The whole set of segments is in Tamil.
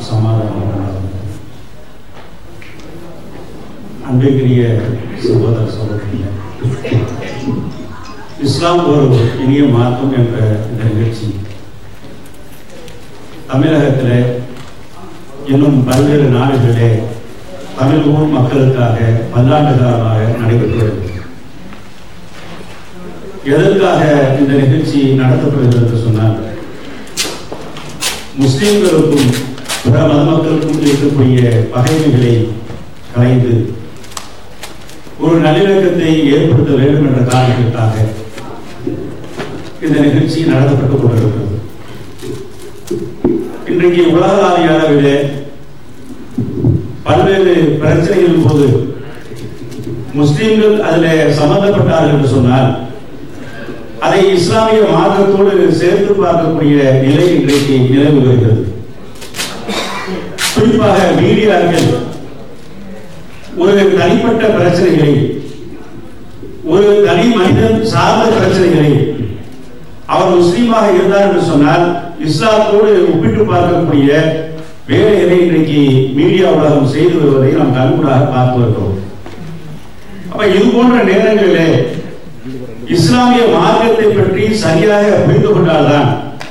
சமாதானம் உண்டாகும் அன்பிற்குரிய சகோதர சகோதரிகள் இஸ்லாம் ஒரு இனிய மார்க்கம் என்ற இந்த நிகழ்ச்சி தமிழகத்தில் இன்னும் பல்வேறு நாடுகளிலே தமிழ் ஊர் மக்களுக்காக பல்லாண்டு காலமாக நடைபெற்று வருகிறது எதற்காக இந்த நிகழ்ச்சி நடத்தப்படுகிறது என்று சொன்னால் முஸ்லிம்களுக்கும் பிற மத மக்களுக்கும் இருக்கக்கூடிய பகைமைகளை கலைந்து ஒரு நல்லிணக்கத்தை ஏற்படுத்த வேண்டும் என்ற காரணத்திற்காக இந்த நிகழ்ச்சி நடத்தப்பட்டுக் கொண்டிருக்கிறது இன்றைக்கு உலகளாவிய அளவிலே பல்வேறு பிரச்சனைகளின் போது முஸ்லிம்கள் அதில் சம்பந்தப்பட்டார்கள் என்று சொன்னால் அதை இஸ்லாமிய மார்க்கத்தோடு சேர்த்து பார்க்கக்கூடிய நிலை இன்றைக்கு நிலவு வருகிறது குறிப்பாக மீடியாக்கள் ஒரு தனிப்பட்ட பிரச்சனைகளை ஒரு தனி மனிதன் சார்ந்த பிரச்சனைகளை அவர் முஸ்லீமாக இருந்தார் என்று சொன்னால் இஸ்லாத்தோடு ஒப்பிட்டு பார்க்கக்கூடிய வேலைகளை இன்றைக்கு மீடியா உலகம் செய்து வருவதை நாம் கண்கூடாக பார்த்து வருகிறோம் அப்ப இது போன்ற நேரங்களிலே இஸ்லாமிய மார்க்கத்தை பற்றி சரியாக புரிந்து கொண்டால்தான்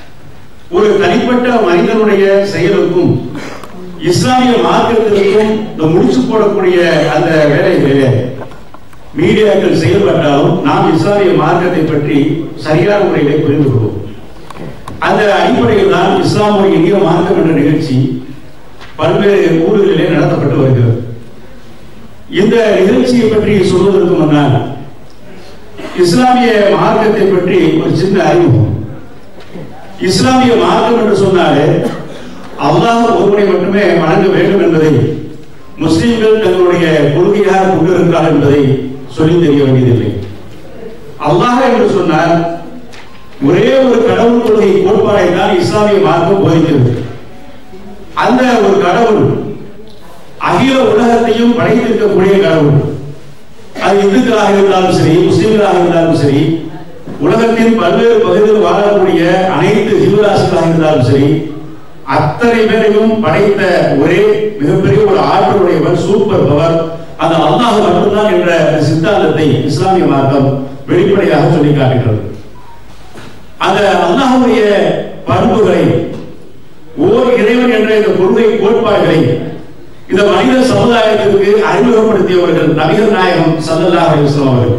ஒரு தனிப்பட்ட மனிதனுடைய செயலுக்கும் இஸ்லாமிய மார்க்கத்திற்கும் இந்த முடிச்சு போடக்கூடிய அந்த வேலைகளிலே மீடியாக்கள் செயல்பட்டாலும் நாம் இஸ்லாமிய மார்க்கத்தை பற்றி சரியான முறையிலே புரிந்து கொள்வோம் அந்த அடிப்படையில் தான் இஸ்லாமுடைய இந்திய மார்க்கம் என்ற நிகழ்ச்சி பல்வேறு ஊர்களிலே நடத்தப்பட்டு வருகிறது இந்த நிகழ்ச்சியை பற்றி சொல்வதற்கு முன்னால் இஸ்லாமிய மார்க்கத்தை பற்றி ஒரு சின்ன அறிமுகம் இஸ்லாமிய மார்க்கம் என்று சொன்னாலே அல்லாஹ் ஒருவனை மட்டுமே வணங்க வேண்டும் என்பதை முஸ்லிம்கள் தங்களுடைய கொள்கையாக கொண்டிருக்கிறார் என்பதை சொல்லி தெரிய வேண்டியதில்லை அல்லாஹ் என்று சொன்னால் ஒரே ஒரு கடவுள் கொள்கை கோட்பாடை தான் இஸ்லாமிய மார்க்கம் போதிக்கிறது அந்த ஒரு கடவுள் அகில உலகத்தையும் படைத்திருக்கக்கூடிய கடவுள் அது இந்துக்களாக இருந்தாலும் சரி முஸ்லிம்களாக இருந்தாலும் சரி உலகத்தின் பல்வேறு பகுதிகளில் வாழக்கூடிய அனைத்து ஜீவராசிகளாக இருந்தாலும் சரி அத்தனை பேரையும் படைத்த ஒரே மிகப்பெரிய ஒரு ஆற்றலுடையவர் சூப்பர் பவர் அந்த அல்லாஹ் மட்டும்தான் என்ற சித்தாந்தத்தை இஸ்லாமிய மார்க்கம் வெளிப்படையாக சொல்லி காட்டுகிறது அந்த அல்லாஹுடைய பண்புகளை ஓர் இறைவன் என்ற இந்த கொள்கை கோட்பாடுகளை இந்த மனித சமுதாயத்திற்கு அறிமுகப்படுத்தியவர்கள் நபிகள் நாயகம் சல்லல்லாஹ் அலிஸ்லாம் அவர்கள்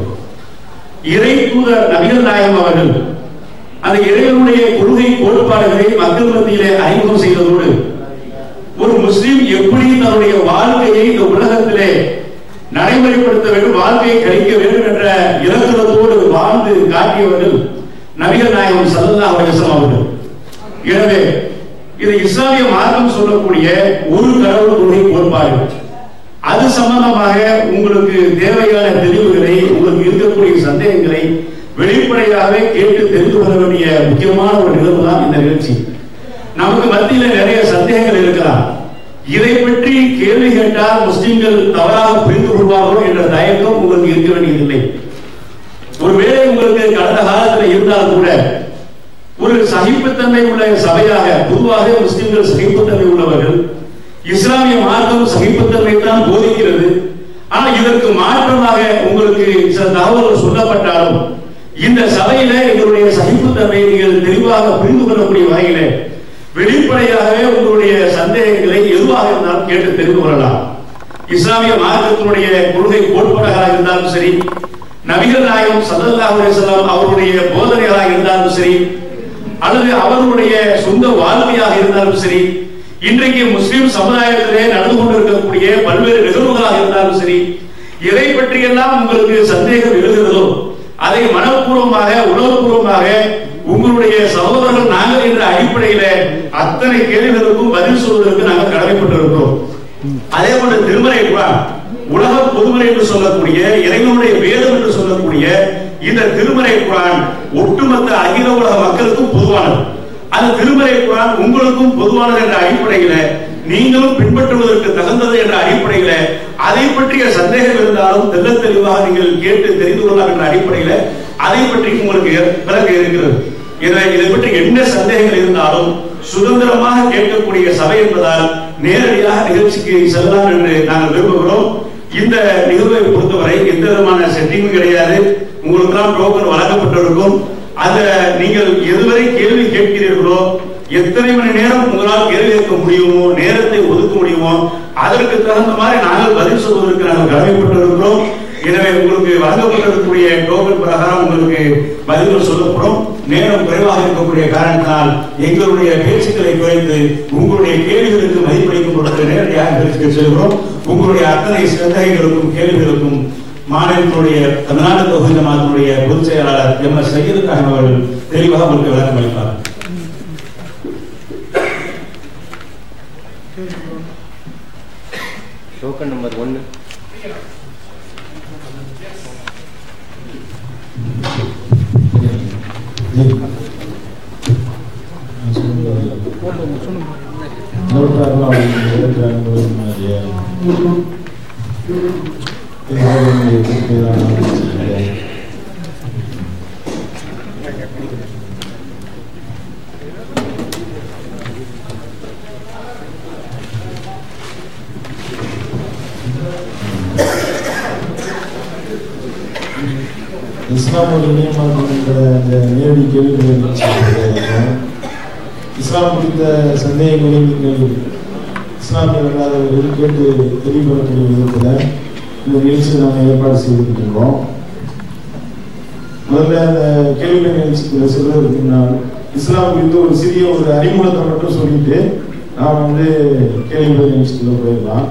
இறை தூதர் நபிகள் நாயகம் அவர்கள் அந்த இறைவனுடைய கொள்கை கோட்பாடுகளை மக்கள் மத்தியிலே அறிமுகம் செய்ததோடு ஒரு முஸ்லிம் எப்படி தன்னுடைய வாழ்க்கையை இந்த உலகத்திலே நடைமுறைப்படுத்த வேண்டும் வாழ்க்கையை கழிக்க வேண்டும் என்ற இலக்கணத்தோடு வாழ்ந்து காட்டியவர்கள் நபிகள் நாயகம் சல்லல்லாஹ் அலிஸ்லாம் அவர்கள் எனவே இது இஸ்லாமிய மார்க்கம் சொல்லக்கூடிய ஒரு கடவுள் கொள்கை கோட்பாடு அது சம்பந்தமாக உங்களுக்கு தேவையான தெளிவுகளை உங்களுக்கு இருக்கக்கூடிய சந்தேகங்களை வெளிப்படையாகவே கேட்டு தெரிந்து கொள்ள வேண்டிய முக்கியமான ஒரு நிகழ்வு தான் இந்த நிகழ்ச்சி நமக்கு மத்தியில நிறைய சந்தேகங்கள் இருக்கலாம் இதை பற்றி கேள்வி கேட்டால் முஸ்லிம்கள் தவறாக புரிந்து கொள்வார்களோ என்ற தயக்கம் உங்களுக்கு இருக்க வேண்டியதில்லை ஒருவேளை உங்களுக்கு கடந்த காலத்தில் இருந்தால் கூட ஒரு சகிப்புத்தன்மை உள்ள சபையாக பொதுவாக முஸ்லிம்கள் சகிப்புத்தன்மை உள்ளவர்கள் இஸ்லாமிய மார்க்கம் சகிப்புத்தன்மை தான் போதிக்கிறது ஆனால் இதற்கு மாற்றமாக உங்களுக்கு சில தகவல்கள் சொல்லப்பட்டாலும் இந்த சபையில எங்களுடைய சகிப்புத்தன்மையை நீங்கள் தெளிவாக புரிந்து கொள்ளக்கூடிய வகையில வெளிப்படையாகவே உங்களுடைய சந்தேகங்களை எதுவாக இருந்தாலும் கேட்டு தெரிந்து கொள்ளலாம் இஸ்லாமிய மார்க்கத்தினுடைய கொள்கை கோட்பாடுகளாக இருந்தாலும் சரி நபிகள் நாயகம் சல்லல்லாஹு அலைஹி வஸல்லம் அவருடைய போதனைகளாக இருந்தாலும் சரி அல்லது அவர்களுடைய சொந்த வாழ்க்கையாக இருந்தாலும் சரி இன்றைக்கு முஸ்லிம் சமுதாயத்திலே நடந்து கொண்டிருக்கக்கூடிய பல்வேறு நிகழ்வுகளாக இருந்தாலும் சரி எதை பற்றியெல்லாம் உங்களுக்கு சந்தேகம் எழுகிறதோ அதை மனப்பூர்வமாக உணர்வுபூர்வமாக உங்களுடைய சகோதரர்கள் நாங்கள் என்ற அடிப்படையில அத்தனை கேள்விகளுக்கும் பதில் சொல்வதற்கு நாங்கள் கடமைப்பட்டிருக்கிறோம் அதே போல திருமறை குரான் உலக பொதுமறை என்று சொல்லக்கூடிய இறைவனுடைய வேதம் என்று சொல்லக்கூடிய இந்த திருமறை குரான் ஒட்டுமொத்த அகில உலக மக்களுக்கும் பொதுவானது அந்த திருமறை குரான் உங்களுக்கும் பொதுவானது என்ற அடிப்படையில நீங்களும் பின்பற்றுவதற்கு தகுந்தது என்ற அடிப்படையில அதை பற்றிய சந்தேகம் இருந்தாலும் தெல்ல தெளிவாக நீங்கள் கேட்டு தெரிந்து கொள்ளலாம் என்ற அடிப்படையில அதை பற்றி உங்களுக்கு விலக இருக்கிறது இதை இதை பற்றி என்ன சந்தேகங்கள் இருந்தாலும் சுதந்திரமாக கேட்கக்கூடிய சபை என்பதால் நேரடியாக நிகழ்ச்சிக்கு செல்லலாம் என்று நாங்கள் விரும்புகிறோம் இந்த நிகழ்வை பொறுத்தவரை எந்த விதமான செட்டிங்கும் கிடையாது உங்களுக்கெல்லாம் டோக்கன் வழங்கப்பட்டிருக்கும் அத நீங்கள் எதுவரை கேள்வி கேட்கிறீர்களோ எத்தனை மணி நேரம் உங்களால் கேள்வி கேட்க முடியுமோ நேரத்தை ஒதுக்க முடியுமோ அதற்கு தகுந்த மாதிரி நாங்கள் பதில் சொல்வதற்கு நாங்கள் கடமைப்பட்டிருக்கிறோம் எனவே உங்களுக்கு வழங்கப்பட்டிருக்கக்கூடிய டோக்கன் பிரகாரம் உங்களுக்கு பதில்கள் சொல்லப்படும் நேரம் குறைவாக இருக்கக்கூடிய காரணத்தினால் எங்களுடைய பேச்சுக்களை குறைத்து உங்களுடைய கேள்விகளுக்கு மதிப்பளிக்கும் பொழுது நேரடியாக நிகழ்ச்சிக்கு செல்கிறோம் உங்களுடைய அத்தனை சிந்தனைகளுக்கும் கேள்விகளுக்கும் மாநிலத்தினுடைய தமிழ்நாடு தொகுதி மாதத்தினுடைய பொதுச் செயலாளர் எம் எஸ் சையது காயம் அவர்கள் தெளிவாக உங்களுக்கு விளக்கம் அளிப்பார் டோக்கன் நம்பர் ஒன்று இஸ்லாம் ஒரு நியமனம்ன்ற அந்த நேரடி கேள்விகளை நிகழ்ச்சியில் இஸ்லாம் குறித்த சந்தேகங்களை நீங்கள் இஸ்லாமிய அல்லாதவர்கள் கேட்டு தெளிவுபடக்கூடிய விதத்தில் இந்த நிகழ்ச்சியை நாங்கள் ஏற்பாடு செய்திருக்கின்றோம் முதல்ல அந்த கேள்வி நிகழ்ச்சிக்குள்ள சொல்றதுக்கு முன்னால் இஸ்லாம் குறித்து ஒரு சிறிய ஒரு அறிமுகத்தை மட்டும் சொல்லிட்டு நாம் வந்து கேள்வி நிகழ்ச்சிக்குள்ள போயிடலாம்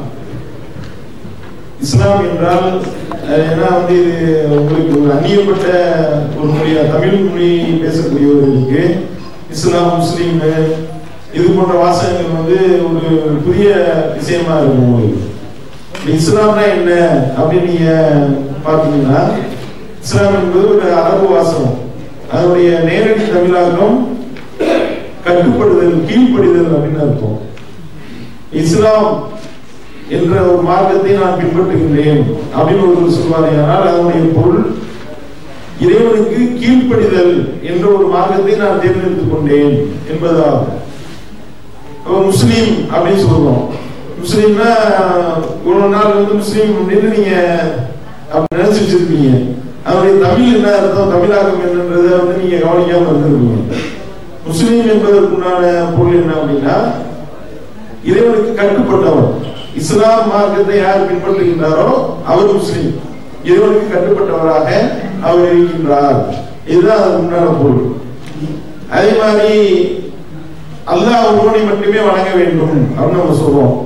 இஸ்லாம் என்றால் அஹ், ஏன்னா வந்து இது உங்களுக்கு ஒரு அந்நியப்பட்ட ஒரு மொழியா தமிழ் மொழி பேசக்கூடியவர்களுக்கு இஸ்லாம் முஸ்லீம் இது போன்ற வாசகங்கள் வந்து ஒரு புதிய விஷயமா இருக்கும் உங்களுக்கு இந்த இஸ்லாம்னா என்ன அப்படின்னு நீங்க பார்த்தீங்கன்னா இஸ்லாம் என்பது ஒரு அரபு வாசகம் அதனுடைய நேரடி தமிழாக்கம் கட்டுப்படுதல் கீழ்ப்படிதல் அப்படின்னு அர்த்தம் இஸ்லாம் என்ற ஒரு மார்க்கத்தை நான் பின்பற்றுகின்றேன் அப்படின்னு ஒரு சொல்வாரே ஆனால் அதனுடைய பொருள் இறைவனுக்கு கீழ்ப்படிதல் என்ற ஒரு மார்க்கத்தை நான் தேர்ந்தெடுத்துக் கொண்டேன் என்பதாகும் அப்ப முஸ்லீம் அப்படின்னு சொல்றோம் முஸ்லீம்னா இவ்வளவு நாள் வந்து முஸ்லீம் அப்படின்னு நீங்க அப்படி நினைச்சு வச்சிருப்பீங்க அதனுடைய தமிழ் என்ன அர்த்தம் தமிழாக்கம் என்னன்றதை வந்து நீங்க கவனிக்காம இருந்திருப்பீங்க முஸ்லீம் என்பதற்குண்டான பொருள் என்ன அப்படின்னா இறைவனுக்கு கட்டுப்பட்டவர் இஸ்லாம் மார்க்கத்தை யார் பின்பற்றுகின்றாரோ அவர் முஸ்லீம் இறைவனுக்கு கட்டுப்பட்டவராக அவர் இருக்கின்றார் இதுதான் அதுக்கு உண்டான பொருள் அதே மாதிரி அல்லாஹ் ஒருவனை மட்டுமே வணங்க வேண்டும் அப்படின்னு நம்ம சொல்றோம்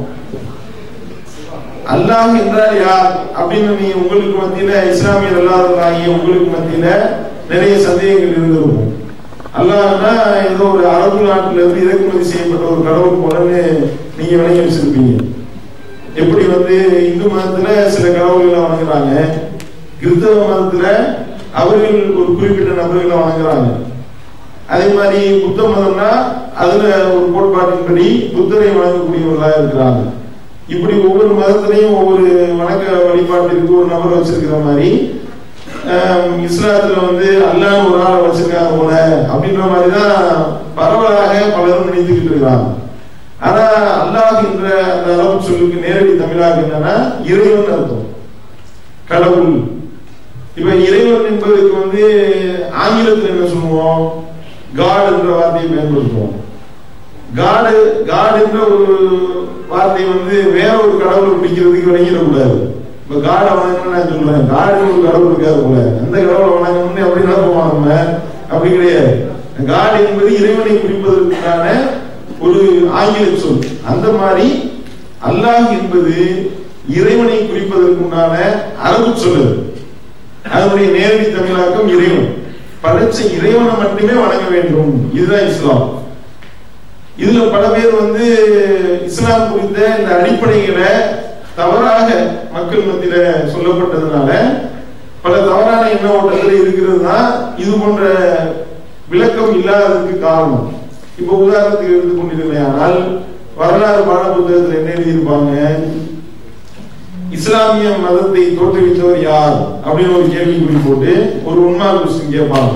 அல்லாஹ் என்றால் யார் அப்படின்னு நீ உங்களுக்கு மத்தியில இஸ்லாமியர் அல்லாதவர்களாகிய உங்களுக்கு மத்தியில நிறைய சந்தேகங்கள் இருந்திருக்கும் அல்லாஹ்னா ஏதோ ஒரு அரபு நாட்டுல இருந்து இறக்குமதி செய்யப்பட்ட ஒரு கடவுள் போலன்னு நீங்க விளங்கி வச்சிருப்பீங்க எப்படி வந்து இந்து மதத்துல சில கடவுள்களை வணங்குறாங்க கிறிஸ்தவ மதத்துல அவர்கள் ஒரு குறிப்பிட்ட நபர்களை வணங்குறாங்க அதே மாதிரி புத்த மதம்னா அதுல ஒரு கோட்பாட்டின்படி புத்தரை வணங்கக்கூடியவர்களா இருக்கிறாங்க இப்படி ஒவ்வொரு மதத்திலையும் ஒவ்வொரு வணக்க வழிபாட்டிற்கு ஒரு நபர் வச்சிருக்கிற மாதிரி ஆம், இஸ்லாத்துல வந்து அல்லாஹ் ஒரு ஆளை வச்சிருக்காங்க போல அப்படின்ற மாதிரி தான் பரவலாக பலரும் நினைத்துக்கிட்டு இருக்கிறாங்க ஆனா அல்லாஹ் என்ற அந்த அரபு சொல்லுக்கு நேரடி தமிழாக என்னன்னா இறைவன் அர்த்தம் கடவுள் இப்ப இறைவன் என்பதற்கு வந்து ஆங்கிலத்தில் என்ன சொல்லுவோம் காட் என்ற வார்த்தையை பயன்படுத்துவோம் காடு காடு என்ற ஒரு வார்த்தை வந்து வேற ஒரு கடவுளை பிடிக்கிறதுக்கு விளங்கிடக்கூடாது இப்ப காடை வணங்கணும்னு நான் சொல்றேன் காடு ஒரு கடவுள் இருக்காது போல அந்த கடவுளை வணங்கணும்னு அப்படி நினைப்போம் நம்ம அப்படி கிடையாது காடு என்பது இறைவனை குறிப்பதற்கான ஒரு ஆங்கில சொல் அந்த மாதிரி அல்லாஹ் என்பது இறைவனை குறிப்பதற்குண்டான அரபு சொல் அது. அதனுடைய நேரடி தமிழாக்கம் இறைவன் படைச்ச இறைவனை மட்டுமே வணங்க வேண்டும் இதுதான் இஸ்லாம் இதுல பல பேர் வந்து இஸ்லாம் குறித்த இந்த அடிப்படைகளை தவறாக மக்கள் மத்தியில சொல்லப்பட்டதுனால பல தவறான எண்ண ஓட்டத்தில் இருக்கிறது தான் இது போன்ற விளக்கம் இல்லாததுக்கு காரணம் இப்ப உதாரணத்துக்கு எடுத்துக்கொண்டிருக்கிறேன் ஆனால் வரலாறு பாட புத்தகத்தில் என்ன எழுதியிருப்பாங்க இஸ்லாமிய மதத்தை தோற்றுவித்தவர் யார் அப்படின்னு ஒரு கேள்விக்குறி போட்டு ஒரு உண்மால் கொஸ்டின் கேட்பாங்க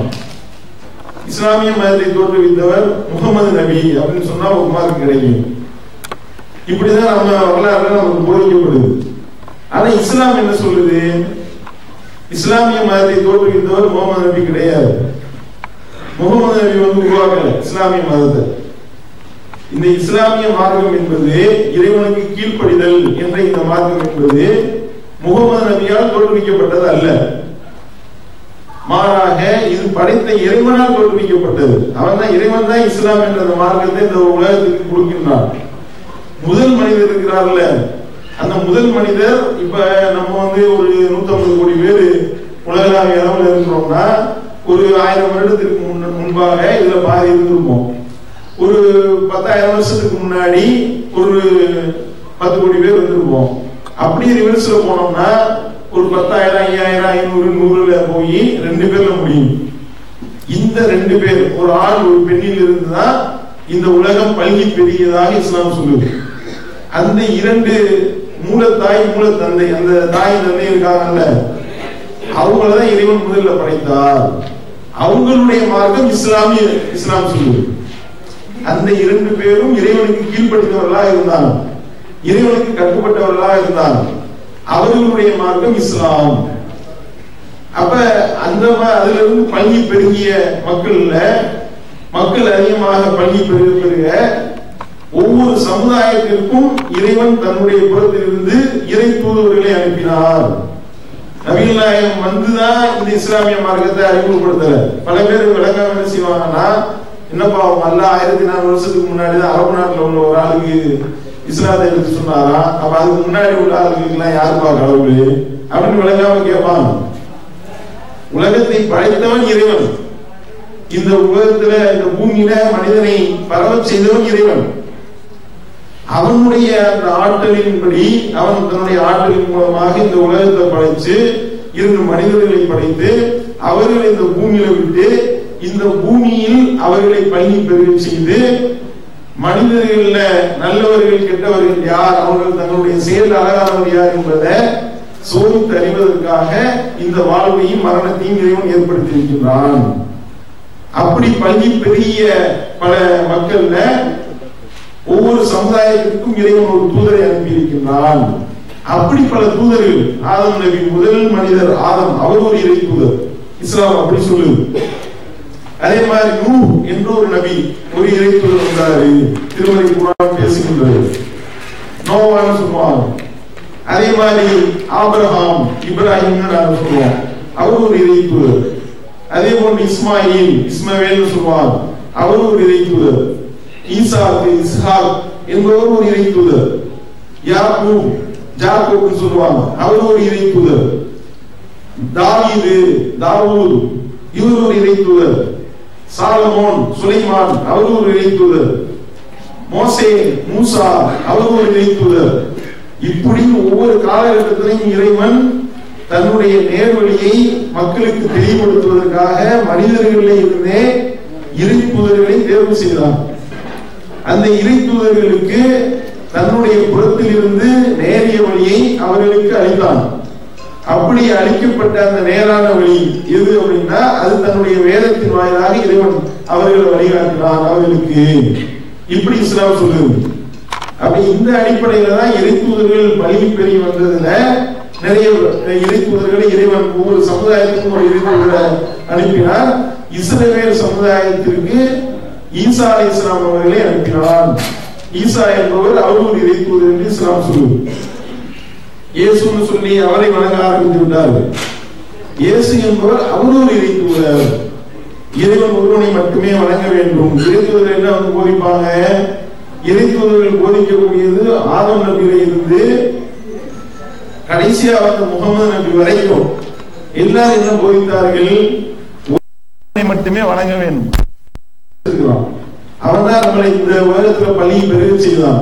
இஸ்லாமிய மதத்தை தோற்றுவித்தவர் முகமது நபி அப்படின்னு சொன்னா ஒரு மார்க் கிடைக்கும் இப்படிதான் நம்ம வரலாறுல நமக்கு போதிக்கப்படுது ஆனா இஸ்லாம் என்ன சொல்லுது இஸ்லாமிய மதத்தை தோற்றுவித்தவர் முகமது நபி கிடையாது முகமது நபி வந்து உருவாக்கல இஸ்லாமிய மதத்தை இந்த இஸ்லாமிய மார்க்கம் என்பது இறைவனுக்கு கீழ்ப்படிதல் என்ற இந்த மார்க்கம் என்பது முகமது நபியால் தோற்றுவிக்கப்பட்டது அல்ல மாறாக இது படைத்த இறைவனால் தோற்றுவிக்கப்பட்டது அவன் தான் இறைவன் தான் இஸ்லாம் என்ற அந்த மார்க்கத்தை இந்த உலகத்துக்கு கொடுக்கின்றான் முதல் மனிதர் இருக்கிறார்ல அந்த முதல் மனிதர் இப்ப நம்ம வந்து ஒரு நூத்தம்பது கோடி பேர் உலகளாவிய அளவில் இருக்கிறோம்னா ஒரு ஆயிரம் வருடத்திற்கு முன்ன முன்பாக இதுல பாதி இருந்திருப்போம் ஒரு பத்தாயிரம் வருஷத்துக்கு முன்னாடி ஒரு பத்து கோடி பேர் வந்திருப்போம் அப்படியே ரிவர்ஸ்ல போனோம்னா ஒரு பத்தாயிரம் ஐயாயிரம் ஐநூறு நூறுல போய் ரெண்டு பேர்ல முடியும் இந்த ரெண்டு பேர் ஒரு ஆண் ஒரு பெண்ணில் இருந்துதான் இந்த உலகம் பல்கி பெரியதாக இஸ்லாம் சொல்லுது அந்த இரண்டு மூலத்தாய் மூலத்தந்தை அந்த தாய் தந்தை இருக்காங்கல்ல அவங்களதான் இறைவன் முதல்ல படைத்தார் அவங்களுடைய மார்க்கம் இஸ்லாமிய இஸ்லாம் சொல்லுது அந்த இரண்டு பேரும் இறைவனுக்கு கீழ்ப்படுத்தவர்களாக இருந்தாங்க இறைவனுக்கு கட்டுப்பட்டவர்களாக இருந்தாங்க அவர்களுடைய மார்க்கம் இஸ்லாம் அப்ப அந்த ம- அதுல இருந்து பள்ளி பெருகிய மக்கள்ல மக்கள் அதிகமாக பள்ளி பெருக பெருக ஒவ்வொரு சமுதாயத்திற்கும் இறைவன் தன்னுடைய புறத்திலிருந்து இறை தூதுவர்களை அனுப்பினார் நபிகள் நாயகம் வந்துதான் இந்த இஸ்லாமிய மார்க்கத்தை அறிமுகப்படுத்தல பல பேர் விளங்காம என்ன செய்வாங்கன்னா என்னப்பா அவங்க அல்ல ஆயிரத்தி நாலு வருஷத்துக்கு முன்னாடி தான் அரபு நாட்டுல உள்ள ஒரு ஆளுக்கு இஸ்லாத்தை எடுத்து சொன்னாரா அப்ப அதுக்கு முன்னாடி உள்ள ஆளுங்களுக்கு எல்லாம் யாருப்பா கடவுள் அப்படின்னு விளங்காம கேட்பாங்க உலகத்தை படைத்தவன் இறைவன் இந்த உலகத்துல இந்த பூமியில மனிதனை பரவச் செய்தவன் இறைவன் அவனுடைய அந்த ஆற்றலின்படி அவன் தன்னுடைய ஆற்றலின் மூலமாக இந்த உலகத்தை படைச்சு இரண்டு மனிதர்களை படைத்து அவர்களை இந்த பூமியில விட்டு இந்த பூமியில் அவர்களை பள்ளி பெருக செய்து மனிதர்கள்ல நல்லவர்கள் கெட்டவர்கள் யார் அவர்கள் தங்களுடைய செயல் அழகானவர் யார் என்பதை சோதித்து அறிவதற்காக இந்த வாழ்வையும் மரணத்தையும் இறைவன் ஏற்படுத்தி இருக்கின்றான் அப்படி பள்ளி பெரிய பல மக்கள்ல ஒவ்வொரு சமுதாயத்திற்கும் இறைவன் ஒரு தூதரை அனுப்பியிருக்கின்றான் அப்படி பல தூதர்கள் ஆதம் நபி முதல் மனிதர் ஆதம் அவர் ஒரு இறை தூதர் இஸ்லாம் அப்படி சொல்லுது அதே மாதிரி நூ என்ற ஒரு நபி ஒரு இறை தூதர் வந்தாரு திருமலை குரான் பேசுகின்றது நோவான்னு சொல்லுவாங்க அதே மாதிரி ஆபிரகாம் இப்ராஹிம்னு நாங்க சொல்லுவோம் அவர் ஒரு இறை தூதர் அதே போன்று இஸ்மாயில் இஸ்மவேல்னு சொல்லுவாங்க அவர் ஒரு இறை தூதர் ஈசாக்கு இஸ்ஹாக் என்பவர் ஒரு இறை தூதர் யாக்கூப் ஜாக்கூப்னு சொல்லுவாங்க அவர் ஒரு இறை தூதர் தாவீது தாவூத் இவர் ஒரு இறை தூதர் சாலமோன் சுலைமான் அவர் ஒரு இறை தூதர் மோசே மூசா அவர் ஒரு இறை தூதர் இப்படி ஒவ்வொரு காலகட்டத்திலையும் இறைவன் தன்னுடைய நேர்வழியை மக்களுக்கு தெளிவுபடுத்துவதற்காக மனிதர்களிலே இருந்தே இறை தூதர்களை தேர்வு செய்தார் அந்த இறை தூதர்களுக்கு தன்னுடைய புறத்தில் இருந்து நேரிய வழியை அவர்களுக்கு அளித்தான் அப்படி அளிக்கப்பட்ட அந்த நேரான வழி எது அப்படின்னா அது தன்னுடைய வேதத்தின் வாயிலாக இறைவன் அவர்களை வழிகாட்டினான் அவர்களுக்கு இப்படி இஸ்லாம் சொல்லுது அப்படி இந்த அடிப்படையில தான் இறை தூதர்கள் பள்ளி பெருகி வந்ததுல நிறைய இறை தூதர்களை இறைவன் ஒவ்வொரு சமுதாயத்துக்கும் ஒரு இறை தூதரை அனுப்பினார் இஸ்ரவேல் சமுதாயத்திற்கு ஈசா அலை இஸ்லாம் அவர்களை அனுப்பினான் ஈசா என்பவர் அவர் ஒரு இறை தூதர் என்று இஸ்லாம் சொல்லுவது இயேசுன்னு சொல்லி அவரை வணங்க ஆரம்பித்து விட்டார்கள் இயேசு என்பவர் அவர் ஒரு இறை தூதர் இறைவன் ஒருவனை மட்டுமே வணங்க வேண்டும் இறை தூதர் என்ன வந்து போதிப்பாங்க இறை தூதர்கள் போதிக்கக்கூடியது ஆதம் நபியில இருந்து கடைசியா வந்த முகமது நபி வரைக்கும் எல்லாரும் என்ன போதித்தார்கள் ஒருவனை மட்டுமே வணங்க வேண்டும் அவன் தான் நம்மளை இந்த உலகத்துல பள்ளி பெருக செய்தான்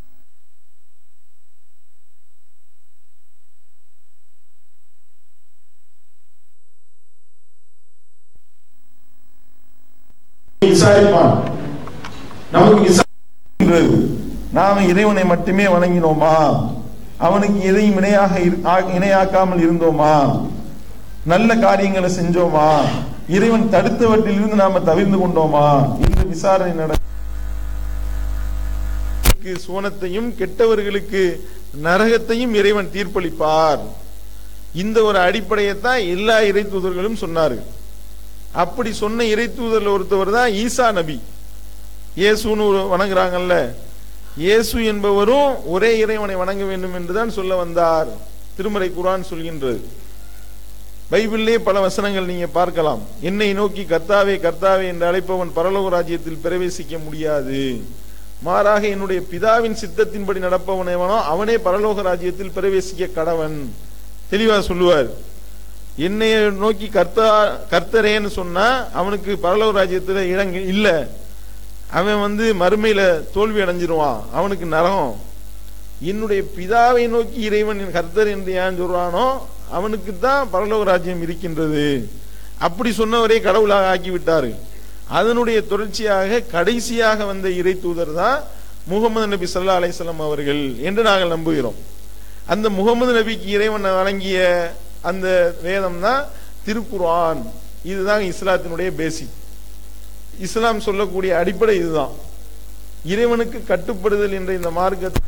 விசாரிப்பான் நமக்கு விசாரிக்கின்றது நாம இறைவனை மட்டுமே வணங்கினோமா அவனுக்கு எதையும் இணையாக இரு- ஆ- இணையாக்காமல் இருந்தோமா நல்ல காரியங்களை செஞ்சோமா இறைவன் தடுத்தவற்றிலிருந்து நாம தவிர்ந்து கொண்டோமா இந்த விசாரணை நட நல்லவர்களுக்கு சுவனத்தையும் கெட்டவர்களுக்கு நரகத்தையும் இறைவன் தீர்ப்பளிப்பார் இந்த ஒரு அடிப்படையை தான் எல்லா இறை தூதர்களும் சொன்னார்கள் அப்படி சொன்ன இறை தூதர்ல ஒருத்தவர் தான் ஈசா நபி இயேசுன்னு ஒரு வணங்குறாங்கல்ல இயேசு என்பவரும் ஒரே இறைவனை வணங்க வேண்டும் என்றுதான் சொல்ல வந்தார் திருமறை குரான் சொல்கின்றது பைபிளிலே பல வசனங்கள் நீங்க பார்க்கலாம் என்னை நோக்கி கர்த்தாவே கர்த்தாவே என்று அழைப்பவன் பரலோக ராஜ்யத்தில் பிரவேசிக்க முடியாது மாறாக என்னுடைய பிதாவின் சித்தத்தின்படி நடப்பவன் எவனோ அவனே பரலோக ராஜ்யத்தில் பிரவேசிக்க கடவன் தெளிவா சொல்லுவார் என்னை நோக்கி கர்த்தா கர்த்தரேன்னு சொன்னா அவனுக்கு பரலோக ராஜ்யத்துல இடம் இல்ல அவன் வந்து மறுமையில தோல்வி அடைஞ்சிருவான் அவனுக்கு நரகம் என்னுடைய பிதாவை நோக்கி இறைவன் என் கர்த்தர் என்று ஏன் சொல்றானோ அவனுக்கு தான் பரலோக ராஜ்யம் இருக்கின்றது அப்படி சொன்னவரே கடவுளாக ஆக்கி விட்டாரு அதனுடைய தொடர்ச்சியாக கடைசியாக வந்த இறை தூதர் தான் முகமது நபி சல்லா அலைஹிஸ்ஸலாம் அவர்கள் என்று நாங்கள் நம்புகிறோம் அந்த முகமது நபிக்கு இறைவன் வழங்கிய அந்த வேதம் தான் திருக்குர்ஆன் இதுதான் இஸ்லாத்தினுடைய பேசிக் இஸ்லாம் சொல்லக்கூடிய அடிப்படை இதுதான் இறைவனுக்கு கட்டுப்படுதல் என்ற இந்த மார்க்கத்தை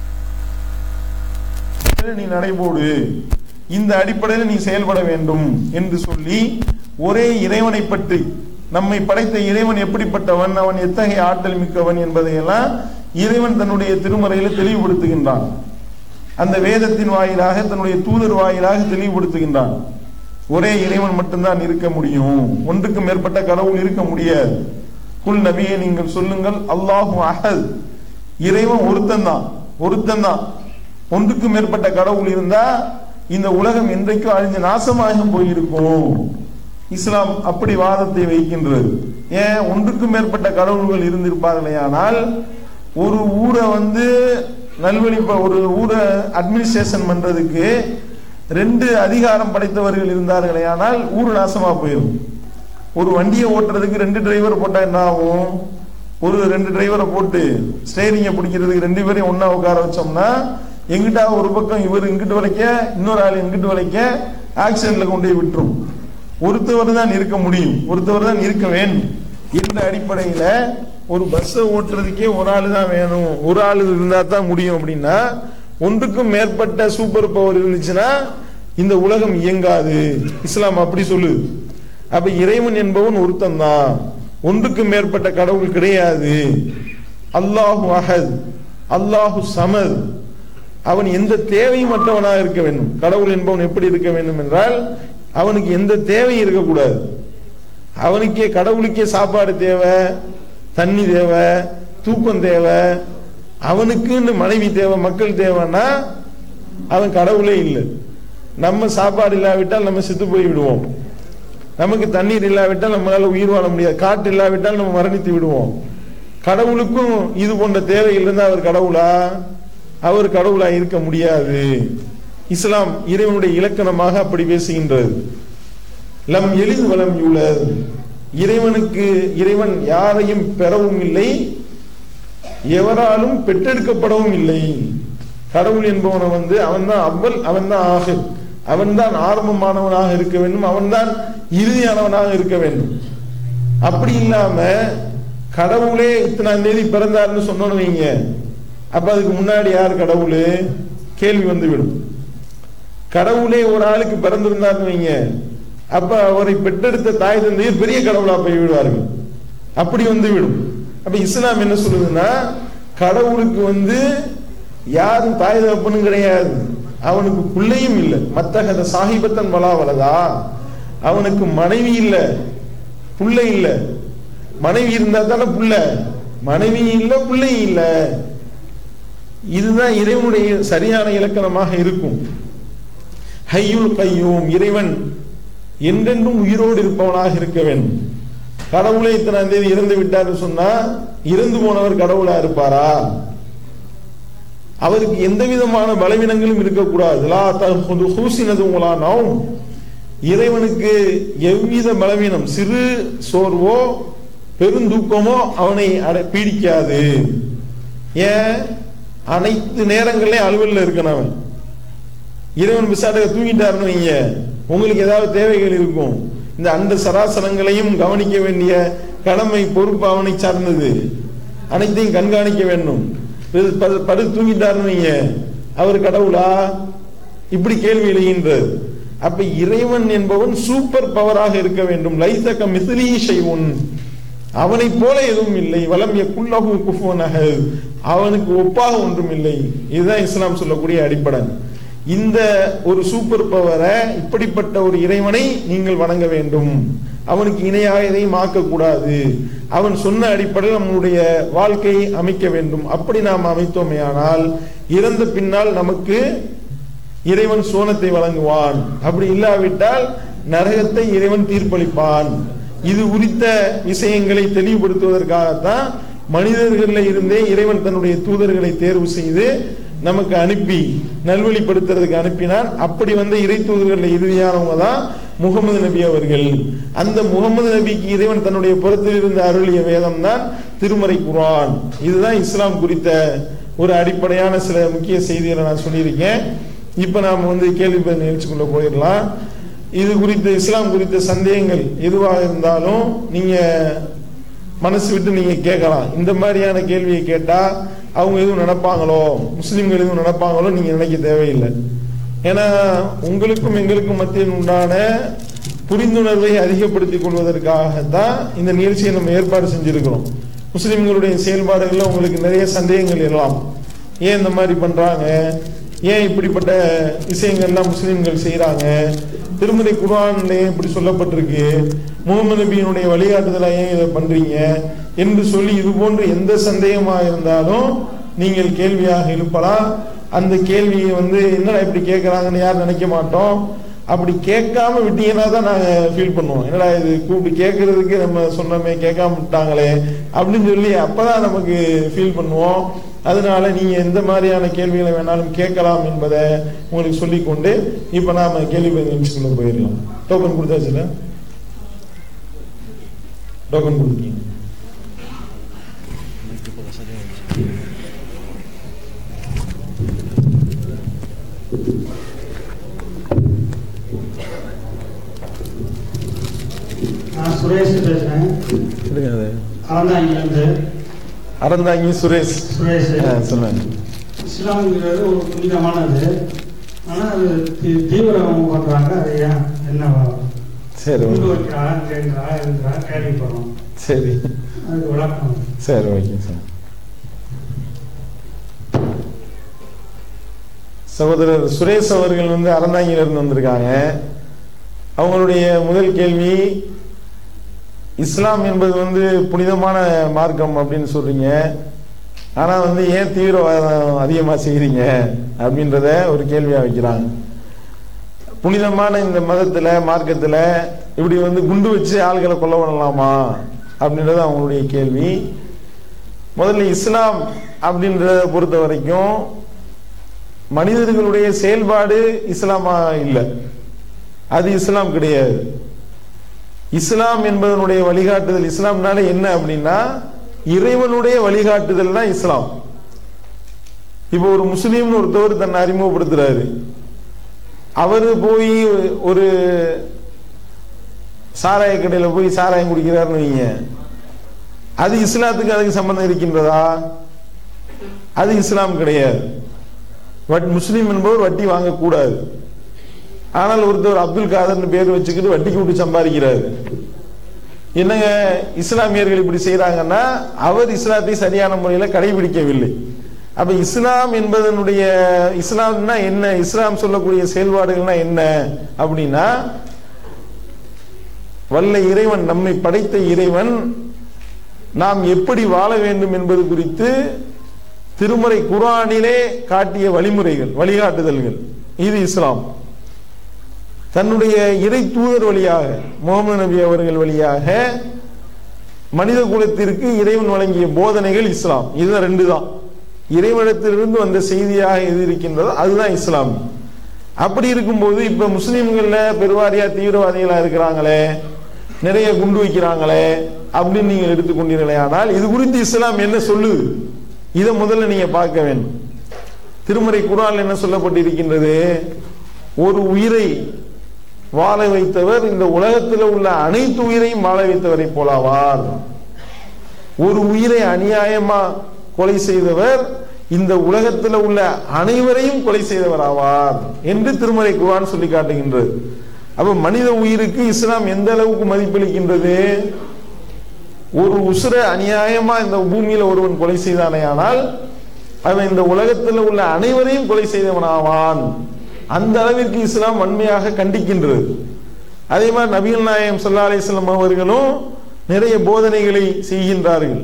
நீ நடைபோடு இந்த அடிப்படையில் நீ செயல்பட வேண்டும் என்று சொல்லி ஒரே இறைவனை பற்றி நம்மை படைத்த இறைவன் எப்படிப்பட்டவன் அவன் எத்தகைய ஆற்றல் மிக்கவன் என்பதையெல்லாம் இறைவன் தன்னுடைய திருமறையில தெளிவுபடுத்துகின்றான் அந்த வேதத்தின் வாயிலாக தன்னுடைய தூதர் வாயிலாக தெளிவுபடுத்துகின்றான் ஒரே இறைவன் மட்டும்தான் இருக்க முடியும் ஒன்றுக்கு மேற்பட்ட கடவுள் இருக்க முடியாது குல் நபியை நீங்கள் சொல்லுங்கள் அல்லாஹு அஹத் இறைவன் ஒருத்தன் தான் ஒருத்தன் தான் ஒன்றுக்கு மேற்பட்ட கடவுள் இருந்தா இந்த உலகம் என்றைக்கும் அழிஞ்சு நாசமாக போயிருக்கும் இஸ்லாம் அப்படி வாதத்தை வைக்கின்றது ஏன் ஒன்றுக்கு மேற்பட்ட கடவுள்கள் இருந்திருப்பார்களே ஆனால் ஒரு ஊரை வந்து நல்வழி ஒரு ஊரை அட்மினிஸ்ட்ரேஷன் பண்றதுக்கு ரெண்டு அதிகாரம் படைத்தவர்கள் இருந்தார்களே ஆனால் ஊர் நாசமா போயிடும் ஒரு வண்டியை ஓட்டுறதுக்கு ரெண்டு டிரைவர் போட்டா என்ன ஆகும் ஒரு ரெண்டு டிரைவரை போட்டு ஸ்டேரிங்க பிடிக்கிறதுக்கு ரெண்டு பேரையும் ஒண்ணா உட்கார வச்சோம்னா எங்கிட்ட ஒரு பக்கம் இவர் இங்கிட்டு வளைக்க இன்னொரு ஆள் எங்கிட்டு வளைக்க ஆக்சிடென்ட்ல கொண்டு போய் விட்டுரும் ஒருத்தவர் தான் இருக்க முடியும் ஒருத்தவர் தான் இருக்க வேண்டும் என்ற அடிப்படையில ஒரு பஸ்ஸை ஓட்டுறதுக்கே ஒரு ஆள் தான் வேணும் ஒரு ஆள் இருந்தா தான் முடியும் அப்படின்னா ஒன்றுக்கும் மேற்பட்ட சூப்பர் பவர் இருந்துச்சுன்னா இந்த உலகம் இயங்காது இஸ்லாம் அப்படி சொல்லுது அப்ப இறைவன் என்பவன் ஒருத்தன் தான் ஒன்றுக்கு மேற்பட்ட கடவுள் கிடையாது அல்லாஹு அஹத் அல்லாஹு சமத் அவன் எந்த தேவையும் மற்றவனாக இருக்க வேண்டும் கடவுள் என்பவன் எப்படி இருக்க வேண்டும் என்றால் அவனுக்கு எந்த தேவையும் இருக்கக்கூடாது அவனுக்கே கடவுளுக்கே சாப்பாடு தேவை தண்ணி தேவை தூக்கம் தேவை அவனுக்குன்னு மனைவி தேவை மக்கள் தேவைன்னா அவன் கடவுளே இல்லை நம்ம சாப்பாடு இல்லாவிட்டால் நம்ம செத்து போய் விடுவோம் நமக்கு தண்ணீர் இல்லாவிட்டால் நம்மளால உயிர் வாழ முடியாது காற்று இல்லாவிட்டால் நம்ம மரணித்து விடுவோம் கடவுளுக்கும் இது போன்ற தேவைகள் இருந்தால் அவர் கடவுளா அவர் கடவுளா இருக்க முடியாது இஸ்லாம் இறைவனுடைய இலக்கணமாக அப்படி பேசுகின்றது லம் எளிது வளம் யூலர் இறைவனுக்கு இறைவன் யாரையும் பெறவும் இல்லை எவராலும் பெற்றெடுக்கப்படவும் இல்லை கடவுள் என்பவனை வந்து அவன் தான் அவ்வல் அவன் தான் ஆகு அவன் தான் ஆரம்பமானவனாக இருக்க வேண்டும் அவன் தான் இறுதியானவனாக இருக்க வேண்டும் அப்படி இல்லாம கடவுளே இத்தனாம் தேதி பிறந்தாருன்னு சொன்னோன்னு வைங்க அப்ப அதுக்கு முன்னாடி யார் கடவுள் கேள்வி வந்துவிடும் கடவுளே ஒரு ஆளுக்கு பிறந்திருந்தாருன்னு வைங்க அப்ப அவரை பெற்றெடுத்த தாய் தந்தையர் பெரிய கடவுளா போய் விடுவார்கள் அப்படி வந்து விடும் அப்ப இஸ்லாம் என்ன சொல்லுதுன்னா கடவுளுக்கு வந்து யாரும் தாய் தகப்பனும் கிடையாது அவனுக்கு பிள்ளையும் இல்லை மத்தகத சாஹிபத்தன் வலாவலதா அவனுக்கு மனைவி இல்ல புள்ளை இல்ல மனைவி இருந்தா தானே புள்ள மனைவி இல்ல பிள்ளை இல்ல இதுதான் இறைவனுடைய சரியான இலக்கணமாக இருக்கும் ஹையுல் கையூம் இறைவன் என்றென்றும் உயிரோடு இருப்பவனாக இருக்க வேண்டும் கடவுளை இத்தனாம் தேதி இறந்து விட்டார் சொன்னா இறந்து போனவர் கடவுளா இருப்பாரா அவருக்கு எந்த விதமான பலவீனங்களும் இருக்கக்கூடாது லா தஹுது ஹூசினது உங்களா நவும் இறைவனுக்கு எவ்வித பலவீனம் சிறு சோர்வோ பெருந்தூக்கமோ அவனை அடை- பீடிக்காது ஏன் அனைத்து நேரங்களையும் அலுவலில் இருக்கணும் அவன் இறைவன் விசாரக தூங்கிட்டாருன்னு வைங்க உங்களுக்கு ஏதாவது தேவைகள் இருக்கும் இந்த அண்ட சராசரங்களையும் கவனிக்க வேண்டிய கடமை பொறுப்பு அவனை சார்ந்தது அனைத்தையும் கண்காணிக்க வேண்டும் படு- படு- படுத்து தூங்கிட்டாருன்னு வைங்க அவர் கடவுளா இப்படி கேள்வி எழுகின்றது அப்ப இறைவன் என்பவன் சூப்பர் பவராக இருக்க வேண்டும் லைசக மிசிலி ஷைஉன் அவனை போல எதுவும் இல்லை வலம் குல்லகு குஃபுவனக அவனுக்கு ஒப்பாக ஒன்றும் இல்லை இதுதான் இஸ்லாம் சொல்லக்கூடிய அடிப்படை இந்த ஒரு சூப்பர் பவரை இப்படிப்பட்ட ஒரு இறைவனை நீங்கள் வணங்க வேண்டும் அவனுக்கு இணையாக எதையும் ஆக்கக்கூடாது அவன் சொன்ன அடிப்படையில் நம்முடைய வாழ்க்கையை அமைக்க வேண்டும் அப்படி நாம் அமைத்தோமேயானால் இறந்த பின்னால் நமக்கு இறைவன் சோனத்தை வழங்குவான் அப்படி இல்லாவிட்டால் நரகத்தை இறைவன் தீர்ப்பளிப்பான் இது குறித்த விஷயங்களை தெளிவுபடுத்துவதற்காகத்தான் மனிதர்களில் இருந்தே இறைவன் தன்னுடைய தூதர்களை தேர்வு செய்து நமக்கு அனுப்பி நல்வழிப்படுத்துறதுக்கு அனுப்பினான் அப்படி வந்த இறை தூதர்களில் இறுதியானவங்க தான் முகமது நபி அவர்கள் அந்த முகமது நபிக்கு இறைவன் தன்னுடைய புறத்தில் இருந்து அருளிய வேதம் தான் திருமறை குர்ஆன் இதுதான் இஸ்லாம் குறித்த ஒரு அடிப்படையான சில முக்கிய செய்திகளை நான் சொல்லியிருக்கேன் இப்ப நாம வந்து கேள்வி பதில் நிகழ்ச்சிக்குள்ள போயிடலாம் இது குறித்த இஸ்லாம் குறித்த சந்தேகங்கள் எதுவாக இருந்தாலும் நீங்க மனசு விட்டு நீங்க கேட்கலாம் இந்த மாதிரியான கேள்வியை கேட்டா அவங்க எதுவும் நினைப்பாங்களோ முஸ்லிம்கள் எதுவும் நினைப்பாங்களோ நீங்க நினைக்க தேவையில்லை ஏன்னா உங்களுக்கும் எங்களுக்கும் மத்தியில் உண்டான புரிந்துணர்வை அதிகப்படுத்திக் கொள்வதற்காகத்தான் இந்த நிகழ்ச்சியை நம்ம ஏற்பாடு செஞ்சிருக்கிறோம் முஸ்லிம்களுடைய செயல்பாடுகள்ல உங்களுக்கு நிறைய சந்தேகங்கள் எழலாம் ஏன் இந்த மாதிரி பண்றாங்க ஏன் இப்படிப்பட்ட விஷயங்கள்லாம் முஸ்லிம்கள் செய்றாங்க திருமறை குர்ஆன்ல ஏன் இப்படி சொல்லப்பட்டிருக்கு முகமது நபியினுடைய வழிகாட்டுதலா ஏன் இதை பண்றீங்க என்று சொல்லி இது போன்ற எந்த சந்தேகமாக இருந்தாலும் நீங்கள் கேள்வியாக எழுப்பலாம் அந்த கேள்வியை வந்து என்னடா இப்படி கேட்கறாங்கன்னு யாரும் நினைக்க மாட்டோம் அப்படி கேட்காம விட்டீங்கன்னா தான் நாங்க ஃபீல் பண்ணுவோம் என்னடா இது கூப்பிட்டு கேட்கறதுக்கு நம்ம சொன்னோமே கேட்காம விட்டாங்களே அப்படின்னு சொல்லி அப்பதான் நமக்கு ஃபீல் பண்ணுவோம் அதனால நீங்க எந்த மாதிரியான கேள்விகளை வேணாலும் கேட்கலாம் என்பதை உங்களுக்கு சொல்லிக்கொண்டு இப்ப நாம கேள்வி பதில் நிமிஷத்துக்குள்ள போயிடலாம் டோக்கன் கொடுத்தாச்சுல டோக்கன் கொடுத்தீங்க நான் சுரேஷ் பேசுறேன் எடுங்க அது அறந்தாங்கிலிருந்து அறந்தாங்கி சுரேஷ் சுரேஷ் ஆ, சொல்லுங்க இஸ்லாம்ங்கிறது ஒரு புனிதமானது ஆனால் அது தீ- தீவிரம் பண்றாங்க அது ஏன் என்ன சரி கொண்டு ஓகே. வைக்கிறா கேட்கிறா இருக்கிறா கேள்விப்படுறோம் சரி அதுக்கு விளக்கம் சரி ஓகே சார் சகோதரர் சுரேஷ் அவர்கள் வந்து அறந்தாங்கில இருந்து வந்திருக்காங்க அவங்களுடைய முதல் கேள்வி இஸ்லாம் என்பது வந்து புனிதமான மார்க்கம் அப்படின்னு சொல்றீங்க ஆனா வந்து ஏன் தீவிரவாதம் அதிகமா செய்றீங்க அப்படின்றத ஒரு கேள்வியா வைக்கிறாங்க புனிதமான இந்த மதத்துல மார்க்கத்துல இப்படி வந்து குண்டு வச்சு ஆள்களை கொல்ல பண்ணலாமா அப்படின்றது அவங்களுடைய கேள்வி முதல்ல இஸ்லாம் அப்படின்றத பொறுத்த வரைக்கும் மனிதர்களுடைய செயல்பாடு இஸ்லாமா இல்லை அது இஸ்லாம் கிடையாது இஸ்லாம் என்பதனுடைய வழிகாட்டுதல் இஸ்லாம்னால என்ன அப்படின்னா இறைவனுடைய வழிகாட்டுதல் தான் இஸ்லாம் இப்போ ஒரு முஸ்லீம்னு ஒருத்தவர் தன்னை அறிமுகப்படுத்துறாரு அவரு போய் ஒரு சாராய கடையில போய் சாராயம் குடிக்கிறாருன்னு வைங்க அது இஸ்லாத்துக்கு அதுக்கு சம்பந்தம் இருக்கின்றதா அது இஸ்லாம் கிடையாது வட் முஸ்லீம் என்பவர் வட்டி வாங்கக்கூடாது ஆனால் ஒருத்தர் அப்துல் காதர்னு பேர் வச்சுக்கிட்டு வட்டிக்கு விட்டு சம்பாதிக்கிறாரு என்னங்க இஸ்லாமியர்கள் இப்படி செய்யறாங்கன்னா அவர் இஸ்லாத்தை சரியான முறையில் கடைபிடிக்கவில்லை அப்ப இஸ்லாம் என்பதனுடைய இஸ்லாம்னா என்ன இஸ்லாம் சொல்லக்கூடிய செயல்பாடுகள்னா என்ன அப்படின்னா வல்ல இறைவன் நம்மை படைத்த இறைவன் நாம் எப்படி வாழ வேண்டும் என்பது குறித்து திருமறை குர்ஆனிலே காட்டிய வழிமுறைகள் வழிகாட்டுதல்கள் இது இஸ்லாம் தன்னுடைய இறை தூதர் வழியாக முகமது நபி அவர்கள் வழியாக மனித குலத்திற்கு இறைவன் வழங்கிய போதனைகள் இஸ்லாம் இது ரெண்டு தான் இறைவனத்திலிருந்து வந்த செய்தியாக எது இருக்கின்றதோ அதுதான் இஸ்லாம் அப்படி இருக்கும்போது இப்ப முஸ்லிம்கள்ல பெருவாரியா தீவிரவாதிகளா இருக்கிறாங்களே நிறைய குண்டு வைக்கிறாங்களே அப்படின்னு நீங்க எடுத்துக்கொண்டீர்களே ஆனால் இது குறித்து இஸ்லாம் என்ன சொல்லுது இதை முதல்ல நீங்க பார்க்க வேண்டும் திருமறை குரான் என்ன சொல்லப்பட்டிருக்கின்றது ஒரு உயிரை வாழ வைத்தவர் இந்த உலகத்தில் உள்ள அனைத்து உயிரையும் வாழ வைத்தவரை போலாவார் ஒரு உயிரை அநியாயமா கொலை செய்தவர் இந்த உலகத்தில் உள்ள அனைவரையும் கொலை செய்தவர் ஆவார் என்று திருமலை குர்ஆன் சொல்லி காட்டுகின்றது அப்ப மனித உயிருக்கு இஸ்லாம் எந்த அளவுக்கு மதிப்பளிக்கின்றது ஒரு உசுர அநியாயமா இந்த பூமியில ஒருவன் கொலை செய்தானேயானால் அவன் இந்த உலகத்தில் உள்ள அனைவரையும் கொலை செய்தவனாவான் அந்த அளவிற்கு இஸ்லாம் வன்மையாக கண்டிக்கின்றது அதே மாதிரி நபிகள் நாயகம் ஸல்லல்லாஹு அலைஹி வஸல்லம் அவர்களும் நிறைய போதனைகளை செய்கின்றார்கள்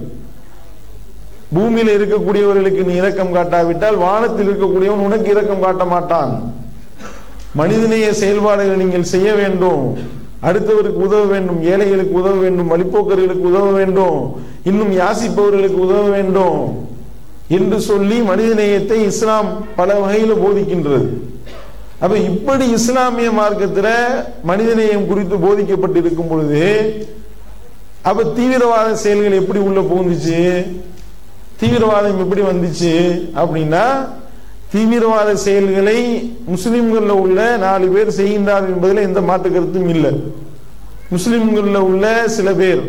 பூமியில இருக்கக்கூடியவர்களுக்கு நீ இரக்கம் காட்டாவிட்டால் வானத்தில் இருக்கக்கூடியவன் உனக்கு இரக்கம் காட்ட மாட்டான் மனிதநேய செயல்பாடுகளை நீங்கள் செய்ய வேண்டும் அடுத்தவருக்கு உதவ வேண்டும் ஏழைகளுக்கு உதவ வேண்டும் வழிப்போக்கர்களுக்கு உதவ வேண்டும் இன்னும் யாசிப்பவர்களுக்கு உதவ வேண்டும் என்று சொல்லி மனிதநேயத்தை இஸ்லாம் பல வகையில போதிக்கின்றது அப்ப இப்படி இஸ்லாமிய மார்க்கத்துல மனிதநேயம் குறித்து போதிக்கப்பட்டிருக்கும் பொழுது அப்ப தீவிரவாத செயல்கள் எப்படி உள்ள புகுந்துச்சு தீவிரவாதம் எப்படி வந்துச்சு அப்படின்னா தீவிரவாத செயல்களை முஸ்லிம்கள்ல உள்ள நாலு பேர் செய்கின்றார்கள் என்பதில் எந்த மாற்று கருத்தும் இல்லை முஸ்லிம்கள்ல உள்ள சில பேர்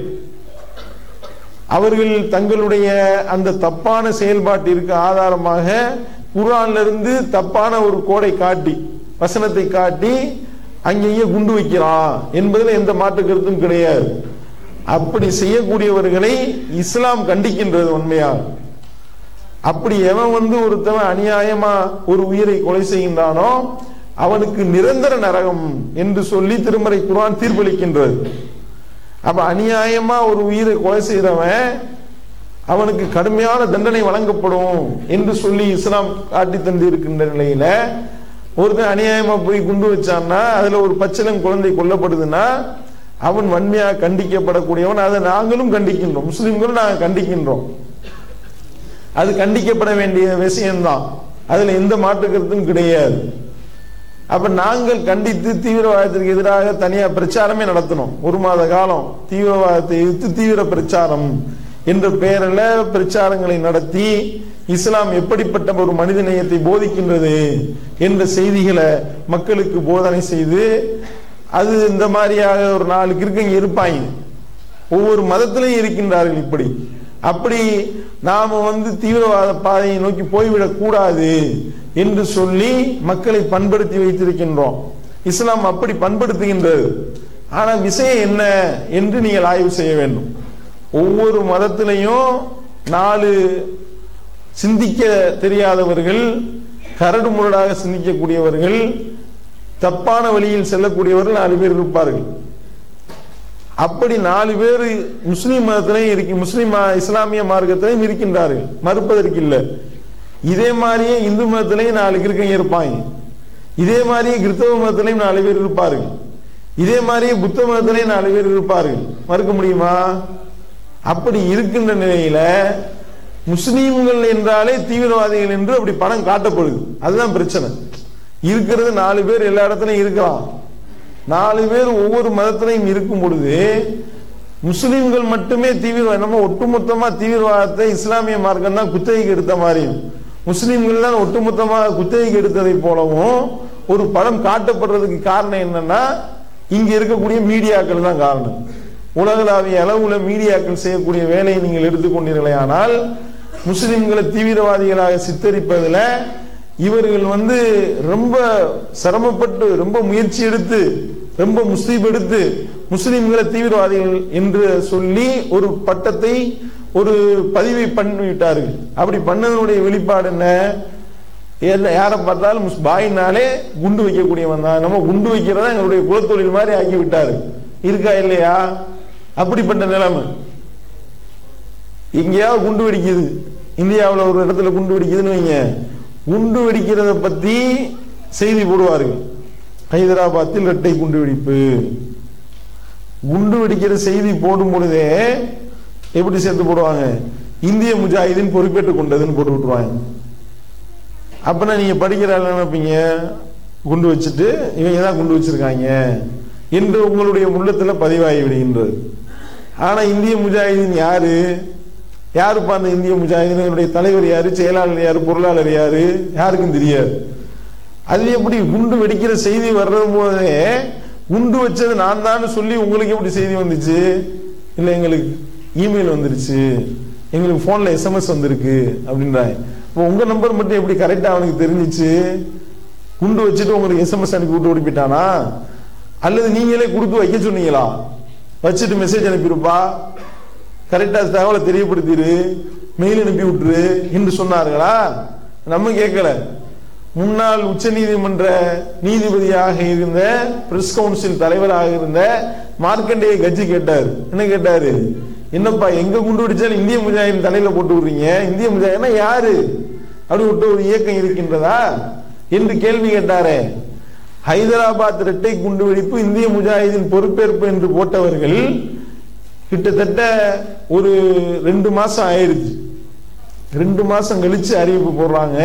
அவர்கள் தங்களுடைய அந்த தப்பான செயல்பாட்டிற்கு ஆதாரமாக குர்ஆன்ல இருந்து தப்பான ஒரு கோடை காட்டி வசனத்தை காட்டி அங்கேயே குண்டு வைக்கிறான் என்பதில் எந்த மாற்று கருத்தும் கிடையாது அப்படி செய்யக்கூடியவர்களை இஸ்லாம் கண்டிக்கின்றது உண்மையா அப்படி எவன் வந்து ஒருத்தவன் அநியாயமா ஒரு உயிரை கொலை செய்கின்றானோ அவனுக்கு நிரந்தர நரகம் என்று சொல்லி திருமறை குர்ஆன் தீர்ப்பளிக்கின்றது அப்ப அநியாயமா ஒரு உயிரை கொலை செய்தவன் அவனுக்கு கடுமையான தண்டனை வழங்கப்படும் என்று சொல்லி இஸ்லாம் காட்டி தந்து இருக்கின்ற நிலையில ஒருத்தன் அநியாயமா போய் குண்டு வச்சான்னா அதுல ஒரு பச்சிலம் குழந்தை கொல்லப்படுதுன்னா அவன் வன்மையாக கண்டிக்கப்படக்கூடியவன் அதை நாங்களும் கண்டிக்கின்றோம் முஸ்லிம்களும் நாங்கள் கண்டிக்கின்றோம் அது கண்டிக்கப்பட வேண்டிய விஷயம்தான் அதுல எந்த மாற்று கருத்தும் கிடையாது அப்ப நாங்கள் கண்டித்து தீவிரவாதத்திற்கு எதிராக தனியா பிரச்சாரமே நடத்தணும் ஒரு மாத காலம் தீவிரவாதத்தை எதிர்த்து தீவிர பிரச்சாரம் என்ற பெயரில் பிரச்சாரங்களை நடத்தி இஸ்லாம் எப்படிப்பட்ட ஒரு மனித நேயத்தை போதிக்கின்றது என்ற செய்திகளை மக்களுக்கு போதனை செய்து அது இந்த மாதிரியாக ஒரு நாலு கிறுக்கங்க இருப்பாங்க ஒவ்வொரு மதத்திலையும் இருக்கின்றார்கள் இப்படி அப்படி நாம வந்து தீவிரவாத பாதையை நோக்கி போய்விடக் கூடாது என்று சொல்லி மக்களை பண்படுத்தி வைத்திருக்கின்றோம் இஸ்லாம் அப்படி பண்படுத்துகின்றது ஆனா விஷயம் என்ன என்று நீங்கள் ஆய்வு செய்ய வேண்டும் ஒவ்வொரு மதத்திலையும் நாலு சிந்திக்க தெரியாதவர்கள் கரடு முரடாக சிந்திக்கக்கூடியவர்கள் தப்பான வழியில் செல்லக்கூடியவர்கள் நாலு பேர் இருப்பார்கள் அப்படி நாலு பேர் முஸ்லீம் மதத்திலையும் இருக்கு முஸ்லீம் ம- இஸ்லாமிய மார்க்கத்திலையும் இருக்கின்றார்கள் மறுப்பதற்கு இல்லை இதே மாதிரியே இந்து மதத்திலையும் நாலு கிருக்கங்க இருப்பாங்க இதே மாதிரியே கிறிஸ்தவ மதத்திலையும் நாலு பேர் இருப்பார்கள் இதே மாதிரியே புத்த மதத்திலையும் நாலு பேர் இருப்பார்கள் மறுக்க முடியுமா அப்படி இருக்கின்ற நிலையில முஸ்லீம்கள் என்றாலே தீவிரவாதிகள் என்று அப்படி படம் காட்டப்படுது அதுதான் பிரச்சனை இருக்கிறது நாலு பேர் எல்லா இடத்துலயும் இருக்கலாம் நாலு பேர் ஒவ்வொரு மதத்திலையும் இருக்கும் பொழுது முஸ்லிம்கள் மட்டுமே தீவிரவாதம் நம்ம ஒட்டுமொத்தமா தீவிரவாதத்தை இஸ்லாமிய மார்க்கம் தான் குத்தகைக்கு எடுத்த மாதிரியும் முஸ்லிம்கள் தான் ஒட்டுமொத்தமாக குத்தகைக்கு எடுத்ததை போலவும் ஒரு படம் காட்டப்படுறதுக்கு காரணம் என்னன்னா இங்க இருக்கக்கூடிய மீடியாக்கள் தான் காரணம் உலகளாவிய அளவுல மீடியாக்கள் செய்யக்கூடிய வேலையை நீங்கள் எடுத்துக்கொண்டீர்களே ஆனால் முஸ்லிம்களை தீவிரவாதிகளாக சித்தரிப்பதுல இவர்கள் வந்து ரொம்ப சிரமப்பட்டு ரொம்ப முயற்சி எடுத்து ரொம்ப முஸ்லீம் எடுத்து முஸ்லிம்களை தீவிரவாதிகள் என்று சொல்லி ஒரு பட்டத்தை ஒரு பதிவை பண்ணிவிட்டார்கள் அப்படி பண்ணதனுடைய வெளிப்பாடு என்ன என்ன- யாரை பார்த்தாலும் முஸ்- பாயினாலே குண்டு வைக்கக்கூடியவன் தான் நம்ம குண்டு வைக்கிறதா எங்களுடைய குலத்தொழில் மாதிரி ஆக்கி விட்டாரு இருக்கா இல்லையா அப்படிப்பட்ட நிலைமை எங்கேயாவது குண்டு வெடிக்குது இந்தியாவில் ஒரு இடத்துல குண்டு வெடிக்குதுன்னு வைங்க குண்டு வெடிக்கிறத பத்தி செய்தி போடுவார்கள் ஹைதராபாத்தில் இரட்டை குண்டு வெடிப்பு குண்டு வெடிக்கிற செய்தி போடும் பொழுதே எப்படி சேர்த்து போடுவாங்க இந்திய முஜாஹிதீன் பொறுப்பேற்றுக் கொண்டதுன்னு போட்டு விட்டுருவாங்க அப்பனா நீங்க படிக்கிற ஆள் என்ன நினைப்பீங்க குண்டு வச்சுட்டு இவங்க தான் குண்டு வச்சிருக்காங்க என்று உங்களுடைய உள்ளத்துல பதிவாகி விடுகின்றது ஆனா இந்திய முஜாஹிதீன் யாரு யாருப்பா அந்த இந்திய முஜாஹிதீனுடைய தலைவர் யாரு செயலாளர் யாரு பொருளாளர் யாரு யாருக்கும் தெரியாது அது எப்படி குண்டு வெடிக்கிற செய்தி வர்றது போதே குண்டு வச்சது நான் தான் சொல்லி உங்களுக்கு எப்படி செய்தி வந்துச்சு இல்ல எங்களுக்கு இமெயில் வந்துருச்சு எங்களுக்கு போன்ல எஸ்எம்எஸ் வந்திருக்கு அப்படின்றாங்க இப்போ உங்க நம்பர் மட்டும் எப்படி கரெக்டா அவனுக்கு தெரிஞ்சிச்சு குண்டு வச்சுட்டு உங்களுக்கு எஸ்எம்எஸ் அனுப்பி விட்டு ஓடி போயிட்டானா அல்லது நீங்களே கொடுத்து வைக்க சொன்னீங்களா வச்சுட்டு மெசேஜ் அனுப்பியிருப்பா கரெக்டா தகவலை தெரியப்படுத்திடு மெயில் அனுப்பி விட்டுரு என்று சொன்னார்களா நம்ம கேட்கல முன்னாள் உச்ச நீதிமன்ற நீதிபதியாக இருந்த பிரஸ் கவுன்சில் தலைவராக இருந்த மார்க்கண்டேய கட்சி கேட்டார் என்ன கேட்டாரு என்னப்பா எங்க குண்டு வெடிச்சாலும் இந்திய முஜாஹிதின் தலையில போட்டு விடுறீங்க இந்திய முஜாஹித்னா யாரு அப்படி விட்டு ஒரு இயக்கம் இருக்கின்றதா என்று கேள்வி கேட்டாரே ஹைதராபாத் இரட்டை குண்டு வெடிப்பு இந்திய முஜாஹிதின் பொறுப்பேற்பு என்று போட்டவர்கள் கிட்டத்தட்ட ஒரு ரெண்டு மாசம் ஆயிருச்சு ரெண்டு மாசம் கழிச்சு அறிவிப்பு போடுறாங்க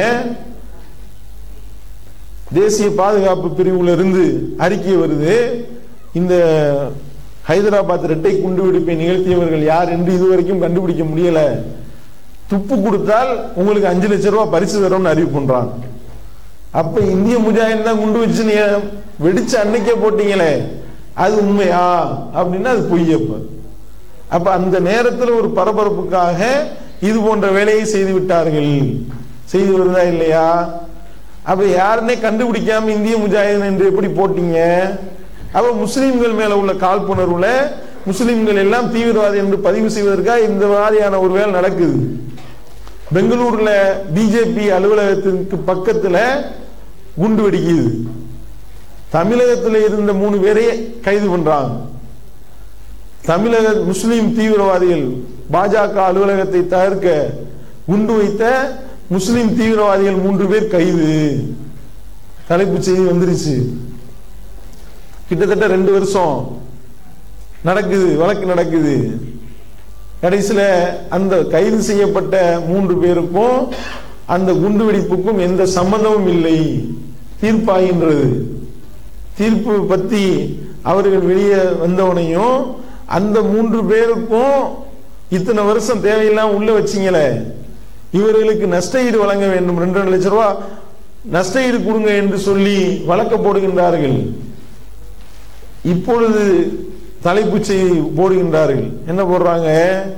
தேசிய பாதுகாப்பு பிரிவுல இருந்து அறிக்கை வருது இந்த ஹைதராபாத் இரட்டை குண்டு வெடிப்பை நிகழ்த்தியவர்கள் யார் என்று இதுவரைக்கும் கண்டுபிடிக்க முடியல துப்பு கொடுத்தால் உங்களுக்கு அஞ்சு லட்சம் ரூபாய் பரிசு தரோம்னு அறிவிப்பு பண்றாங்க அப்ப இந்திய முஜாஹின் தான் குண்டு வச்சு நீ வெடிச்ச அன்னைக்கே போட்டீங்களே அது உண்மையா அப்படின்னா அது பொய் அப்ப அப்ப அந்த நேரத்தில் ஒரு பரபரப்புக்காக இது போன்ற வேலையை செய்து விட்டார்கள் செய்து வருதா இல்லையா அப்ப யாருன்னே கண்டுபிடிக்காம இந்திய முஜாஹிதீன் என்று எப்படி போட்டீங்க அப்ப முஸ்லிம்கள் மேல உள்ள காழ்ப்புணர்வுல முஸ்லிம்கள் எல்லாம் தீவிரவாதி என்று பதிவு செய்வதற்காக இந்த மாதிரியான ஒரு வேலை நடக்குது பெங்களூர்ல பிஜேபி அலுவலகத்திற்கு பக்கத்துல குண்டு வெடிக்குது தமிழகத்தில் இருந்த மூணு பேரை கைது பண்றாங்க தமிழக முஸ்லிம் தீவிரவாதிகள் பாஜக அலுவலகத்தை தகர்க்க குண்டு வைத்த முஸ்லிம் தீவிரவாதிகள் மூன்று பேர் கைது தலைப்புச் செய்தி வந்துருச்சு கிட்டத்தட்ட ரெண்டு வருஷம் நடக்குது வழக்கு நடக்குது கடைசியில அந்த கைது செய்யப்பட்ட மூன்று பேருக்கும் அந்த குண்டு வெடிப்புக்கும் எந்த சம்பந்தமும் இல்லை தீர்ப்பாகின்றது தீர்ப்பு பத்தி அவர்கள் வெளியே வந்தவனையும் அந்த மூன்று பேருக்கும் இத்தனை வருஷம் தேவையில்லாம உள்ள வச்சீங்களே இவர்களுக்கு நஷ்ட ஈடு வழங்க வேண்டும் ரெண்டு ரெண்டு லட்சம் ரூபாய் நஷ்ட ஈடு கொடுங்க என்று சொல்லி வழக்க போடுகின்றார்கள் இப்பொழுது தலைப்புச் செய்தி போடுகின்றார்கள் என்ன போடுறாங்க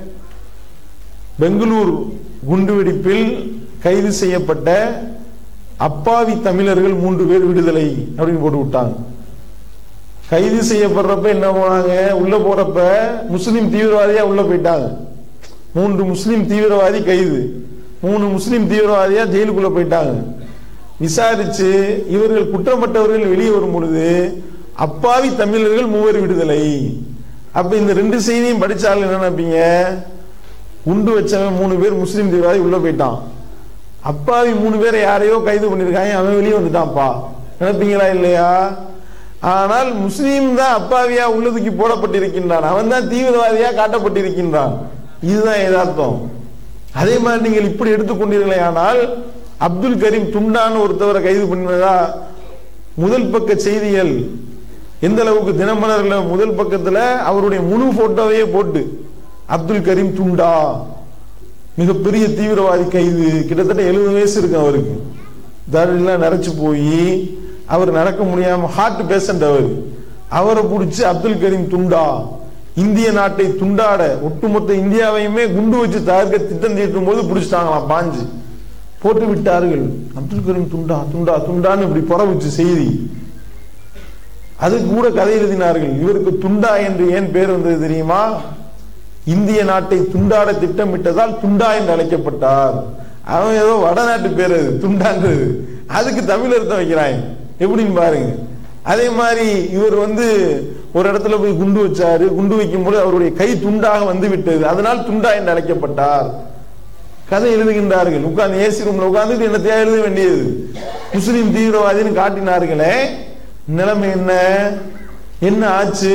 பெங்களூர் குண்டுவெடிப்பில் கைது செய்யப்பட்ட அப்பாவி தமிழர்கள் மூன்று பேர் விடுதலை அப்படின்னு போட்டு விட்டாங்க கைது செய்யப்படுறப்ப என்ன போனாங்க உள்ள போறப்ப முஸ்லிம் தீவிரவாதியா உள்ள போயிட்டாங்க மூன்று முஸ்லிம் தீவிரவாதி கைது மூணு முஸ்லிம் தீவிரவாதியா ஜெயிலுக்குள்ள போயிட்டாங்க விசாரிச்சு இவர்கள் குற்றப்பட்டவர்கள் வெளியே வரும் பொழுது அப்பாவி தமிழர்கள் மூவர் விடுதலை அப்ப இந்த ரெண்டு செய்தியும் படிச்சாலும் என்ன நினைப்பீங்க குண்டு வச்சவன் மூணு பேர் முஸ்லிம் தீவிரவாதி உள்ள போயிட்டான் அப்பாவி மூணு பேரை யாரையோ கைது பண்ணிருக்காங்க அவன் வெளியே வந்துட்டான்ப்பா நினைப்பீங்களா இல்லையா ஆனால் முஸ்லீம் தான் அப்பாவியா உள்ளதுக்கு போடப்பட்டிருக்கின்றான் அவன் தான் தீவிரவாதியா காட்டப்பட்டிருக்கின்றான் இதுதான் யதார்த்தம் அதே மாதிரி நீங்கள் இப்படி எடுத்துக்கொண்டீர்களே ஆனால் அப்துல் கரீம் துண்டான்னு ஒருத்தவரை கைது பண்ணதா முதல் பக்க செய்திகள் எந்த அளவுக்கு தினமலர்ல முதல் பக்கத்துல அவருடைய முழு போட்டோவையே போட்டு அப்துல் கரீம் துண்டா மிகப்பெரிய தீவிரவாதி கைது கிட்டத்தட்ட எழுபது வயசு இருக்கு அவருக்கு தடெல்லாம் நிறைச்சு போய் அவர் நடக்க முடியாம ஹார்ட் பேஷண்ட் அவர் அவரை பிடிச்சி அப்துல் கரீம் துண்டா இந்திய நாட்டை துண்டாட ஒட்டுமொத்த இந்தியாவையுமே குண்டு வச்சு தகர்க்க திட்டம் தீட்டும் போது பிடிச்சிட்டாங்களாம் பாஞ்சு போட்டு விட்டார்கள் அப்துல் கரீம் துண்டா துண்டா துண்டான்னு இப்படி பரவுச்சு செய்தி அது கூட கதை எழுதினார்கள் இவருக்கு துண்டா என்று ஏன் பேர் வந்தது தெரியுமா இந்திய நாட்டை துண்டாட திட்டமிட்டதால் துண்டா என்று அழைக்கப்பட்டார் அவன் ஏதோ வடநாட்டு பேர் அது துண்டான்றது அதுக்கு தமிழ் அர்த்தம் வைக்கிறான் எப்படின்னு பாருங்க அதே மாதிரி இவர் வந்து ஒரு இடத்துல போய் குண்டு வச்சாரு குண்டு வைக்கும் போது அவருடைய கை துண்டாக வந்து விட்டது அதனால் துண்டா என்று அழைக்கப்பட்டார் கதை எழுதுகின்றார்கள் உட்கார்ந்து ஏசி ரூம்ல உட்கார்ந்து என்னத்தையா எழுத வேண்டியது முஸ்லிம் தீவிரவாதின்னு காட்டினார்களே நிலைமை என்ன என்ன ஆச்சு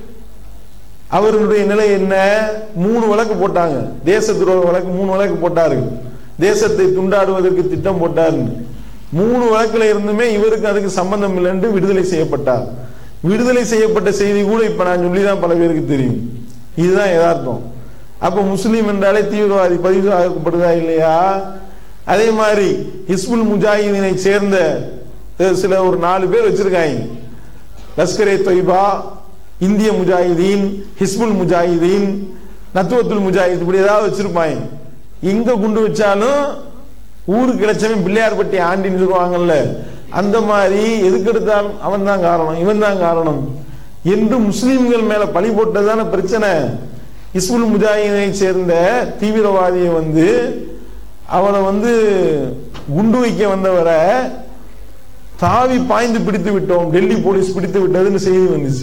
அவர்களுடைய நிலை என்ன மூணு வழக்கு போட்டாங்க தேச துரோக வழக்கு மூணு வழக்கு போட்டார்கள் தேசத்தை துண்டாடுவதற்கு திட்டம் போட்டாருன்னு மூணு வழக்குல இருந்துமே இவருக்கு அதுக்கு சம்பந்தம் இல்லைன்னு விடுதலை செய்யப்பட்டார் விடுதலை செய்யப்பட்ட செய்தி கூட இப்ப நான் சொல்லிதான் பல பேருக்கு தெரியும் இதுதான் யதார்த்தம் அப்ப முஸ்லீம் என்றாலே தீவிரவாதி பதிவு ஆக்கப்படுதா இல்லையா அதே மாதிரி ஹிஸ்புல் முஜாஹிதீனை சேர்ந்த சில ஒரு நாலு பேர் வச்சிருக்காங்க லஷ்கரே தொய்பா இந்திய முஜாஹிதீன் ஹிஸ்புல் முஜாஹிதீன் நத்துவத்துல் முஜாஹித் இப்படி ஏதாவது வச்சிருப்பாங்க எங்க குண்டு வச்சாலும் ஊருக்கு கிடைச்சவன் பிள்ளையார்பட்டி ஆண்டின்னு சொல்லுவாங்கல்ல அந்த மாதிரி எதுக்கு எடுத்தாலும் அவன் தான் காரணம் இவன் தான் காரணம் என்று முஸ்லிம்கள் மேல பழி போட்டதான பிரச்சனை இஸ்புல் முஜாஹிதை சேர்ந்த தீவிரவாதியை வந்து அவனை வந்து குண்டு வைக்க வந்தவரை தாவி பாய்ந்து பிடித்து விட்டோம் டெல்லி போலீஸ் பிடித்து விட்டதுன்னு செய்தி வந்துச்சு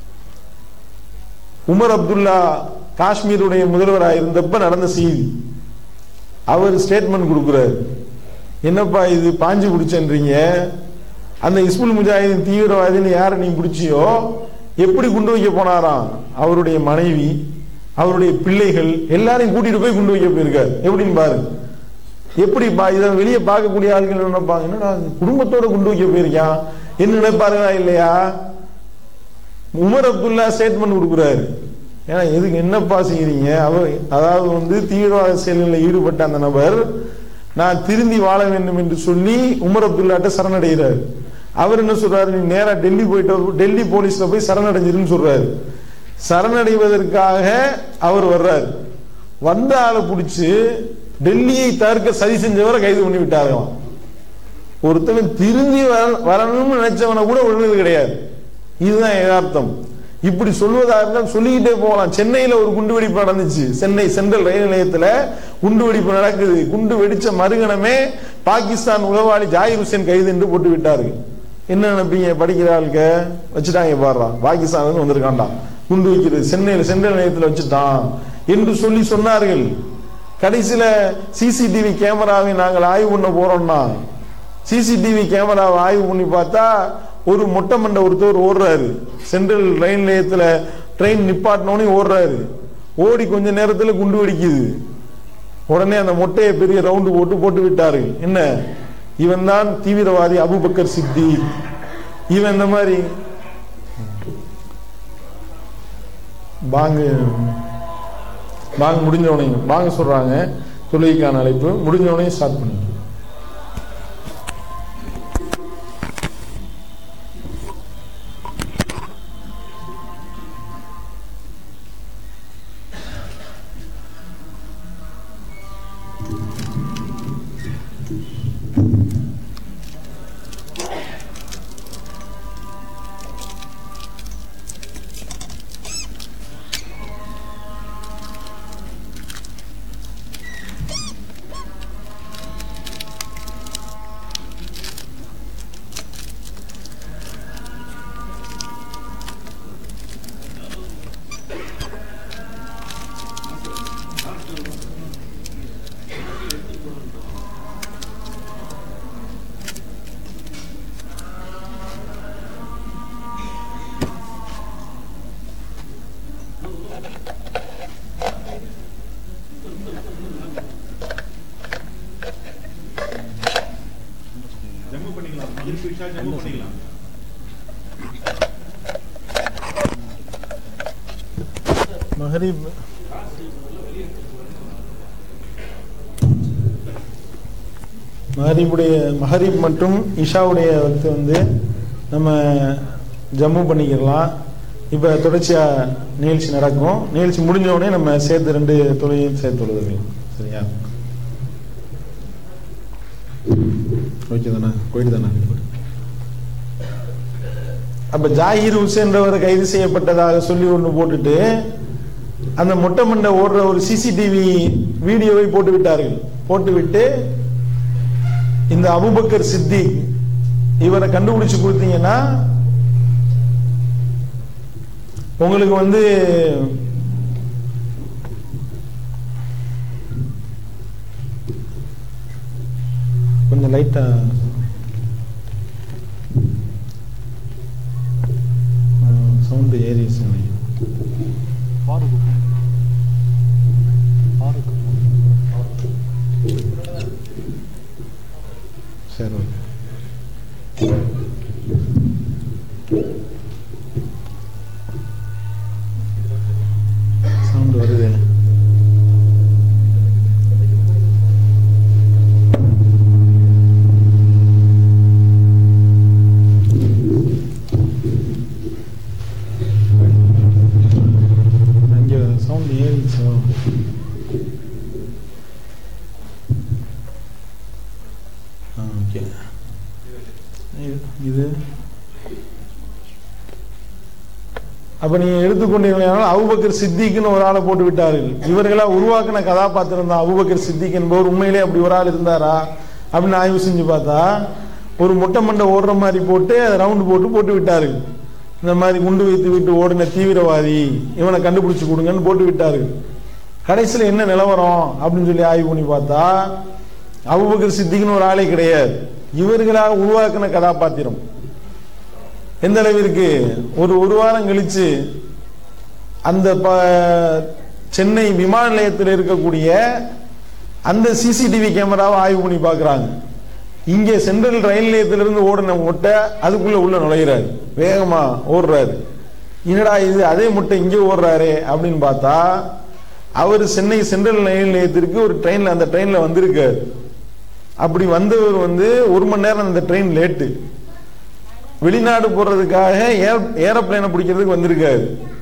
உமர் அப்துல்லா காஷ்மீருடைய முதல்வராக இருந்தப்ப நடந்த செய்தி அவர் ஸ்டேட்மெண்ட் கொடுக்கிறார் என்னப்பா இது பாஞ்சு பிடிச்சன்றீங்க அந்த இஸ்புல் முஜாஹிதின் தீவிரவாதின்னு யாரை நீ பிடிச்சியோ எப்படி குண்டு வைக்க போனாராம் அவருடைய மனைவி அவருடைய பிள்ளைகள் எல்லாரையும் கூட்டிட்டு போய் குண்டு வைக்க போயிருக்காரு எப்படின்னு பாரு எப்படி பா இதை வெளியே பார்க்கக்கூடிய ஆட்கள் என்ன நினைப்பாங்க என்னடா குடும்பத்தோட குண்டு வைக்க போயிருக்கான் என்ன நினைப்பாருங்களா இல்லையா உமர் அப்துல்லா ஸ்டேட்மெண்ட் கொடுக்குறாரு ஏன்னா எதுக்கு என்னப்பா செய்யறீங்க அவர் அதாவது வந்து தீவிரவாத செயல்களில் ஈடுபட்ட அந்த நபர் நான் திருந்தி வாழ வேண்டும் என்று சொல்லி உமர் அப்துல்லாட்ட சரணடைகிறார் அவர் என்ன சொல்றாரு நீ நேரா டெல்லி போயிட்டு டெல்லி போலீஸ்ல போய் சரணடைஞ்சிருன்னு சொல்றாரு சரணடைவதற்காக அவர் வர்றாரு வந்த ஆளை பிடிச்சு டெல்லியை தவிர்க்க சதி செஞ்சவரை கைது பண்ணி விட்டார்களாம் ஒருத்தவன் திரும்பி வர- வரணும்னு நினைச்சவனை கூட விடுறது கிடையாது இதுதான் யதார்த்தம் இப்படி சொல்வதா இருந்தால் சொல்லிக்கிட்டே போகலாம் சென்னையில ஒரு குண்டு வெடிப்பு நடந்துச்சு சென்னை சென்ட்ரல் ரயில் நிலையத்துல குண்டு வெடிப்பு நடக்குது குண்டு வெடிச்ச மறுகணமே பாகிஸ்தான் உளவாளி ஜாகிர் ஹுசேன் கைது என்று போட்டு விட்டார்கள் என்ன நினைப்பீங்க படிக்கிற ஆளுக்க வச்சுட்டாங்க பாடுறான் பாகிஸ்தான் வந்திருக்கான்டா குண்டு வைக்கிறது சென்னையில சென்ட்ரல் நிலையத்துல வச்சுட்டான் என்று சொல்லி சொன்னார்கள் கடைசியில சிசிடிவி கேமராவை நாங்கள் ஆய்வு பண்ண போறோம்னா சிசிடிவி கேமராவை ஆய்வு பண்ணி பார்த்தா ஒரு மொட்டை மண்டை ஒருத்தர் ஓடுறாரு சென்ட்ரல் ரயில் நிலையத்துல ட்ரெயின் நிப்பாட்டினோடனே ஓடுறாரு ஓடி கொஞ்ச நேரத்துல குண்டு வெடிக்குது உடனே அந்த மொட்டையை பெரிய ரவுண்டு போட்டு போட்டு விட்டாரு என்ன இவன் தான் தீவிரவாதி அபுபக்கர் சித்தி இவன் இந்த மாதிரி பாங்கு பாங்கு முடிஞ்ச உடனே பாங்க சொல்றாங்க தொழுகைக்கான அழைப்பு முடிஞ்ச உடனே ஸ்டார்ட் பண்ணுங்க ஜம்மு பண்ணிக்கலாம் இருக்கு விஷா ஜம்மு பண்ணிக்கலாம் மஹரிப் மஹரிபுடைய மஹரிப் மற்றும் இஷாவுடைய வக்து வந்து நம்ம ஜம்மு பண்ணிக்கிறலாம் இப்போ தொடர்ச்சியா நிகழ்ச்சி நடக்கும் நிகழ்ச்சி முடிஞ்ச உடனே நம்ம சேர்த்து ரெண்டு தொழிலையும் சேர்த்து தொழுதுக்கலாம் சரியா ஓகே தானே போயிட்டு தானே அப்ப ஜாகிர் ஹுசேன்றவர் கைது செய்யப்பட்டதாக சொல்லி ஒண்ணு போட்டுட்டு அந்த மொட்டை மண்டை ஓடுற ஒரு சிசிடிவி வீடியோவை போட்டு விட்டார்கள் போட்டுவிட்டு இந்த அபுபக்கர் சித்திக் இவரை கண்டுபிடிச்சு கொடுத்தீங்கன்னா உங்களுக்கு வந்து கொஞ்சம் லைட்டா சவுண்டு ஏறிச்சு சரி சவுண்டு வருது அங்கே சவுண்ட் ஏறிச்சோ இது அப்ப நீங்க எடுத்துக்கொண்டீர்கள் அபுபக்கர் சித்திக்னு ஒரு ஆளை போட்டு விட்டார்கள் இவர்களா உருவாக்கின கதாபாத்திரம் தான் அபுபக்கர் சித்திக் என்பவர் உண்மையிலே அப்படி ஒரு ஆள் இருந்தாரா அப்படின்னு ஆய்வு செஞ்சு பார்த்தா ஒரு முட்டை மண்டை ஓடுற மாதிரி போட்டு அதை ரவுண்டு போட்டு போட்டு விட்டார்கள் இந்த மாதிரி குண்டு வைத்து விட்டு ஓடின தீவிரவாதி இவனை கண்டுபிடிச்சு கொடுங்கன்னு போட்டு விட்டார்கள் கடைசியில் என்ன நிலவரம் அப்படின்னு சொல்லி ஆய்வு பண்ணி பார்த்தா அபுபக்கர் சித்திக்னு ஒரு ஆளே கிடையாது இவர்களாக உருவாக்கின கதாபாத்திரம் எந்த அளவிற்கு ஒரு ஒரு வாரம் கழிச்சு அந்த ப- சென்னை விமான நிலையத்தில் இருக்கக்கூடிய அந்த சிசிடிவி கேமராவை ஆய்வு பண்ணி பார்க்கறாங்க இங்கே சென்ட்ரல் ரயில் நிலையத்திலிருந்து ஓடின முட்டை அதுக்குள்ள உள்ள நுழையிறாரு வேகமா ஓடுறாரு என்னடா இது அதே முட்டை இங்கே ஓடுறாரே அப்படின்னு பார்த்தா அவர் சென்னை சென்ட்ரல் ரயில் நிலையத்திற்கு ஒரு ட்ரெயின்ல அந்த ட்ரெயின்ல வந்திருக்காரு அப்படி வந்தவர் வந்து ஒரு மணி நேரம் அந்த ட்ரெயின் லேட்டு வெளிநாடு போறதுக்காக ஏர் ஏரோப்ளேனை பிடிக்கிறதுக்கு வந்திருக்காரு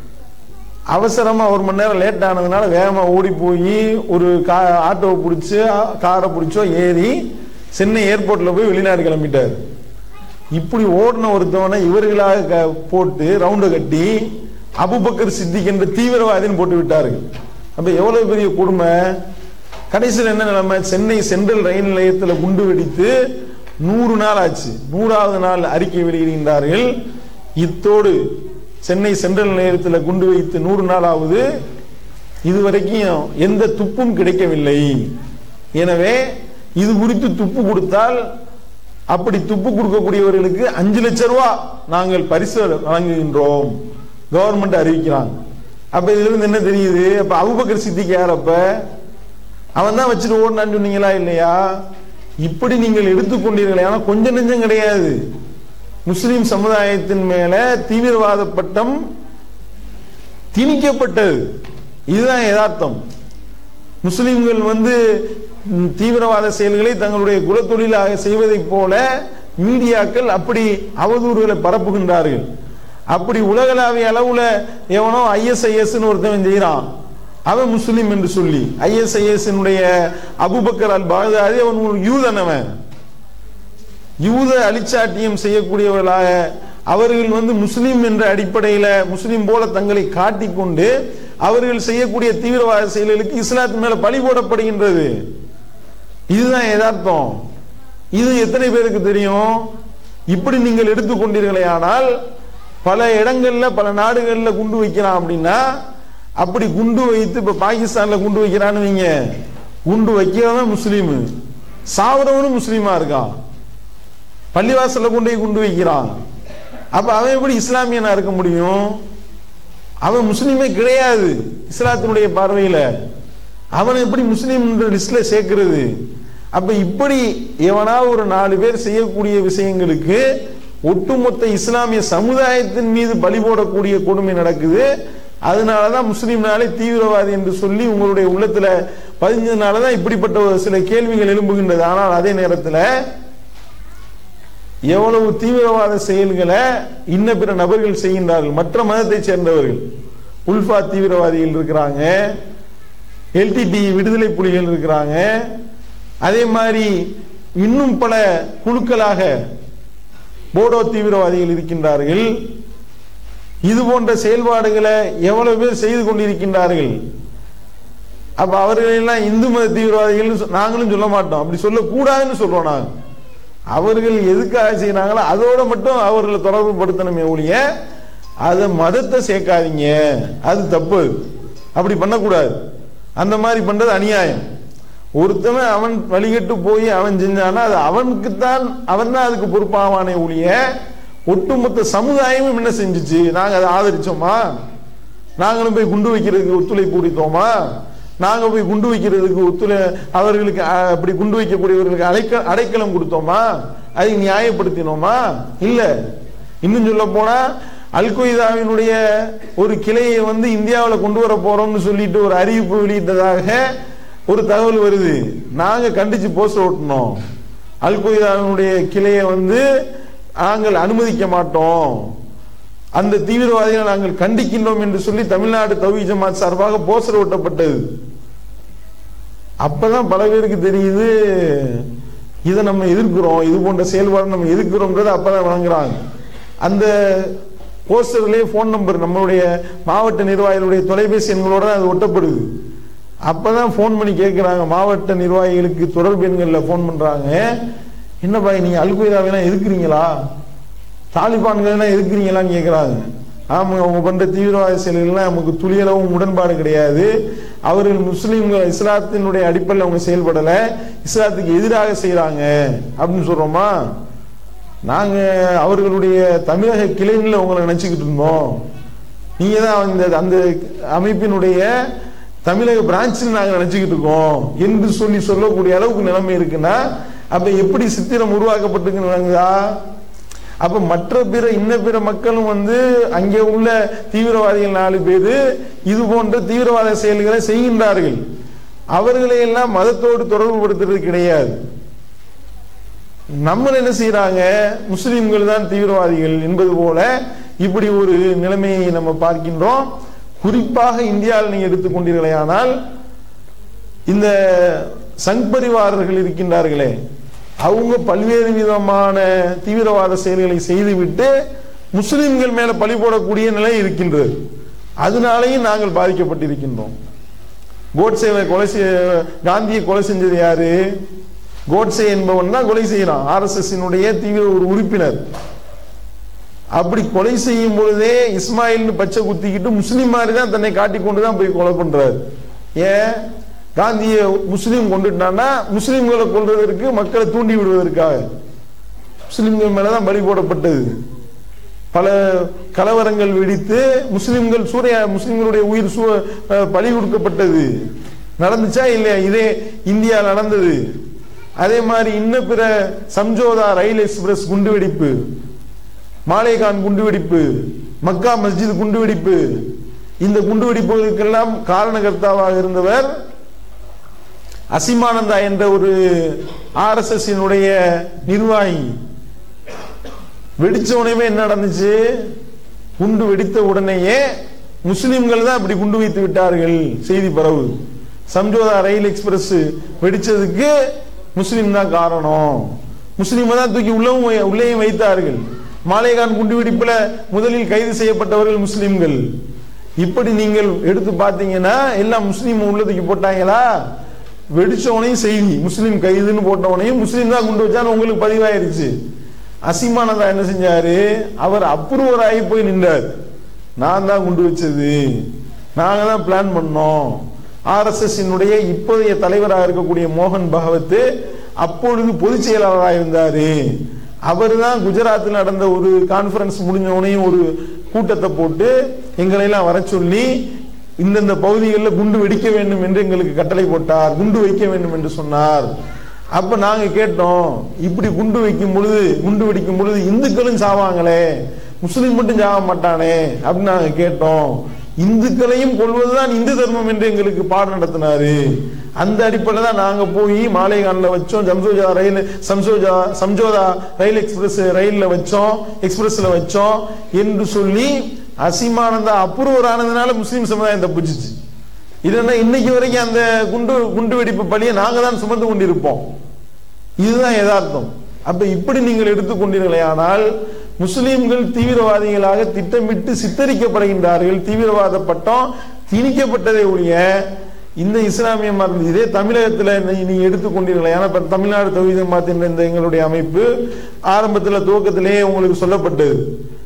அவசரமா ஒரு மணி நேரம் லேட் ஆனதுனால வேகமா ஓடி போய் ஒரு கா ஆட்டோவை பிடிச்சி காரை பிடிச்சோ ஏறி சென்னை ஏர்போர்ட்ல போய் வெளிநாடு கிளம்பிட்டாரு இப்படி ஓடின ஒருத்தவனை இவர்களாக க- போட்டு ரவுண்ட கட்டி அபுபக்கர் சித்திக் என்ற தீவிரவாதின்னு போட்டு விட்டார்கள் அப்ப எவ்வளவு பெரிய கொடுமை கடைசியில் என்ன நிலைமை சென்னை சென்ட்ரல் ரயில் நிலையத்தில் குண்டு வெடித்து நூறு நாள் ஆச்சு நூறாவது நாள் அறிக்கை வெளியிடுகின்றார்கள் இத்தோடு சென்னை சென்ட்ரல் நிலையத்தில் குண்டு வைத்து நூறு நாள் ஆகுது இதுவரைக்கும் எந்த துப்பும் கிடைக்கவில்லை எனவே இது குறித்து துப்பு கொடுத்தால் அப்படி துப்பு கொடுக்கக்கூடியவர்களுக்கு அஞ்சு லட்சம் ரூபாய் நாங்கள் பரிசு வழங்குகின்றோம் கவர்மெண்ட் அறிவிக்கிறாங்க அப்ப இதுல இருந்து என்ன தெரியுது அப்ப அபுபக்கர் சித்திக்கு யார் அப்ப அவன் தான் வச்சுட்டு ஓடினான்னு சொன்னீங்களா இல்லையா இப்படி நீங்கள் எடுத்துக்கொண்டீர்களே ஆனா கொஞ்சம் நெஞ்சம் கிடையாது முஸ்லிம் சமுதாயத்தின் மேல தீவிரவாத பட்டம் திணிக்கப்பட்டது இதுதான் யதார்த்தம் முஸ்லிம்கள் வந்து ம், தீவிரவாத செயல்களை தங்களுடைய குலத்தொழிலாக செய்வதைப் போல மீடியாக்கள் அப்படி அவதூறுகளை பரப்புகின்றார்கள் அப்படி உலகளாவிய அளவுல எவனோ ஐஎஸ்ஐஎஸ் ஒருத்தவன் செய்யறான் அவன் முஸ்லிம் என்று சொல்லி ஐஎஸ்ஐஎஸ் அபுபக்கர் அல் பாகதாதி அவன் ஒரு யூதன் அவன் யூத அலிச்சாட்டியம் செய்யக்கூடியவர்களாக அவர்கள் வந்து முஸ்லிம் என்ற அடிப்படையில முஸ்லிம் போல தங்களை காட்டிக்கொண்டு அவர்கள் செய்யக்கூடிய தீவிரவாத செயல்களுக்கு இஸ்லாத்து மேல பழி போடப்படுகின்றது இதுதான் யதார்த்தம் இது எத்தனை பேருக்கு தெரியும் இப்படி நீங்கள் எடுத்துக்கொண்டீர்களே ஆனால் பல இடங்கள்ல பல நாடுகள்ல குண்டு வைக்கிறான் அப்படின்னா அப்படி குண்டு வைத்து இப்ப பாகிஸ்தான்ல குண்டு வைக்கிறான்னு வைங்க குண்டு வைக்கிறவன் முஸ்லீம் சாவரவனும் முஸ்லீமா இருக்கான் பள்ளிவாசல்ல கொண்டு போய் குண்டு வைக்கிறான் அப்ப அவன் எப்படி இஸ்லாமியனா இருக்க முடியும் அவன் முஸ்லீமே கிடையாது இஸ்லாத்தினுடைய பார்வையில அவனை எப்படி முஸ்லீம் லிஸ்ட்ல சேர்க்கிறது அப்ப இப்படி எவனாவது ஒரு நாலு பேர் செய்யக்கூடிய விஷயங்களுக்கு ஒட்டுமொத்த இஸ்லாமிய சமுதாயத்தின் மீது பலி போடக்கூடிய கொடுமை நடக்குது அதனாலதான் முஸ்லீம்னாலே தீவிரவாதி என்று சொல்லி உங்களுடைய உள்ளத்துல பதிஞ்சதுனாலதான் இப்படிப்பட்ட ஒரு சில கேள்விகள் எழும்புகின்றது ஆனால் அதே நேரத்தில் எவ்வளவு தீவிரவாத செயல்களை இன்ன பிற நபர்கள் செய்கின்றார்கள் மற்ற மதத்தை சேர்ந்தவர்கள் உல்ஃபா தீவிரவாதிகள் இருக்கிறாங்க எல்டிடி விடுதலை புலிகள் இருக்கிறாங்க அதே மாதிரி இன்னும் பல குழுக்களாக போடோ தீவிரவாதிகள் இருக்கின்றார்கள் இது போன்ற செயல்பாடுகளை எவ்வளவு பேர் செய்து கொண்டிருக்கின்றார்கள் அப்ப அவர்கள் எல்லாம் இந்து மத தீவிரவாதிகள் நாங்களும் சொல்ல மாட்டோம் அப்படி சொல்லக்கூடாதுன்னு சொல்றோம் நாங்க அவர்கள் எதுக்காக செய்யறாங்களோ அதோட மட்டும் அவர்களை தொடர்பு படுத்தணுமே ஒழிய அதை மதத்தை சேர்க்காதீங்க அது தப்பு அப்படி பண்ணக்கூடாது அந்த மாதிரி பண்றது அநியாயம் ஒருத்தவன் அவன் வழிகட்டு போய் அவன் செஞ்சானா அது அவனுக்குத்தான் அவன் தான் அதுக்கு பொறுப்பாவானே ஒழிய ஒட்டுமொத்த சமுதாயமும் என்ன செஞ்சுச்சு நாங்க அதை ஆதரிச்சோமா நாங்களும் போய் குண்டு வைக்கிறதுக்கு ஒத்துழைப்பு கொடுத்தோமா நாங்க போய் குண்டு வைக்கிறதுக்கு ஒத்துழை அவர்களுக்கு அஹ், அப்படி குண்டு வைக்கக்கூடியவர்களுக்கு அடைக்க அடைக்கலம் கொடுத்தோமா அதை நியாயப்படுத்தினோமா இல்ல இன்னும் சொல்ல போனா அல் கொய்தாவினுடைய ஒரு கிளையை வந்து இந்தியாவில் கொண்டு வர போறோம்னு சொல்லிட்டு ஒரு அறிவிப்பு வெளியிட்டதாக ஒரு தகவல் வருது நாங்க கண்டிச்சு போஸ்டர் ஓட்டணும் அல் கொய்தாவினுடைய கிளையை வந்து நாங்கள் அனுமதிக்க மாட்டோம் அந்த தீவிரவாதிகளை நாங்கள் கண்டிக்கின்றோம் என்று சொல்லி தமிழ்நாடு தவி ஜமாத் சார்பாக போஸ்டர் ஒட்டப்பட்டது அப்பதான் பல பேருக்கு தெரியுது இதை நம்ம எதிர்க்கிறோம் இது போன்ற செயல்பாடு நம்ம எதிர்க்கிறோம்ன்றதை அப்பதான் வழங்குறாங்க அந்த போஸ்டர்லயே ஃபோன் நம்பர் நம்மளுடைய மாவட்ட நிர்வாகிகளுடைய தொலைபேசி எண்களோட அது ஒட்டப்படுது அப்பதான் ஃபோன் பண்ணி கேட்கிறாங்க மாவட்ட நிர்வாகிகளுக்கு தொடர்பு எண்கள்ல ஃபோன் பண்றாங்க என்னப்பா நீங்க அல்கொய்தாவெல்லாம் எதிர்க்கிறீங்களா தாலிபான்கள் இருக்கிறீங்களான்னு கேட்குறாங்க ஆமா அவங்க பண்ற தீவிரவாத செயல்கள்லாம் நமக்கு துளியளவும் உடன்பாடு கிடையாது அவர்கள் முஸ்லீம்கள் இஸ்லாத்தினுடைய அடிப்படையில் அவங்க செயல்படல இஸ்லாத்துக்கு எதிராக செய்றாங்க அப்படின்னு சொல்றோமா நாங்க அவர்களுடைய தமிழக கிளைகளில் உங்களை நினைச்சுக்கிட்டு இருந்தோம் நீங்க தான் அந்த அந்த அமைப்பினுடைய தமிழக பிரான்ச்சில் நாங்க நினைச்சுக்கிட்டு இருக்கோம் என்று சொல்லி சொல்லக்கூடிய அளவுக்கு நிலைமை இருக்குன்னா அப்ப எப்படி சித்திரம் உருவாக்கப்பட்டிருக்குன்னு அப்ப மற்ற பிற இன்ன பிற மக்களும் வந்து அங்கே உள்ள தீவிரவாதிகள் நாலு பேர் இது போன்ற தீவிரவாத செயல்களை செய்கின்றார்கள் அவர்களை எல்லாம் மதத்தோடு தொடர்பு படுத்துறது கிடையாது நம்ம என்ன செய்யறாங்க முஸ்லிம்கள் தான் தீவிரவாதிகள் என்பது போல இப்படி ஒரு நிலைமையை நம்ம பார்க்கின்றோம் குறிப்பாக இந்தியாவில் நீங்க எடுத்துக்கொண்டீர்களேயானால் இந்த சங் பரிவாரர்கள் இருக்கின்றார்களே அவங்க பல்வேறு விதமான தீவிரவாத செயல்களை செய்துவிட்டு முஸ்லிம்கள் மேல பழி போடக்கூடிய நிலை இருக்கின்றது அதனாலேயும் நாங்கள் பாதிக்கப்பட்டிருக்கின்றோம் கோட்சேவை கொலை செய்ய காந்தியை கொலை செஞ்சது யாரு கோட்சே என்பவன் தான் கொலை செய்யறான் ஆர்எஸ்எஸ் தீவிர ஒரு உறுப்பினர் அப்படி கொலை செய்யும் பொழுதே இஸ்மாயில்னு பச்சை குத்திக்கிட்டு முஸ்லீம் மாதிரி தான் தன்னை காட்டிக்கொண்டு தான் போய் கொலை பண்றாரு ஏன் காந்தியை முஸ்லீம் கொண்டுட்டான்னா முஸ்லீம்களை கொல்றதற்கு மக்களை தூண்டி விடுவதற்காக முஸ்லிம்கள் மேலதான் பலி போடப்பட்டது பல கலவரங்கள் வெடித்து முஸ்லிம்கள் சூரிய முஸ்லிம்களுடைய உயிர் சூ- அஹ் பலி கொடுக்கப்பட்டது நடந்துச்சா இல்லையா இதே இந்தியா நடந்தது அதே மாதிரி இன்ன பிற சம்ஜோதா ரயில் எக்ஸ்பிரஸ் குண்டுவெடிப்பு மாலேகான் குண்டுவெடிப்பு மக்கா மஸ்ஜித் குண்டுவெடிப்பு இந்த குண்டுவெடிப்புகளுக்கெல்லாம் காரணகர்த்தாவாக இருந்தவர் அசிமானந்தா என்ற ஒரு ஆர்எஸ்எஸ் நிர்வாகி வெடிச்ச உடனே என்ன நடந்துச்சு குண்டு வெடித்த உடனேயே முஸ்லிம்கள் தான் அப்படி குண்டு வைத்து விட்டார்கள் செய்தி பரவு சம்ஜோதா ரயில் எக்ஸ்பிரஸ் வெடிச்சதுக்கு முஸ்லிம் தான் காரணம் முஸ்லிம் தான் தூக்கி உள்ளவும் வை- உள்ளேயும் வைத்தார்கள் மாலேகான் குண்டு வெடிப்புல முதலில் கைது செய்யப்பட்டவர்கள் முஸ்லிம்கள் இப்படி நீங்கள் எடுத்து பார்த்தீங்கன்னா எல்லாம் முஸ்லீம் உள்ள தூக்கி போட்டாங்களா வெடிச்சவனையும் செய்தி முஸ்லீம் கைதுன்னு போட்டவனையும் முஸ்லீம் தான் குண்டு வச்சான்னு உங்களுக்கு பதிவாயிருச்சு அசிமானந்தா என்ன செஞ்சாரு அவர் அப்ரூவர் ஆகி போய் நின்றார் நான் தான் குண்டு வச்சது நாங்க தான் பிளான் பண்ணோம் ஆர்எஸ்எஸ் இப்போதைய தலைவராக இருக்கக்கூடிய மோகன் பகவத் அப்பொழுது பொதுச் செயலாளராக இருந்தாரு அவர் தான் குஜராத்தில் நடந்த ஒரு கான்ஃபரன்ஸ் முடிஞ்ச உடனேயும் ஒரு கூட்டத்தை போட்டு எங்களை எல்லாம் வர சொல்லி இந்தந்த பகுதிகளில் குண்டு வெடிக்க வேண்டும் என்று எங்களுக்கு கட்டளை போட்டார் குண்டு வைக்க வேண்டும் என்று சொன்னார் அப்ப நாங்க கேட்டோம் இப்படி குண்டு வைக்கும் பொழுது குண்டு வெடிக்கும் பொழுது இந்துக்களும் சாவாங்களே முஸ்லிம் மட்டும் சாக மாட்டானே அப்படின்னு நாங்க கேட்டோம் இந்துக்களையும் கொள்வதுதான் இந்து தர்மம் என்று எங்களுக்கு பாடம் நடத்தினாரு அந்த அடிப்படையில் தான் நாங்க போய் மாலைகான்ல வச்சோம் ஜம்சோஜா ரயில் சம்சோஜா சம்ஜோதா ரயில் எக்ஸ்பிரஸ் ரயில்ல வச்சோம் எக்ஸ்பிரஸ்ல வச்சோம் என்று சொல்லி அசிமானந்தா அப்ரூவர் ஆனதுனால முஸ்லிம் சமுதாயம் தப்பிச்சிச்சு இல்லைன்னா இன்னைக்கு வரைக்கும் அந்த குண்டு குண்டு வெடிப்பு பழியை நாங்க தான் சுமந்து கொண்டிருப்போம் இதுதான் யதார்த்தம் அப்ப இப்படி நீங்கள் எடுத்துக்கொண்டீர்களேயானால் முஸ்லிம்கள் தீவிரவாதிகளாக திட்டமிட்டு சித்தரிக்கப்படுகின்றார்கள் தீவிரவாத பட்டம் திணிக்கப்பட்டதை ஒழிய இந்த இஸ்லாமிய மருந்து இதே தமிழகத்துல நீ- நீங்க எடுத்துக்கொண்டீர்களே ஏன்னா இப்ப தமிழ்நாடு தௌஹீத் மாத்தின்ற இந்த எங்களுடைய அமைப்பு ஆரம்பத்துல துவக்கத்திலேயே உங்களுக்கு சொல்லப்பட்டது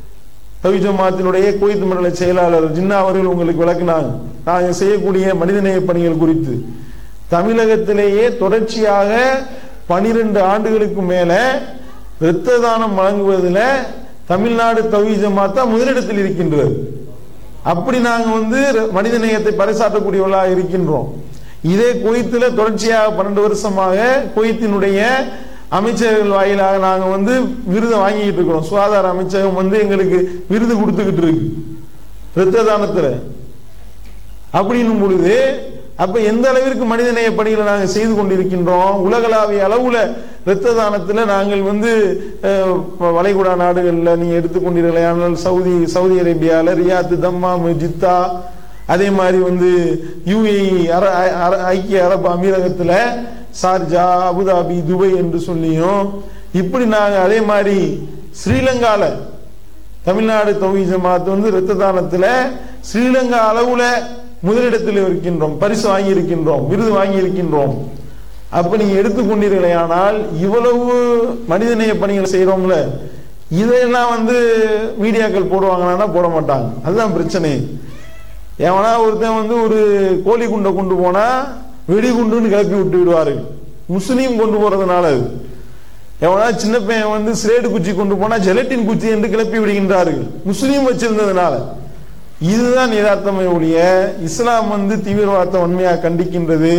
தவி ஜமாத்தினுடைய குவைத் மண்டல செயலாளர் ஜின்னா அவர்கள் உங்களுக்கு விளக்குனாங்க நாங்க செய்யக்கூடிய மனிதநேய பணிகள் குறித்து தமிழகத்திலேயே தொடர்ச்சியாக பனிரெண்டு ஆண்டுகளுக்கு மேல இரத்த தானம் வழங்குவதில் தமிழ்நாடு தவி ஜமாத்தா முதலிடத்தில் இருக்கின்றது அப்படி நாங்க வந்து மனித நேயத்தை பறைசாற்றக்கூடியவர்களாக இருக்கின்றோம் இதே குவைத்தில் தொடர்ச்சியாக பன்னெண்டு வருஷமாக குவைத்தினுடைய அமைச்சர்கள் வாயிலாக நாங்க வந்து விருதை வாங்கிட்டு இருக்கிறோம் சுகாதார அமைச்சகம் வந்து எங்களுக்கு விருது கொடுத்துக்கிட்டு இருக்கு இரத்த தானத்துல அப்படின்னும் பொழுது அப்ப எந்த அளவிற்கு மனிதநேய பணிகளை நாங்கள் செய்து கொண்டிருக்கின்றோம் உலகளாவிய அளவுல இரத்த தானத்துல நாங்கள் வந்து அஹ், வளைகுடா நாடுகள்ல நீங்க எடுத்துக்கொண்டீர்களே ஆனால் சவுதி சவுதி அரேபியால ரியாத் தம்மாம் ஜித்தா அதே மாதிரி வந்து யுஏஇ ஐக்கிய அரபு அமீரகத்துல சார்ஜா அபுதாபி துபை என்று சொல்லியும் இப்படி நாங்க அதே மாதிரி ஸ்ரீலங்கால தமிழ்நாடு தொகுதி ஜமாத் வந்து இரத்த தானத்துல ஸ்ரீலங்கா அளவுல முதலிடத்தில் இருக்கின்றோம் பரிசு வாங்கி இருக்கின்றோம் விருது வாங்கி இருக்கின்றோம் அப்ப நீங்க எடுத்துக்கொண்டீர்களே ஆனால் இவ்வளவு மனிதநேய பணிகள் செய்யறோம்ல இதையெல்லாம் வந்து மீடியாக்கள் போடுவாங்கன்னா போட மாட்டாங்க அதுதான் பிரச்சனை எவனா ஒருத்தன் வந்து ஒரு கோழி குண்டை கொண்டு போனா வெடிகுண்டுன்னு கிளப்பி விட்டு விடுவார்கள் முஸ்லீம் கொண்டு போறதுனால அது எவனா சின்ன பையன் வந்து சிலேடு குச்சி கொண்டு போனா ஜெலட்டின் குச்சி என்று கிளப்பி விடுகின்றார்கள் முஸ்லீம் வச்சிருந்ததுனால இதுதான் யதார்த்தமே ஒழிய இஸ்லாம் வந்து தீவிரவாதத்தை உண்மையா கண்டிக்கின்றது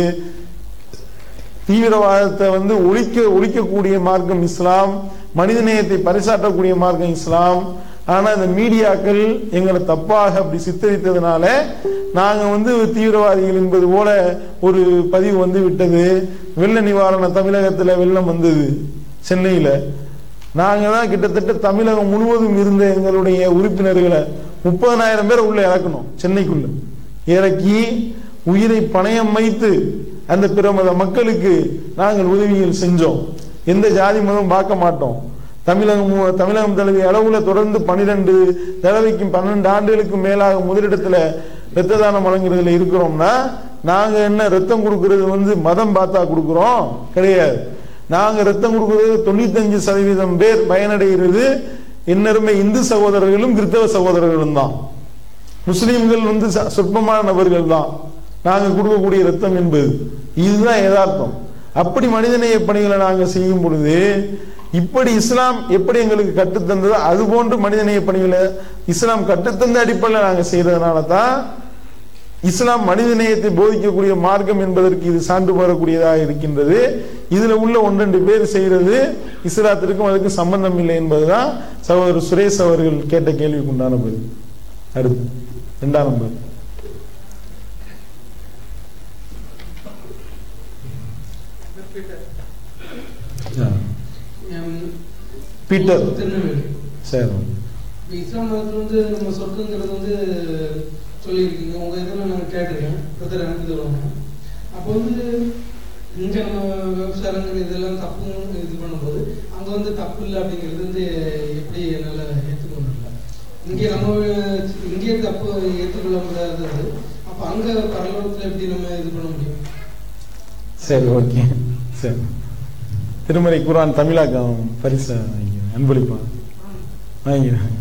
தீவிரவாதத்தை வந்து ஒழிக்க ஒழிக்கக்கூடிய மார்க்கம் இஸ்லாம் மனிதநேயத்தை பரிசாற்றக்கூடிய மார்க்கம் இஸ்லாம் ஆனா இந்த மீடியாக்கள் எங்களை தப்பாக அப்படி சித்தரித்ததுனால நாங்க வந்து தீவிரவாதிகள் என்பது போல ஒரு பதிவு வந்து விட்டது வெள்ள நிவாரணம் தமிழகத்துல வெள்ளம் வந்தது சென்னையில நாங்க தான் கிட்டத்தட்ட தமிழகம் முழுவதும் இருந்த எங்களுடைய உறுப்பினர்களை முப்பதனாயிரம் பேரை உள்ள இறக்கணும் சென்னைக்குள்ள இறக்கி உயிரை பணயம் வைத்து அந்த பிற மத மக்களுக்கு நாங்கள் உதவிகள் செஞ்சோம் எந்த ஜாதி மதம் பார்க்க மாட்டோம் தமிழகம் மு- தமிழகம் தழுவிய அளவுல தொடர்ந்து பன்னிரண்டு தடவைக்கும் பன்னெண்டு ஆண்டுகளுக்கு மேலாக முதலிடத்துல இரத்த தானம் வழங்குறதுல இருக்கிறோம்னா நாங்க என்ன ரத்தம் கொடுக்கிறது வந்து மதம் பார்த்தா கொடுக்கிறோம் கிடையாது நாங்க ரத்தம் கொடுக்கிறது தொண்ணூத்தஞ்சு சதவீதம் பேர் பயனடைகிறது என்னருமே இந்து சகோதரர்களும் கிறிஸ்தவ சகோதரர்களும் தான் முஸ்லிம்கள் வந்து ச- சொற்பமான நபர்கள் தான் நாங்க கொடுக்கக்கூடிய ரத்தம் என்பது இதுதான் யதார்த்தம் அப்படி மனிதநேய பணிகளை நாங்க செய்யும் பொழுது இப்படி இஸ்லாம் எப்படி எங்களுக்கு கற்றுத்தந்ததோ அது போன்று மனிதநேய பணிகளை இஸ்லாம் கற்றுத்தந்த அடிப்படையில் நாங்க செய்யறதுனால தான் இஸ்லாம் மனிதநேயத்தை போதிக்கக்கூடிய மார்க்கம் என்பதற்கு இது சான்று பெறக்கூடியதாக இருக்கின்றது இதுல உள்ள ஒன்றெண்டு பேர் செய்யறது இஸ்லாத்திற்கும் அதுக்கு சம்பந்தம் இல்லை என்பதுதான் சகோதரர் சுரேஷ் அவர்கள் கேட்ட கேள்விக்கு உண்டான பதில் அடுத்து இரண்டாம் நம்பர் பீட்டர் திருநெல்வேலி சரி இப்ப இஸ்லாம் மதத்துல வந்து நம்ம சொர்க்கங்கிறது வந்து சொல்லியிருக்கீங்க உங்க இதில் நான் கேட்டிருக்கேன் பிரதர் எனக்கு தருவாங்க அப்போ வந்து இங்க நம்ம விவசாயங்கள் இதெல்லாம் தப்புன்னு இது பண்ணும்போது அங்க வந்து தப்பு இல்லை அப்படிங்கிறது வந்து எப்படி என்னால ஏற்றுக்கொள்ள இங்கே நம்ம இங்கே தப்பு ஏற்றுக்கொள்ள முடியாதது அப்போ அங்க பரலோகத்துல எப்படி நம்ம இது பண்ண முடியும் சரி ஓகே சரி திருமறை குரான் தமிழாக்கம் பரிசு வாங்கிக்கிறேன் அன்பளிப்பா வாங்கிக்கிறேன்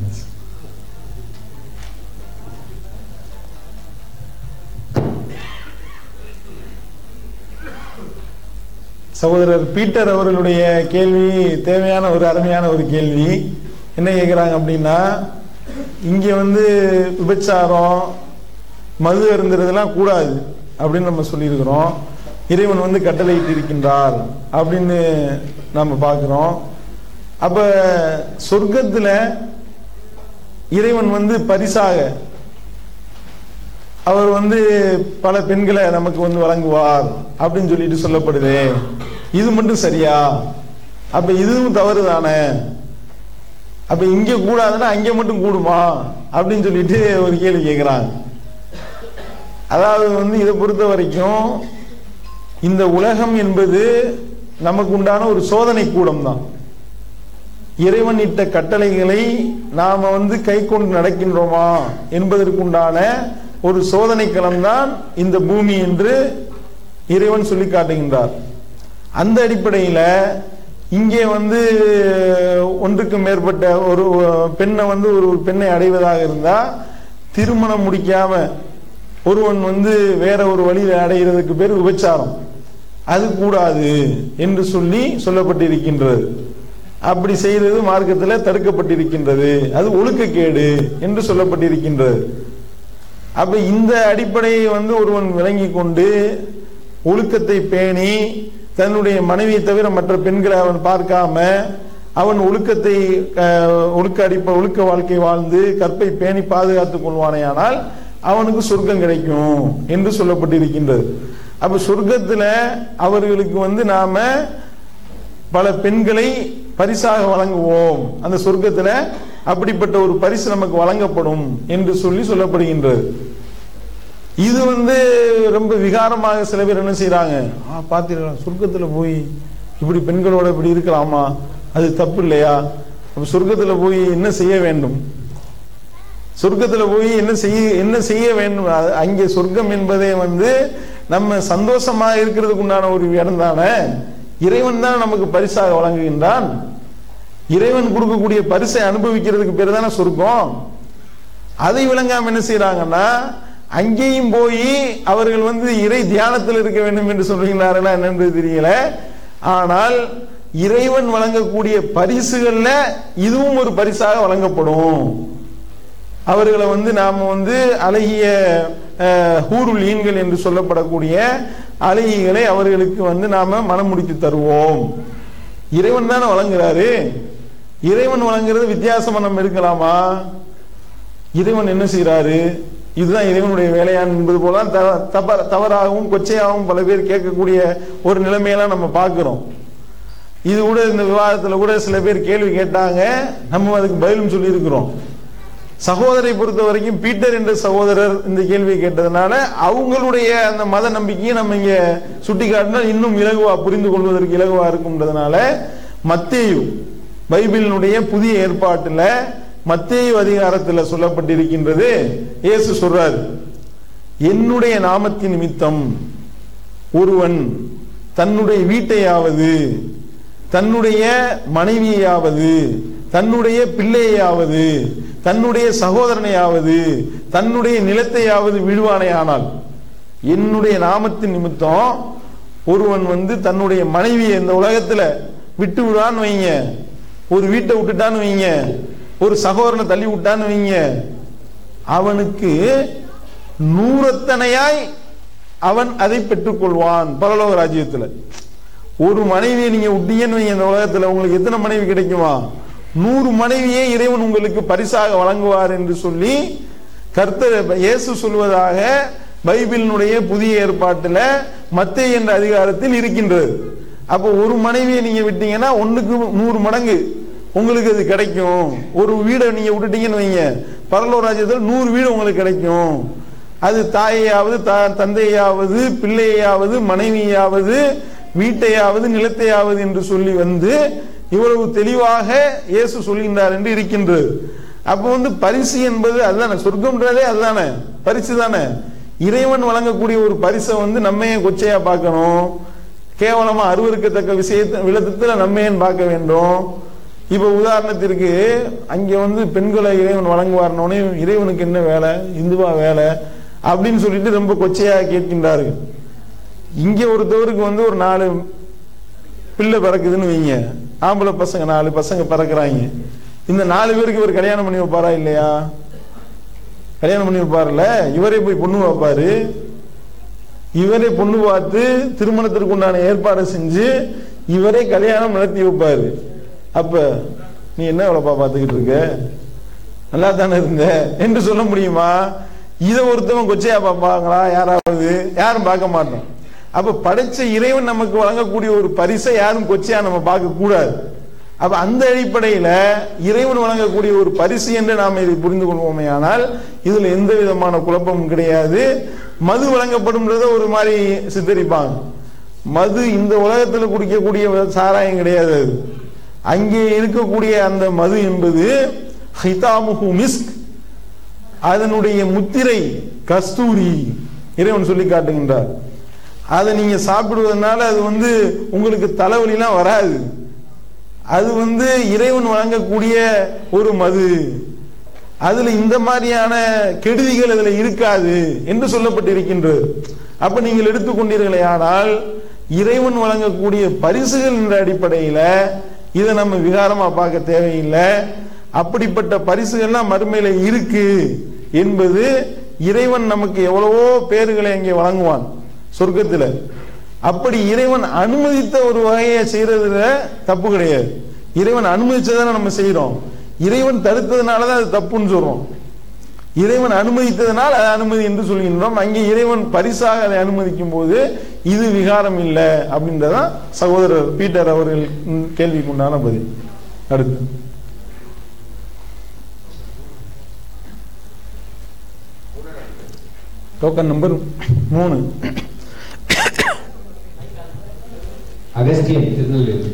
சகோதரர் பீட்டர் அவர்களுடைய கேள்வி தேவையான ஒரு அருமையான ஒரு கேள்வி என்ன கேட்குறாங்க அப்படின்னா இங்க வந்து விபச்சாரம் மது அருந்துறதெல்லாம் கூடாது அப்படின்னு நம்ம சொல்லியிருக்கிறோம் இறைவன் வந்து கட்டளையிட்டு இருக்கின்றார் அப்படின்னு நம்ம பார்க்கிறோம் அப்ப சொர்க்கத்துல இறைவன் வந்து பரிசாக அவர் வந்து பல பெண்களை நமக்கு வந்து வழங்குவார் அப்படின்னு சொல்லிட்டு சொல்லப்படுது இது மட்டும் சரியா அப்ப இதுவும் தவறு தானே அப்ப இங்க கூடாதுன்னா அங்க மட்டும் கூடுமா அப்படின்னு சொல்லிட்டு ஒரு கேள்வி கேட்கிறாங்க அதாவது வந்து இதை பொறுத்த வரைக்கும் இந்த உலகம் என்பது நமக்கு உண்டான ஒரு சோதனை கூடம் தான் இறைவன் இட்ட கட்டளைகளை நாம வந்து கை கொண்டு நடக்கின்றோமா என்பதற்குண்டான ஒரு சோதனை களம்தான் இந்த பூமி என்று இறைவன் சொல்லி காட்டுகின்றார் அந்த அடிப்படையில இங்கே வந்து ஒன்றுக்கு மேற்பட்ட ஒரு பெண்ணை வந்து ஒரு ஒரு பெண்ணை அடைவதாக இருந்தா திருமணம் முடிக்காம ஒருவன் வந்து வேற ஒரு வழியில அடைகிறதுக்கு பேர் விபச்சாரம் அது கூடாது என்று சொல்லி சொல்லப்பட்டிருக்கின்றது அப்படி செய்தது மார்க்கத்தில் தடுக்கப்பட்டிருக்கின்றது அது ஒழுக்கக்கேடு என்று சொல்லப்பட்டிருக்கின்றது அப்ப இந்த அடிப்படையை வந்து ஒருவன் விளங்கி கொண்டு ஒழுக்கத்தை பேணி தன்னுடைய மனைவியை தவிர மற்ற பெண்களை அவன் பார்க்காம அவன் ஒழுக்கத்தை அஹ், ஒழுக்க அடிப்ப ஒழுக்க வாழ்க்கை வாழ்ந்து கற்பை பேணி பாதுகாத்துக் கொள்வானேயானால் அவனுக்கு சொர்க்கம் கிடைக்கும் என்று சொல்லப்பட்டிருக்கின்றது அப்ப சொர்க்கத்துல அவர்களுக்கு வந்து நாம பல பெண்களை பரிசாக வழங்குவோம் அந்த சொர்க்கத்துல அப்படிப்பட்ட ஒரு பரிசு நமக்கு வழங்கப்படும் என்று சொல்லி சொல்லப்படுகின்றது இது வந்து ரொம்ப விகாரமாக சில பேர் என்ன செய்றாங்க ஆ பாத்தீங்களா சொர்க்கத்துல போய் இப்படி பெண்களோட இப்படி இருக்கலாமா அது தப்பு இல்லையா அப்ப சொர்க்கத்துல போய் என்ன செய்ய வேண்டும் சொர்க்கத்துல போய் என்ன செய்ய என்ன செய்ய வேண்டும் அது- அங்கே சொர்க்கம் என்பதே வந்து நம்ம சந்தோஷமா இருக்கிறதுக்கு உண்டான ஒரு இடம் தானே இறைவன் தான் நமக்கு பரிசாக வழங்குகின்றான் இறைவன் கொடுக்கக்கூடிய பரிசை அனுபவிக்கிறதுக்கு பேர் தானே சொர்க்கம் அதை விளங்காம என்ன செய்யறாங்கன்னா அங்கேயும் போய் அவர்கள் வந்து இறை தியானத்தில் இருக்க வேண்டும் என்று சொல்றீங்களா என்னன்னு தெரியல ஆனால் இறைவன் வழங்கக்கூடிய பரிசுகள்ல இதுவும் ஒரு பரிசாக வழங்கப்படும் அவர்களை வந்து நாம வந்து அழகிய அஹ், ஹூருல் ஈன்கள் என்று சொல்லப்படக்கூடிய அழகிகளை அவர்களுக்கு வந்து நாம மனம் முடித்து தருவோம் இறைவன் தானே வழங்குறாரு இறைவன் வழங்குறது வித்தியாசமா நம்ம இருக்கலாமா இறைவன் என்ன செய்யறாரு இதுதான் இறைவனுடைய வேலையான் என்பது போல த- தவ- தவறாகவும் கொச்சையாகவும் பல பேர் கேட்கக்கூடிய ஒரு நிலைமையெல்லாம் நம்ம பார்க்கிறோம் இது கூட இந்த விவாதத்துல கூட சில பேர் கேள்வி கேட்டாங்க நம்ம அதுக்கு பதிலும் சொல்லி இருக்கிறோம் சகோதரை பொறுத்த வரைக்கும் பீட்டர் என்ற சகோதரர் இந்த கேள்வியை கேட்டதுனால அவங்களுடைய அந்த மத நம்பிக்கையை நம்ம இங்க சுட்டி காட்டினா இன்னும் இலகுவா புரிந்து கொள்வதற்கு இலகுவா இருக்கும்ன்றதுனால மத்தேயு பைபிளினுடைய புதிய ஏற்பாட்டுல மத்தேயு அதிகாரத்துல சொல்லப்பட்டிருக்கின்றது இயேசு சொல்றாரு என்னுடைய நாமத்தின் நிமித்தம் ஒருவன் தன்னுடைய வீட்டையாவது தன்னுடைய மனைவியையாவது தன்னுடைய பிள்ளையாவது தன்னுடைய சகோதரனையாவது தன்னுடைய நிலத்தையாவது விடுவானேயானால் என்னுடைய நாமத்தின் நிமித்தம் ஒருவன் வந்து தன்னுடைய மனைவியை இந்த உலகத்துல விட்டு விடுவான்னு வைங்க ஒரு வீட்டை விட்டுட்டான்னு வைங்க ஒரு சகோதரனை தள்ளி விட்டான்னு வைங்க அவனுக்கு நூறத்தனையாய் அவன் அதை பெற்றுக்கொள்வான் பரலோக ராஜ்யத்துல ஒரு மனைவியை நீங்க விட்டீங்கன்னு வைங்க இந்த உலகத்துல உங்களுக்கு எத்தனை மனைவி கிடைக்குமா நூறு மனைவியை இறைவன் உங்களுக்கு பரிசாக வழங்குவார் என்று சொல்லி கர்த்தர் இயேசு சொல்வதாக பைபிளினுடைய புதிய ஏற்பாட்டுல மத்தேயு என்ற அதிகாரத்தில் இருக்கின்றது அப்போ ஒரு மனைவியை நீங்க விட்டீங்கன்னா ஒண்ணுக்கு நூறு மடங்கு உங்களுக்கு அது கிடைக்கும் ஒரு வீடை நீங்க விட்டுட்டீங்கன்னு வைங்க பரலோக ராஜ்யத்தில் நூறு வீடு உங்களுக்கு கிடைக்கும் அது தாயையாவது தா- தந்தையாவது பிள்ளையாவது மனைவியாவது வீட்டையாவது நிலத்தையாவது என்று சொல்லி வந்து இவ்வளவு தெளிவாக இயேசு சொல்கின்றார் என்று இருக்கின்றது அப்ப வந்து பரிசு என்பது அதுதானே சொர்க்கம்ன்றதே அதுதானே பரிசு தானே இறைவன் வழங்கக்கூடிய ஒரு பரிசை வந்து நம்ம ஏன் கொச்சையா பார்க்கணும் கேவலமா அருவருக்கத்தக்க விஷயத்தை விளக்கத்துல நம்ம ஏன் பார்க்க வேண்டும் இப்ப உதாரணத்திற்கு அங்க வந்து பெண்களை இறைவன் வழங்குவார்னோடனே இறைவனுக்கு என்ன வேலை இந்துவா வேலை அப்படின்னு சொல்லிட்டு ரொம்ப கொச்சையா கேட்கின்றார்கள் இங்க ஒருத்தவருக்கு வந்து ஒரு நாலு பிள்ளை பிறக்குதுன்னு வைங்க ஆம்பளை பசங்க நாலு பசங்க பிறக்குறாங்க இந்த நாலு பேருக்கு இவர் கல்யாணம் பண்ணி வைப்பாரா இல்லையா கல்யாணம் பண்ணி வைப்பார்ல இவரே போய் பொண்ணு வைப்பாரு இவரே பொண்ணு பார்த்து திருமணத்திற்கு உண்டான ஏற்பாடு செஞ்சு இவரே கல்யாணம் நடத்தி வைப்பாரு அப்ப நீ என்ன வேலைப்பா பார்த்துக்கிட்டு இருக்க நல்லா தானே இருந்த என்று சொல்ல முடியுமா இதை ஒருத்தவன் கொச்சையா பார்ப்பாங்களா யாராவது யாரும் பார்க்க மாட்டோம் அப்ப படைச்ச இறைவன் நமக்கு வழங்கக்கூடிய ஒரு பரிசை யாரும் கொச்சையா நம்ம பார்க்க கூடாது அப்ப அந்த அடிப்படையில இறைவன் வழங்கக்கூடிய ஒரு பரிசு என்று நாம் இதை புரிந்து கொள்வோமே ஆனால் இதுல எந்த விதமான குழப்பமும் கிடையாது மது வழங்கப்படும்ன்றத ஒரு மாதிரி சித்தரிப்பாங்க மது இந்த உலகத்துல குடிக்கக்கூடிய சாராயம் கிடையாது அது அங்கே இருக்கக்கூடிய அந்த மது என்பது ஹிதாமுஹு மிஸ்க் அதனுடைய முத்திரை கஸ்தூரி இறைவன் சொல்லி காட்டுகின்றார் அதை நீங்க சாப்பிடுவதனால அது வந்து உங்களுக்கு தலைவலிலாம் வராது அது வந்து இறைவன் வழங்கக்கூடிய ஒரு மது அதுல இந்த மாதிரியான கெடுதிகள் அதுல இருக்காது என்று சொல்லப்பட்டிருக்கின்றது அப்ப நீங்கள் எடுத்துக்கொண்டீர்களே ஆனால் இறைவன் வழங்கக்கூடிய பரிசுகள் என்ற அடிப்படையில இதை நம்ம விகாரமா பார்க்க தேவையில்லை அப்படிப்பட்ட பரிசுகள்லாம் மறுமையில இருக்கு என்பது இறைவன் நமக்கு எவ்வளவோ பேர்களை அங்கே வழங்குவான் சொர்க்கத்துல அப்படி இறைவன் அனுமதித்த ஒரு வகையை செய்யறதுல தப்பு கிடையாது இறைவன் அனுமதிச்சதானே நம்ம செய்யறோம் இறைவன் தடுத்ததுனால தான் அது தப்புன்னு சொல்றோம் இறைவன் அனுமதித்ததனால் அது அனுமதி என்று சொல்கின்றோம் அங்கே இறைவன் பரிசாக அதை அனுமதிக்கும் போது இது விகாரம் இல்லை அப்படின்றதான் சகோதரர் பீட்டர் அவர்கள் ம், கேள்விக்கு உண்டான பதில் அடுத்து டோக்கன் நம்பர் மூணு அகஸ்தியன் திருநெல்வேலி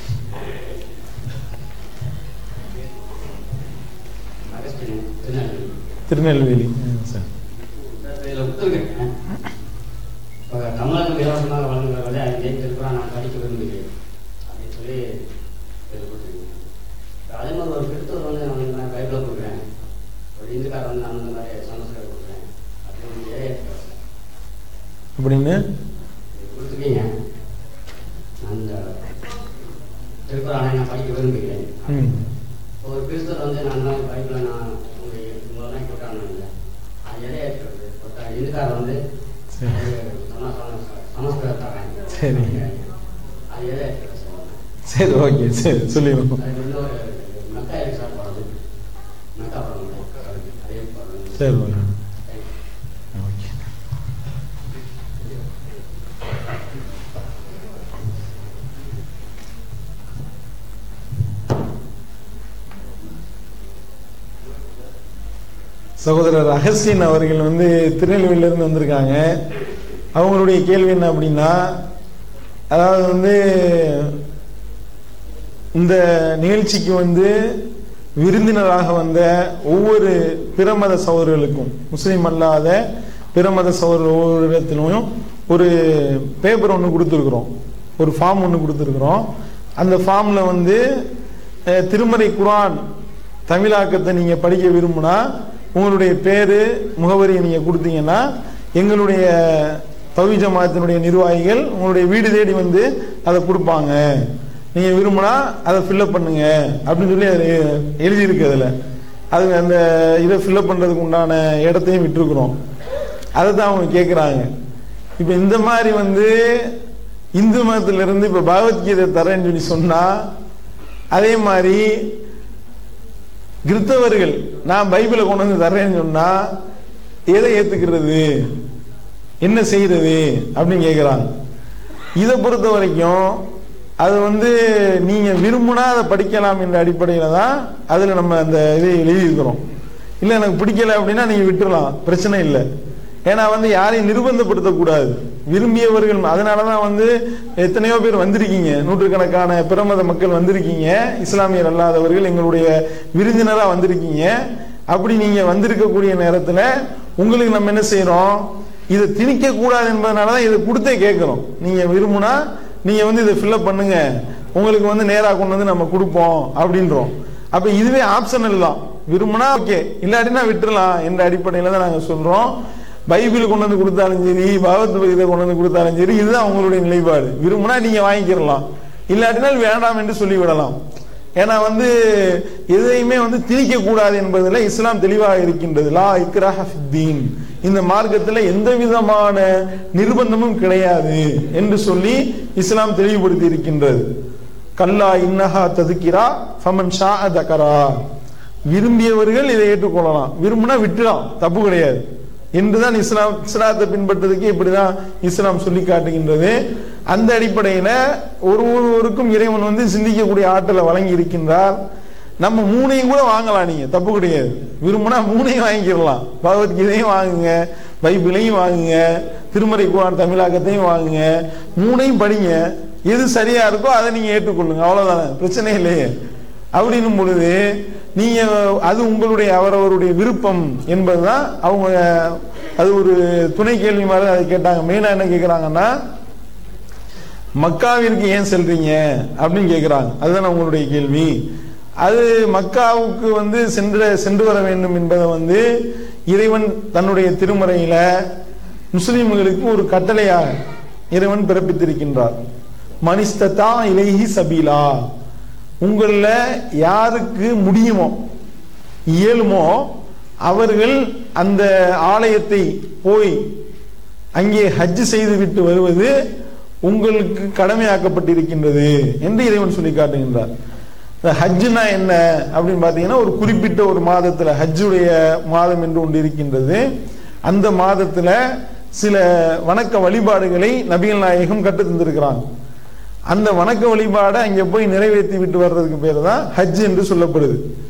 அகஸ்டின் திருநெல்வேலி திருநெல்வேலி ம், சார் இதில் கொடுத்துருக்கேன் இப்போ தமிழகம் இலவசமாக வழங்குகிறவரை அங்கே திருக்குறா நான் படிக்க விரும்புகிறேன் அப்படின்னு சொல்லி இதில் கொடுத்துருக்கேன் அதே மாதிரி ஒரு கிறிஸ்தவர் வந்து நான் நான் பைபிளை கொடுக்குறேன் ஒரு இந்துக்காரர் வந்து நான் இந்த மாதிரி சமஸ்கிருதம் கொடுக்குறேன் அப்படின்னு ஏ அப்படின்னு கொடுத்துருக்கீங்க நான் இந்த திருக்குறானை நான் படிக்க விரும்புகிறேன் ம் ஒரு கிறிஸ்தவர் வந்து நான் தான் பைபிளை நான் உங்களுக்கு மூலம் கொடுத்தாங்க அது எதை ஏற்கிறது ஒருத்தர் இந்துக்காரர் வந்து சரி. சம- சம- சமஸ்கிருதக்காரன். சரி. அது எதை ஏற்கிறது சொல்லுங்க. சரி ஓகே சரி சொல்லிடுவோம் அது வந்து ஒரு மெக்கா எக்ஸா போடுறது மெக்கா போடுறது அதே போடுறது சரி ஓகே ஓகே சகோதரர் அகஸ்டின் அவர்கள் வந்து திருநெல்வேலியில இருந்து வந்திருக்காங்க அவங்களுடைய கேள்வி என்ன அப்படின்னா அதாவது வந்து இந்த நிகழ்ச்சிக்கு வந்து விருந்தினராக வந்த ஒவ்வொரு பிரமத சகோதரர்களுக்கும் முஸ்லீம் அல்லாத பிரமத சகோதரர் ஒவ்வொரு இடத்திலும் ஒரு பேப்பர் ஒன்று கொடுத்துருக்குறோம் ஒரு ஃபார்ம் ஒன்று கொடுத்துருக்குறோம் அந்த ஃபார்ம்ல வந்து அஹ், திருமறை குர்ஆன் தமிழாக்கத்தை நீங்க படிக்க விரும்புனா உங்களுடைய பேரு முகவரியை நீங்க கொடுத்தீங்கன்னா எங்களுடைய தவி ஜமாத்தினுடைய நிர்வாகிகள் உங்களுடைய வீடு தேடி வந்து அதை கொடுப்பாங்க நீங்க விரும்பினா அதை ஃபில்அப் பண்ணுங்க அப்படின்னு சொல்லி அது எழுதியிருக்கு அதுல அது அந்த இதை ஃபில்அப் பண்றதுக்கு உண்டான இடத்தையும் விட்டுருக்குறோம் அதை தான் அவங்க கேட்குறாங்க இப்போ இந்த மாதிரி வந்து இந்து மதத்துல இருந்து இப்போ பகவத்கீதை தரேன்னு சொல்லி சொன்னா அதே மாதிரி கிறிஸ்தவர்கள் நான் பைபிளை கொண்டு வந்து தர்றேன்னு சொன்னா எதை ஏத்துக்கிறது என்ன செய்யறது அப்படின்னு கேட்குறாங்க இதை பொறுத்த வரைக்கும் அது வந்து நீங்க விரும்பினா அதை படிக்கலாம் என்ற அடிப்படையில தான் அதுல நம்ம அந்த இதை எழுதியிருக்கிறோம் இல்ல எனக்கு பிடிக்கல அப்படின்னா நீங்க விட்டுறலாம் பிரச்சனை இல்லை ஏன்னா வந்து யாரையும் நிர்பந்தப்படுத்தக்கூடாது விரும்பியவர்கள் அதனாலதான் வந்து எத்தனையோ பேர் வந்திருக்கீங்க நூற்றுக்கணக்கான பிரமத மக்கள் வந்திருக்கீங்க இஸ்லாமியர் அல்லாதவர்கள் எங்களுடைய விருந்தினரா வந்திருக்கீங்க அப்படி நீங்க வந்திருக்கக்கூடிய நேரத்துல உங்களுக்கு நம்ம என்ன செய்யறோம் இதை திணிக்க கூடாது என்பதனாலதான் இதை கொடுத்தே கேட்கிறோம் நீங்க விரும்புனா நீங்க வந்து இதை ஃபில்அப் பண்ணுங்க உங்களுக்கு வந்து நேரா கொண்டு வந்து நம்ம கொடுப்போம் அப்படின்றோம் அப்ப இதுவே ஆப்ஷனல் தான் விரும்புனா ஓகே இல்லாட்டினா விட்டுறலாம் என்ற அடிப்படையில தான் நாங்க சொல்றோம் பைபிள் கொண்டு வந்து கொடுத்தாலும் சரி பகவத்கீதை கொண்டு வந்து கொடுத்தாலும் சரி இதுதான் உங்களுடைய நிலைப்பாடு விரும்புனா நீங்க வாங்கிக்கிறலாம் இல்லாட்டினால் வேண்டாம் என்று சொல்லிவிடலாம் ஏன்னா வந்து எதையுமே வந்து திணிக்க கூடாது என்பதில் இஸ்லாம் தெளிவாக இருக்கின்றது லா இக்ராஹ ஃபித்தீன் இந்த மார்க்கத்தில் எந்த விதமான நிர்பந்தமும் கிடையாது என்று சொல்லி இஸ்லாம் தெளிவுபடுத்தி இருக்கின்றது கல்லா இன்னஹா ததுக்கிரா ஃபமன் ஷா தக்கரா விரும்பியவர்கள் இதை ஏற்றுக்கொள்ளலாம் விரும்பினா விட்டுலாம் தப்பு கிடையாது என்றுதான் இஸ்லாம் இஸ்லாத்தை பின்பற்றதுக்கு இப்படிதான் இஸ்லாம் சொல்லி காட்டுகின்றது அந்த அடிப்படையில ஒரு ஒருவருக்கும் இறைவன் வந்து சிந்திக்கக்கூடிய ஆற்றலை வழங்கி இருக்கின்றார் நம்ம மூணையும் கூட வாங்கலாம் நீங்க தப்பு கிடையாது விரும்பினா மூணையும் வாங்கிக்கிறலாம் பகவத்கீதையும் வாங்குங்க பைபிளையும் வாங்குங்க திருமறை குரான் தமிழாக்கத்தையும் வாங்குங்க மூணையும் படிங்க எது சரியா இருக்கோ அதை நீங்க ஏற்றுக்கொள்ளுங்க அவ்வளவுதானே பிரச்சனை இல்லையே அப்படின்னும் பொழுது நீங்க அது உங்களுடைய அவரவருடைய விருப்பம் என்பதுதான் அவங்க அது ஒரு துணை கேள்வி மாதிரி அதை கேட்டாங்க மெயினா என்ன கேக்குறாங்கன்னா மக்காவிற்கு ஏன் செல்றீங்க அப்படின்னு கேக்குறாங்க அதுதான் உங்களுடைய கேள்வி அது மக்காவுக்கு வந்து சென்று சென்று வர வேண்டும் என்பதை வந்து இறைவன் தன்னுடைய திருமறையில முஸ்லிம்களுக்கு ஒரு கட்டளையாக இறைவன் பிறப்பித்திருக்கின்றார் மனிஸ்ததா இலைஹி சபீலா உங்கள யாருக்கு முடியுமோ இயலுமோ அவர்கள் அந்த ஆலயத்தை போய் அங்கே ஹஜ் செய்து விட்டு வருவது உங்களுக்கு கடமையாக்கப்பட்டிருக்கின்றது என்று இறைவன் சொல்லி காட்டுகின்றார் இந்த ஹஜ்ஜுனா என்ன அப்படின்னு பார்த்தீங்கன்னா ஒரு குறிப்பிட்ட ஒரு மாதத்துல ஹஜ்ஜுடைய மாதம் என்று ஒன்று இருக்கின்றது அந்த மாதத்துல சில வணக்க வழிபாடுகளை நபிகள் நாயகம் கற்று தந்திருக்கிறாங்க அந்த வணக்க வழிபாடை அங்கே போய் நிறைவேற்றி விட்டு வர்றதுக்கு பேர் தான் ஹஜ் என்று சொல்லப்படுது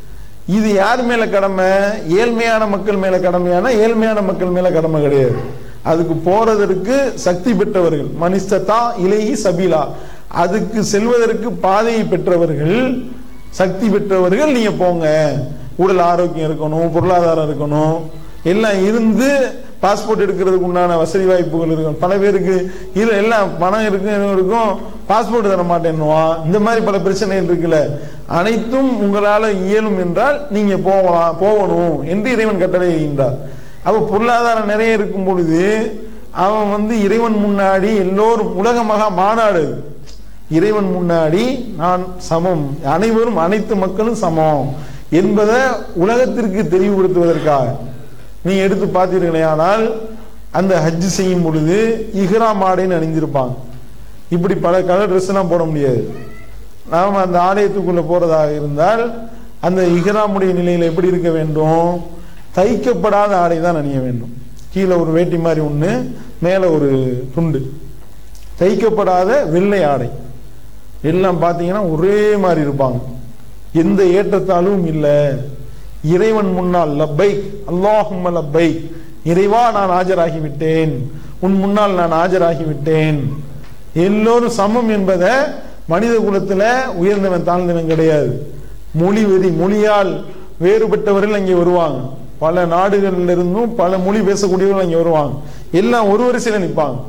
இது யார் மேல கடமை ஏழ்மையான மக்கள் மேல கடமையான ஏழ்மையான மக்கள் மேல கடமை கிடையாது அதுக்கு போறதற்கு சக்தி பெற்றவர்கள் மனிஸ்தா இலைஹி சபீலா அதுக்கு செல்வதற்கு பாதையை பெற்றவர்கள் சக்தி பெற்றவர்கள் நீங்க போங்க உடல் ஆரோக்கியம் இருக்கணும் பொருளாதாரம் இருக்கணும் எல்லாம் இருந்து பாஸ்போர்ட் எடுக்கிறதுக்கு உண்டான வசதி வாய்ப்புகள் இருக்கும் பல பேருக்கு இதுல எல்லாம் பணம் இருக்கும் இதுவும் இருக்கும் பாஸ்போர்ட் தர மாட்டேன்னுவான் இந்த மாதிரி பல பிரச்சனைகள் இருக்குல்ல அனைத்தும் உங்களால இயலும் என்றால் நீங்க போகலாம் போகணும் என்று இறைவன் கட்டளையிடுகின்றார் அப்ப பொருளாதாரம் நிறைய இருக்கும் பொழுது அவன் வந்து இறைவன் முன்னாடி எல்லோரும் உலக மகா மாநாடு அது. இறைவன் முன்னாடி நான் சமம் அனைவரும் அனைத்து மக்களும் சமம் என்பதை உலகத்திற்கு தெளிவுபடுத்துவதற்காக நீங்க எடுத்து பார்த்தீர்களே ஆனால் அந்த ஹஜ் செய்யும் பொழுது இஹ்ராம் ஆடைன்னு அணிந்திருப்பாங்க இப்படி பல கலர் ட்ரெஸ் எல்லாம் போட முடியாது நாம அந்த ஆலயத்துக்குள்ள போறதாக இருந்தால் அந்த இஹ்ராமுடைய நிலையில எப்படி இருக்க வேண்டும் தைக்கப்படாத ஆடை தான் அணிய வேண்டும் கீழே ஒரு வேட்டி மாதிரி ஒண்ணு மேல ஒரு துண்டு தைக்கப்படாத வெள்ளை ஆடை எல்லாம் பார்த்தீங்கன்னா ஒரே மாதிரி இருப்பாங்க எந்த ஏற்றத்தாலும் இல்லை இறைவன் முன்னால் லப்பைக் அல்லாஹும் லப்பைக் இறைவா நான் ஆஜராகி விட்டேன் உன் முன்னால் நான் ஆஜராகி விட்டேன் எல்லோரும் சமம் என்பதை மனித குலத்துல உயர்ந்தவன் தாழ்ந்தவன் கிடையாது மொழி வெறி மொழியால் வேறுபட்டவர்கள் அங்கே வருவாங்க பல நாடுகள்ல இருந்தும் பல மொழி பேசக்கூடியவர்கள் அங்கே வருவாங்க எல்லாம் ஒரு வரிசையில நிற்பாங்க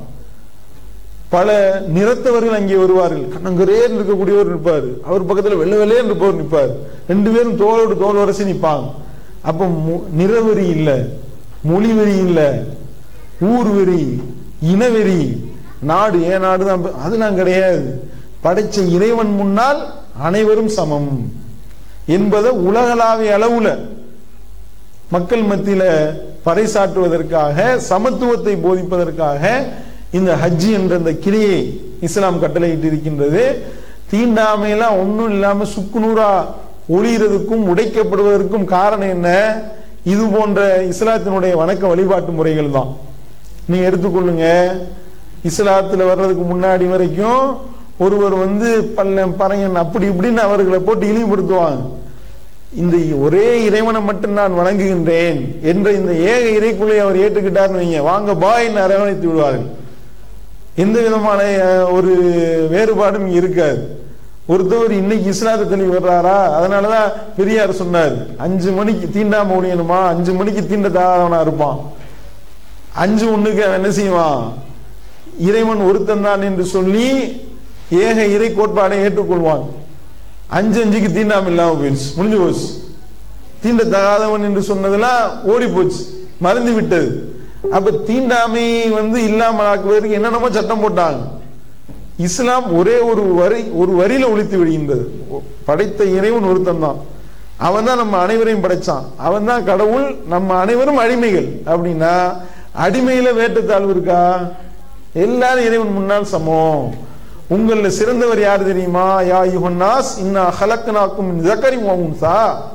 பல நிறத்தவர்கள் அங்கே வருவார்கள் கண்ணங்கரேன்னு இருக்கக்கூடியவர் நிற்பார் அவர் பக்கத்துல வெள்ளை வெள்ளையன்னு இருப்பவர் நிற்பார் ரெண்டு பேரும் தோளோடு தோல் வரிசை நிற்பாங்க அப்ப மு- நிறவெறி இல்ல மொழி வெறி இல்ல ஊர் வெறி இனவெறி நாடு ஏன் நாடு தான் ப- அதெல்லாம் கிடையாது படைச்ச இறைவன் முன்னால் அனைவரும் சமம் என்பதை உலகளாவிய அளவுல மக்கள் மத்தியில பறைசாற்றுவதற்காக சமத்துவத்தை போதிப்பதற்காக இந்த ஹஜ் என்ற இந்த கிரியை இஸ்லாம் கட்டளையிட்டு இருக்கின்றது தீண்டாமையெல்லாம் ஒண்ணும் இல்லாம சுக்குநூறா ஒளிகிறதுக்கும் உடைக்கப்படுவதற்கும் காரணம் என்ன இது போன்ற இஸ்லாத்தினுடைய வணக்க வழிபாட்டு முறைகள் தான் நீங்க எடுத்துக்கொள்ளுங்க இஸ்லாத்துல வர்றதுக்கு முன்னாடி வரைக்கும் ஒருவர் வந்து பல்லன் பறையன் அப்படி இப்படின்னு அவர்களை போட்டு இழிவுபடுத்துவாங்க இந்த ஒரே இறைவனை மட்டும் நான் வணங்குகின்றேன் என்ற இந்த ஏக இறைக்குள்ளை அவர் ஏற்றுக்கிட்டார்னு வைங்க வாங்க பாய்ன்னு அரவணைத்து விடுவார்கள் எந்த விதமான அஹ், ஒரு வேறுபாடும் இங்க இருக்காது ஒருத்தவர் இன்னைக்கு இஸ்லாத்தை தெளிவு வர்றாரா அதனாலதான் பெரியார் சொன்னார் அஞ்சு மணிக்கு தீண்டாம ஒழியணுமா அஞ்சு மணிக்கு தீண்டத்தாதவனா இருப்பான் அஞ்சு ஒண்ணுக்கு அவன் என்ன செய்வான் இறைவன் ஒருத்தன் தான் என்று சொல்லி ஏக இறை கோட்பாடை ஏற்றுக்கொள்வான் அஞ்சு அஞ்சுக்கு தீண்டாம இல்லாம போயிடுச்சு முடிஞ்சு போச்சு தீண்டத்தகாதவன் என்று சொன்னதெல்லாம் ஓடி போச்சு மறந்து விட்டது அப்ப தீண்டாமை வந்து இல்லாமலாக்குவதற்கு என்னென்னமோ சட்டம் போட்டாங்க இஸ்லாம் ஒரே ஒரு வரி ஒரு வரியில ஒழித்து விடுகின்றது படைத்த இறைவன் ஒருத்தன் தான் அவன் தான் நம்ம அனைவரையும் படைச்சான் அவன் தான் கடவுள் நம்ம அனைவரும் அடிமைகள் அப்படின்னா அடிமையில வேட்டத்தாழ்வு இருக்கா எல்லாரும் இறைவன் முன்னால் சமம் உங்கள சிறந்தவர் யார் தெரியுமா யா யுஹன்னாஸ் இன்னா ஹலக்னாக்கும் ஜக்கரி உன்சா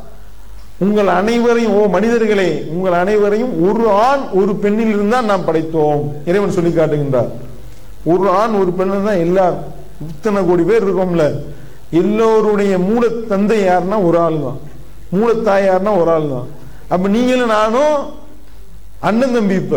உங்கள் அனைவரையும் ஓ மனிதர்களே உங்கள் அனைவரையும் ஒரு ஆண் ஒரு பெண்ணில் இருந்தால் நாம் படைத்தோம் இறைவன் சொல்லி காட்டுகின்றார் ஒரு ஆண் ஒரு பெண் தான் எல்லாரும் இத்தனை கோடி பேர் இருக்கோம்ல எல்லோருடைய மூல தந்தை யாருன்னா ஒரு ஆள் தான் மூலத்தாய் யாருன்னா ஒரு ஆள் தான் அப்ப நீங்களும் நானும் அண்ணன் தம்பி இப்ப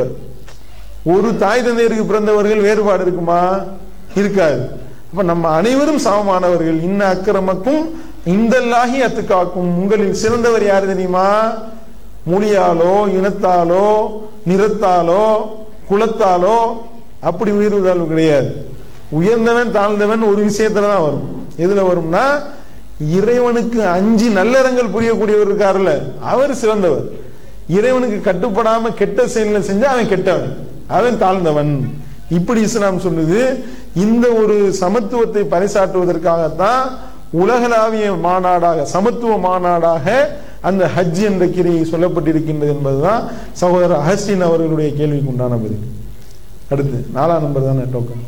ஒரு தாய் தந்தையருக்கு பிறந்தவர்கள் வேறுபாடு இருக்குமா இருக்காது அப்ப நம்ம அனைவரும் சமமானவர்கள் இன்ன அக்கிரமக்கும் இந்தல்லாகி அத்துக்காக்கும் உங்களில் சிறந்தவர் யார் தெரியுமா மொழியாலோ இனத்தாலோ நிறத்தாலோ குலத்தாலோ அப்படி உயர்வுதாழ்வு கிடையாது உயர்ந்தவன் தாழ்ந்தவன் ஒரு விஷயத்துல தான் வரும் எதுல வரும்னா இறைவனுக்கு அஞ்சு நல்லறங்கள் புரியக்கூடியவர் இருக்காருல்ல அவர் சிறந்தவர் இறைவனுக்கு கட்டுப்படாம கெட்ட செயல்களை செஞ்சா அவன் கெட்டவன் அவன் தாழ்ந்தவன் இப்படி இஸ்லாம் சொல்லுது இந்த ஒரு சமத்துவத்தை பறைசாற்றுவதற்காகத்தான் உலகளாவிய மாநாடாக சமத்துவ மாநாடாக அந்த ஹஜ் என்ற கிரியை சொல்லப்பட்டிருக்கின்றது என்பதுதான் சகோதரர் அஹசின் அவர்களுடைய கேள்விக்கு உண்டான பதில் அடுத்து நாலாம் நம்பர் தானே டோக்கன்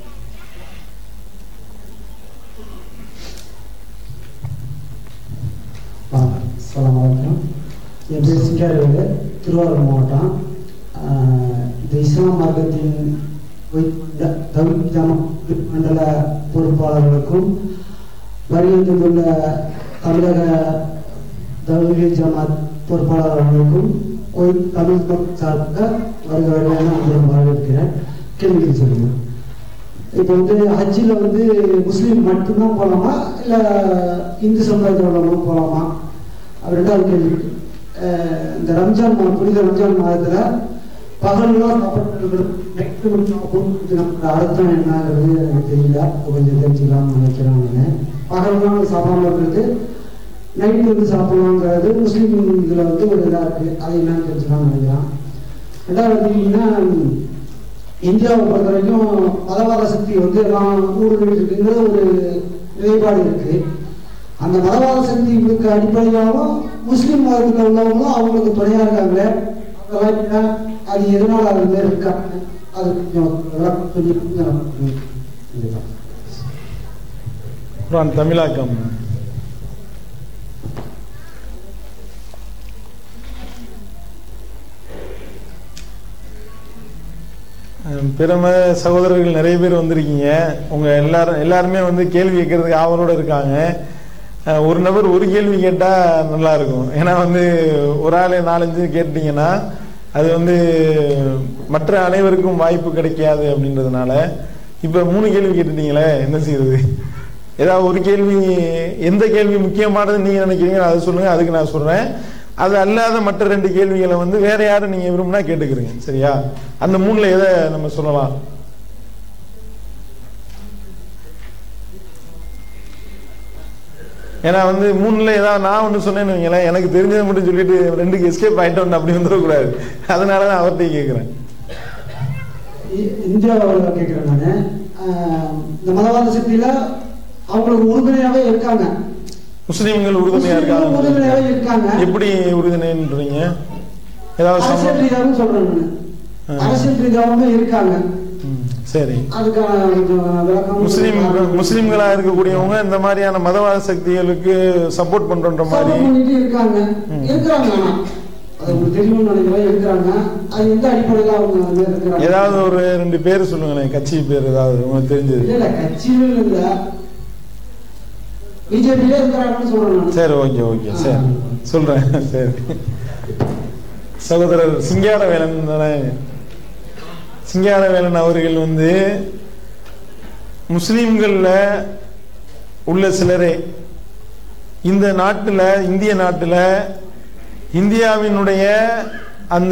அஸ்ஸலாமு அலைக்கும் என் பேர் சிங்காரவேலு திருவாரூர் மாவட்டம் ஆஹ் இந்த இஸ்லாம் மார்க்கத்தின் வை- தவிர ஜமாத் மண்டல பொறுப்பாளர்களுக்கும் வருகை தந்துள்ள தமிழக தௌஹி ஜமாத் பொறுப்பாளர் அவர்களுக்கும் கோயில் தமிழ் மக்கள் சார்பாக வருக வருகையான அன்புடன் வரவேற்கிறேன் கேள்வி சொல்லுங்க இப்போ வந்து ஹஜ்ஜில் வந்து முஸ்லீம் மட்டும்தான் போகலாமா இல்லை இந்து சமுதாயத்தில் உள்ளவங்களும் போகலாமா அது ரெண்டாவது கேள்வி அஹ் இந்த ரம்ஜான் மா- புனித ரம்ஜான் மாதத்தில் பகல்லாம் சாப்பிட்டு நைட்டு மட்டும் சாப்பிடும் நமக்கு அர்த்தம் என்னங்கிறது எனக்கு தெரியல அது கொஞ்சம் தெரிஞ்சுக்கலாம்னு நினைக்கிறேன் நான் பகல்லாம் சாப்பிடாம இருக்கிறது நைட்டு வந்து சாப்பிடலாங்கிறது முஸ்லீம் இதில் வந்து ஒரு இதாக இருக்குது அது என்னன்னு தெரிஞ்சுக்கலாம்னு நினைக்கிறேன் ரெண்டாவது பார்த்தீங்கன்னா இந்தியாவை பொறுத்த வரைக்கும் மதவாத சக்தி வந்து எல்லாம் ஊடுருவி இருக்குங்கிறது ஒரு நிலைப்பாடு இருக்கு அந்த மதவாத சக்திகளுக்கு அடிப்படையாகவும் முஸ்லீம் மதத்தில் உள்ளவங்களும் அவங்களுக்கு துணையா இருக்காங்களே அதெல்லாம் என்ன? அது எதனால அது மாதிரி இருக்காங்க அது கொஞ்சம் விளக்கம் சொல்லி கண்டிப்பா குரான் தமிழாக்கம் அஹ் பிரம சகோதரர்கள் நிறைய பேர் வந்திருக்கீங்க உங்க எல்லாரும் எல்லாருமே வந்து கேள்வி கேட்கறதுக்கு ஆவலோட இருக்காங்க அஹ் ஒரு நபர் ஒரு கேள்வி கேட்டா நல்லா இருக்கும் ஏன்னா வந்து ஒரு ஆள் நாலஞ்சு கேட்டீங்கன்னா அது வந்து மற்ற அனைவருக்கும் வாய்ப்பு கிடைக்காது அப்படின்றதுனால இப்ப மூணு கேள்வி கேட்டுட்டீங்களே என்ன செய்யறது ஏதாவது ஒரு கேள்வி எந்த கேள்வி முக்கியமானது நீங்க நினைக்கிறீங்க அதை சொல்லுங்க அதுக்கு நான் சொல்றேன் அது அல்லாத மற்ற ரெண்டு கேள்விகளை வந்து வேற யாரும் நீங்க விரும்பினா கேட்டுக்கிறீங்க சரியா அந்த மூணுல எதை நம்ம சொல்லலாம் ஏன்னா வந்து மூணுல ஏதாவது நான் ஒண்ணு சொன்னேன்னு வைங்களேன் எனக்கு தெரிஞ்சதை மட்டும் சொல்லிட்டு ரெண்டுக்கு எஸ்கேப் ஆயிட்டோம் அப்படி வந்துடக்கூடாது அதனால தான் அவர்கிட்ட கேட்கிறேன் இ- இந்தியாவில் கேட்குறேன் நான் இந்த மதவாத சக்தியில அவங்களுக்கு உறுதுணையாவே இருக்காங்க முஸ்லீம்கள் உறுதுணையா முஸ்லிம்களும் உறுதுணையாவே இருக்காங்க இருக்காங்க எப்படி உறுதுணைன்றீங்க ஏதாவது அரசியல் சம்பவம் ரீதியாகவும் சொல்றேன் ஆ. நான் அரசியல் ரீதியாகவும் இருக்காங்க ம், சரி அதுக்கான கொஞ்சம் விளக்கம் முஸ்லீம் முஸ்லீம்களா இருக்கக்கூடியவங்க இந்த மாதிரியான மதவாத சக்திகளுக்கு சப்போர்ட் பண்றன்ற மாதிரி சப்போர்ட் பண்ணிட்டு இருக்காங்க இருக்கிறாங்க ஆனா அது உங்களுக்கு தெரியும்னு நினைக்கிறேன் இருக்கிறாங்க அது எந்த அடிப்படையில அவங்க வந்து இருக்கிறாங்க ஏதாவது ஒரு ரெண்டு பேர் சொல்லுங்களேன் கட்சி பேர் ஏதாவது உங்களுக்கு தெரிஞ்சது இல்ல இல்ல கட்சியில் இல்ல பிஜேபியில இருக்கிறாங்கன்னு சொல்றேன் நான் சரி ஓகே ஓகே சரி சொல்றேன் சரி சகோதரர் சிங்காரவேலன் தானே சிங்காரவேலன் அவர்கள் வந்து முஸ்லீம்கள்ல உள்ள சிலரே இந்த நாட்டுல இந்திய நாட்டுல இந்தியாவினுடைய அந்த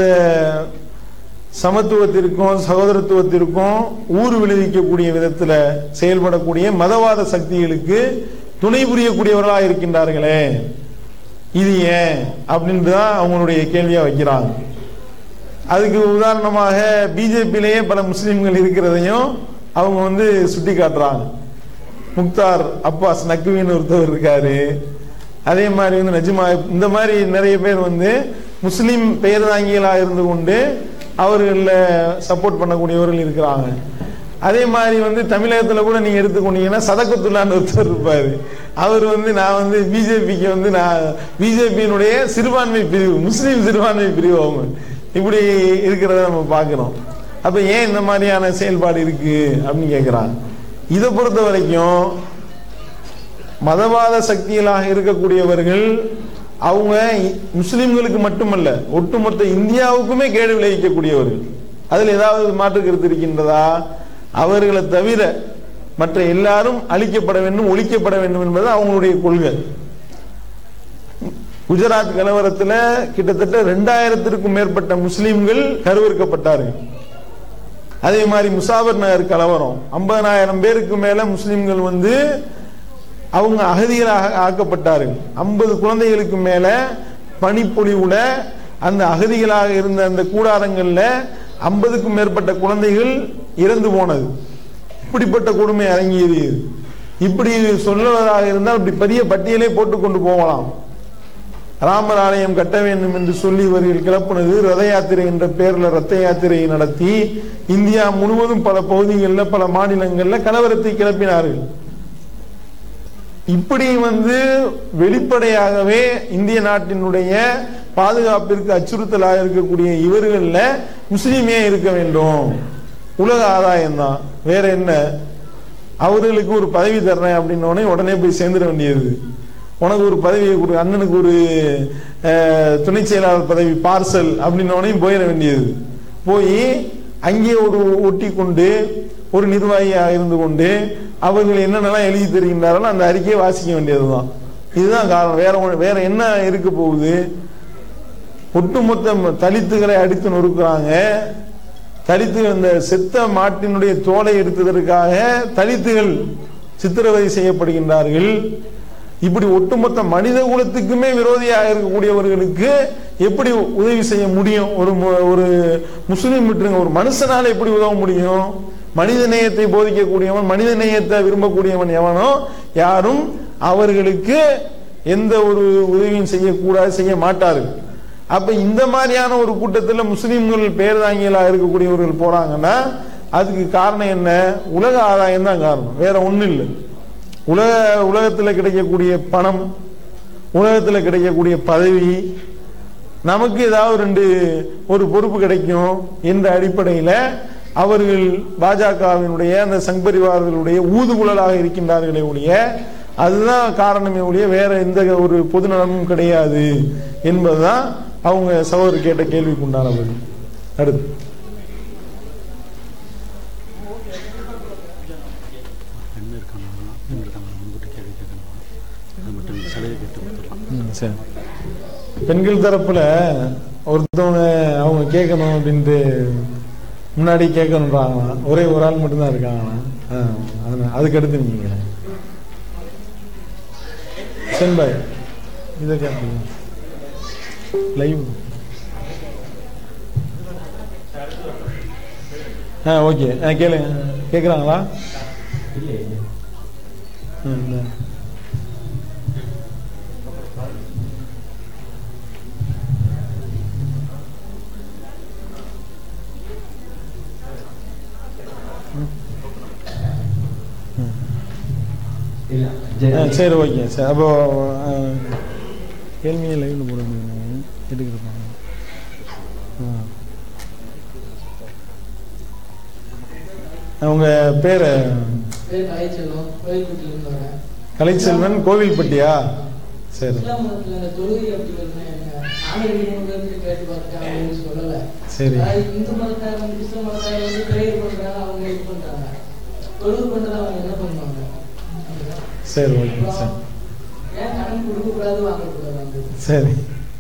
சமத்துவத்திற்கும் சகோதரத்துவத்திற்கும் ஊர் விளைவிக்கக்கூடிய விதத்துல செயல்படக்கூடிய மதவாத சக்திகளுக்கு துணை புரியக்கூடியவர்களாக இருக்கின்றார்களே இது ஏன் அப்படின்ட்டு தான் அவங்களுடைய கேள்வியா வைக்கிறாங்க அதுக்கு உதாரணமாக பிஜேபியிலேயே பல முஸ்லிம்கள் இருக்கிறதையும் அவங்க வந்து சுட்டி காட்டுறாங்க முக்தார் அப்பாஸ் நக்வின்னு ஒருத்தவர் இருக்காரு அதே மாதிரி வந்து நஜ்மா இந்த மாதிரி நிறைய பேர் வந்து முஸ்லிம் பெயர் தாங்கிகளாக இருந்து கொண்டு அவர்கள சப்போர்ட் பண்ணக்கூடியவர்கள் இருக்கிறாங்க அதே மாதிரி வந்து தமிழகத்துல கூட நீங்க எடுத்துக்கொண்டீங்கன்னா சதகத்துல்லான்னு ஒருத்தர் இருப்பாரு அவர் வந்து நான் வந்து பிஜேபிக்கு வந்து நான் பிஜேபியினுடைய சிறுபான்மை பிரிவு முஸ்லீம் சிறுபான்மை பிரிவு அவங்க இப்படி இருக்கிறத நம்ம பார்க்கிறோம் அப்ப ஏன் இந்த மாதிரியான செயல்பாடு இருக்கு அப்படின்னு கேட்கிறாங்க இதை பொறுத்த வரைக்கும் மதவாத சக்திகளாக இருக்கக்கூடியவர்கள் அவங்க இ- முஸ்லிம்களுக்கு மட்டுமல்ல ஒட்டுமொத்த இந்தியாவுக்குமே கேடு விளைவிக்கக்கூடியவர்கள் அதில் ஏதாவது மாற்று கருத்து இருக்கின்றதா அவர்களை தவிர மற்ற எல்லாரும் அழிக்கப்பட வேண்டும் ஒழிக்கப்பட வேண்டும் என்பது அவங்களுடைய கொள்கை குஜராத் கலவரத்துல கிட்டத்தட்ட ரெண்டாயிரத்திற்கும் மேற்பட்ட முஸ்லிம்கள் கருவறுக்கப்பட்டார்கள் அதே மாதிரி முசாபர் நகர் கலவரம் 50000 பேருக்கு மேல முஸ்லிம்கள் வந்து அவங்க அகதிகளாக ஆக்கப்பட்டார்கள் 50 குழந்தைகளுக்கு மேல பனிப்பொழிவுல அந்த அகதிகளாக இருந்த அந்த கூடாரங்கள்ல 50க்கும் மேற்பட்ட குழந்தைகள் இறந்து போனது இப்படிப்பட்ட கொடுமை அரங்கியது இது. இப்படி சொல்லுவதாக இருந்தால் இப்படி பெரிய பட்டியலே போட்டு கொண்டு போகலாம் ராமர் ஆலயம் கட்ட வேண்டும் என்று சொல்லி இவர்கள் கிளப்புனது ரத யாத்திரை என்ற பெயர்ல ரத்த யாத்திரையை நடத்தி இந்தியா முழுவதும் பல பகுதிகளில் பல மாநிலங்களில் கலவரத்தை கிளப்பினார்கள் இப்படி வந்து வெளிப்படையாகவே இந்திய நாட்டினுடைய பாதுகாப்பிற்கு அச்சுறுத்தலாக இருக்கக்கூடிய இவர்கள்ல முஸ்லீமே இருக்க வேண்டும் உலக ஆதாயம் தான் வேற என்ன அவர்களுக்கு ஒரு பதவி தர்றேன் அப்படின்ன உடனே உடனே போய் சேர்ந்துட வேண்டியது உனக்கு ஒரு பதவியை கொடு அண்ணனுக்கு ஒரு அஹ், துணை செயலாளர் பதவி பார்சல் அப்படின்னோடனையும் போயிட வேண்டியது போய் அங்கே ஒரு ஒட்டி கொண்டு ஒரு நிர்வாகியாக இருந்து கொண்டு அவர்கள் என்னென்னலாம் எழுதி தருகின்றார்களோ அந்த அறிக்கையை வாசிக்க வேண்டியதுதான் இதுதான் காரணம் வேற ஒண்ணு- வேற என்ன இருக்க போகுது ஒட்டுமொத்த தலித்துகளை அடித்து நொறுக்குறாங்க தலித்து அந்த செத்த மாட்டினுடைய தோலை எடுத்ததற்காக தலித்துகள் சித்திரவதை செய்யப்படுகின்றார்கள் இப்படி ஒட்டுமொத்த மனித குலத்துக்குமே விரோதியாக இருக்கக்கூடியவர்களுக்கு எப்படி உதவி செய்ய முடியும் ஒரு மு- ஒரு முஸ்லீம் விட்டுருங்க ஒரு மனுஷனால எப்படி உதவ முடியும் மனித நேயத்தை போதிக்கக்கூடியவன் மனித நேயத்தை விரும்பக்கூடியவன் எவனோ யாரும் அவர்களுக்கு எந்த ஒரு உதவியும் செய்யக்கூடாது செய்ய மாட்டார்கள் அப்ப இந்த மாதிரியான ஒரு கூட்டத்துல முஸ்லிம்கள் பேர்தாங்கிகளா இருக்கக்கூடியவர்கள் போறாங்கன்னா அதுக்கு காரணம் என்ன உலக ஆதாயம் தான் காரணம் வேற ஒண்ணும் இல்லை உலக உலகத்துல கிடைக்கக்கூடிய பணம் உலகத்துல கிடைக்கக்கூடிய பதவி நமக்கு ஏதாவது ரெண்டு ஒரு பொறுப்பு கிடைக்கும் என்ற அடிப்படையில அவர்கள் பாஜகவினுடைய அந்த சங்பரிவார்களுடைய ஊதுகுழலாக இருக்கின்றார்களே ஒழிய அதுதான் காரணமே ஒழிய வேற எந்த ஒரு பொது நலமும் கிடையாது என்பதுதான் அவங்க சகோதரர் கேட்ட கேள்விக்கு உண்டான பதில் அடுத்து பெண் இருக்காங்க பெண் இருக்காங்க முன்கூட்டி கேள்வி கேட்கணும் அது மட்டும் சலுகை கேட்டு கொடுத்துடலாம் ம், சரி பெண்கள் தரப்புல ஒருத்தவங்க அவங்க கேட்கணும் அப்படின்ட்டு முன்னாடி கேட்கணுன்றாங்களாம் ஒரே ஒரு ஆள் மட்டும்தான் இருக்காங்களாம் ஆ, அதனால அதுக்கு அடுத்து நீங்க சென்பாய் இதை கேட்பீங்க லைவ் ஆ ஓகே ஆ கேளுங்க கேட்குறாங்களா ம் இந்தா. ஆ, சரி ஓகே சரி அப்போ ஆ, கேள்வியை லைவ்ல போட முடியும் எடுக்கிறப்பாங்க அவங்க பேரு பேர் கலைச்செல்வம் கோயில்பட்டியிலிருந்து வரேன் கலைச்செல்வன் கோவில்பட்டியா சரி இஸ்லாம் மதத்துல அந்த தொழுகை அப்படிங்கிறது என்ன நாகரிகம் கேட்டு பார்த்தேன் அவங்க சொல்லல சரி அதாவது இந்து மதத்தார் வந்து கிறிஸ்தவ மதத்தார் வந்து பிரேயர் பண்றாங்க அவங்க இது பண்றாங்க தொழுகை பண்றது அவங்க என்ன பண்ணுவாங்க சரி ஓகே சரி ஏன் கடன் கொடுக்க கூடாது வாங்க கூடாது வந்து சரி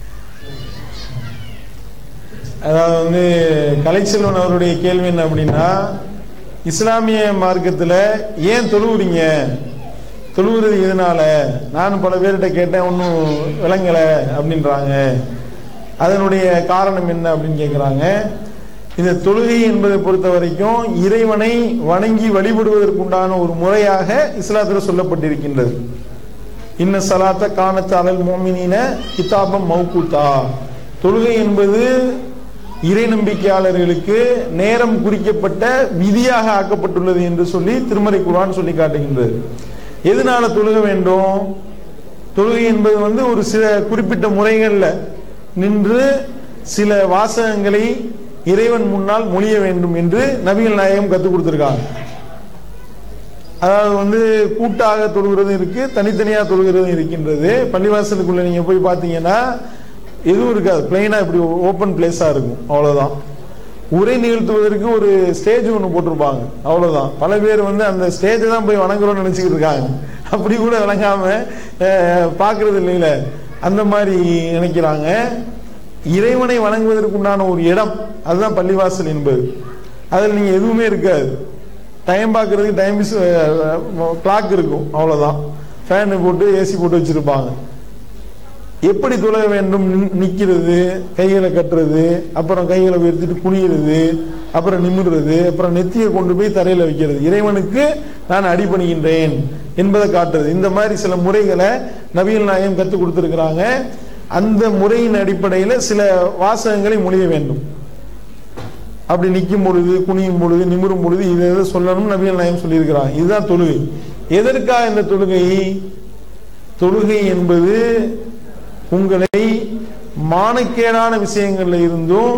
அதாவது வந்து கலைச்செல்வன் அவருடைய கேள்வி என்ன அப்படின்னா இஸ்லாமிய மார்க்கத்துல ஏன் தொழுவுறீங்க தொழுவுறது எதனால நானும் பல பேர்கிட்ட கேட்டேன் ஒன்றும் விளங்கல அப்படின்றாங்க அதனுடைய காரணம் என்ன அப்படின்னு கேட்குறாங்க இந்த தொழுகை என்பதை பொறுத்த வரைக்கும் இறைவனை வணங்கி வழிபடுவதற்குண்டான ஒரு முறையாக இஸ்லாத்தில் சொல்லப்பட்டிருக்கின்றது இன்ன சலாத்த காணத்த அலல் மோமினின கிதாபம் மௌகூத்தா தொழுகை என்பது இறை நம்பிக்கையாளர்களுக்கு நேரம் குறிக்கப்பட்ட விதியாக ஆக்கப்பட்டுள்ளது என்று சொல்லி திருமறை குர்ஆன் சொல்லி காட்டுகின்றது எதனால தொழுக வேண்டும் தொழுகை என்பது வந்து ஒரு சில குறிப்பிட்ட முறைகள்ல நின்று சில வாசகங்களை இறைவன் முன்னால் மொழிய வேண்டும் என்று நபிகள் நாயகம் கற்றுக் கொடுத்திருக்காங்க அதாவது வந்து கூட்டாக தொழுகிறதும் இருக்கு தனித்தனியா தொழுகிறதும் இருக்கின்றது பள்ளிவாசலுக்குள்ள நீங்க போய் பார்த்தீங்கன்னா எதுவும் இருக்காது பிளைனா இப்படி ஓப்பன் பிளேஸா இருக்கும் அவ்வளவுதான் உரை நிகழ்த்துவதற்கு ஒரு ஸ்டேஜ் ஒன்று போட்டிருப்பாங்க அவ்வளவுதான் பல பேர் வந்து அந்த ஸ்டேஜை தான் போய் வணங்குறோம்னு நினைச்சுக்கிட்டு இருக்காங்க அப்படி கூட விளங்காம அஹ், பார்க்கிறது இல்லைல அந்த மாதிரி நினைக்கிறாங்க இறைவனை வணங்குவதற்குண்டான ஒரு இடம் அதுதான் பள்ளிவாசல் என்பது அதில் நீங்க எதுவுமே இருக்காது டைம் பார்க்கறதுக்கு டைம் கிளாக் இருக்கும் அவ்வளவுதான் ஃபேன் போட்டு ஏசி போட்டு வச்சிருப்பாங்க எப்படி தொழ வேண்டும் நின்- நிக்கிறது கைகளை கட்டுறது அப்புறம் கைகளை உயர்த்திட்டு குனியிறது அப்புறம் நிமிர்றது அப்புறம் நெத்தியை கொண்டு போய் தரையில வைக்கிறது இறைவனுக்கு நான் அடிபணிகின்றேன் என்பதை காட்டுறது இந்த மாதிரி சில முறைகளை நபிகள் நாயகம் கற்றுக் கொடுத்திருக்கிறாங்க அந்த முறையின் அடிப்படையில சில வாசகங்களை மொழிய வேண்டும் அப்படி நிற்கும் பொழுது குனியும் பொழுது நிமிரும் பொழுது இதை எதை சொல்லணும் நபிகள் நாயகம் சொல்லியிருக்கிறாங்க இதுதான் தொழுகை எதற்காக இந்த தொழுகை தொழுகை என்பது உங்களை மானக்கேடான விஷயங்கள்ல இருந்தும்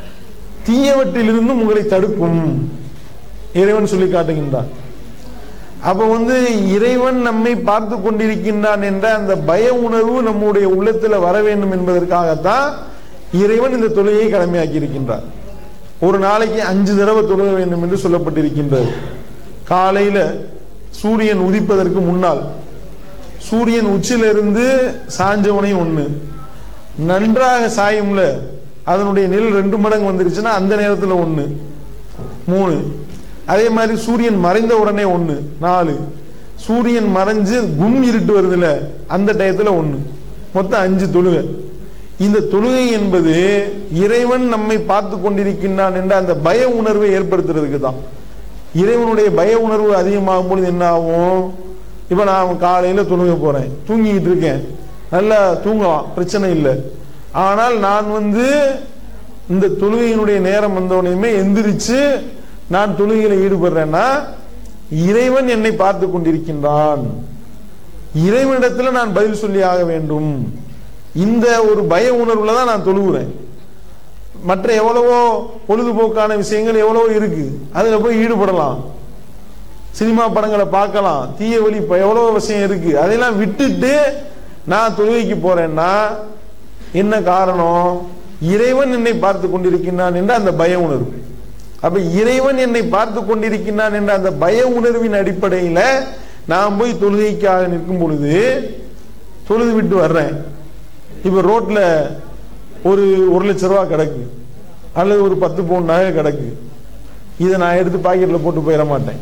தீயவற்றிலிருந்தும் உங்களை தடுக்கும் இறைவன் சொல்லி காட்டுகின்றார் அப்ப வந்து இறைவன் நம்மை பார்த்து கொண்டிருக்கின்றான் என்ற அந்த பய உணர்வு நம்முடைய உள்ளத்துல வர வேண்டும் என்பதற்காகத்தான் இறைவன் இந்த தொழுகையை கடமையாக்கி இருக்கின்றார் ஒரு நாளைக்கு அஞ்சு தடவை தொழுக வேண்டும் என்று சொல்லப்பட்டிருக்கின்றது காலையில சூரியன் உதிப்பதற்கு முன்னால் சூரியன் உச்சிலிருந்து சாஞ்சவனை ஒண்ணு நன்றாக சாயும்ல அதனுடைய நிழல் ரெண்டு மடங்கு வந்துருச்சுன்னா அந்த நேரத்துல ஒண்ணு மூணு அதே மாதிரி சூரியன் மறைந்த உடனே ஒண்ணு நாலு சூரியன் மறைஞ்சு கும் இருட்டு வருதுல அந்த டயத்துல ஒண்ணு மொத்தம் அஞ்சு தொழுகை இந்த தொழுகை என்பது இறைவன் நம்மை பார்த்து கொண்டிருக்கின்றான் என்ற அந்த பய உணர்வை ஏற்படுத்துறதுக்கு தான் இறைவனுடைய பய உணர்வு அதிகமாகும் பொழுது என்ன ஆகும் இப்ப நான் காலையில தொழுக போறேன் தூங்கிட்டு இருக்கேன் நல்லா தூங்கலாம் பிரச்சனை இல்லை ஆனால் நான் வந்து இந்த தொழுகையினுடைய நேரம் வந்தவனையுமே எந்திரிச்சு நான் தொழுகையில ஈடுபடுறேன்னா இறைவன் என்னை பார்த்து கொண்டிருக்கின்றான் இறைவனிடத்துல நான் பதில் சொல்லி ஆக வேண்டும் இந்த ஒரு பய உணர்வுல தான் நான் தொழுகிறேன் மற்ற எவ்வளவோ பொழுதுபோக்கான விஷயங்கள் எவ்வளவோ இருக்கு அதுல போய் ஈடுபடலாம் சினிமா படங்களை பார்க்கலாம் தீய வழி இப்ப எவ்வளவோ விஷயம் இருக்கு அதையெல்லாம் விட்டுட்டு நான் தொழுகைக்கு போறேன்னா என்ன காரணம் இறைவன் என்னை பார்த்து கொண்டிருக்கின்றான் என்ற அந்த பய உணர்வு அப்ப இறைவன் என்னை பார்த்து கொண்டிருக்கின்றான் என்ற அந்த பய உணர்வின் அடிப்படையில நான் போய் தொழுகைக்காக நிற்கும் பொழுது தொழுது விட்டு வர்றேன் இப்ப ரோட்ல ஒரு ஒரு லட்ச ரூபா கிடக்கு அல்லது ஒரு பத்து பவுன் நகை கிடக்கு இதை நான் எடுத்து பாக்கெட்ல போட்டு போயிட மாட்டேன்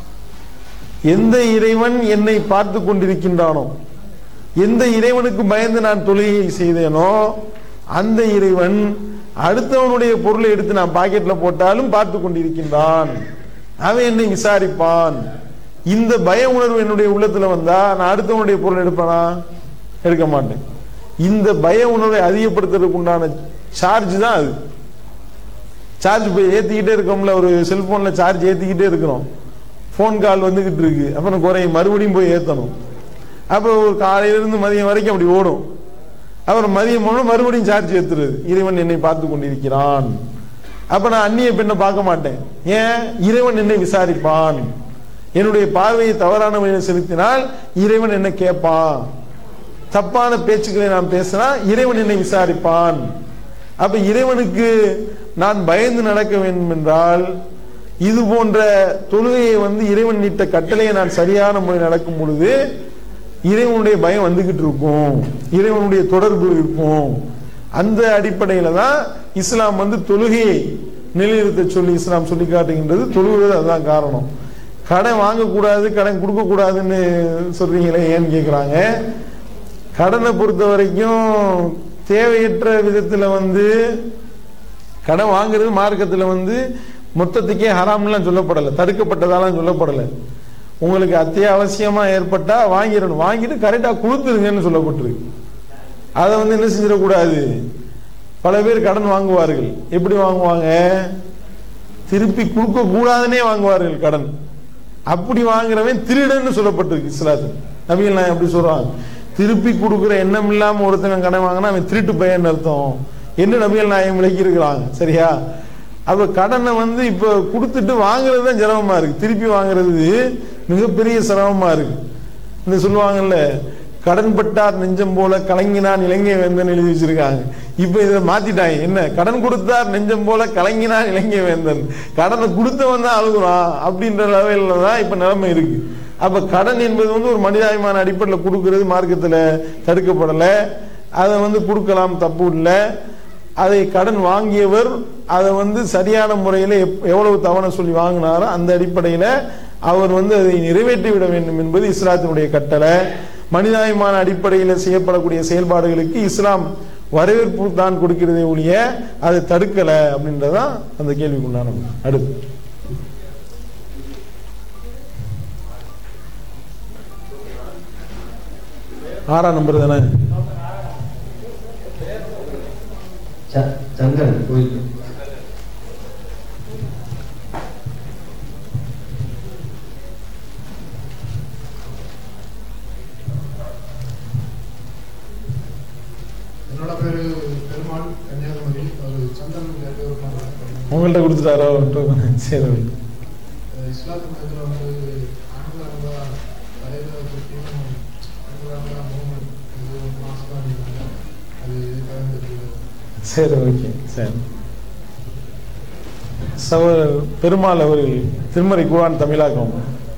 எந்த இறைவன் என்னை பார்த்து கொண்டிருக்கின்றானோ எந்த இறைவனுக்கு பயந்து நான் தொழுகையை செய்தேனோ அந்த இறைவன் அடுத்தவனுடைய பொருளை எடுத்து நான் பாக்கெட்ல போட்டாலும் பார்த்து கொண்டிருக்கின்றான் அவன் என்னை விசாரிப்பான் இந்த பய உணர்வு என்னுடைய உள்ளத்துல வந்தா நான் அடுத்தவனுடைய பொருள் எடுப்பேனா எடுக்க மாட்டேன் இந்த பய உணர்வை அதிகப்படுத்துறதுக்கு உண்டான சார்ஜ் தான் அது சார்ஜ் போய் ஏத்திக்கிட்டே இருக்கோம்ல ஒரு செல்போன்ல சார்ஜ் ஏத்திக்கிட்டே இருக்கிறோம் ஃபோன் கால் வந்துகிட்டு இருக்கு அப்புறம் குறையும் மறுபடியும் போய் ஏத்தணும் அப்புறம் ஒரு காலையில இருந்து மதியம் வரைக்கும் அப்படி ஓடும் அப்புறம் மதியம் போனா மறுபடியும் சார்ஜ் ஏத்துறது இறைவன் என்னை பார்த்து கொண்டிருக்கிறான் அப்ப நான் அந்நிய பெண்ணை பார்க்க மாட்டேன் ஏன் இறைவன் என்னை விசாரிப்பான் என்னுடைய பார்வையை தவறான வழியில் செலுத்தினால் இறைவன் என்ன கேட்பான் தப்பான பேச்சுக்களை நான் பேசினா இறைவன் என்னை விசாரிப்பான் அப்ப இறைவனுக்கு நான் பயந்து நடக்க வேண்டும் என்றால் இது போன்ற தொழுகையை வந்து இறைவன் நீட்ட கட்டளையை நான் சரியான முறை நடக்கும் பொழுது இறைவனுடைய பயம் வந்துகிட்டு இருக்கும் இறைவனுடைய தொடர்பு இருக்கும் அந்த அடிப்படையில தான் இஸ்லாம் வந்து தொழுகையை நிலைநிறுத்த சொல்லி இஸ்லாம் சொல்லி காட்டுகின்றது தொழுகிறது அதுதான் காரணம் கடன் வாங்கக்கூடாது கடன் கொடுக்க கூடாதுன்னு சொல்றீங்களே ஏன்னு கேக்குறாங்க கடனை பொறுத்த வரைக்கும் தேவையற்ற விதத்துல வந்து கடன் வாங்குறது மார்க்கத்துல வந்து மொத்தத்துக்கே ஹராம்லாம் சொல்லப்படலை தடுக்கப்பட்டதாலாம் சொல்லப்படலை உங்களுக்கு அத்தியாவசியமா ஏற்பட்டா வாங்கிடணும் வாங்கிட்டு கரெக்டா கொடுத்துருங்கன்னு சொல்லப்பட்டிருக்கு அதை வந்து என்ன செஞ்சிடக்கூடாது பல பேர் கடன் வாங்குவார்கள் எப்படி வாங்குவாங்க திருப்பி கொடுக்க கூடாதுன்னே வாங்குவார்கள் கடன் அப்படி வாங்குறவன் திருடன்னு சொல்லப்பட்டிருக்கு இஸ்லாத்தில் நபிகள் நான் எப்படி சொல்றாங்க திருப்பி கொடுக்குற எண்ணம் இல்லாம ஒருத்தவன் கடன் வாங்கினா அவன் திருட்டு பையன் அர்த்தம் என்று நபிகள் நாயம் விளக்கி இருக்கிறாங்க சரியா அப்ப கடனை வந்து இப்ப கொடுத்துட்டு வாங்குறது தான் சிரமமா இருக்கு திருப்பி வாங்குறது மிகப்பெரிய சிரமமா இருக்கு இந்த சொல்லுவாங்கல்ல கடன் பட்டார் நெஞ்சம் போல கலங்கினான் இலங்கை வேந்தன் எழுதி வச்சிருக்காங்க இப்ப இதை மாத்திட்டாங்க என்ன கடன் கொடுத்தார் நெஞ்சம் போல கலங்கினான் இலங்கை வேந்தன் கடனை கொடுத்தவன் தான் அழுகுறான் அப்படின்ற லெவலில் தான் இப்ப நிலைமை இருக்கு அப்ப கடன் என்பது வந்து ஒரு மனிதாபிமான அடிப்படையில் கொடுக்கிறது மார்க்கத்துல தடுக்கப்படல அதை வந்து கொடுக்கலாம் தப்பு இல்லை அதை கடன் வாங்கியவர் அதை வந்து சரியான முறையில் எப்- எவ்வளவு தவணை சொல்லி வாங்கினாரோ அந்த அடிப்படையில் அவர் வந்து அதை நிறைவேற்றி விட வேண்டும் என்பது இஸ்லாத்தினுடைய கட்டளை மனிதாயமான அடிப்படையில் செய்யப்படக்கூடிய செயல்பாடுகளுக்கு இஸ்லாம் வரவேற்பு தான் கொடுக்கிறதே ஒழிய அதை தடுக்கலை அப்படின்றதான் அந்த கேள்விக்குண்டான அடுத்து ஆறாம் நம்பர் தானே ச- சந்திரன் கோயில் என்னோட பேரு பெருமாள் கன்னியாகுமரி ஒரு சந்தன் கேட்டு ஒரு மாதிரி உங்கள்கிட்ட கொடுத்துட்டாரோ சரி இஸ்லாத்து மதத்தில் வந்து ஆண் அஹமதுல்லா தலையில தொப்பியும் அஹமதுல்லா முகமது இது ஒரு மாசம் தான் அது எதுக்காக தெரியல சரி ஓகே சரி சகோதரர் பெருமாள் அவர்கள் திருமறை குரான் தமிழாக்கம்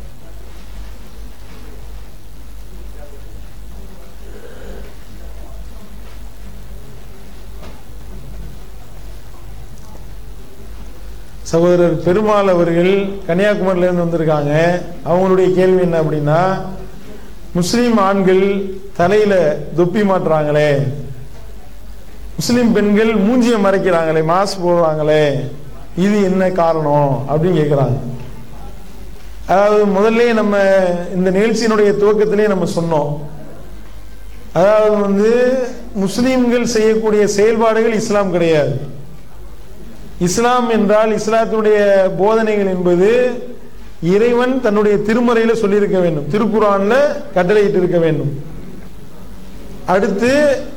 சகோதரர் பெருமாள் அவர்கள் கன்னியாகுமரியில இருந்து வந்திருக்காங்க அவங்களுடைய கேள்வி என்ன அப்படின்னா முஸ்லிம் ஆண்கள் தலையில தொப்பி மாட்டுறாங்களே முஸ்லிம் பெண்கள் மூஞ்சியை மறைக்கிறாங்களே மாஸ்க் போடுறாங்களே இது என்ன காரணம் அப்படின்னு கேட்குறாங்க அதாவது முதல்ல நம்ம இந்த நிகழ்ச்சியினுடைய துவக்கத்திலே நம்ம சொன்னோம் அதாவது வந்து முஸ்லிம்கள் செய்யக்கூடிய செயல்பாடுகள் இஸ்லாம் கிடையாது இஸ்லாம் என்றால் இஸ்லாத்தினுடைய போதனைகள் என்பது இறைவன் தன்னுடைய திருமறையில சொல்லியிருக்க வேண்டும் திருக்குறான்ல கட்டளையிட்டு இருக்க வேண்டும் அடுத்து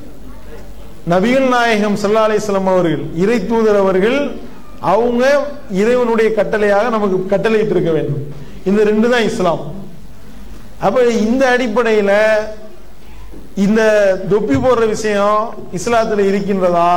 நபிகள் நாயகம் சல்லா அலிஸ்லாம் அவர்கள் இறை தூதர் அவர்கள் அவங்க இறைவனுடைய கட்டளையாக நமக்கு கட்டளையிட்டு இருக்க வேண்டும் இந்த ரெண்டு தான் இஸ்லாம் அப்ப இந்த அடிப்படையில இந்த தொப்பி போடுற விஷயம் இஸ்லாத்துல இருக்கின்றதா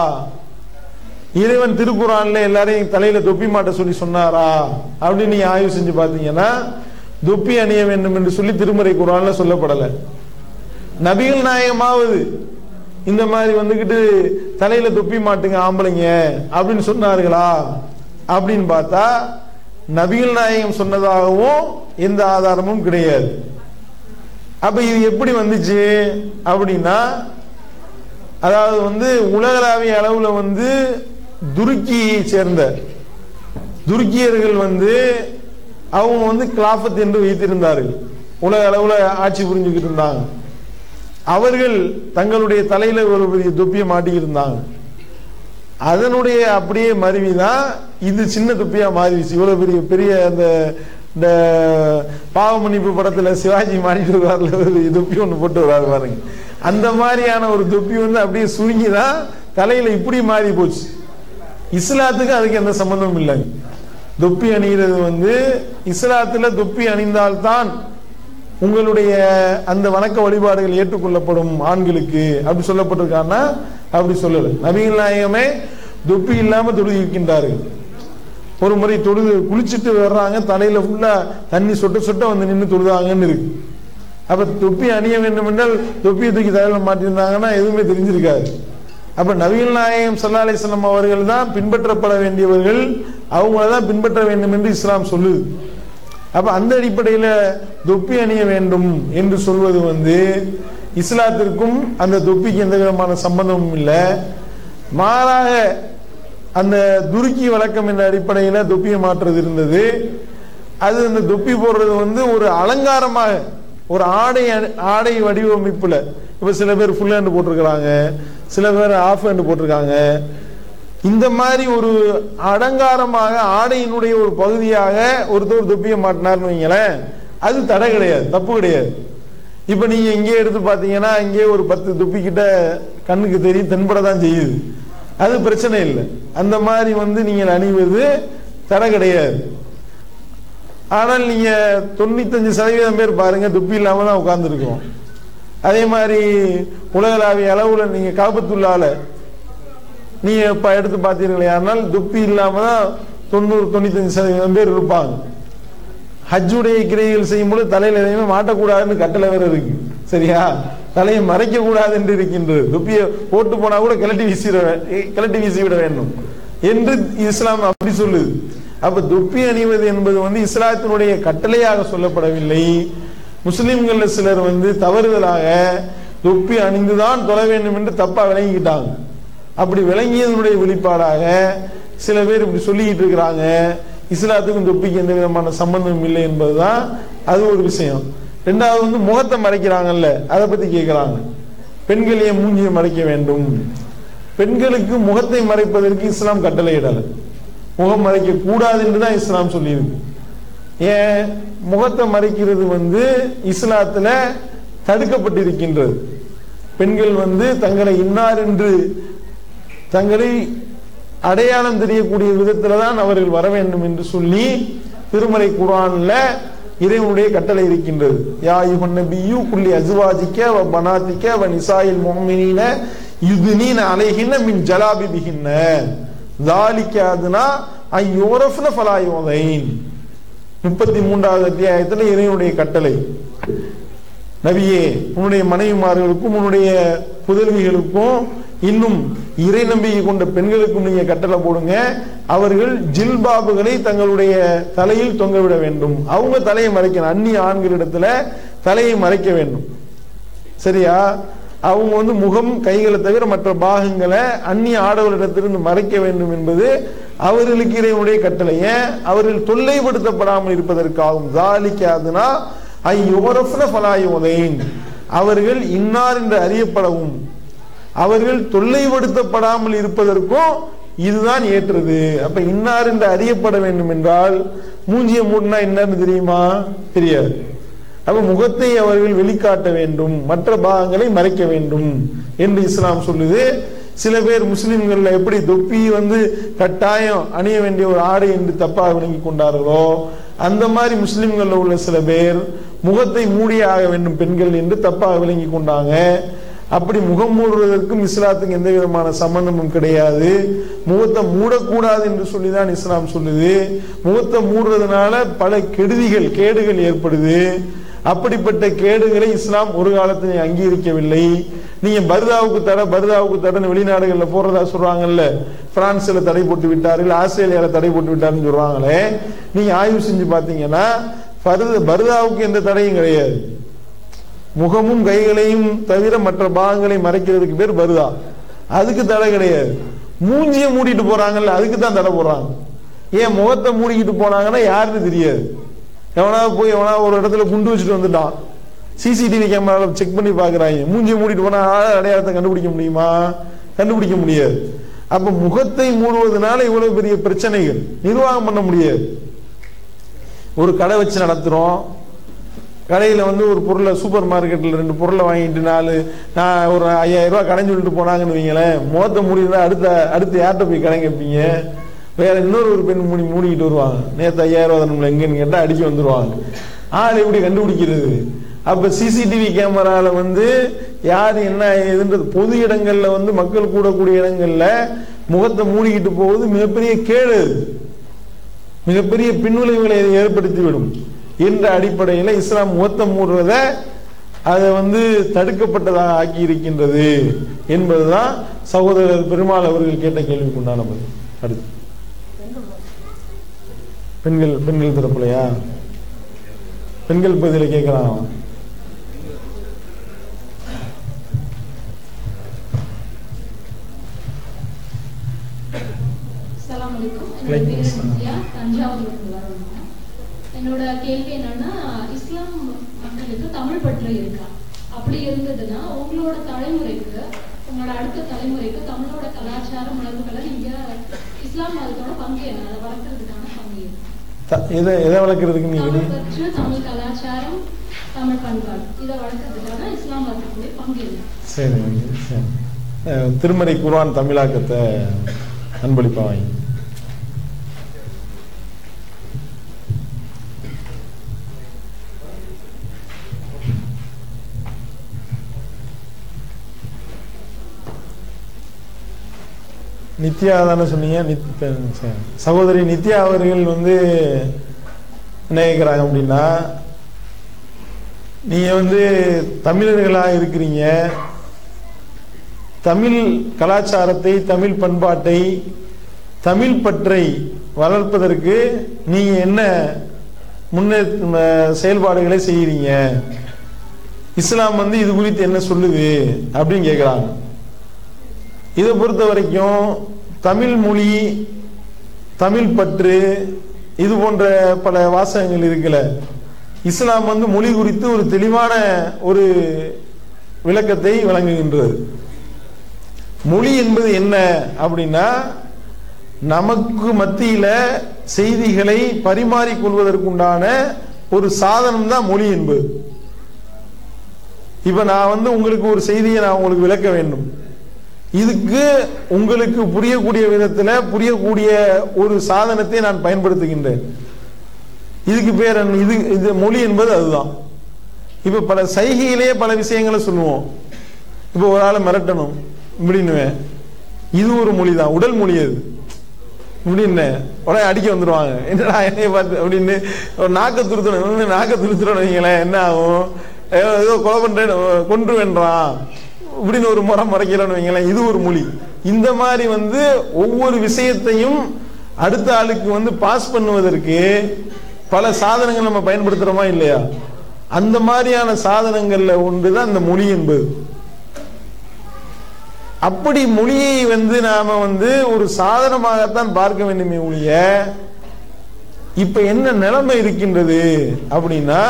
இறைவன் திருக்குறான்ல எல்லாரையும் தலையில தொப்பி மாட்ட சொல்லி சொன்னாரா அப்படின்னு நீங்க ஆய்வு செஞ்சு பாத்தீங்கன்னா தொப்பி அணிய வேண்டும் என்று சொல்லி திருமறை குரான்ல சொல்லப்படல நபிகள் நாயகமாவது இந்த மாதிரி வந்துகிட்டு தலையில தொப்பி மாட்டுங்க ஆம்பளைங்க அப்படின்னு சொன்னார்களா அப்படின்னு பார்த்தா நபிகள் நாயகம் சொன்னதாகவும் எந்த ஆதாரமும் கிடையாது அப்ப இது எப்படி வந்துச்சு அப்படின்னா அதாவது வந்து உலகளாவிய அளவுல வந்து துருக்கியை சேர்ந்த துருக்கியர்கள் வந்து அவங்க வந்து கிலாஃபத் என்று வைத்திருந்தார்கள் உலக அளவுல ஆட்சி புரிஞ்சுக்கிட்டு இருந்தாங்க அவர்கள் தங்களுடைய தலையில ஒரு பெரிய தொப்பியை மாட்டிக்கிருந்தாங்க அதனுடைய அப்படியே மருவிதான் இது சின்ன தொப்பியா மாறிடுச்சு இவ்வளவு பெரிய பெரிய அந்த இந்த பாவ மன்னிப்பு படத்துல சிவாஜி மாட்டிட்டு வருவார்ல ஒரு தொப்பி ஒண்ணு போட்டு வராரு பாருங்க அந்த மாதிரியான ஒரு தொப்பி வந்து அப்படியே சுருங்கிதான் தலையில இப்படி மாறி போச்சு இஸ்லாத்துக்கு அதுக்கு எந்த சம்பந்தமும் இல்லைங்க தொப்பி அணிகிறது வந்து இஸ்லாத்துல தொப்பி அணிந்தால்தான் உங்களுடைய அந்த வணக்க வழிபாடுகள் ஏற்றுக்கொள்ளப்படும் ஆண்களுக்கு அப்படி சொல்லப்பட்டிருக்கான்னா அப்படி சொல்லல நபிகள் நாயகமே தொப்பி இல்லாம தொழுது இருக்கின்றார்கள் ஒரு முறை தொழுது குளிச்சுட்டு வர்றாங்க தலையில ஃபுல்லா தண்ணி சொட்ட சொட்ட வந்து நின்று தொழுதாங்கன்னு இருக்கு அப்ப தொப்பி அணிய வேண்டும் என்றால் தொப்பியை தூக்கி தலையில மாட்டியிருந்தாங்கன்னா எதுவுமே தெரிஞ்சிருக்காது அப்ப நவீன நாயகம் சல்லா அலிஸ்லாம் அவர்கள் தான் பின்பற்றப்பட வேண்டியவர்கள் அவங்கள தான் பின்பற்ற வேண்டும் என்று இஸ்லாம் சொல்லுது அப்ப அந்த அடிப்படையில தொப்பி அணிய வேண்டும் என்று சொல்வது வந்து இஸ்லாத்திற்கும் அந்த தொப்பிக்கு எந்த விதமான சம்பந்தமும் இல்லை மாறாக அந்த துருக்கி வழக்கம் என்ற அடிப்படையில தொப்பியை மாற்றுறது இருந்தது அது அந்த தொப்பி போடுறது வந்து ஒரு அலங்காரமாக ஒரு ஆடை அணி- ஆடை வடிவமைப்புல இப்ப சில பேர் ஃபுல் ஹேண்ட் போட்டிருக்கிறாங்க சில பேர் ஆஃப் ஹேண்ட் போட்டிருக்காங்க இந்த மாதிரி ஒரு அலங்காரமாக ஆடையினுடைய ஒரு பகுதியாக ஒருத்தர் ஒரு தொப்பியை மாட்டினார்னு வைங்களேன் அது தடை கிடையாது தப்பு கிடையாது இப்ப நீங்க இங்கே எடுத்து பாத்தீங்கன்னா இங்கே ஒரு பத்து தொப்பி கிட்ட கண்ணுக்கு தெரியும் தென்பட தான் செய்யுது அது பிரச்சனை இல்லை அந்த மாதிரி வந்து நீங்கள் அணிவது தடை கிடையாது ஆனால் நீங்க தொண்ணூத்தஞ்சு சதவீதம் பேர் பாருங்க தொப்பி இல்லாம தான் உட்கார்ந்துருக்கோம் அதே மாதிரி உலகளாவிய அளவுல நீங்க காபத்துள்ளால நீங்க இப்ப எடுத்து பார்த்தீர்களே ஆனால் தொப்பி இல்லாம தான் தொண்ணூறு தொண்ணூத்தஞ்சு சதவீதம் பேர் இருப்பாங்க ஹஜ்ஜுடைய கிரைகள் செய்யும்போது தலையில எதையுமே மாட்டக்கூடாதுன்னு கட்டளை வேற இருக்கு சரியா தலையை மறைக்க கூடாது என்று இருக்கின்றது தொப்பியை போட்டு போனா கூட கிளட்டி வீசிட வே- கிளட்டி வீசி விட வேண்டும் என்று இஸ்லாம் அப்படி சொல்லுது அப்ப தொப்பி அணிவது என்பது வந்து இஸ்லாத்தினுடைய கட்டளையாக சொல்லப்படவில்லை முஸ்லிம்கள்ல சிலர் வந்து தவறுதலாக தொப்பி அணிந்துதான் தொழ வேண்டும் என்று தப்பா விளங்கிக்கிட்டாங்க அப்படி விளங்கியதனுடைய வெளிப்பாடாக சில பேர் இப்படி சொல்லிக்கிட்டு இருக்கிறாங்க இஸ்லாத்துக்கும் தொப்பிக்கு எந்த விதமான சம்பந்தமும் இல்லை என்பதுதான் அது ஒரு விஷயம் ரெண்டாவது வந்து முகத்தை மறைக்கிறாங்கல்ல அதை பத்தி கேட்கிறாங்க பெண்கள் ஏன் மூஞ்சியை மறைக்க வேண்டும் பெண்களுக்கு முகத்தை மறைப்பதற்கு இஸ்லாம் கட்டளையிடல முகம் மறைக்க கூடாது என்று தான் இஸ்லாம் சொல்லியிருக்கு ஏன் முகத்தை மறைக்கிறது வந்து இஸ்லாத்துல தடுக்கப்பட்டிருக்கின்றது பெண்கள் வந்து தங்களை இன்னார் என்று தங்களை அடையாளம் தெரியக்கூடிய விதத்துல தான் அவர்கள் வர வேண்டும் என்று சொல்லி திருமறை குரான்ல இறைவனுடைய கட்டளை இருக்கின்றது யா யுஹன் நபியு குல்லி அஸ்வாஜிக்க வ பனாத்திக்க வ நிசாயில் முஹ்மினீன யுத்னீன அலைஹின்ன மின் ஜலாபிபிஹின்ன ذَلِكَ அதுனா ஐயோரஃப்ன ஃபலா யுதைன் முப்பத்தி மூன்றாவது அத்தியாயத்துல இறைவனுடைய கட்டளை நபியே உன்னுடைய மனைவிமார்களுக்கும் உன்னுடைய புதல்விகளுக்கும் இன்னும் இறை நம்பிக்கை கொண்ட பெண்களுக்கும் நீங்க கட்டளை போடுங்க அவர்கள் ஜில்பாபுகளை தங்களுடைய தலையில் தொங்கவிட வேண்டும் அவங்க தலையை மறைக்கணும் அந்நிய ஆண்களிடத்துல தலையை மறைக்க வேண்டும் சரியா அவங்க வந்து முகம் கைகளை தவிர மற்ற பாகங்களை அந்நிய ஆடவரிடத்திலிருந்து மறைக்க வேண்டும் என்பது அவர்களுக்கு இறைவனுடைய கட்டளை ஏன் அவர்கள் தொல்லைப்படுத்தப்படாமல் இருப்பதற்காகும் ஜாலிக்காதுனா ஐயோரஃப்ன ஃபலாயுதைன் அவர்கள் இன்னார் என்று அறியப்படவும் அவர்கள் தொல்லைப்படுத்தப்படாமல் இருப்பதற்கும் இதுதான் ஏற்றது அப்ப இன்னார் என்று அறியப்பட வேண்டும் என்றால் மூஞ்சிய மூடினா என்னன்னு தெரியுமா தெரியாது அப்ப முகத்தை அவர்கள் வெளிக்காட்ட வேண்டும் மற்ற பாகங்களை மறைக்க வேண்டும் என்று இஸ்லாம் சொல்லுது சில பேர் முஸ்லிம்கள்ல எப்படி தொப்பி வந்து கட்டாயம் அணிய வேண்டிய ஒரு ஆடை என்று தப்பாக விளங்கி கொண்டார்களோ அந்த மாதிரி முஸ்லிம்கள்ல உள்ள சில பேர் முகத்தை மூடியே ஆக வேண்டும் பெண்கள் என்று தப்பாக விளங்கி கொண்டாங்க அப்படி முகம் மூடுவதற்கும் இஸ்லாத்துக்கு எந்த விதமான சம்பந்தமும் கிடையாது முகத்தை மூடக்கூடாது என்று சொல்லிதான் இஸ்லாம் சொல்லுது முகத்தை மூடுறதுனால பல கெடுதிகள் கேடுகள் ஏற்படுது அப்படிப்பட்ட கேடுகளை இஸ்லாம் ஒரு காலத்தில் அங்கீகரிக்கவில்லை நீங்க பர்தாவுக்கு தடை பர்தாவுக்கு தடைன்னு வெளிநாடுகள்ல போறதா சொல்றாங்கல்ல பிரான்ஸ்ல தடை போட்டு விட்டார்கள் ஆஸ்திரேலியால தடை போட்டு விட்டாருன்னு சொல்றாங்களே நீங்க ஆய்வு செஞ்சு பாத்தீங்கன்னா பர்த பர்தாவுக்கு எந்த தடையும் கிடையாது முகமும் கைகளையும் தவிர மற்ற பாகங்களை மறைக்கிறதுக்கு பேர் பருதா அதுக்கு தடை கிடையாது மூஞ்சிய மூடிட்டு போறாங்கல்ல அதுக்கு தான் தடை போடுறாங்க ஏன் முகத்தை மூடிக்கிட்டு போனாங்கன்னா யாருன்னு தெரியாது எவனாவது போய் எவனாவது ஒரு இடத்துல குண்டு வச்சுட்டு வந்துட்டான் சிசிடிவி கேமரால செக் பண்ணி பாக்குறாங்க மூஞ்சிய மூடிட்டு போனா ஆள் அடையாளத்தை கண்டுபிடிக்க முடியுமா கண்டுபிடிக்க முடியாது அப்ப முகத்தை மூடுவதனால இவ்வளவு பெரிய பிரச்சனைகள் நிர்வாகம் பண்ண முடியாது ஒரு கடை வச்சு நடத்துறோம் கடையில் வந்து ஒரு பொருளை சூப்பர் மார்க்கெட்டில் ரெண்டு பொருளை வாங்கிட்டு நாலு நான் ஒரு ஐயாயிரம் ரூபாய் கடன் சொல்லிட்டு போனாங்கன்னு வைங்களேன் முகத்தை மூடினா அடுத்த அடுத்து யார்கிட்ட போய் கடன் கேட்பீங்க வேற இன்னொரு ஒரு பெண் மூடி மூடிக்கிட்டு வருவாங்க நேற்று ஐயாயிரம் ரூபாய் நம்மள எங்கன்னு கேட்டால் அடிக்க வந்துருவாங்க ஆள் எப்படி கண்டுபிடிக்கிறது அப்ப சிசிடிவி கேமரால வந்து யார் என்ன ஏதுன்றது பொது இடங்கள்ல வந்து மக்கள் கூடக்கூடிய இடங்கள்ல முகத்தை மூடிக்கிட்டு போவது மிகப்பெரிய கேடு அது. மிகப்பெரிய பின்விளைவுகளை இது ஏற்படுத்திவிடும் என்ற அடிப்படையில் இஸ்லாம் முகத்தை மூடுறத அதை வந்து தடுக்கப்பட்டதாக ஆக்கி இருக்கின்றது என்பதுதான் சகோதரர் பெருமாள் அவர்கள் கேட்ட கேள்விக்கு உண்டான பதில் அடுத்து பெண்கள் பெண்கள் தரப்புலையா பெண்கள் பகுதியில கேட்கலாம் அஸ்ஸலாமு அலைக்கும் என்னோட வலைக்கும் பேர் அஸ்ஸலாம். நித்யா தஞ்சாவூர்ல இருந்து வரணும் என்னோட கேள்வி என்னன்னா இஸ்லாம் மக்களுக்கு தமிழ் பற்று இருக்கா அப்படி இருந்ததுன்னா உங்களோட தலைமுறைக்கு உங்களோட அடுத்த தலைமுறைக்கு தமிழோட கலாச்சார மரபுகளை நீங்க இஸ்லாம் மதத்தோட பங்கு என்ன அதை வளர்க்கறதுக்கான பங்கு என்ன? த- எதை எதை வளர்க்கறதுக்கு நீங்க தமிழ் பற்று தமிழ் கலாச்சாரம் தமிழ் பண்பாடு இதை வளர்க்கறதுக்கான இஸ்லாம் மதத்துக்குரிய பங்கு என்ன சரி சரி அஹ், திருமறை குர்ஆன் தமிழாக்கத்தை அன்பளிப்பா வாங்கி நித்யா தானே சொன்னீங்க நித்- சரி. சகோதரி நித்யா அவர்கள் வந்து என்ன கேட்குறாங்க அப்படின்னா நீங்க வந்து தமிழர்களா இருக்கிறீங்க தமிழ் கலாச்சாரத்தை தமிழ் பண்பாட்டை தமிழ் பற்றை வளர்ப்பதற்கு நீங்க என்ன முன்னே ம- செயல்பாடுகளை செய்யறீங்க இஸ்லாம் வந்து இது குறித்து என்ன சொல்லுது அப்படின்னு கேட்குறாங்க இதை பொறுத்த வரைக்கும் தமிழ் மொழி தமிழ் பற்று இது போன்ற பல வாசகங்கள் இருக்குல்ல இஸ்லாம் வந்து மொழி குறித்து ஒரு தெளிவான ஒரு விளக்கத்தை வழங்குகின்றது மொழி என்பது என்ன அப்படின்னா நமக்கு மத்தியில செய்திகளை பரிமாறிக்கொள்வதற்குண்டான ஒரு சாதனம் தான் மொழி என்பது இப்ப நான் வந்து உங்களுக்கு ஒரு செய்தியை நான் உங்களுக்கு விளக்க வேண்டும் இதுக்கு உங்களுக்கு புரியக்கூடிய விதத்துல புரியக்கூடிய ஒரு சாதனத்தை நான் பயன்படுத்துகின்றேன் இதுக்கு பேர் என்ன இது இது மொழி என்பது அதுதான் இப்ப பல சைகையிலேயே பல விஷயங்களை சொல்லுவோம் இப்ப ஒரு ஆளை மிரட்டணும் இப்படின்னுவேன் இது ஒரு மொழி தான் உடல் மொழி அது இப்படின்னு உடனே அடிக்க வந்துருவாங்க என்னடா என்னைய பார்த்து அப்படின்னு ஒரு நாக்க துருத்தணும் நாக்க துருத்துறோம் வைங்களேன் என்ன ஆகும் ஏதோ ஏதோ கொலை பண்றேன் கொன்று வென்றான் இப்படின்னு ஒரு முறை முறைக்கிறோன்னு வைங்களேன் இது ஒரு மொழி இந்த மாதிரி வந்து ஒவ்வொரு விஷயத்தையும் அடுத்த ஆளுக்கு வந்து பாஸ் பண்ணுவதற்கு பல சாதனங்கள் நம்ம பயன்படுத்துறோமா இல்லையா அந்த மாதிரியான சாதனங்கள்ல ஒன்றுதான் இந்த மொழி என்பது அப்படி மொழியை வந்து நாம வந்து ஒரு சாதனமாகத்தான் பார்க்க வேண்டுமே ஒழிய இப்ப என்ன நிலைமை இருக்கின்றது அப்படின்னா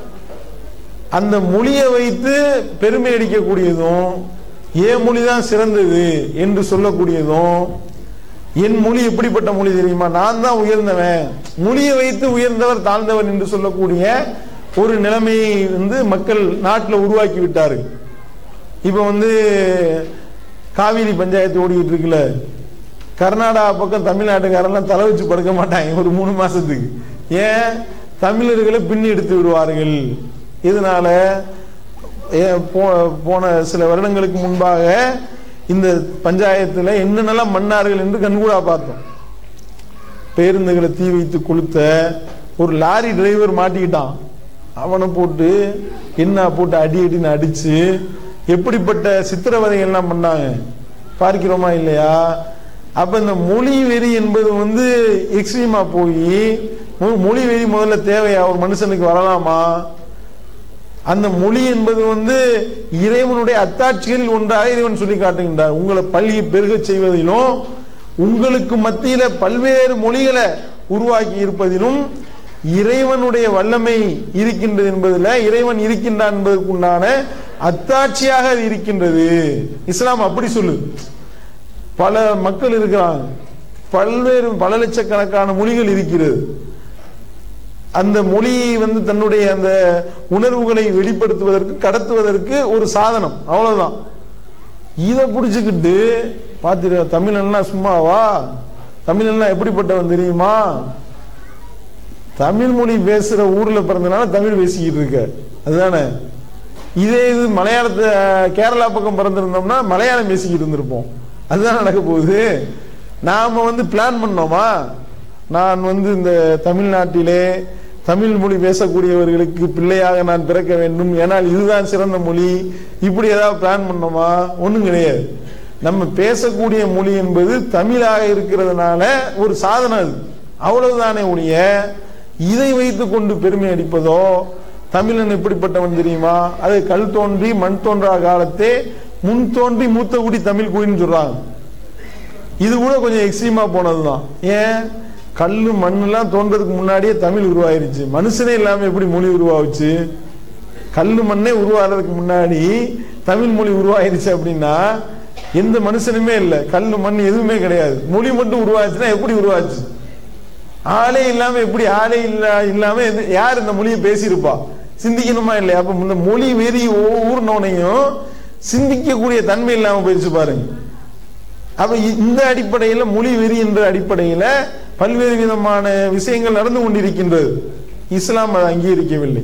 அந்த மொழியை வைத்து பெருமை அடிக்கக்கூடியதும் ஏன் மொழி தான் சிறந்தது என்று சொல்லக்கூடியதும் என் மொழி எப்படிப்பட்ட மொழி தெரியுமா நான் தான் உயர்ந்தவன் மொழியை வைத்து உயர்ந்தவர் தாழ்ந்தவர் என்று சொல்லக்கூடிய ஒரு நிலைமையை வந்து மக்கள் நாட்டில் உருவாக்கி விட்டார்கள் இப்ப வந்து காவிரி பஞ்சாயத்து ஓடிக்கிட்டு இருக்குல்ல கர்நாடகா பக்கம் தமிழ்நாட்டுக்காரெல்லாம் தலை வச்சு படுக்க மாட்டாங்க ஒரு மூணு மாசத்துக்கு ஏன் தமிழர்களை பின்னி எடுத்து விடுவார்கள் இதனால ஏ- போ- போன சில வருடங்களுக்கு முன்பாக இந்த பஞ்சாயத்துல என்னென்னலாம் மன்னார்கள் என்று கண்கூடா பார்த்தோம் பேருந்துகளை தீ வைத்து கொளுத்த ஒரு லாரி டிரைவர் மாட்டிக்கிட்டான் அவனை போட்டு என்ன போட்டு அடி அடின்னு அடிச்சு எப்படிப்பட்ட சித்திரவதைகள் எல்லாம் பண்ணாங்க பார்க்கிறோமா இல்லையா அப்ப இந்த மொழி வெறி என்பது வந்து எக்ஸ்ட்ரீமா போய் மொ- மொழி வெறி முதல்ல தேவையா ஒரு மனுஷனுக்கு வரலாமா அந்த மொழி என்பது வந்து இறைவனுடைய அத்தாட்சிகளில் ஒன்றாக இறைவன் சொல்லி காட்டுகின்றார் உங்களை பள்ளி பெருகச் செய்வதிலும் உங்களுக்கு மத்தியில பல்வேறு மொழிகளை உருவாக்கி இருப்பதிலும் இறைவனுடைய வல்லமை இருக்கின்றது என்பதில் இறைவன் இருக்கின்றான் என்பதற்குண்டான அத்தாட்சியாக அது இருக்கின்றது இஸ்லாம் அப்படி சொல்லு பல மக்கள் இருக்கிறாங்க பல்வேறு பல லட்சக்கணக்கான மொழிகள் இருக்கிறது அந்த மொழியை வந்து தன்னுடைய அந்த உணர்வுகளை வெளிப்படுத்துவதற்கு கடத்துவதற்கு ஒரு சாதனம் அவ்வளவுதான் இதை புடிச்சுக்கிட்டு பாத்துரு தமிழன்லாம் சும்மாவா தமிழன்லாம் எப்படிப்பட்டவன் தெரியுமா தமிழ் மொழி பேசுற ஊர்ல பிறந்தனால தமிழ் பேசிக்கிட்டு இருக்க அதுதானே இதே இது மலையாளத்தை கேரளா பக்கம் பிறந்திருந்தோம்னா மலையாளம் பேசிக்கிட்டு இருந்திருப்போம் அதுதான் நடக்க போகுது நாம வந்து பிளான் பண்ணோமா நான் வந்து இந்த தமிழ்நாட்டிலே தமிழ் மொழி பேசக்கூடியவர்களுக்கு பிள்ளையாக நான் பிறக்க வேண்டும் ஏனால் இதுதான் சிறந்த மொழி இப்படி ஏதாவது பிளான் பண்ணோமா ஒண்ணும் கிடையாது நம்ம பேசக்கூடிய மொழி என்பது தமிழாக இருக்கிறதுனால ஒரு சாதனம் அது அவ்வளவுதானே ஒழிய இதை வைத்துக் கொண்டு பெருமை அடிப்பதோ தமிழன் எப்படிப்பட்டவன் தெரியுமா அது கல் தோன்றி மண் தோன்றா காலத்தே முன் தோன்றி மூத்த குடி தமிழ் குடின்னு சொல்றாங்க இது கூட கொஞ்சம் எக்ஸ்ட்ரீமா போனதுதான் ஏன் கல்லு மண்ணெல்லாம் தோன்றதுக்கு முன்னாடியே தமிழ் உருவாயிருச்சு மனுஷனே இல்லாம எப்படி மொழி உருவாகுச்சு கல்லு மண்ணே உருவாகிறதுக்கு முன்னாடி தமிழ் மொழி உருவாயிருச்சு அப்படின்னா எந்த மனுஷனுமே இல்லை கல்லு மண் எதுவுமே கிடையாது மொழி மட்டும் உருவாச்சுன்னா எப்படி உருவாச்சு ஆளே இல்லாம எப்படி ஆளே இல்ல இல்லாம எது- யார் இந்த மொழியை பேசியிருப்பா சிந்திக்கணுமா இல்லையா அப்ப இந்த மொழி வெறி ஊர்னோனையும் சிந்திக்கக்கூடிய தன்மை இல்லாம போயிடுச்சு பாருங்க அப்ப இ- இந்த அடிப்படையில மொழி வெறி என்ற அடிப்படையில பல்வேறு விதமான விஷயங்கள் நடந்து கொண்டிருக்கின்றது இஸ்லாம் அதை அங்கீகரிக்கவில்லை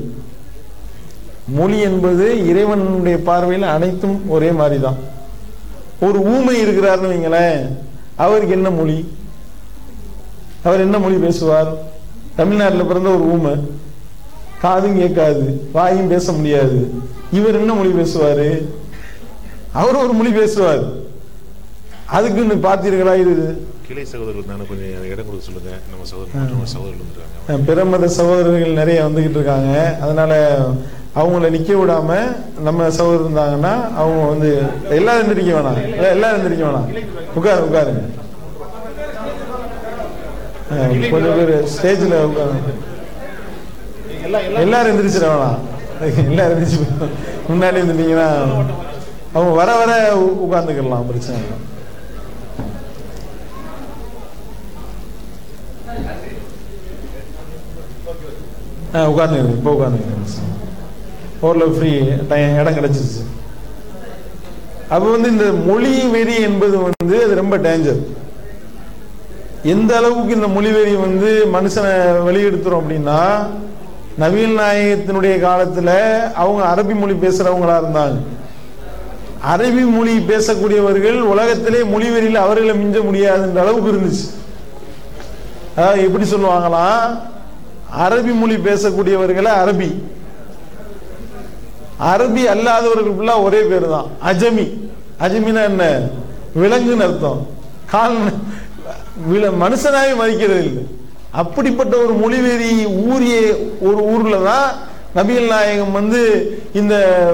மொழி என்பது இறைவனுடைய பார்வையில் அனைத்தும் ஒரே மாதிரிதான் ஒரு ஊமை இருக்கிறாருன்னு வைங்களேன் அவருக்கு என்ன மொழி அவர் என்ன மொழி பேசுவார் தமிழ்நாட்டில் பிறந்த ஒரு ஊமை காதும் கேட்காது வாயும் பேச முடியாது இவர் என்ன மொழி பேசுவாரு அவர் ஒரு மொழி பேசுவார் அதுக்குன்னு பார்த்தீர்களா இது கிளை சகோதரர்கள் தானே கொஞ்சம் இடம் கொடுக்க சொல்லுங்க நம்ம சகோதரர் மற்ற சகோதரர்கள் வந்துருக்காங்க அஹ் பிற மத சகோதரர்கள் நிறைய வந்துகிட்டு இருக்காங்க அதனால அவங்கள நிக்க விடாம நம்ம சகோதரர் இருந்தாங்கன்னா அவங்க வந்து எல்லாரும் எந்திரிக்க வேணாம் இல்ல, எல்லாரும் எந்திரிக்க வேணாம் உட்காரு உட்காருங்க அஹ் கொஞ்சம் பேர் ஸ்டேஜ்ல உட்காருங்க எல்லாரும் எந்திரிச்சிட வேணாம் எல்லாரும் எந்திரிச்சு போய் முன்னாடி இருந்தீங்கன்னா அவங்க வர வர உ- உட்கார்ந்துக்கலாம் பிரச்சனை இல்லை ஆ உட்காந்துங்க இப்போ உட்காந்துங்க ஓரளவு ஃப்ரீ டைம் இடம் கிடைச்சிருச்சு அப்போ வந்து இந்த மொழி வெறி என்பது வந்து அது ரொம்ப டேஞ்சர் எந்த அளவுக்கு இந்த மொழிவெறி வந்து மனுஷனை வெளியெடுத்துரும் அப்படின்னா நவீன நாயகத்தினுடைய காலத்துல அவங்க அரபி மொழி பேசுறவங்களா இருந்தாங்க அரபி மொழி பேசக்கூடியவர்கள் உலகத்திலே மொழிவெறியில் அவர்களை மிஞ்ச முடியாதுன்ற அளவுக்கு இருந்துச்சு அதாவது எப்படி சொல்லுவாங்களாம் அரபி மொழி பேசக்கூடியவர்களை அரபி அரபி அல்லாதவர்கள் ஃபுல்லா ஒரே பேர் தான் அஜமி அஜமினா என்ன விலங்குன்னு அர்த்தம் கால் வில- மனுஷனாவே மதிக்கிறது இல்லை அப்படிப்பட்ட ஒரு மொழிவெறி ஊரிய ஒரு ஊர்ல தான் நபிகள் நாயகம் வந்து இந்த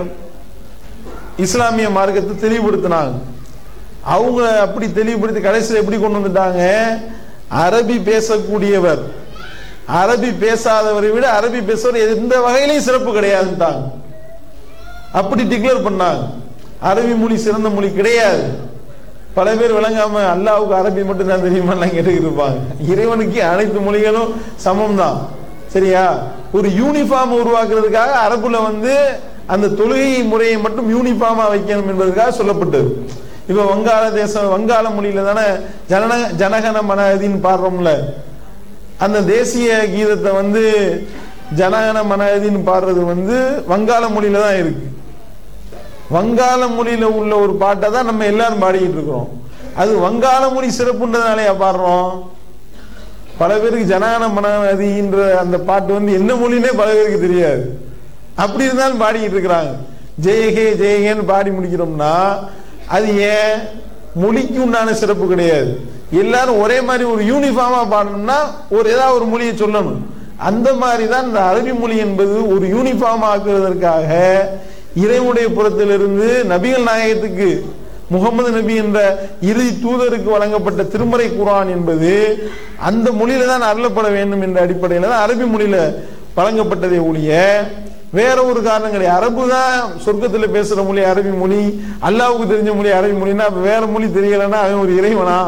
இஸ்லாமிய மார்க்கத்தை தெளிவுபடுத்தினாங்க அவங்க அப்படி தெளிவுபடுத்தி கடைசியில் எப்படி கொண்டு வந்துட்டாங்க அரபி பேசக்கூடியவர் அரபி பேசாதவரை விட அரபி பேசுறவர் எந்த வகையிலையும் சிறப்பு கிடையாதுட்டாங்க அப்படி டிக்ளேர் பண்ணாங்க அரபி மொழி சிறந்த மொழி கிடையாது பல பேர் விளங்காம அல்லாவுக்கு அரபி மட்டும் தான் தெரியுமா கேட்டுக்கிட்டு இருப்பாங்க இறைவனுக்கு அனைத்து மொழிகளும் சமம் தான் சரியா ஒரு யூனிஃபார்ம் உருவாக்குறதுக்காக அரபுல வந்து அந்த தொழுகை முறையை மட்டும் யூனிஃபார்மா வைக்கணும் என்பதற்காக சொல்லப்பட்டது இப்ப வங்காள தேசம் வங்காள மொழியில தானே ஜன ஜனகன மனதின்னு பாடுறோம்ல அந்த தேசிய கீதத்தை வந்து ஜனகன மனதின்னு பாடுறது வந்து வங்காள மொழியில தான் இருக்கு வங்காள மொழியில உள்ள ஒரு பாட்டை தான் நம்ம எல்லாரும் பாடிக்கிட்டு இருக்கிறோம் அது வங்காள மொழி சிறப்புன்றதுனாலயா பாடுறோம் பல பேருக்கு ஜனகன மனதின்ற அந்த பாட்டு வந்து என்ன மொழினே பல பேருக்கு தெரியாது அப்படி இருந்தாலும் பாடிக்கிட்டு இருக்கிறாங்க ஜெயகே ஜெயகேன்னு பாடி முடிக்கிறோம்னா அது ஏன் மொழிக்கு உண்டான சிறப்பு கிடையாது எல்லாரும் ஒரே மாதிரி ஒரு யூனிஃபார்மா பாடணும்னா ஒரு ஏதாவது ஒரு மொழியை சொல்லணும் அந்த மாதிரி தான் இந்த அரபி மொழி என்பது ஒரு யூனிஃபார்ம் ஆக்குவதற்காக இறைவனுடைய புறத்திலிருந்து நபிகள் நாயகத்துக்கு முகமது நபி என்ற இறுதி தூதருக்கு வழங்கப்பட்ட திருமறை குர்ஆன் என்பது அந்த மொழியில தான் அருளப்பட வேண்டும் என்ற அடிப்படையில தான் அரபி மொழியில வழங்கப்பட்டதே ஒழிய வேற ஒரு காரணம் கிடையாது அரபு தான் சொர்க்கத்துல பேசுற மொழி அரபி மொழி அல்லாவுக்கு தெரிஞ்ச மொழி அரபி மொழினா அப்ப வேற மொழி தெரியலன்னா அவன் ஒரு இறைவனா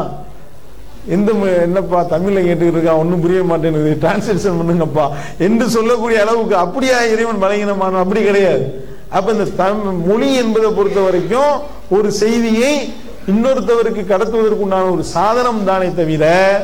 எந்த மொ- என்னப்பா தமிழ்ல கேட்டுக்கிட்டு இருக்கான் ஒன்னும் புரிய மாட்டேங்குது டிரான்ஸ்லேஷன் பண்ணுங்கப்பா என்று சொல்லக்கூடிய அளவுக்கு அப்படியா இறைவன் பலகீனமான அப்படி கிடையாது அப்ப இந்த தம்- மொழி என்பதை பொறுத்த வரைக்கும் ஒரு செய்தியை இன்னொருத்தவருக்கு கடத்துவதற்கு உண்டான ஒரு சாதனம் தானே தவிர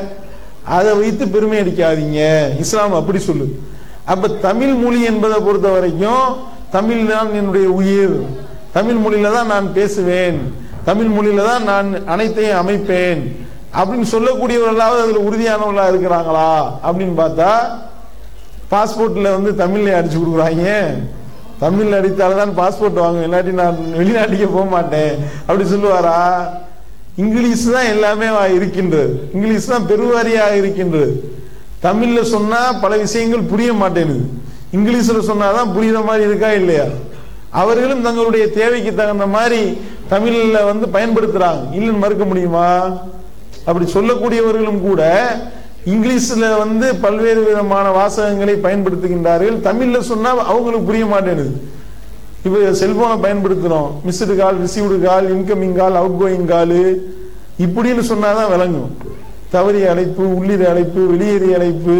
அதை வைத்து பெருமை அடிக்காதீங்க இஸ்லாம் அப்படி சொல்லுது அப்ப தமிழ் மொழி என்பதை பொறுத்த வரைக்கும் தமிழ் தான் என்னுடைய உயிர் தமிழ் மொழியில தான் நான் பேசுவேன் தமிழ் மொழியில தான் நான் அனைத்தையும் அமைப்பேன் அப்படின்னு சொல்லக்கூடியவர்களாவது அதுல உறுதியானவர்களா இருக்கிறாங்களா அப்படின்னு பார்த்தா பாஸ்போர்ட்ல வந்து தமிழ்ல அடிச்சு கொடுக்குறாங்க தமிழ்ல அடித்தால்தான் பாஸ்போர்ட் வாங்குவேன் இல்லாட்டி நான் வெளிநாட்டுக்கே போக மாட்டேன் அப்படி சொல்லுவாரா இங்கிலீஷ் தான் எல்லாமே வா- இருக்கின்றது இங்கிலீஷ் தான் பெருவாரியாக இருக்கின்றது தமிழ்ல சொன்னா பல விஷயங்கள் புரிய மாட்டேங்குது இங்கிலீஷ்ல சொன்னாதான் புரியுற மாதிரி இருக்கா இல்லையா அவர்களும் தங்களுடைய தேவைக்கு தகுந்த மாதிரி தமிழ்ல வந்து பயன்படுத்துறாங்க இல்லைன்னு மறுக்க முடியுமா அப்படி சொல்லக்கூடியவர்களும் கூட இங்கிலீஷ்ல வந்து பல்வேறு விதமான வாசகங்களை பயன்படுத்துகின்றார்கள் தமிழ்ல சொன்னா அவங்களுக்கு புரிய மாட்டேங்குது இப்ப செல்போனை பயன்படுத்துறோம் missed call received call incoming call outgoing call இப்படின்னு சொன்னாதான் விளங்கும் தவறிய அழைப்பு உள்ளிட அழைப்பு வெளியேறிய அழைப்பு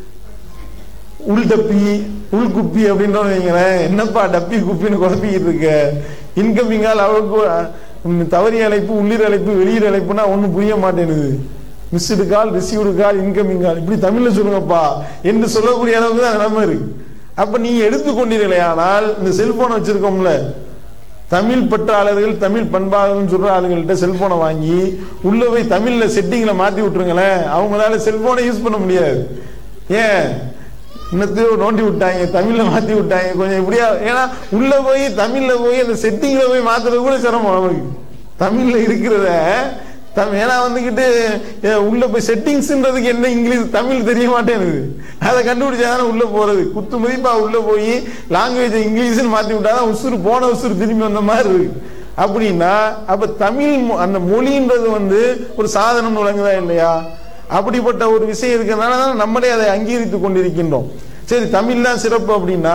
உள் டப்பி உள் குப்பி அப்படின்றோம் வைங்களேன் என்னப்பா டப்பி குப்பின்னு குழப்பிக்கிட்டு இருக்க இன்கமிங் கால் அவுட் தவறிய அழைப்பு உள்ளிட அழைப்பு வெளியிட அழைப்புனா ஒன்றும் புரிய மாட்டேங்குது missed call received call incoming call இப்படி தமிழ்ல சொல்லுங்கப்பா என்று சொல்லக்கூடிய அளவுக்கு தான் நிலைமை இருக்கு அப்ப நீங்க எடுத்துக்கொண்டீர்களேயானால் இந்த செல்போன் வச்சிருக்கோம்ல தமிழ் பற்றாளர்கள் தமிழ் பண்பாளர்கள் சொல்ற ஆளுங்கள்ட்ட செல்போனை வாங்கி உள்ள போய் தமிழ்ல செட்டிங்ல மாத்தி விட்டுருங்களேன் அவங்களால செல்போனை யூஸ் பண்ண முடியாது ஏன் இன்னத்தையும் நோண்டி விட்டாங்க தமிழ்ல மாத்தி விட்டாங்க கொஞ்சம் இப்படியா ஏன்னா உள்ள போய் தமிழ்ல போய் அந்த செட்டிங்ல போய் மாத்துறது கூட சிரமம் நமக்கு தமிழ்ல இருக்கிறத தம் ஏன்னா வந்துகிட்டு அஹ், உள்ள போய் செட்டிங்ஸ்ன்றதுக்கு என்ன இங்கிலீஷ் தமிழ் தெரிய மாட்டேங்குது அதை கண்டுபிடிச்சாதானே உள்ள போறது குத்து மதிப்பா உள்ள போய் லாங்குவேஜ் இங்கிலீஷ்னு மாத்தி விட்டாதான் உசுறு போன உசுறு திரும்பி வந்த மாதிரி இருக்கு அப்படின்னா அப்ப தமிழ் மொ- அந்த மொழின்றது வந்து ஒரு சாதனம் விளங்குதா இல்லையா அப்படிப்பட்ட ஒரு விஷயம் இருக்கிறதுனால தான் நம்மளே அதை அங்கீகரித்துக் கொண்டிருக்கின்றோம் சரி தமிழ் தான் சிறப்பு அப்படின்னா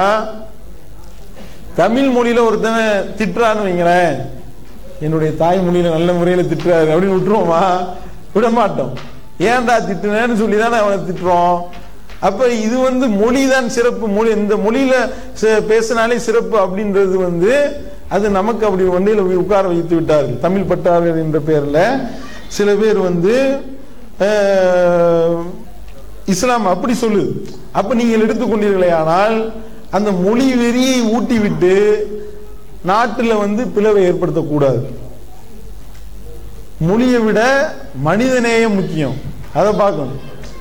தமிழ் மொழியில ஒருத்தன் திட்டுறான்னு வைங்களேன் என்னுடைய தாய்மொழியில நல்ல முறையில திட்டுறாரு அப்படின்னு விட்டுருவோமா விட மாட்டோம் ஏன்டா திட்டுனேன்னு சொல்லி தானே அவனை திட்டுறோம் அப்ப இது வந்து மொழிதான் சிறப்பு மொழி இந்த மொழியில ச- பேசினாலே சிறப்பு அப்படின்றது வந்து அது நமக்கு அப்படி வண்டியில போய் உட்கார வைத்து விட்டார்கள் தமிழ் பட்டார்கள் என்ற பெயர்ல சில பேர் வந்து அஹ், இஸ்லாம் அப்படி சொல்லுது அப்ப நீங்கள் எடுத்துக்கொண்டீர்களே ஆனால் அந்த மொழி வெறியை ஊட்டி விட்டு நாட்டில் வந்து பிளவை ஏற்படுத்தக்கூடாது மொழியை விட மனிதநேயம் முக்கியம் அதை பார்க்கணும்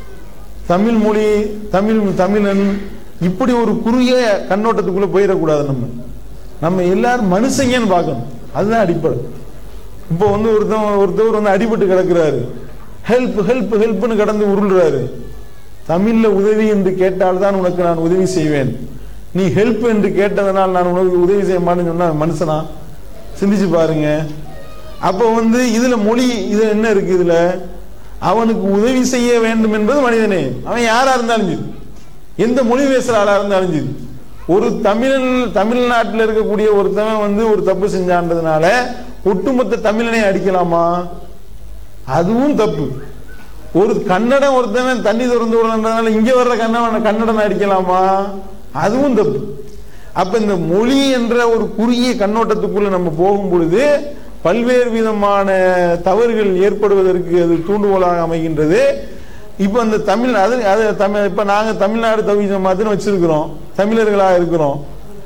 தமிழ் மொழி தமிழ் தமிழன் இப்படி ஒரு குறுகிய கண்ணோட்டத்துக்குள்ள போயிடக்கூடாது நம்ம நம்ம எல்லாரும் மனுஷங்கன்னு பார்க்கணும் அதுதான் அடிப்படை இப்போ வந்து ஒருத்தன் ஒருத்தவர் வந்து அடிபட்டு கிடக்குறாரு ஹெல்ப் ஹெல்ப் ஹெல்ப்னு கடந்து உருள்றாரு தமிழ்ல உதவி என்று கேட்டால்தான் உனக்கு நான் உதவி செய்வேன் நீ ஹெல்ப் என்று கேட்டதனால் நான் உனக்கு உதவி செய்ய மாட்டேன்னு சொன்னா மனுஷனா சிந்திச்சு பாருங்க அப்போ வந்து இதுல மொழி இது என்ன இருக்கு இதுல அவனுக்கு உதவி செய்ய வேண்டும் என்பது மனிதனே அவன் யாரா இருந்தாலும் சரி எந்த மொழி பேசுற ஆளா இருந்தாலும் சரி ஒரு தமிழ் தமிழ்நாட்டில் இருக்கக்கூடிய ஒருத்தவன் வந்து ஒரு தப்பு செஞ்சான்றதுனால ஒட்டுமொத்த தமிழனை அடிக்கலாமா அதுவும் தப்பு ஒரு கன்னடம் ஒருத்தவன் தண்ணி திறந்து விடணுன்றதுனால இங்க வர்ற கன்னடம் கன்னடனை அடிக்கலாமா அதுவும் தப்பு அப்ப இந்த மொழி என்ற ஒரு குறுகிய கண்ணோட்டத்துக்குள்ள நம்ம போகும் பொழுது பல்வேறு விதமான தவறுகள் ஏற்படுவதற்கு அது தூண்டுகோலாக அமைகின்றது இப்ப அந்த தமிழ் அது அது தமிழ் இப்ப நாங்க தமிழ்நாடு தவி ஜமாத்துன்னு வச்சிருக்கிறோம் தமிழர்களாக இருக்கிறோம்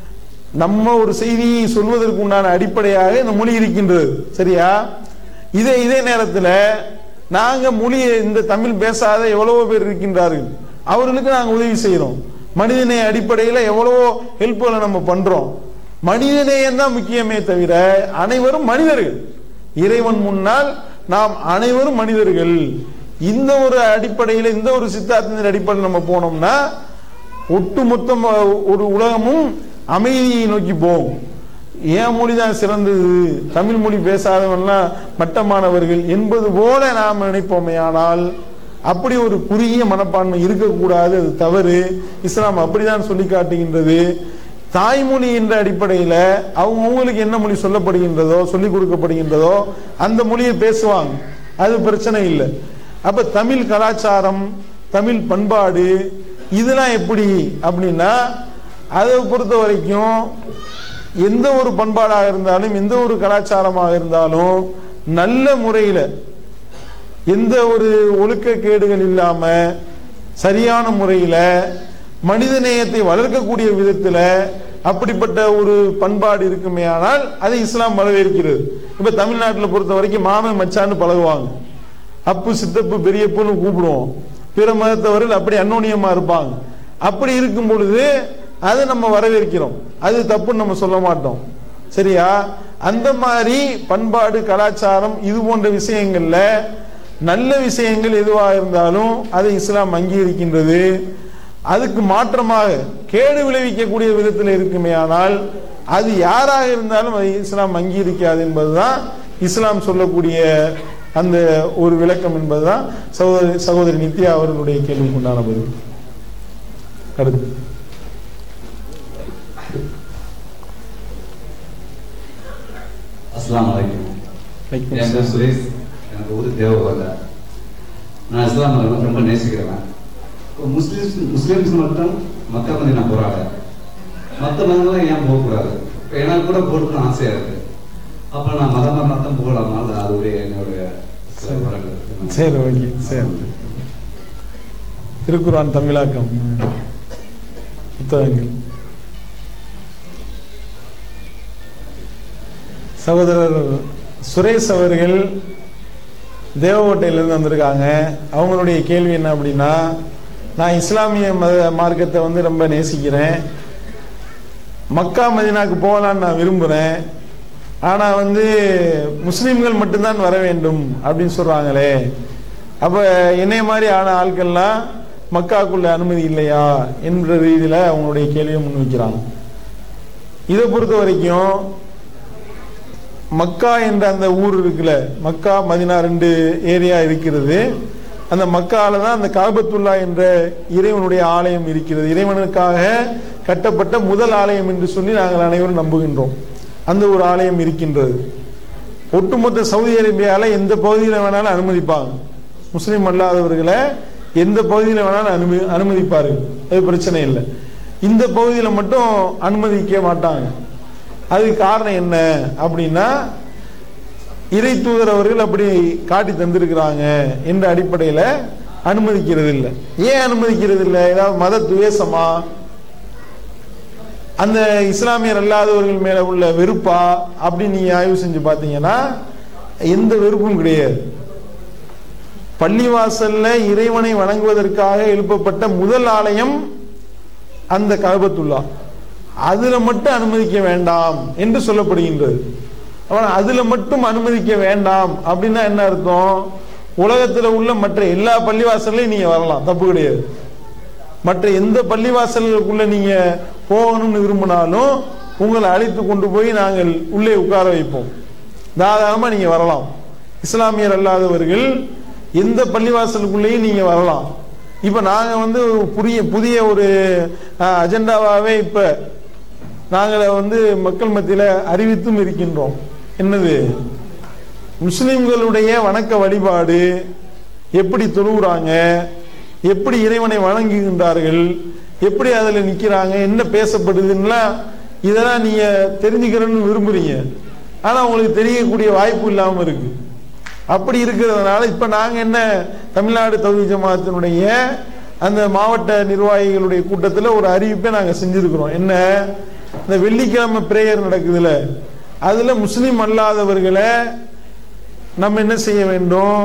நம்ம ஒரு செய்தியை சொல்வதற்கு உண்டான அடிப்படையாக இந்த மொழி இருக்கின்றது சரியா இதே இதே நேரத்தில் நாங்க மொழியை இந்த தமிழ் பேசாத எவ்வளவோ பேர் இருக்கின்றார்கள் அவர்களுக்கு நாங்க உதவி செய்யறோம் மனிதநேய அடிப்படையில் எவ்வளவோ ஹெல்ப்களை நம்ம பண்றோம் மனிதநேயம் தான் முக்கியமே தவிர அனைவரும் மனிதர்கள் இறைவன் முன்னால் நாம் அனைவரும் மனிதர்கள் இந்த ஒரு அடிப்படையில் இந்த ஒரு சித்தாந்தத்தின் அடிப்படையில் நம்ம போனோம்னா ஒட்டுமொத்த ஒரு உலகமும் அமைதியை நோக்கி போகும் என் மொழி தான் சிறந்தது தமிழ் மொழி பேசாதவன்லாம் மட்டமானவர்கள் என்பது போல நாம் நினைப்போமே ஆனால் அப்படி ஒரு குறுகிய மனப்பான்மை இருக்கக்கூடாது அது தவறு இஸ்லாம் அப்படிதான் சொல்லி காட்டுகின்றது தாய்மொழி என்ற அடிப்படையில் அவங்க அவங்களுக்கு என்ன மொழி சொல்லப்படுகின்றதோ சொல்லிக் கொடுக்கப்படுகின்றதோ அந்த மொழியை பேசுவாங்க அது பிரச்சனை இல்லை அப்ப தமிழ் கலாச்சாரம் தமிழ் பண்பாடு இதெல்லாம் எப்படி அப்படின்னா அதை பொறுத்த வரைக்கும் எந்த ஒரு பண்பாடாக இருந்தாலும் எந்த ஒரு கலாச்சாரமாக இருந்தாலும் நல்ல முறையில் எந்த ஒரு ஒழுக்கக்கேடுகள் இல்லாம சரியான முறையில மனிதநேயத்தை வளர்க்கக்கூடிய விதத்துல அப்படிப்பட்ட ஒரு பண்பாடு இருக்குமே ஆனால் அதை இஸ்லாம் வரவேற்கிறது இப்ப தமிழ்நாட்டில் பொறுத்த வரைக்கும் மாமன் மச்சான்னு பழகுவாங்க அப்பு சித்தப்பு பெரியப்புன்னு கூப்பிடுவோம் பிற மதத்தவர்கள் அப்படி அன்னோனியமா இருப்பாங்க அப்படி இருக்கும் பொழுது அதை நம்ம வரவேற்கிறோம் அது தப்புன்னு நம்ம சொல்ல மாட்டோம் சரியா அந்த மாதிரி பண்பாடு கலாச்சாரம் இது போன்ற விஷயங்கள்ல நல்ல விஷயங்கள் எதுவாக இருந்தாலும் அதை இஸ்லாம் அங்கீகரிக்கின்றது அதுக்கு மாற்றமாக கேடு விளைவிக்கக்கூடிய விதத்தில் இருக்குமே ஆனால் அது யாராக இருந்தாலும் அதை இஸ்லாம் அங்கீகரிக்காது என்பதுதான் இஸ்லாம் சொல்லக்கூடிய அந்த ஒரு விளக்கம் என்பதுதான் சகோதரி சகோதரி நித்யா அவர்களுடைய கேள்விக்கு உண்டான பதில் அடுத்து அஸ்லாம் வலைக்கம் என் பேர் சுரேஷ் எனக்கு ஊர் தேவைப்படல நான் இஸ்லாம் மதம் ரொம்ப நேசிக்கிறேன் இப்போ முஸ்லிம்ஸ் முஸ்லிம்ஸ் மட்டும் மற்ற மதினா போகிறாங்க மற்ற மதங்கள்லாம் ஏன் போகக்கூடாது இப்போ எனக்கு கூட போகணும்னு ஆசையாக இருக்கு அப்போ நான் மத மதம் போகலாமா இல்லை அது ஒரு என்னுடைய சரி ஓகே சரி திருக்குறான் தமிழாக்கம் புத்தகங்கள் சகோதரர் சுரேஷ் அவர்கள் தேவகோட்டையிலிருந்து வந்திருக்காங்க அவங்களுடைய கேள்வி என்ன அப்படின்னா நான் இஸ்லாமிய மத மார்க்கத்தை வந்து ரொம்ப நேசிக்கிறேன் மக்கா மதினாக்கு போகலான்னு நான் விரும்புகிறேன் ஆனால் வந்து முஸ்லீம்கள் மட்டும்தான் வர வேண்டும் அப்படின்னு சொல்கிறாங்களே அப்போ என்னைய மாதிரி ஆன ஆட்கள்லாம் மக்காக்குள்ள அனுமதி இல்லையா என்ற ரீதியில் அவங்களுடைய கேள்வியை முன்வைக்கிறாங்க இதை பொறுத்த வரைக்கும் மக்கா என்ற அந்த ஊர் இருக்குல்ல மக்கா மதினா ரெண்டு ஏரியா இருக்கிறது அந்த மக்கால தான் அந்த காபத்துல்லா என்ற இறைவனுடைய ஆலயம் இருக்கிறது இறைவனுக்காக கட்டப்பட்ட முதல் ஆலயம் என்று சொல்லி நாங்கள் அனைவரும் நம்புகின்றோம் அந்த ஒரு ஆலயம் இருக்கின்றது ஒட்டுமொத்த சவுதி அரேபியாவில் எந்த பகுதியில் வேணாலும் அனுமதிப்பாங்க முஸ்லீம் அல்லாதவர்களை எந்த பகுதியில் வேணாலும் அனுமதி அனுமதிப்பார்கள் அது பிரச்சனை இல்லை இந்த பகுதியில் மட்டும் அனுமதிக்க மாட்டாங்க அதுக்கு காரணம் என்ன அப்படின்னா இறை தூதர் அவர்கள் அப்படி காட்டி தந்திருக்கிறாங்க என்ற அடிப்படையில் அனுமதிக்கிறது இல்லை ஏன் அனுமதிக்கிறது இல்லை ஏதாவது மத துவேஷமா அந்த இஸ்லாமியர் அல்லாதவர்கள் மேல உள்ள வெறுப்பா அப்படின்னு நீங்க ஆய்வு செஞ்சு பார்த்தீங்கன்னா எந்த வெறுப்பும் கிடையாது பள்ளிவாசல்ல இறைவனை வணங்குவதற்காக எழுப்பப்பட்ட முதல் ஆலயம் அந்த கல்பத்துல்லா அதுல மட்டும் அனுமதிக்க வேண்டாம் என்று சொல்லப்படுகின்றது ஆனா அதுல மட்டும் அனுமதிக்க வேண்டாம் அப்படின்னா என்ன அர்த்தம் உலகத்துல உள்ள மற்ற எல்லா பள்ளிவாசல்லையும் நீங்க வரலாம் தப்பு கிடையாது மற்ற எந்த பள்ளிவாசல்களுக்குள்ள நீங்க போகணும்னு விரும்பினாலும் உங்களை அழைத்து கொண்டு போய் நாங்கள் உள்ளே உட்கார வைப்போம் தாராளமா நீங்க வரலாம் இஸ்லாமியர் அல்லாதவர்கள் எந்த பள்ளிவாசலுக்குள்ளேயும் நீங்க வரலாம் இப்ப நாங்க வந்து புதிய புதிய ஒரு அஹ், அஜெண்டாவாவே இப்ப நாங்கள் வந்து மக்கள் மத்தியில அறிவித்தும் இருக்கின்றோம் என்னது முஸ்லிம்களுடைய வணக்க வழிபாடு எப்படி தொழுகிறாங்க எப்படி இறைவனை வணங்குகின்றார்கள் எப்படி அதில் நிக்கிறாங்க என்ன பேசப்படுதுன்னா இதெல்லாம் நீங்க தெரிஞ்சுக்கிறேன்னு விரும்புறீங்க ஆனா உங்களுக்கு தெரியக்கூடிய வாய்ப்பு இல்லாம இருக்கு அப்படி இருக்கிறதுனால இப்ப நாங்க என்ன தமிழ்நாடு தௌஹி ஜமாத்தினுடைய அந்த மாவட்ட நிர்வாகிகளுடைய கூட்டத்தில் ஒரு அறிவிப்பை நாங்க செஞ்சிருக்கிறோம் என்ன இந்த வெள்ளிக்கிழமை பிரேயர் நடக்குதுல அதுல முஸ்லிம் அல்லாதவர்களை நம்ம என்ன செய்ய வேண்டும்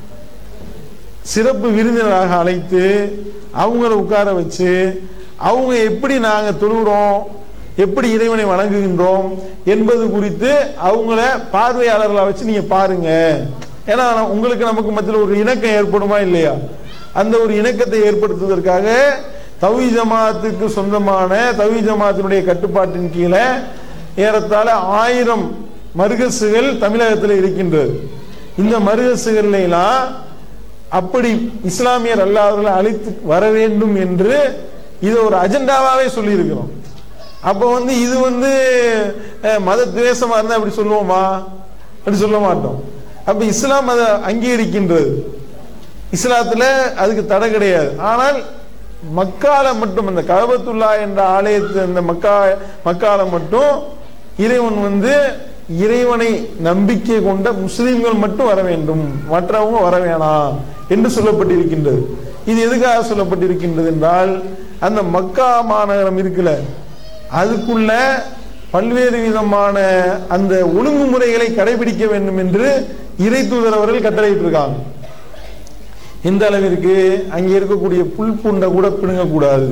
சிறப்பு விருந்தினராக அழைத்து அவங்கள உட்கார வச்சு அவங்க எப்படி நாங்க தொழுகிறோம் எப்படி இறைவனை வணங்குகின்றோம் என்பது குறித்து அவங்கள பார்வையாளர்களா வச்சு நீங்க பாருங்க ஏன்னா உங்களுக்கு நமக்கு மத்தியில் ஒரு இணக்கம் ஏற்படுமா இல்லையா அந்த ஒரு இணக்கத்தை ஏற்படுத்துவதற்காக தவி ஜமாத்துக்கு சொந்தமான தவி ஜமாத்தினுடைய கட்டுப்பாட்டின் கீழே ஏறத்தாழ ஆயிரம் மருகசுகள் தமிழகத்தில் இருக்கின்றது இந்த மருகசுகள்ல எல்லாம் அப்படி இஸ்லாமியர் அல்லாதவர்களை அழைத்து வர வேண்டும் என்று இது ஒரு அஜெண்டாவாவே சொல்லி இருக்கிறோம் அப்ப வந்து இது வந்து அஹ், மத துவேஷமா இருந்தா அப்படி சொல்லுவோமா அப்படி சொல்ல மாட்டோம் அப்ப இஸ்லாம் அதை அங்கீகரிக்கின்றது இஸ்லாத்துல அதுக்கு தடை கிடையாது ஆனால் மக்கால மட்டும் அந்த கபத்துல்லா என்ற ஆலயத்து அந்த மக்கா மக்கால மட்டும் இறைவன் வந்து இறைவனை நம்பிக்கை கொண்ட முஸ்லிம்கள் மட்டும் வர வேண்டும் மற்றவங்க வர வேணாம் என்று சொல்லப்பட்டிருக்கின்றது இது எதுக்காக சொல்லப்பட்டிருக்கின்றது என்றால் அந்த மக்கா மாநகரம் இருக்குல்ல அதுக்குள்ள பல்வேறு விதமான அந்த ஒழுங்குமுறைகளை கடைபிடிக்க வேண்டும் என்று இறை தூதர் அவர்கள் கட்டளையிட்டு இருக்காங்க எந்த அளவிற்கு அங்கே இருக்கக்கூடிய புல் பூண்டை கூட பிடுங்கக்கூடாது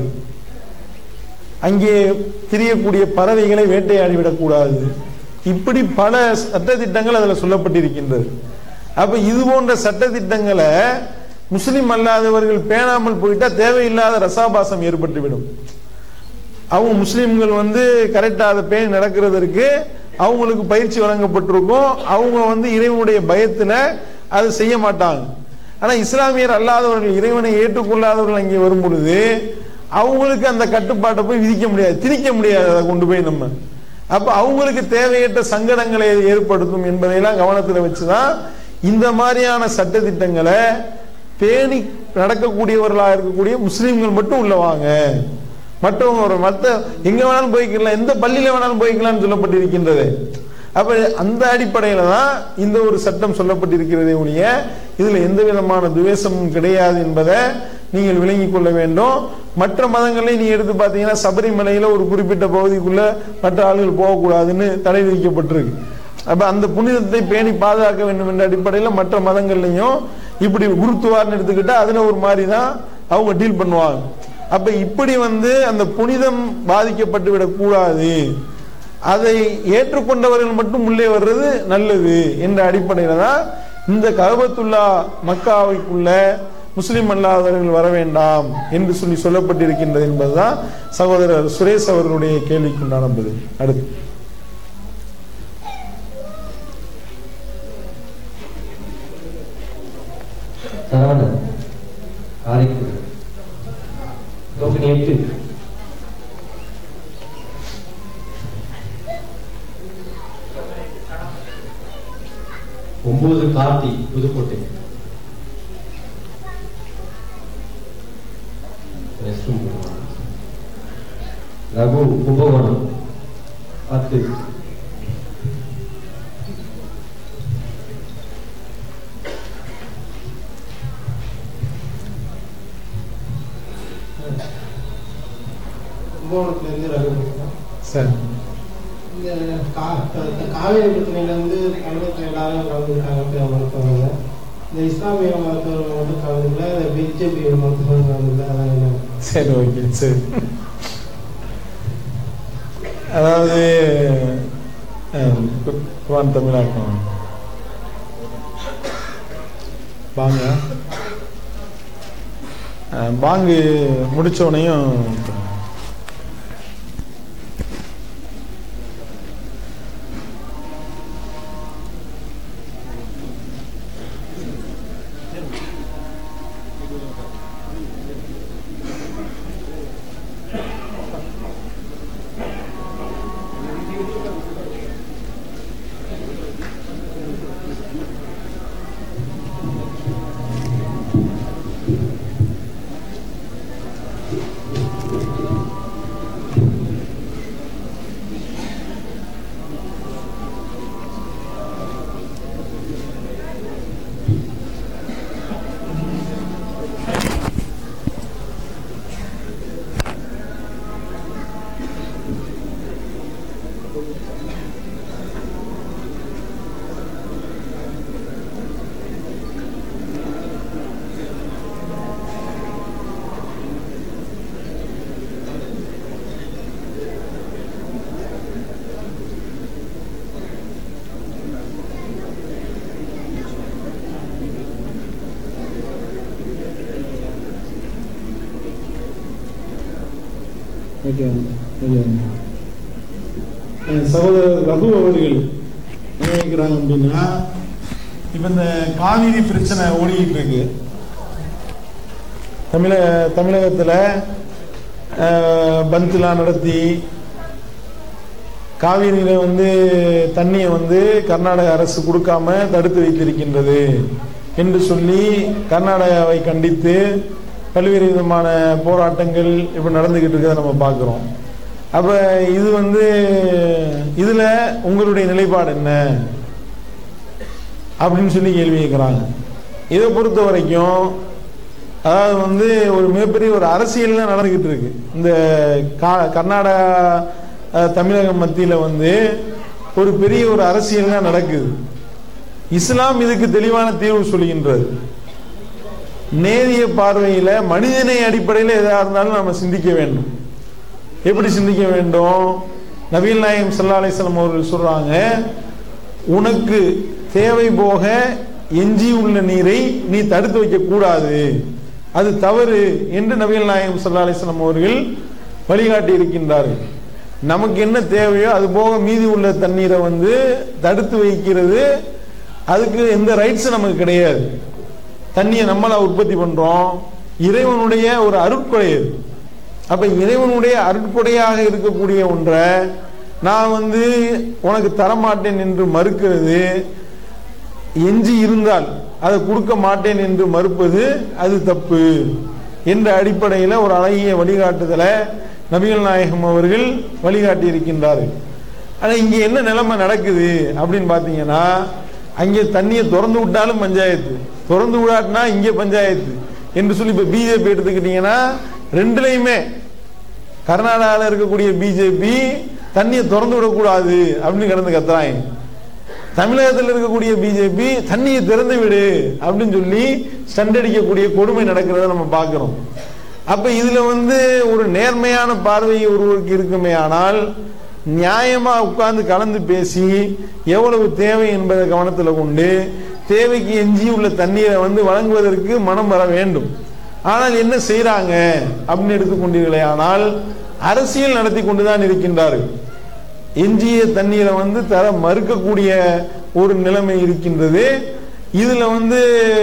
அங்கே திரியக்கூடிய பறவைகளை வேட்டையாடி விடக்கூடாது இப்படி பல சட்டதிட்டங்கள் அதில் சொல்லப்பட்டிருக்கின்றது அப்ப இது போன்ற சட்டதிட்டங்களை முஸ்லிம் அல்லாதவர்கள் பேணாமல் போயிட்டா தேவையில்லாத ரசாபாசம் ஏற்பட்டுவிடும் அவங்க முஸ்லிம்கள் வந்து கரெக்டா அதை பேணி நடக்கிறதற்கு அவங்களுக்கு பயிற்சி வழங்கப்பட்டிருக்கும் அவங்க வந்து இறைவனுடைய பயத்துல அதை செய்ய மாட்டாங்க ஆனா இஸ்லாமியர் அல்லாதவர்கள் இறைவனை ஏற்றுக்கொள்ளாதவர்கள் அங்கே வரும் பொழுது அவங்களுக்கு அந்த கட்டுப்பாட்டை போய் விதிக்க முடியாது திணிக்க முடியாது அதை கொண்டு போய் நம்ம அப்ப அவங்களுக்கு தேவையற்ற சங்கடங்களை ஏற்படுத்தும் என்பதையெல்லாம் கவனத்தில் வச்சுதான் இந்த மாதிரியான சட்டதிட்டங்களை பேணி நடக்கக்கூடியவர்களாக இருக்கக்கூடிய முஸ்லிம்கள் மட்டும் உள்ள வாங்க மற்றவங்க ஒரு மற்ற எங்க வேணாலும் போய்க்கலாம் எந்த பள்ளியில வேணாலும் போய்க்கலாம்னு சொல்லப்பட்டிருக்கின்றது அப்ப அந்த அடிப்படையில தான் இந்த ஒரு சட்டம் சொல்லப்பட்டிருக்கிறதே ஒழிய இதுல எந்த விதமான துவேஷமும் கிடையாது என்பதை நீங்கள் விளங்கிக் கொள்ள வேண்டும் மற்ற மதங்களையும் நீங்க எடுத்து பார்த்தீங்கன்னா சபரிமலையில ஒரு குறிப்பிட்ட பகுதிக்குள்ள மற்ற ஆளுகள் போகக்கூடாதுன்னு தடை விதிக்கப்பட்டிருக்கு அப்ப அந்த புனிதத்தை பேணி பாதுகாக்க வேண்டும் என்ற அடிப்படையில் மற்ற மதங்கள்லையும் இப்படி குருத்துவார்னு எடுத்துக்கிட்டா அதுல ஒரு மாதிரி தான் அவங்க டீல் பண்ணுவாங்க அப்ப இப்படி வந்து அந்த புனிதம் பாதிக்கப்பட்டு விடக்கூடாது அதை ஏற்றுக்கொண்டவர்கள் மட்டும் உள்ளே வர்றது நல்லது என்ற அடிப்படையில தான் இந்த கபத்துல்லா மக்காவைக்குள்ள முஸ்லிம் அல்லாதவர்கள் வர வேண்டாம் என்று சொல்லி சொல்லப்பட்டிருக்கின்றது என்பதுதான் சகோதரர் சுரேஷ் அவர்களுடைய கேள்விக்குண்டான பதில் அடுத்து சரவணன் காரைக்குடி டோக்கன் எட்டு ஒன்பது கார்த்தி புதுக்கோட்டை ரெஸ்ட் ரூம் ரகு கும்பகோணம் பத்து கும்பகோணத்துலேருந்து ரவி பேசுகிறேன் சரி இந்த கா த- த- காவேரி பிரச்சனையில வந்து தமிழகத்தில் எல்லாரும் கலந்துக்கிட்டாங்க அப்படி மருத்துவங்க இந்த இஸ்லாமிய மருத்துவர்கள் வந்து கலந்துக்கல இந்த பிஜேபி மருத்துவர்கள் கலந்துக்கல அதான் என்ன சரி ஓகே சரி அதாவது அஹ், கு- குர்ஆன் தமிழாக்கம் வாங்க அஹ், பாங்கு முடிச்ச உடனேயும் ஓகே ஓகே என் சகோதரர் ரகு அவர்கள் என்ன நினைக்கிறாங்க அப்படின்னா இப்ப இந்த காவிரி பிரச்சனை ஓடிக்கிட்டு இருக்கு தமிழக தமிழகத்துல அஹ், பந்த்லாம் நடத்தி காவிரியில வந்து தண்ணியை வந்து கர்நாடக அரசு கொடுக்காம தடுத்து வைத்திருக்கின்றது என்று சொல்லி கர்நாடகாவை கண்டித்து பல்வேறு விதமான போராட்டங்கள் இப்ப நடந்துகிட்டு இருக்கிறத நம்ம பார்க்கிறோம் அப்ப இது வந்து இதுல உங்களுடைய நிலைப்பாடு என்ன அப்படின்னு சொல்லி கேள்வி கேட்கிறாங்க இதை பொறுத்த வரைக்கும் அதாவது வந்து ஒரு மிகப்பெரிய ஒரு அரசியல் தான் நடந்துகிட்டு இருக்கு இந்த கா- கர்நாடகா அஹ், தமிழகம் மத்தியில வந்து ஒரு பெரிய ஒரு அரசியல் தான் நடக்குது இஸ்லாம் இதுக்கு தெளிவான தீர்வு சொல்கின்றது நேரிய பார்வையில மனிதனை அடிப்படையில் எதா இருந்தாலும் நம்ம சிந்திக்க வேண்டும் எப்படி சிந்திக்க வேண்டும் நபீல் நாயம் சல்லா அலிஸ்லாம் அவர்கள் சொல்றாங்க உனக்கு தேவை போக எஞ்சி உள்ள நீரை நீ தடுத்து வைக்க கூடாது அது தவறு என்று நபிகள் நாயகம் சல்லா அலிஸ்லாம் அவர்கள் வழிகாட்டி இருக்கின்றார்கள் நமக்கு என்ன தேவையோ அது போக மீதி உள்ள தண்ணீரை வந்து தடுத்து வைக்கிறது அதுக்கு எந்த ரைட்ஸும் நமக்கு கிடையாது தண்ணியை நம்மளா உற்பத்தி பண்றோம் இறைவனுடைய ஒரு அருட்கொடை அது அப்ப இறைவனுடைய அருட்கொடையாக இருக்கக்கூடிய ஒன்றை நான் வந்து உனக்கு தரமாட்டேன் என்று மறுக்கிறது எஞ்சி இருந்தால் அதை கொடுக்க மாட்டேன் என்று மறுப்பது அது தப்பு என்ற அடிப்படையில் ஒரு அழகிய வழிகாட்டுதலை நபிகள் நாயகம் அவர்கள் வழிகாட்டி இருக்கின்றார்கள் ஆனா இங்க என்ன நிலைமை நடக்குது அப்படின்னு பாத்தீங்கன்னா அங்கே தண்ணியை திறந்து விட்டாலும் பஞ்சாயத்து திறந்து விடாட்டினா இங்கே பஞ்சாயத்து என்று சொல்லி இப்ப பிஜேபி எடுத்துக்கிட்டீங்கன்னா ரெண்டுலையுமே கர்நாடகாவில் இருக்கக்கூடிய பிஜேபி தண்ணியை திறந்து விடக்கூடாது அப்படின்னு கிடந்து கத்துறாங்க தமிழகத்தில் இருக்கக்கூடிய பிஜேபி தண்ணியை திறந்து விடு அப்படின்னு சொல்லி சண்டடிக்கக்கூடிய கொடுமை நடக்கிறத நம்ம பார்க்கிறோம் அப்ப இதுல வந்து ஒரு நேர்மையான பார்வை ஒருவருக்கு இருக்குமே ஆனால் நியாயமா உட்கார்ந்து கலந்து பேசி எவ்வளவு தேவை என்பதை கவனத்தில் கொண்டு தேவைக்கு எஞ்சி உள்ள தண்ணீரை வந்து வழங்குவதற்கு மனம் வர வேண்டும் ஆனால் என்ன செய்றாங்க அப்படின்னு எடுத்துக்கொண்டீர்களே ஆனால் அரசியல் நடத்தி கொண்டுதான் இருக்கின்றார்கள் எஞ்சிய தண்ணீரை வந்து தர மறுக்கக்கூடிய ஒரு நிலைமை இருக்கின்றது இதுல வந்து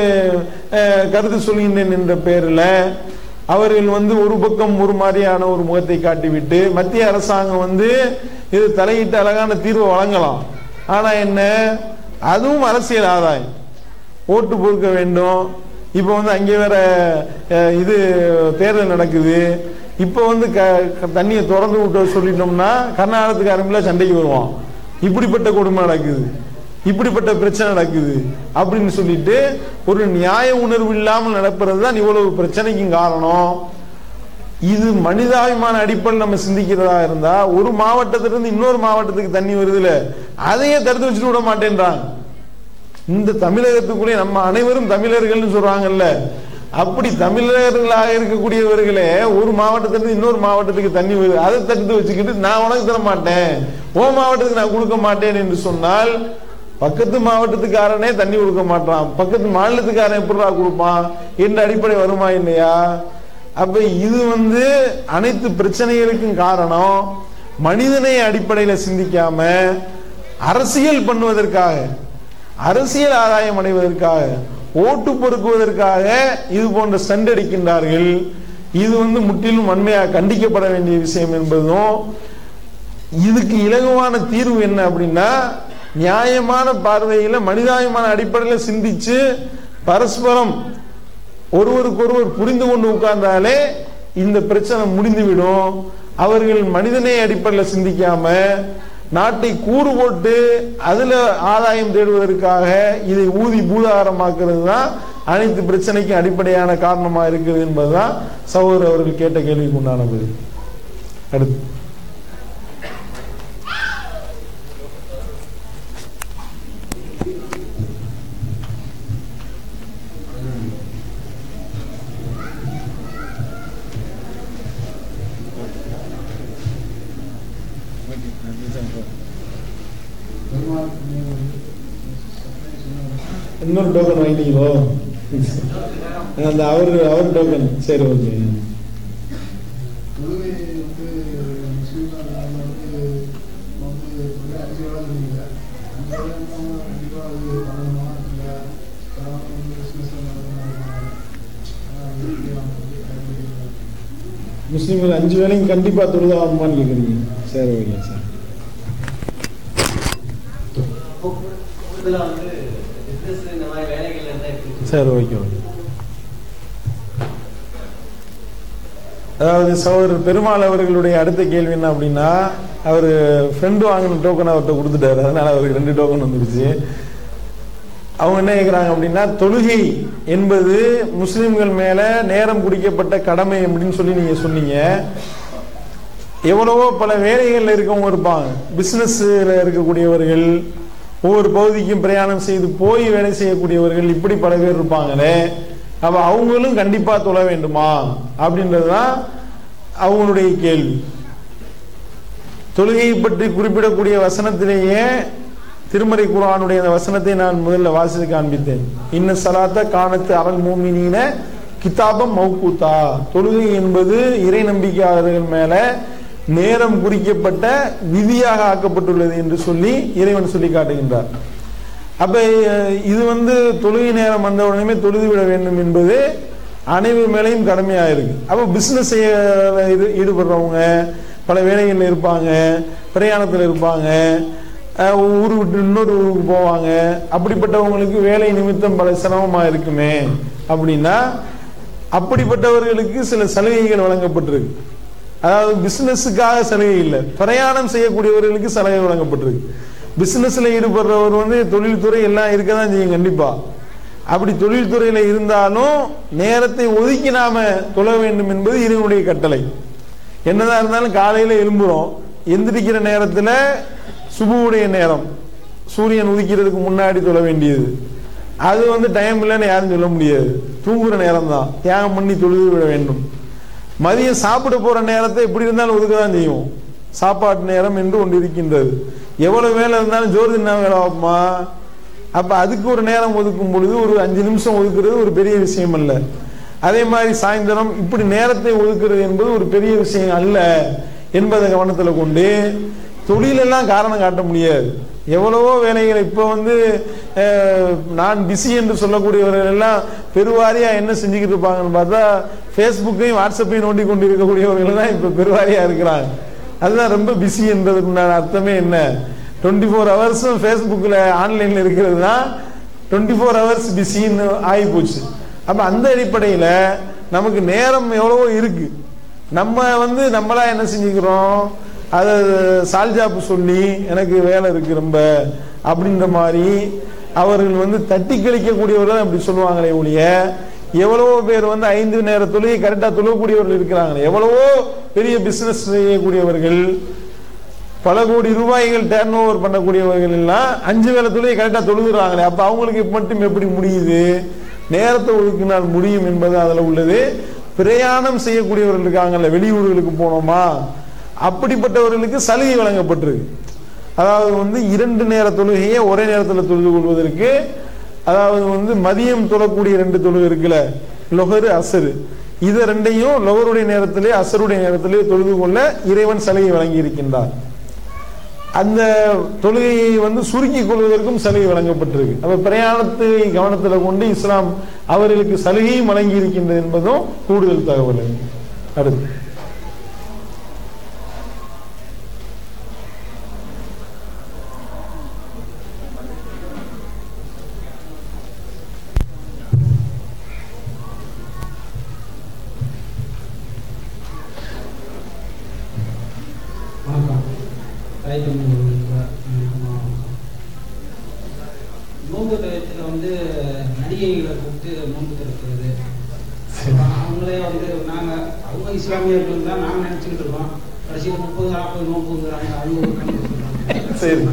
அஹ், கருத்து சொல்கின்றேன் என்ற பெயரில் அவர்கள் வந்து ஒரு பக்கம் ஒரு மாதிரியான ஒரு முகத்தை காட்டிவிட்டு மத்திய அரசாங்கம் வந்து இது தலையிட்டு அழகான தீர்வை வழங்கலாம் ஆனா என்ன அதுவும் அரசியல் ஆதாயம் ஓட்டு பொறுக்க வேண்டும் இப்போ வந்து அங்கே வேற அஹ், இது தேர்தல் நடக்குது இப்போ வந்து க க- தண்ணியை திறந்து விட்டு சொல்லிட்டோம்னா கர்நாடகத்துக்காரங்கள சண்டைக்கு வருவான் இப்படிப்பட்ட கொடுமை நடக்குது இப்படிப்பட்ட பிரச்சனை நடக்குது அப்படின்னு சொல்லிட்டு ஒரு நியாய உணர்வு இல்லாமல் நடப்பது தான் இவ்வளவு பிரச்சனைக்கும் காரணம் இது மனிதாபிமான அடிப்படையில் நம்ம சிந்திக்கிறதா இருந்தா ஒரு மாவட்டத்திலிருந்து இன்னொரு மாவட்டத்துக்கு தண்ணி வருதுல அதையே தடுத்து வச்சுட்டு விட மாட்டேன்றாங்க இந்த தமிழகத்துக்குள்ளே நம்ம அனைவரும் தமிழர்கள்னு சொல்றாங்கல்ல அப்படி தமிழர்களாக இருக்கக்கூடியவர்களே ஒரு மாவட்டத்திலிருந்து இன்னொரு மாவட்டத்துக்கு தண்ணி வருது அதை தடுத்து வச்சுக்கிட்டு நான் உனக்கு தர மாட்டேன் ஓ மாவட்டத்துக்கு நான் கொடுக்க மாட்டேன் என்று சொன்னால் பக்கத்து மாவட்டத்துக்காரனே தண்ணி கொடுக்க மாட்டான் பக்கத்து மாநிலத்துக்காரன் எப்படிடா கொடுப்பான் என்ற அடிப்படை வருமா இல்லையா அப்ப இது வந்து அனைத்து பிரச்சனைகளுக்கும் காரணம் மனிதனை அடிப்படையில சிந்திக்காம அரசியல் பண்ணுவதற்காக அரசியல் ஆதாயம் அடைவதற்காக ஓட்டு பொறுக்குவதற்காக இது போன்ற சண்டடிக்கின்றார்கள் இது வந்து முற்றிலும் வன்மையாக கண்டிக்கப்பட வேண்டிய விஷயம் என்பதும் இதுக்கு இலகுவான தீர்வு என்ன அப்படின்னா நியாயமான பார்வையில மனிதாயமான அடிப்படையில் சிந்திச்சு பரஸ்பரம் ஒருவருக்கொருவர் புரிந்து கொண்டு உட்கார்ந்தாலே இந்த பிரச்சனை முடிந்துவிடும் அவர்கள் மனிதனே அடிப்படையில் சிந்திக்காம நாட்டை கூறு போட்டு அதுல ஆதாயம் தேடுவதற்காக இதை ஊதி பூதாகரமாக்குறது தான் அனைத்து பிரச்சனைக்கும் அடிப்படையான காரணமா இருக்குது என்பதுதான் சகோதரர் அவர்கள் கேட்ட கேள்விக்கு உண்டான பதில் அடுத்து இன்னொரு டோக்கன் வாங்கிட்டீங்களோ அந்த அவர் அவர் டோக்கன் சரி ஓகே தொழுகை வந்து முஸ்லீம்கள் நாம வந்து வந்து தொழுகை அஞ்சு வேலை சொன்னீங்க அஞ்சு வேலை நம்ம கண்டிப்பா அது பண்ணணுமா இல்லை காரணம் வந்து பிஸ்னஸ் முஸ்லீம்கள் அஞ்சு வேளையும் கண்டிப்பா தொழுதாகுமான்னு கேக்குறீங்க சரி ஓகே சார் கூடுதலா வந்து பிசினஸ் இந்த மாதிரி வேலைகள் இருந்தா எப்படி சரி ஓகே ஓகே அதாவது சகோதரர் பெருமாள் அவர்களுடைய அடுத்த கேள்வி என்ன அப்படின்னா அவர் ஃப்ரெண்டு வாங்கின டோக்கன் அவர்கிட்ட கொடுத்துட்டாரு அதனால அவருக்கு ரெண்டு டோக்கன் வந்துருச்சு அவங்க என்ன கேட்குறாங்க அப்படின்னா தொழுகை என்பது முஸ்லிம்கள் மேல நேரம் குடிக்கப்பட்ட கடமை அப்படின்னு சொல்லி நீங்க சொன்னீங்க எவ்வளவோ பல வேலைகள்ல இருக்கவங்க இருப்பாங்க பிசினஸ்ல இருக்கக்கூடியவர்கள் ஒவ்வொரு பகுதிக்கும் பிரயாணம் செய்து போய் வேலை செய்யக்கூடியவர்கள் இப்படி பல பேர் இருப்பாங்களே அப்ப அவங்களும் கண்டிப்பா தொழ வேண்டுமா அப்படின்றதுதான் அவங்களுடைய கேள்வி தொழுகையை பற்றி குறிப்பிடக்கூடிய வசனத்திலேயே திருமறை குரானுடைய அந்த வசனத்தை நான் முதல்ல வாசித்து காண்பித்தேன் இன்ன சலாத்த காணத்து அவன் மூமினீன கிதாபம் மௌகூத்தா தொழுகை என்பது இறை நம்பிக்கையாளர்கள் மேல நேரம் குறிக்கப்பட்ட விதியாக ஆக்கப்பட்டுள்ளது என்று சொல்லி இறைவன் சொல்லி காட்டுகின்றார் அப்ப அஹ், இது வந்து தொழுகை நேரம் வந்த உடனே தொழுது விட வேண்டும் என்பது அனைவர் மேலையும் கடமையா இருக்கு அப்ப பிசினஸ் ஈடுபடுறவங்க பல வேலைகள்ல இருப்பாங்க பிரயாணத்துல இருப்பாங்க அஹ், ஊரு விட்டு இன்னொரு ஊருக்கு போவாங்க அப்படிப்பட்டவங்களுக்கு வேலை நிமித்தம் பல சிரமமா இருக்குமே அப்படின்னா அப்படிப்பட்டவர்களுக்கு சில சலுகைகள் வழங்கப்பட்டிருக்கு அதாவது பிசினஸுக்காக சலுகை இல்லை பிரயாணம் செய்யக்கூடியவர்களுக்கு சலுகை வழங்கப்பட்டிருக்கு பிசினஸ்ல ஈடுபடுறவர் வந்து தொழில்துறை எல்லாம் இருக்க தான் செய்யும் கண்டிப்பா அப்படி தொழில்துறையில இருந்தாலும் நேரத்தை ஒதுக்கி நாம தொழ வேண்டும் என்பது இறைவனுடைய கட்டளை என்னதான் இருந்தாலும் காலையில எழும்புறோம் எந்திரிக்கிற நேரத்துல சுபுவுடைய நேரம் சூரியன் உதிக்கிறதுக்கு முன்னாடி தொழ வேண்டியது அது வந்து டைம் இல்லைன்னு யாரும் சொல்ல முடியாது தூங்குற நேரம் தான் தியாகம் பண்ணி தொழுது விட வேண்டும் மதியம் சாப்பிட போற நேரத்தை எப்படி இருந்தாலும் ஒதுக்க தான் செய்யும் சாப்பாட்டு நேரம் என்று ஒன்று இருக்கின்றது எவ்வளவு வேலை இருந்தாலும் ஜோறு தின்னா வேலை ஆகுமா அப்ப அதுக்கு ஒரு நேரம் ஒதுக்கும் பொழுது ஒரு அஞ்சு நிமிஷம் ஒதுக்குறது ஒரு பெரிய விஷயம் அல்ல அதே மாதிரி சாயந்தரம் இப்படி நேரத்தை ஒதுக்குறது என்பது ஒரு பெரிய விஷயம் அல்ல என்பதை கவனத்துல கொண்டு தொழிலெல்லாம் காரணம் காட்ட முடியாது எவ்வளவோ வேலைகள் இப்ப வந்து அஹ், நான் பிஸி என்று சொல்லக்கூடியவர்கள் எல்லாம் பெருவாரியா என்ன செஞ்சுக்கிட்டு இருப்பாங்கன்னு பார்த்தா ஃபேஸ்புக்கையும் வாட்ஸ்அப்பையும் நோண்டி கொண்டு இருக்கக்கூடியவர்கள் தான் இப்ப பெருவாரியா இருக்கிறாங்க அதுதான் ரொம்ப பிஸி என்றதுக்கு உண்டான அர்த்தமே என்ன டுவெண்ட்டி ஃபோர் ஹவர்ஸும் ஃபேஸ்புக்கில் ஆன்லைனில் இருக்கிறது தான் டுவெண்ட்டி ஃபோர் ஹவர்ஸ் பிஸின்னு ஆகி போச்சு அப்போ அந்த அடிப்படையில் நமக்கு நேரம் எவ்வளவோ இருக்கு நம்ம வந்து நம்மளா என்ன செஞ்சுக்கிறோம் அதை சால்ஜாப்பு சொல்லி எனக்கு வேலை இருக்கு ரொம்ப அப்படின்ற மாதிரி அவர்கள் வந்து தட்டி கழிக்கக்கூடியவர்கள் அப்படி சொல்லுவாங்களே ஒழிய எவ்வளவோ பேர் வந்து ஐந்து நேர தொழுகை கரெக்டா தொழக்கூடியவர்கள் இருக்கிறாங்க எவ்வளவோ பெரிய பிசினஸ் செய்யக்கூடியவர்கள் பல கோடி ரூபாய்கள் டேர்ன் ஓவர் பண்ணக்கூடியவர்கள் எல்லாம் அஞ்சு வேலை தொழுகை கரெக்டா தொழுகிறாங்களே அப்ப அவங்களுக்கு மட்டும் எப்படி முடியுது நேரத்தை ஒதுக்கினால் முடியும் என்பது அதுல உள்ளது பிரயாணம் செய்யக்கூடியவர்கள் இருக்காங்கல்ல வெளியூர்களுக்கு போனோமா அப்படிப்பட்டவர்களுக்கு சலுகை வழங்கப்பட்டிருக்கு அதாவது வந்து இரண்டு நேர தொழுகையை ஒரே நேரத்தில் தொழுது கொள்வதற்கு அதாவது வந்து மதியம் தொழக்கூடிய ரெண்டு தொழுகை இருக்குல்ல லொஹரு அசரு இது ரெண்டையும் லொஹருடைய நேரத்திலே அசருடைய நேரத்திலே தொழுது கொள்ள இறைவன் சலுகை வழங்கி இருக்கின்றார் அந்த தொழுகையை வந்து சுருக்கிக் கொள்வதற்கும் சலுகை வழங்கப்பட்டிருக்கு அப்ப பிரயாணத்தை கவனத்தில் கொண்டு இஸ்லாம் அவர்களுக்கு சலுகையும் வழங்கி இருக்கின்றது என்பதும் கூடுதல் தகவல் அடுத்து வணக்கம் ரைட்டு நோன்பு டயத்தில் வந்து நடிகைகளை கூப்பிட்டு நோன்பு திறக்கிறது அவங்களே வந்து நாங்கள் அவங்க இஸ்லாமியர்கள் தான் நாங்கள் நினச்சிக்கிட்டு இருக்கோம் கடைசியில் முப்பது நாற்பது நோன்புங்கிறாங்க அவங்க ஒரு கணக்கு சொல்றாங்க. சரி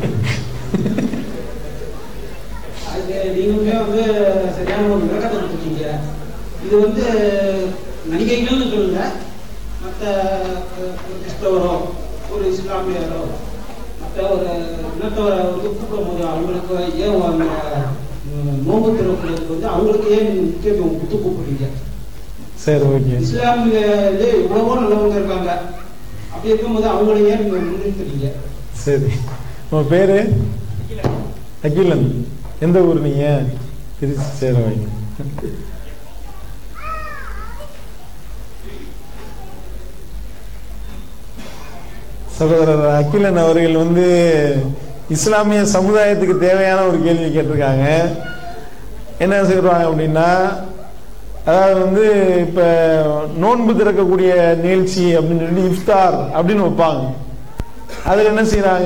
அதுக்கு நீங்களுமே வந்து சரியான ஒரு விளக்கத்தை கொடுத்துருக்கீங்க இது வந்து நடிகைகள்னு சொல்லுங்க மற்ற ஒரு கிறிஸ்தவரோ ஒரு இஸ்லாமியரோ மற்ற ஒரு இனத்தவரை வந்து கூப்பிடும் போது அவங்களுக்கு ஏன் அந்த ம், நோன்பு திறக்கிறதுக்கு வந்து அவங்களுக்கு ஏன் முக்கியத்துவம் கொடுத்து கூப்பிடுறீங்க சரி ஓகே இஸ்லாமியிலே எவ்வளவோ நல்லவங்க இருக்காங்க அப்படி இருக்கும்போது அவங்களை ஏன் நீங்க முன்னிறுத்துறீங்க சரி உங்க பேரு அகிலன் எந்த ஊர் நீங்க திருச்சி சரி வைங்க சகோதரர் அகிலன் அவர்கள் வந்து இஸ்லாமிய சமுதாயத்துக்கு தேவையான ஒரு கேள்வி கேட்டிருக்காங்க என்ன சொல்றாங்க அப்படின்னா அதாவது வந்து இப்ப நோன்பு திறக்கக்கூடிய நிகழ்ச்சி அப்படின்னு சொல்லி இஃப்தார் அப்படின்னு வைப்பாங்க அதுல என்ன செய்யறாங்க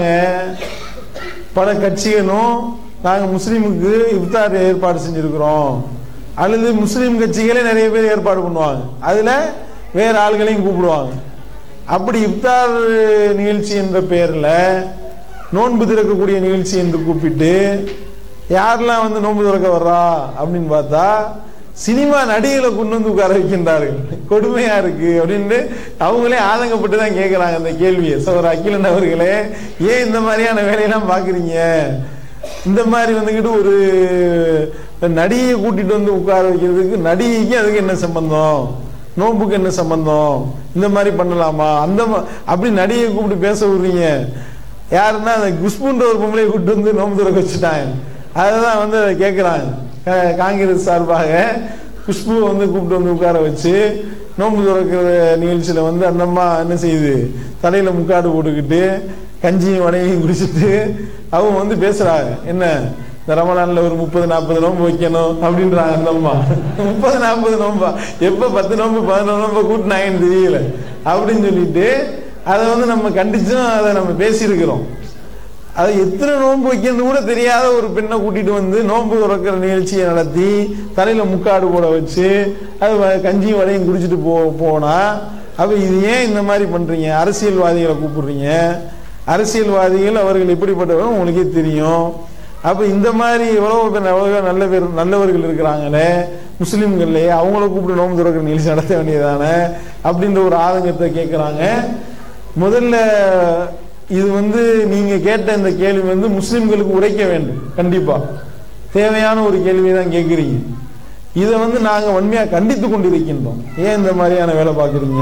பல கட்சிகளும் நாங்க முஸ்லீமுக்கு இஃப்தார் ஏற்பாடு செஞ்சிருக்கிறோம் அல்லது முஸ்லீம் கட்சிகளே நிறைய பேர் ஏற்பாடு பண்ணுவாங்க அதுல வேற ஆள்களையும் கூப்பிடுவாங்க அப்படி இஃப்தார் நிகழ்ச்சி என்ற பெயர்ல நோன்பு திறக்கக்கூடிய நிகழ்ச்சி என்று கூப்பிட்டு யாரெல்லாம் வந்து நோன்பு திறக்க வர்றா அப்படின்னு பார்த்தா சினிமா நடிகளை கொண்டு வந்து உட்கார வைக்கின்றார்கள் கொடுமையா இருக்கு அப்படின்னு அவங்களே ஆதங்கப்பட்டு தான் கேட்கறாங்க அந்த கேள்வியை சோர் அகிலன் அவர்களே ஏன் இந்த மாதிரியான வேலையெல்லாம் பாக்குறீங்க இந்த மாதிரி வந்துகிட்டு ஒரு நடிகையை கூட்டிட்டு வந்து உட்கார வைக்கிறதுக்கு நடிகைக்கு அதுக்கு என்ன சம்பந்தம் நோன்புக்கு என்ன சம்பந்தம் இந்த மாதிரி பண்ணலாமா அந்த மா- அப்படி நடிகையை கூப்பிட்டு பேச விடுறீங்க யாருன்னா அந்த குஷ்புன்ற ஒரு பொம்பளையை கூப்பிட்டு வந்து நோன்பு திறக்க வச்சுட்டாங்க அதுதான் வந்து அதை கேட்கிறாங்க கா- காங்கிரஸ் சார்பாக குஷ்புவை வந்து கூப்பிட்டு வந்து உட்கார வச்சு நோன்பு திறக்கிற நிகழ்ச்சியில வந்து அந்த அம்மா என்ன செய்யுது தலையில முக்காடு போட்டுக்கிட்டு கஞ்சியும் வடையும் குடிச்சிட்டு அவங்க வந்து பேசுறாங்க என்ன இந்த ரமலான்ல ஒரு முப்பது நாற்பது நோன்பு வைக்கணும் அப்படின்றாங்க அந்த அம்மா முப்பது நாற்பது நோன்பா எப்ப பத்து நோன்பு பதினொன்று நோன்பு கூட்டினாங்கன்னு தெரியல அப்படின்னு சொல்லிட்டு அதை வந்து நம்ம கண்டிச்சும் அதை நம்ம பேசியிருக்கிறோம் அது எத்தனை நோன்பு வைக்கிறது கூட தெரியாத ஒரு பெண்ணை கூட்டிட்டு வந்து நோன்பு துறக்கிற நிகழ்ச்சியை நடத்தி தலையில முக்காடு போட வச்சு அது வ- கஞ்சியும் வடையும் குடிச்சிட்டு போ போனா அப்ப இது ஏன் இந்த மாதிரி பண்றீங்க அரசியல்வாதிகளை கூப்பிடுறீங்க அரசியல்வாதிகள் அவர்கள் எப்படிப்பட்டவர்கள் உங்களுக்கே தெரியும் அப்ப இந்த மாதிரி எவ்வளவு பேர் எவ்வளவு நல்ல பேர் நல்லவர்கள் இருக்கிறாங்களே முஸ்லிம்கள்லயே அவங்கள கூப்பிட்டு நோன்பு துறக்கிற நிகழ்ச்சி நடத்த வேண்டியதானே அப்படின்ற ஒரு ஆதங்கத்தை கேட்கிறாங்க முதல்ல இது வந்து நீங்க கேட்ட இந்த கேள்வி வந்து முஸ்லிம்களுக்கு உரைக்க வேண்டும் கண்டிப்பா தேவையான ஒரு கேள்வியை தான் கேட்கிறீங்க இதை வந்து நாங்க வன்மையா கண்டித்து கொண்டிருக்கின்றோம் ஏன் இந்த மாதிரியான வேலை பார்க்குறீங்க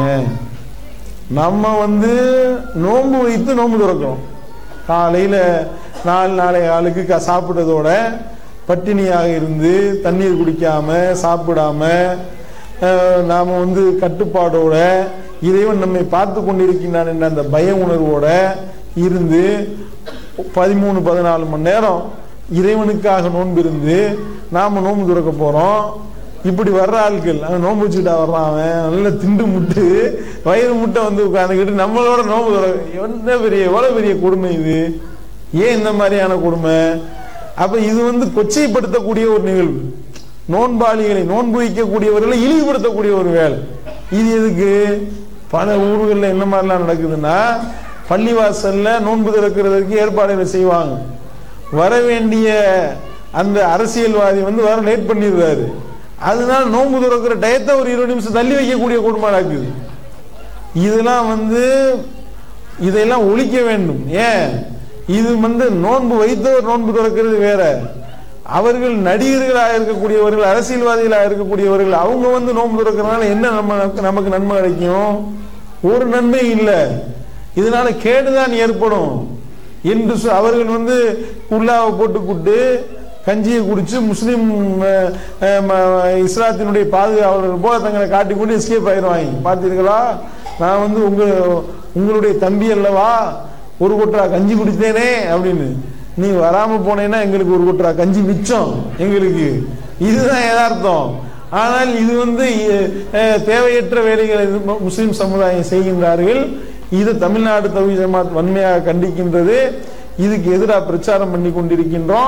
நம்ம வந்து நோன்பு வைத்து நோன்பு துறக்கிறோம் காலையில நாலு நாளை ஆளுக்கு க- சாப்பிட்டதோட பட்டினியாக இருந்து தண்ணீர் குடிக்காம சாப்பிடாம அஹ், நாம வந்து கட்டுப்பாடோட இறைவன் நம்மை பார்த்து கொண்டிருக்கின்றான் என்ற அந்த பய உணர்வோட இருந்து பதிமூணு பதினாலு மணி நேரம் இறைவனுக்காக நோன்பு இருந்து நாம நோன்பு துறக்க போறோம் இப்படி வர்ற ஆட்கள் அவன் நோன்பு வச்சுக்கிட்டா வர்றான் அவன் நல்ல திண்டு முட்டு வயிறு முட்டை வந்து உட்காந்துக்கிட்டு நம்மளோட நோன்பு துறக்க என்ன பெரிய எவ்வளவு பெரிய கொடுமை இது ஏன் இந்த மாதிரியான கொடுமை அப்ப இது வந்து கொச்சைப்படுத்தக்கூடிய ஒரு நிகழ்வு நோன்பாளிகளை நோன்பு வைக்கக்கூடியவர்களை இழிவுபடுத்தக்கூடிய ஒரு வேலை இது எதுக்கு பல ஊர்களில் என்ன மாதிரிலாம் நடக்குதுன்னா பள்ளிவாசல்ல நோன்பு திறக்கிறதுக்கு ஏற்பாடுகள் செய்வாங்க வர வேண்டிய அந்த அரசியல்வாதி வந்து வர லேட் பண்ணிடுறாரு அதனால நோன்பு திறக்கிற டயத்தை ஒரு இருபது நிமிஷம் தள்ளி வைக்கக்கூடிய குடும்பம் இருக்குது இதெல்லாம் வந்து இதையெல்லாம் ஒழிக்க வேண்டும் ஏன் இது வந்து நோன்பு வைத்தவர் நோன்பு திறக்கிறது வேற அவர்கள் நடிகர்களாக இருக்கக்கூடியவர்கள் அரசியல்வாதிகளாக இருக்கக்கூடியவர்கள் அவங்க வந்து நோன்பு திறக்கிறதுனால என்ன நம்ம நமக்கு நன்மை கிடைக்கும் ஒரு நன்மை இல்லை இதனால கேடுதான் ஏற்படும் என்று சொ- அவர்கள் வந்து குல்லாவை போட்டுக்கிட்டு கஞ்சியை குடிச்சு முஸ்லீம் அஹ், அஹ், ம- இஸ்லாத்தினுடைய பாதுகாவலர்கள் போல தங்களை காட்டிக்கொண்டு எஸ்கேப் ஆயிடுவாங்க பார்த்தீர்களா நான் வந்து உங்க உங்களுடைய தம்பி அல்லவா ஒரு கொட்டா கஞ்சி குடித்தேனே அப்படின்னு நீ வராம போனேன்னா எங்களுக்கு ஒரு கொட்டா கஞ்சி மிச்சம் எங்களுக்கு இதுதான் யதார்த்தம் ஆனால் இது வந்து அஹ், தேவையற்ற வேலைகளை இது மு- முஸ்லிம் சமுதாயம் செய்கின்றார்கள் இது தமிழ்நாடு தவி ஜமாத் வன்மையாக கண்டிக்கின்றது இதுக்கு எதிராக பிரச்சாரம் பண்ணி கொண்டிருக்கின்றோம்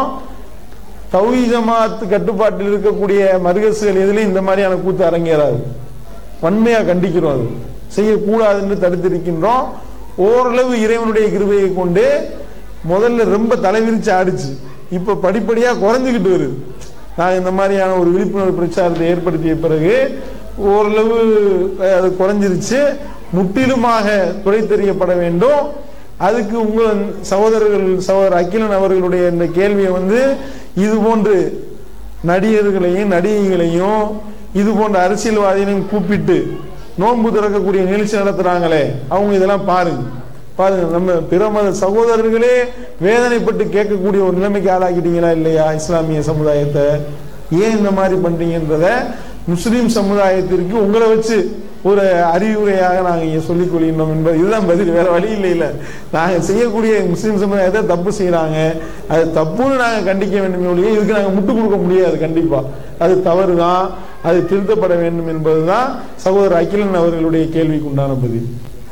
தௌஹி ஜமாத் கட்டுப்பாட்டில் இருக்கக்கூடிய மருகசுகள் எதுலையும் இந்த மாதிரியான கூத்து அரங்கேறாது வன்மையா கண்டிக்கிறோம் அது செய்யக்கூடாது என்று தடுத்திருக்கின்றோம் ஓரளவு இறைவனுடைய கிருபையை கொண்டு முதல்ல ரொம்ப தலைவிரிச்சு ஆடிச்சு இப்ப படிப்படியா குறைஞ்சுக்கிட்டு வருது நான் இந்த மாதிரியான ஒரு விழிப்புணர்வு பிரச்சாரத்தை ஏற்படுத்திய பிறகு ஓரளவு அஹ், அது குறைஞ்சிருச்சு முற்றிலுமாக துறை தெரியப்பட வேண்டும் அதுக்கு உங்கள் சகோதரர்கள் சகோதரர் அகிலன் அவர்களுடைய இந்த கேள்வியை வந்து இது போன்று நடிகர்களையும் நடிகைகளையும் இது போன்ற அரசியல்வாதிகளையும் கூப்பிட்டு நோன்பு திறக்கக்கூடிய நிகழ்ச்சி நடத்துறாங்களே அவங்க இதெல்லாம் பாருங்க பாருங்க நம்ம பிற மத சகோதரர்களே வேதனைப்பட்டு கேட்கக்கூடிய ஒரு நிலைமைக்கு ஆளாக்கிட்டீங்களா இல்லையா இஸ்லாமிய சமுதாயத்தை ஏன் இந்த மாதிரி பண்றீங்கன்றத முஸ்லிம் சமுதாயத்திற்கு உங்களை வச்சு ஒரு அறிவுரையாக நாங்க இங்க சொல்லிக் கொள்கின்றோம் என்பது இதுதான் பதில் வேற வழி இல்லை இல்ல நாங்க செய்யக்கூடிய முஸ்லிம் சமுதாயத்தை தப்பு செய்யறாங்க அது தப்புன்னு நாங்க கண்டிக்க வேண்டும் ஒழிய இதுக்கு நாங்க முட்டு கொடுக்க முடியாது கண்டிப்பா அது தவறுதான் அது திருத்தப்பட வேண்டும் என்பதுதான் சகோதரர் அகிலன் அவர்களுடைய கேள்விக்கு உண்டான பதில்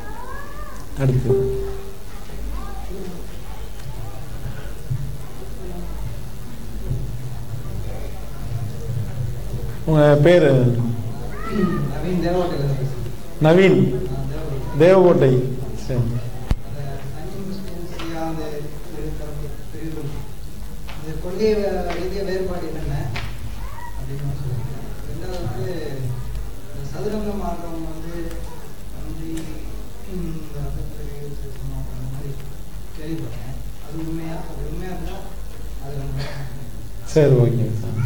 அடுத்து உங்க பேரு நவீன் தேவகோட்டையில் பேசுகிறேன் நவீன் தேவகோட்டை சரி சனி முஸ்லிம் சியா அந்த இரு தரப்பு பிரிவுகள் இந்த கொள்கை வே- ரீதிய வேறுபாடு என்னென்ன அப்படின்னு நான் சொல்லுங்க ரெண்டாவது வந்து இந்த சதுரங்க மார்க்கம் வந்து வந்து ம், இந்த அகத்துல கையெழுத்து சொன்னோம் அந்த மாதிரி கேள்விப்பட்டேன் அது உண்மையா அது உண்மையா இருந்தா அது நம்ம சரி ஓகே சார்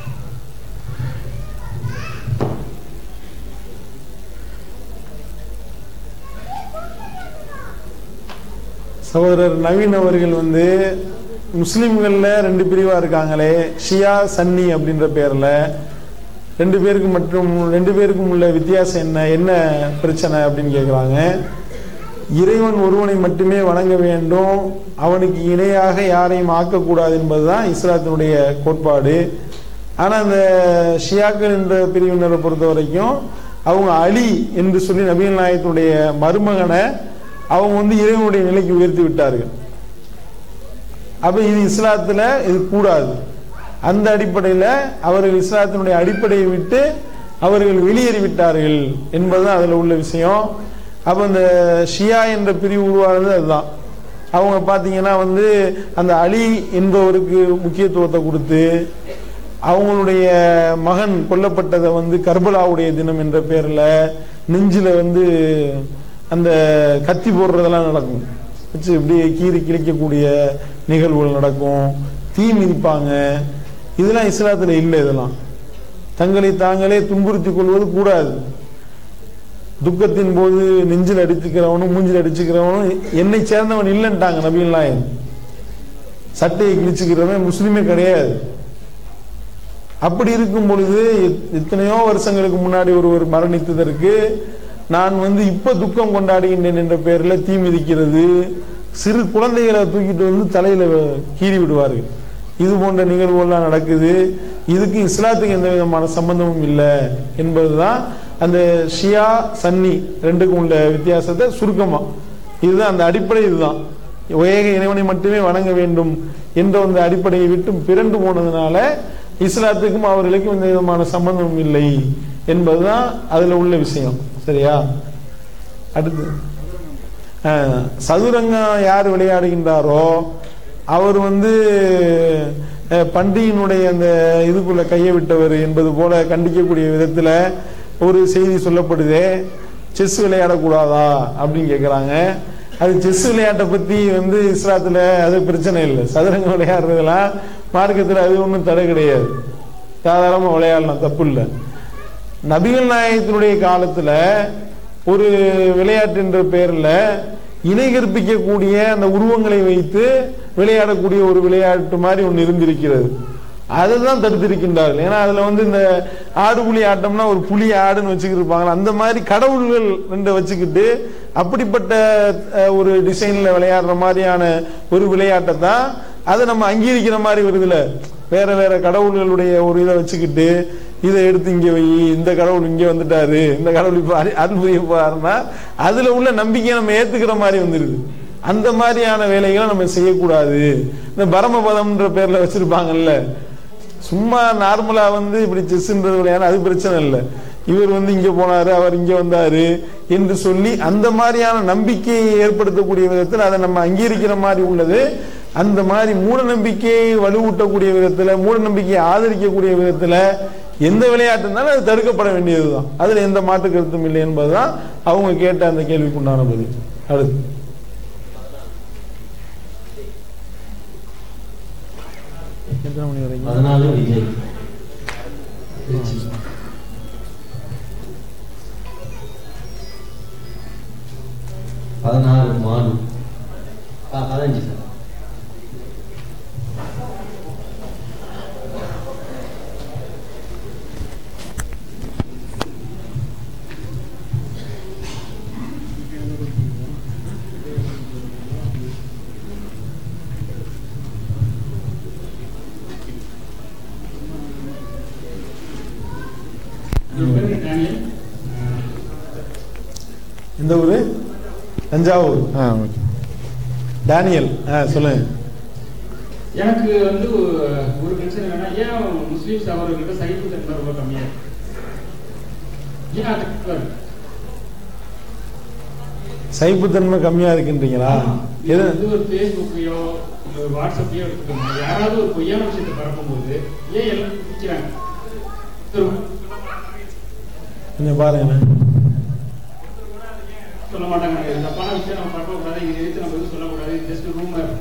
சகோதரர் நவீன் அவர்கள் வந்து முஸ்லிம்கள்ல ரெண்டு பிரிவா இருக்காங்களே ஷியா சன்னி அப்படின்ற பேர்ல ரெண்டு பேருக்கு மற்றும் ரெண்டு பேருக்கும் உள்ள வித்தியாசம் என்ன என்ன பிரச்சனை அப்படின்னு கேக்குறாங்க இறைவன் ஒருவனை மட்டுமே வணங்க வேண்டும் அவனுக்கு இணையாக யாரையும் ஆக்கக்கூடாது என்பதுதான் இஸ்லாத்தினுடைய கோட்பாடு ஆனா அந்த ஷியாக்கள் என்ற பிரிவினரை பொறுத்த வரைக்கும் அவங்க அலி என்று சொல்லி நபிகள் நாயகத்தினுடைய மருமகனை அவங்க வந்து இறைவனுடைய நிலைக்கு உயர்த்தி விட்டார்கள் அப்ப இது இஸ்லாத்துல இது கூடாது அந்த அடிப்படையில அவர்கள் இஸ்லாத்தினுடைய அடிப்படையை விட்டு அவர்கள் வெளியேறி விட்டார்கள் என்பதுதான் அதுல உள்ள விஷயம் அப்ப இந்த ஷியா என்ற பிரிவு உருவானது அதுதான் அவங்க பாத்தீங்கன்னா வந்து அந்த அலி என்பவருக்கு முக்கியத்துவத்தை கொடுத்து அவங்களுடைய மகன் கொல்லப்பட்டதை வந்து கர்பலாவுடைய தினம் என்ற பேர்ல நெஞ்சில வந்து அந்த கத்தி போடுறதெல்லாம் நடக்கும் வச்சு இப்படியே கீறி கிழிக்கக்கூடிய நிகழ்வுகள் நடக்கும் தீ மிதிப்பாங்க இதெல்லாம் இஸ்லாத்துல இல்லை இதெல்லாம் தங்களை தாங்களே துன்புறுத்திக் கொள்வது கூடாது துக்கத்தின் போது நெஞ்சில் அடிச்சுக்கிறவனும் மூஞ்சில் அடிச்சுக்கிறவனும் என்னை சேர்ந்தவன் இல்லைன்ட்டாங்க நபிகள் நாயன் சட்டையை கிழிச்சுக்கிறவன் முஸ்லிமே கிடையாது அப்படி இருக்கும் பொழுது எத்- எத்தனையோ வருஷங்களுக்கு முன்னாடி ஒருவர் மரணித்ததற்கு நான் வந்து இப்ப துக்கம் கொண்டாடுகின்றேன் என்ற பெயரில் தீ மிதிக்கிறது சிறு குழந்தைகளை தூக்கிட்டு வந்து தலையில கீறி விடுவார்கள் இது போன்ற நிகழ்வுகள்லாம் நடக்குது இதுக்கு இஸ்லாத்துக்கு எந்த விதமான சம்பந்தமும் இல்லை என்பதுதான் அந்த ஷியா சன்னி ரெண்டுக்கும் உள்ள வித்தியாசத்தை சுருக்கமா இதுதான் அந்த அடிப்படை இதுதான் ஏக இறைவனை மட்டுமே வணங்க வேண்டும் என்ற அந்த அடிப்படையை விட்டு பிறண்டு போனதுனால இஸ்லாத்துக்கும் அவர்களுக்கும் எந்த விதமான சம்பந்தமும் இல்லை என்பதுதான் அதுல உள்ள விஷயம் சரியா அடுத்து அஹ், சதுரங்கம் யார் விளையாடுகின்றாரோ அவர் வந்து அஹ், பன்றியினுடைய அந்த இதுக்குள்ள கையை விட்டவர் என்பது போல கண்டிக்கக்கூடிய விதத்துல ஒரு செய்தி சொல்லப்படுதே செஸ் விளையாடக்கூடாதா அப்படின்னு கேக்குறாங்க அது செஸ் விளையாட்டை பத்தி வந்து இஸ்லாத்துல அது பிரச்சனை இல்லை சதுரங்கம் விளையாடுறதுலாம் மார்க்கத்துல அது ஒன்றும் தடை கிடையாது சாதாரணமா விளையாடலாம் தப்பு இல்லை நபிகள் நாயகத்தினுடைய காலத்துல ஒரு விளையாட்டு என்ற பெயர்ல இணை கற்பிக்கக்கூடிய அந்த உருவங்களை வைத்து விளையாடக்கூடிய ஒரு விளையாட்டு மாதிரி ஒன்று இருந்திருக்கிறது அதுதான் தடுத்திருக்கின்றார்கள் ஏன்னா அதுல வந்து இந்த ஆடு புலி ஆட்டம்னா ஒரு புலி ஆடுன்னு வச்சுக்கிட்டு இருப்பாங்க அந்த மாதிரி கடவுள்கள் ரெண்டை வச்சுக்கிட்டு அப்படிப்பட்ட அஹ், ஒரு டிசைன்ல விளையாடுற மாதிரியான ஒரு விளையாட்டை தான் அதை நம்ம அங்கீகரிக்கிற மாதிரி வருதுல வேற வேற கடவுள்களுடைய ஒரு இதை வச்சுக்கிட்டு இதை எடுத்து இங்க வை இந்த கடவுள் இங்க வந்துட்டாரு இந்த கடவுள் இப்ப அரு- அருள் புரிய போறாருன்னா அதுல உள்ள நம்பிக்கையை நம்ம ஏத்துக்கிற மாதிரி வந்துருது அந்த மாதிரியான வேலைகளை நம்ம செய்யக்கூடாது இந்த பரமபதம்ன்ற பேர்ல வச்சிருப்பாங்கல்ல சும்மா நார்மலா வந்து இப்படி செஸ்ன்றது விளையாட அது பிரச்சனை இல்லை இவர் வந்து இங்க போனாரு அவர் இங்க வந்தாரு என்று சொல்லி அந்த மாதிரியான நம்பிக்கையை ஏற்படுத்தக்கூடிய விதத்தில் அதை நம்ம அங்கீகரிக்கிற மாதிரி உள்ளது அந்த மாதிரி மூட நம்பிக்கையை வலுவூட்டக்கூடிய விதத்துல மூட நம்பிக்கையை ஆதரிக்கக்கூடிய விதத்துல எந்த விளையாட்டு இருந்தாலும் அது தடுக்கப்பட வேண்டியதுதான் அதுல எந்த மாற்று கருத்தும் இல்லை என்பதுதான் அவங்க கேட்ட அந்த கேள்விக்குண்டான பதில் அடுத்து எத்தனை மணி வரைக்கும் பதினாலு விஜய் திருச்சி பதினாறு மாடு ஆ, பதினஞ்சு சார் எந்த ஊரு தஞ்சாவூர் ஆ ஓகே டேனியல் ஆ சொல்லுங்க எனக்கு வந்து ஒரு பிரச்சனை என்னன்னா ஏன் முஸ்லீம்ஸ் அவர்கள்ட்ட சகிப்பு தன்மை ரொம்ப கம்மியா இருக்கு ஏன் அதுக்கு பாருங்க. சைப்புத்தன்மை கம்மியா இருக்குன்றீங்களா இது எது வந்து ஒரு ஃபேஸ்புக்கையோ இல்ல ஒரு வாட்ஸ்அப்லயோ எடுத்துக்கோங்க யாராவது ஒரு பொய்யான விஷயத்தை பரப்பும்போது ஏன் எல்லாம் பிடிக்கிறாங்க கொஞ்சம் பாருங்க சொல்ல மாட்டாங்க இது தப்பான விஷயம் நம்ம பரப்பக்கூடாது இது எதிர்த்து நம்ம எதுவும் சொல்லக்கூடாது ஜஸ்ட் ரூமர்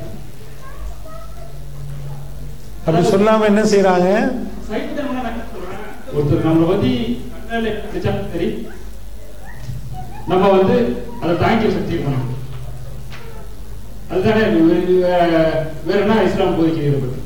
அப்படி சொல்லாம என்ன செய்யறாங்க சைப்புத்தன்மை நான் சொல்றேன் ஒருத்தர் நம்மளை பத்தி கண்ணால நினைச்சா சரி நம்ம வந்து அதை தாங்கிக்க சக்தி இருக்கணும் அதுதானே வே- வே- வேற என்ன இஸ்லாம் போதிக்குது இதை பத்தி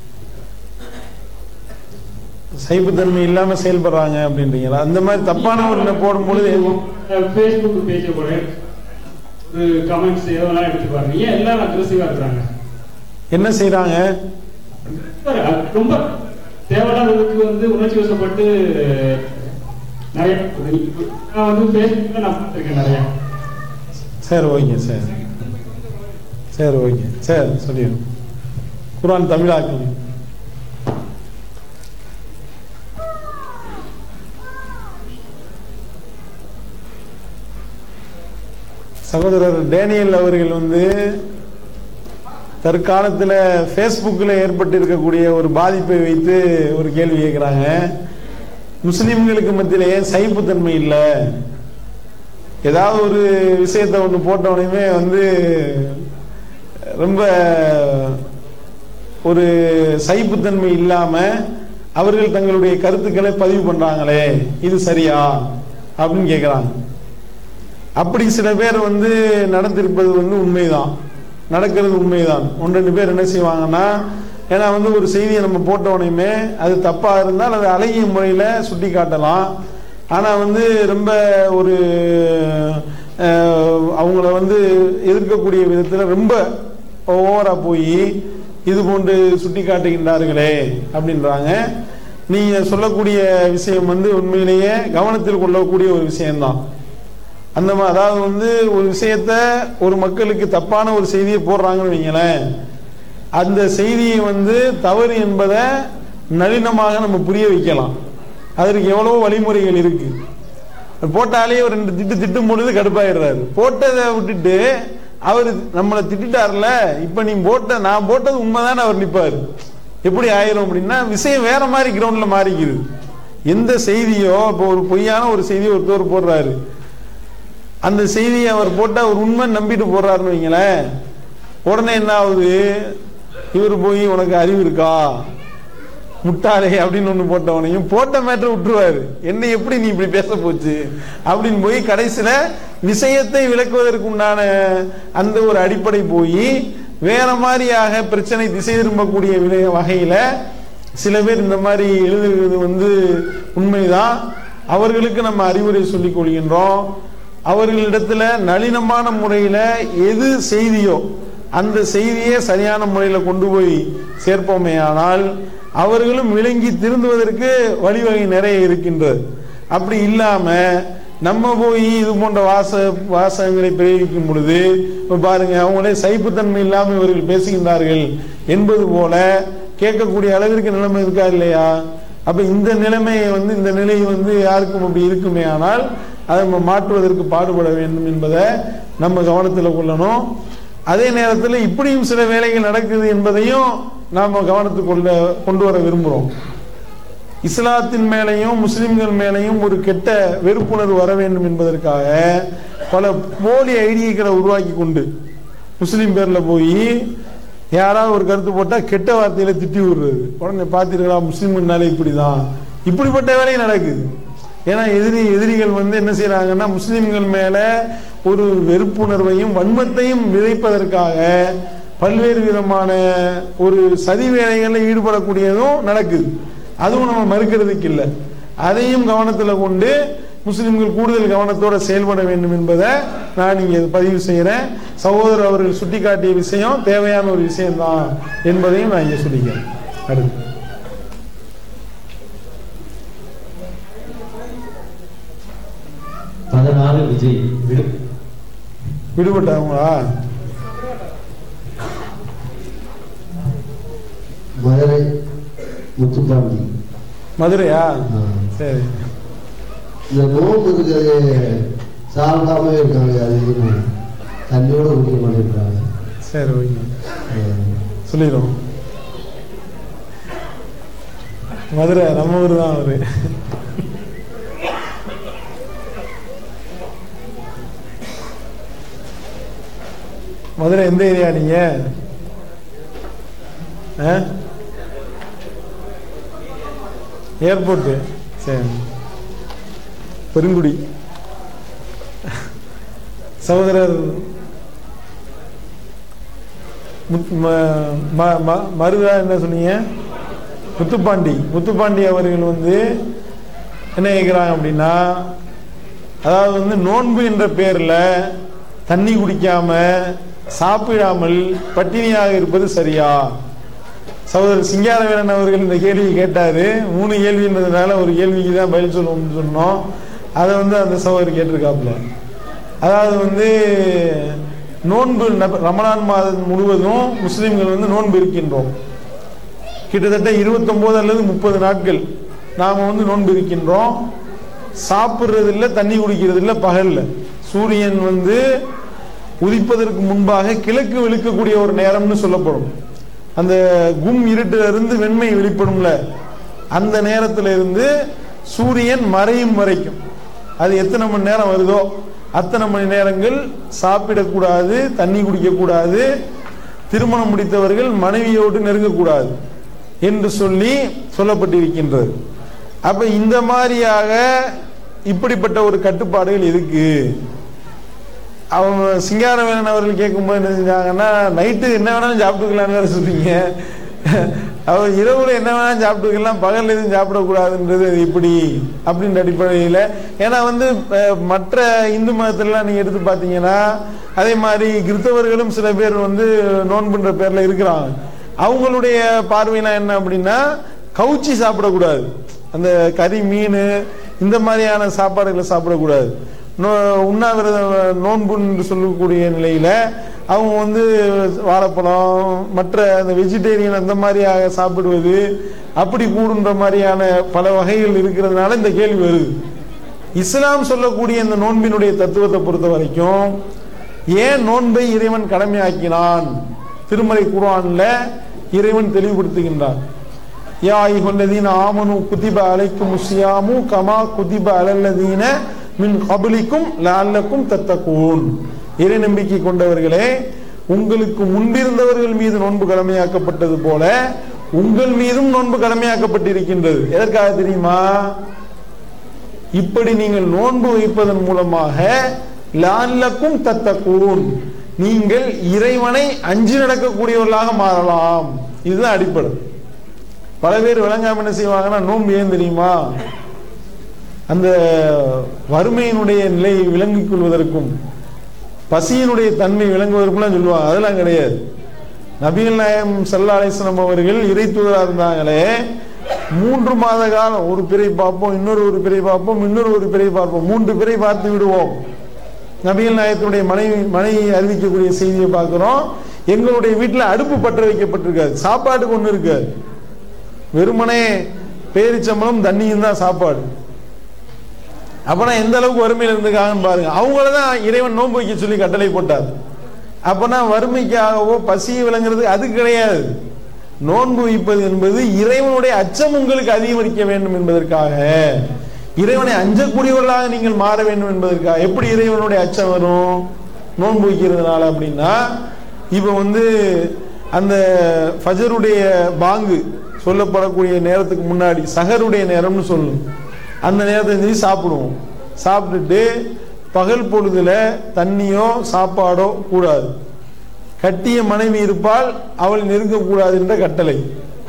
சைப்புத்தன்மை இல்லாம செயல்படுறாங்க அப்படின்றீங்களா அந்த மாதிரி தப்பான ஒரு போடும் பொழுது ஃபேஸ்புக் பேஜை கூட ஒரு கமெண்ட்ஸ் எதோ வேணாலும் எடுத்து பாருங்க ஏன் எல்லாரும் அக்ரெசிவா இருக்கிறாங்க என்ன செய்யறாங்க பாரு, அது ரொம்ப தேவையில்லாததுக்கு வந்து உணர்ச்சி வசப்பட்டு நிறைய நான் வந்து ஃபேஸ்புக்ல நான் பார்த்திருக்கேன் நிறைய சரி ஓகே சரி சரி ஓகே சரி சொல்லிடுங்க குரான் தமிழாக்கம் சகோதரர் டேனியல் அவர்கள் வந்து தற்காலத்தில் ஃபேஸ்புக்கில் ஏற்பட்டு இருக்கக்கூடிய ஒரு பாதிப்பை வைத்து ஒரு கேள்வி கேட்குறாங்க முஸ்லிம்களுக்கு மத்தியில ஏன் சகிப்புத்தன்மை இல்லை ஏதாவது ஒரு விஷயத்தை ஒன்று போட்டவனையுமே வந்து ரொம்ப ஒரு சகிப்புத்தன்மை இல்லாம அவர்கள் தங்களுடைய கருத்துக்களை பதிவு பண்றாங்களே இது சரியா அப்படின்னு கேட்குறாங்க அப்படி சில பேர் வந்து நடந்திருப்பது வந்து உண்மைதான் நடக்கிறது உண்மைதான் ஒன்று ரெண்டு பேர் என்ன செய்வாங்கன்னா ஏன்னா வந்து ஒரு செய்தியை நம்ம போட்டவனையுமே அது தப்பா இருந்தால் அதை அழகிய முறையில சுட்டி காட்டலாம் ஆனா வந்து ரொம்ப ஒரு அஹ், அவங்கள வந்து எதிர்க்கக்கூடிய விதத்துல ரொம்ப ஓவரா போய் இது போன்று சுட்டி காட்டுகின்றார்களே அப்படின்றாங்க நீங்க சொல்லக்கூடிய விஷயம் வந்து உண்மையிலேயே கவனத்தில் கொள்ளக்கூடிய ஒரு விஷயம்தான் அந்த மா- அதாவது வந்து ஒரு விஷயத்த ஒரு மக்களுக்கு தப்பான ஒரு செய்தியை போடுறாங்கன்னு வைங்களேன் அந்த செய்தியை வந்து தவறு என்பதை நளினமாக நம்ம புரிய வைக்கலாம் அதற்கு எவ்வளவோ வழிமுறைகள் இருக்கு போட்டாலே ஒரு ரெண்டு திட்டு திட்டும் பொழுது கடுப்பாயிடுறாரு போட்டதை விட்டுட்டு அவர் நம்மளை திட்டார்ல இப்ப நீ போட்ட நான் போட்டது உண்மைதான் அவர் நிப்பாரு எப்படி ஆயிரும் அப்படின்னா விஷயம் வேற மாதிரி கிரவுண்ட்ல மாறிக்குது எந்த செய்தியோ இப்போ ஒரு பொய்யான ஒரு செய்தியை ஒருத்தர் போடுறாரு அந்த செய்தியை அவர் போட்டா அவர் உண்மை நம்பிட்டு போடுறாருன்னு வைங்களேன் உடனே என்ன ஆகுது இவர் போய் உனக்கு அறிவு இருக்கா முட்டாளே அப்படின்னு ஒண்ணு போட்டவனையும் போட்ட மேட்டர் விட்டுருவாரு என்ன எப்படி நீ இப்படி பேச போச்சு அப்படின்னு போய் கடைசியில விஷயத்தை விளக்குவதற்கு உண்டான அந்த ஒரு அடிப்படை போய் வேற மாதிரியாக பிரச்சனை திசை திரும்பக்கூடிய விலை- வகையில சில பேர் இந்த மாதிரி எழுதுகிறது வந்து உண்மைதான் அவர்களுக்கு நம்ம அறிவுரை சொல்லிக் கொள்கின்றோம் அவர்களிடத்துல நளினமான முறையில எது செய்தியோ அந்த செய்தியை சரியான முறையில கொண்டு போய் சேர்ப்போமே ஆனால் அவர்களும் விளங்கி திருந்துவதற்கு வழிவகை நிறைய இருக்கின்றது அப்படி இல்லாம நம்ம போய் இது போன்ற வாச வாசகங்களை பிரயோகிக்கும் பொழுது இப்ப பாருங்க அவங்களே சைப்புத்தன்மை இல்லாமல் இவர்கள் பேசுகின்றார்கள் என்பது போல கேட்கக்கூடிய அளவிற்கு நிலைமை இருக்கா இல்லையா அப்ப இந்த நிலைமையை வந்து இந்த நிலை வந்து யாருக்கும் அப்படி இருக்குமே ஆனால் அதை நம்ம மாற்றுவதற்கு பாடுபட வேண்டும் என்பதை நம்ம கவனத்தில் கொள்ளணும் அதே நேரத்தில் இப்படியும் சில வேலைகள் நடக்குது என்பதையும் நாம கவனத்துக்கு கொள்ள கொண்டு வர விரும்புகிறோம் இஸ்லாத்தின் மேலையும் முஸ்லிம்கள் மேலையும் ஒரு கெட்ட வெறுப்புணர்வு வர வேண்டும் என்பதற்காக பல போலி ஐடியாக்களை உருவாக்கி கொண்டு முஸ்லிம் பேர்ல போய் யாராவது ஒரு கருத்து போட்டா கெட்ட வார்த்தையில திட்டி விடுறது உடனே பார்த்தீர்களா முஸ்லிம்னாலே இப்படிதான் இப்படிப்பட்ட வேலையும் நடக்குது ஏன்னா எதிரி எதிரிகள் வந்து என்ன செய்யறாங்கன்னா முஸ்லிம்கள் மேல ஒரு வெறுப்புணர்வையும் வன்மத்தையும் விதைப்பதற்காக பல்வேறு விதமான ஒரு சதி வேலைகளில் ஈடுபடக்கூடியதும் நடக்குது அதுவும் நம்ம மறுக்கிறதுக்கு இல்லை அதையும் கவனத்தில் கொண்டு முஸ்லிம்கள் கூடுதல் கவனத்தோட செயல்பட வேண்டும் என்பதை நான் இங்கே பதிவு செய்கிறேன் சகோதரர் அவர்கள் சுட்டிக்காட்டிய விஷயம் தேவையான ஒரு விஷயம்தான் என்பதையும் நான் இங்கே சொல்லிக்கிறேன் அடுத்து பதினாறு விஜய் விடு விடுபட்டவங்களா மதுரை முத்துப்பாண்டி மதுரையா சரி இந்த நோம்பு இருக்கிறது சாப்பிடாம இருக்காங்க அது என்ன? தண்ணியோட குடிக்க மாட்டேங்கிறாங்க சரி ஓகே சொல்லிடுவோம் மதுரை நம்ம ஊர் தான் அவரு மதுரை எந்த ஏரியா நீங்க ஏர்போர்ட்டு சரி பெருங்குடி சகோதரர் முத்- ம- ம- ம- மருதா என்ன சொன்னீங்க முத்துப்பாண்டி முத்துப்பாண்டி அவர்கள் வந்து என்ன கேட்குறாங்க அப்படின்னா அதாவது வந்து நோன்பு என்ற பேர்ல தண்ணி குடிக்காம சாப்பிடாமல் பட்டினியாக இருப்பது சரியா சகோதரர் சிங்காரவேலன் அவர்கள் இந்த கேள்வி கேட்டாரு மூணு கேள்வின்றதுனால ஒரு கேள்விக்கு தான் பதில் சொல்லுவோம்னு சொன்னோம் அதை வந்து அந்த சகோதரர் கேட்டிருக்காப்புல அதாவது வந்து நோன்பு நப- ரமலான் மாதம் முழுவதும் முஸ்லிம்கள் வந்து நோன்பு இருக்கின்றோம் கிட்டத்தட்ட 29 அல்லது முப்பது நாட்கள் நாம வந்து நோன்பு இருக்கின்றோம் சாப்பிடுறது இல்ல தண்ணி குடிக்கிறது இல்ல பகல்ல சூரியன் வந்து உதிப்பதற்கு முன்பாக கிழக்கு வெளுக்கக்கூடிய ஒரு நேரம்னு சொல்லப்படும் அந்த கும் இருட்டுல இருந்து வெண்மை வெளிப்படும்ல அந்த நேரத்துல இருந்து சூரியன் மறையும் வரைக்கும் அது எத்தனை மணி நேரம் வருதோ அத்தனை மணி நேரங்கள் சாப்பிடக்கூடாது தண்ணி குடிக்கக்கூடாது திருமணம் முடித்தவர்கள் மனைவியோடு நெருங்கக்கூடாது என்று சொல்லி சொல்லப்பட்டிருக்கின்றது அப்ப இந்த மாதிரியாக இப்படிப்பட்ட ஒரு கட்டுப்பாடுகள் இருக்கு அவங்க சிங்காரவேலன் அவர்கள் கேட்கும்போது என்ன செஞ்சாங்கன்னா நைட்டு என்ன வேணாலும் சாப்பிட்டுக்கலாம்னு வேற சொல்றீங்க அவர் இரவுல என்ன வேணாலும் சாப்பிட்டுக்கலாம் பகல்ல எதுவும் சாப்பிடக்கூடாதுன்றது அது இப்படி அப்படின்ற அடிப்படையில் ஏன்னா வந்து அஹ், மற்ற இந்து மதத்திலலாம் நீங்க எடுத்து பார்த்தீங்கன்னா அதே மாதிரி கிறிஸ்தவர்களும் சில பேர் வந்து நோன்புன்ற பேர்ல இருக்கிறாங்க அவங்களுடைய பார்வையெல்லாம் என்ன அப்படின்னா கவுச்சி சாப்பிடக்கூடாது அந்த கறி மீன் இந்த மாதிரியான சாப்பாடுகளை சாப்பிடக்கூடாது நோ- உண்ணாவிரத நோன்பு என்று சொல்லக்கூடிய நிலையில அவங்க வந்து வாழைப்பழம் மற்ற அந்த வெஜிடேரியன் அந்த மாதிரியாக சாப்பிடுவது அப்படி கூடுன்ற மாதிரியான பல வகைகள் இருக்கிறதுனால இந்த கேள்வி வருது இஸ்லாம் சொல்லக்கூடிய இந்த நோன்பினுடைய தத்துவத்தை பொறுத்த வரைக்கும் ஏன் நோன்பை இறைவன் கடமையாக்கினான் திருமலை குர்ஆன்ல இறைவன் தெளிவுபடுத்துகின்றான் யா ஐஹல்லதீன ஆமனு குதிப அலைக்கும் முஸ்யாமு கமா குதிப அலல்லதீன மின் கபலிக்கும் லஅல்லக்கும் தத்தகூன் இறை நம்பிக்கை கொண்டவர்களே உங்களுக்கு முன்பிருந்தவர்கள் மீது நோன்பு கடமையாக்கப்பட்டது போல உங்கள் மீதும் நோன்பு கடமையாக்கப்பட்டிருக்கின்றது எதற்காக தெரியுமா இப்படி நீங்கள் நோன்பு வைப்பதன் மூலமாக லால்லக்கும் தத்தக்கூன் நீங்கள் இறைவனை அஞ்சு நடக்கக்கூடியவர்களாக மாறலாம் இதுதான் அடிப்படை பல பேர் விளங்காம என்ன செய்வாங்கன்னா நோன்பு ஏன் தெரியுமா அந்த வறுமையினுடைய நிலையை விளங்கிக் கொள்வதற்கும் பசியினுடைய தன்மை விளங்குவதற்குலாம் சொல்லுவாங்க அதெல்லாம் கிடையாது நபிகள் நாயம் சல்லா அலிஸ்லாம் அவர்கள் இறை தூதரா இருந்தாங்களே மூன்று மாத காலம் ஒரு பிறை பார்ப்போம் இன்னொரு ஒரு பிறை பார்ப்போம் இன்னொரு ஒரு பிறை பார்ப்போம் மூன்று பிறை பார்த்து விடுவோம் நபிகள் நாயகத்தினுடைய மனைவி மனைவி அறிவிக்கக்கூடிய செய்தியை பார்க்கிறோம் எங்களுடைய வீட்டில் அடுப்பு பற்ற வைக்கப்பட்டிருக்காது சாப்பாட்டுக்கு ஒண்ணு இருக்காது வெறுமனே பேரிச்சம்பளம் தண்ணியும் தான் சாப்பாடு அப்பனா எந்த அளவுக்கு வறுமையில் இருந்திருக்காங்கன்னு பாருங்க அவங்கள தான் இறைவன் நோன்பு வைக்க சொல்லி கட்டளை போட்டார் அப்பனா வறுமைக்காகவோ பசி விளங்குறது அது கிடையாது நோன்பு வைப்பது என்பது இறைவனுடைய அச்சம் உங்களுக்கு அதிகரிக்க வேண்டும் என்பதற்காக இறைவனை அஞ்சக்கூடியவர்களாக நீங்கள் மாற வேண்டும் என்பதற்காக எப்படி இறைவனுடைய அச்சம் வரும் நோன்பு வைக்கிறதுனால அப்படின்னா இப்ப வந்து அந்த ஃபஜருடைய பாங்கு சொல்லப்படக்கூடிய நேரத்துக்கு முன்னாடி சஹருடைய நேரம்னு சொல்லணும் அந்த நேரத்தை எந்திரிச்சு சாப்பிடுவோம் சாப்பிட்டுட்டு பகல் பொழுதுல தண்ணியோ சாப்பாடோ கூடாது கட்டிய மனைவி இருப்பால் அவள் நெருங்கக்கூடாது என்ற கட்டளை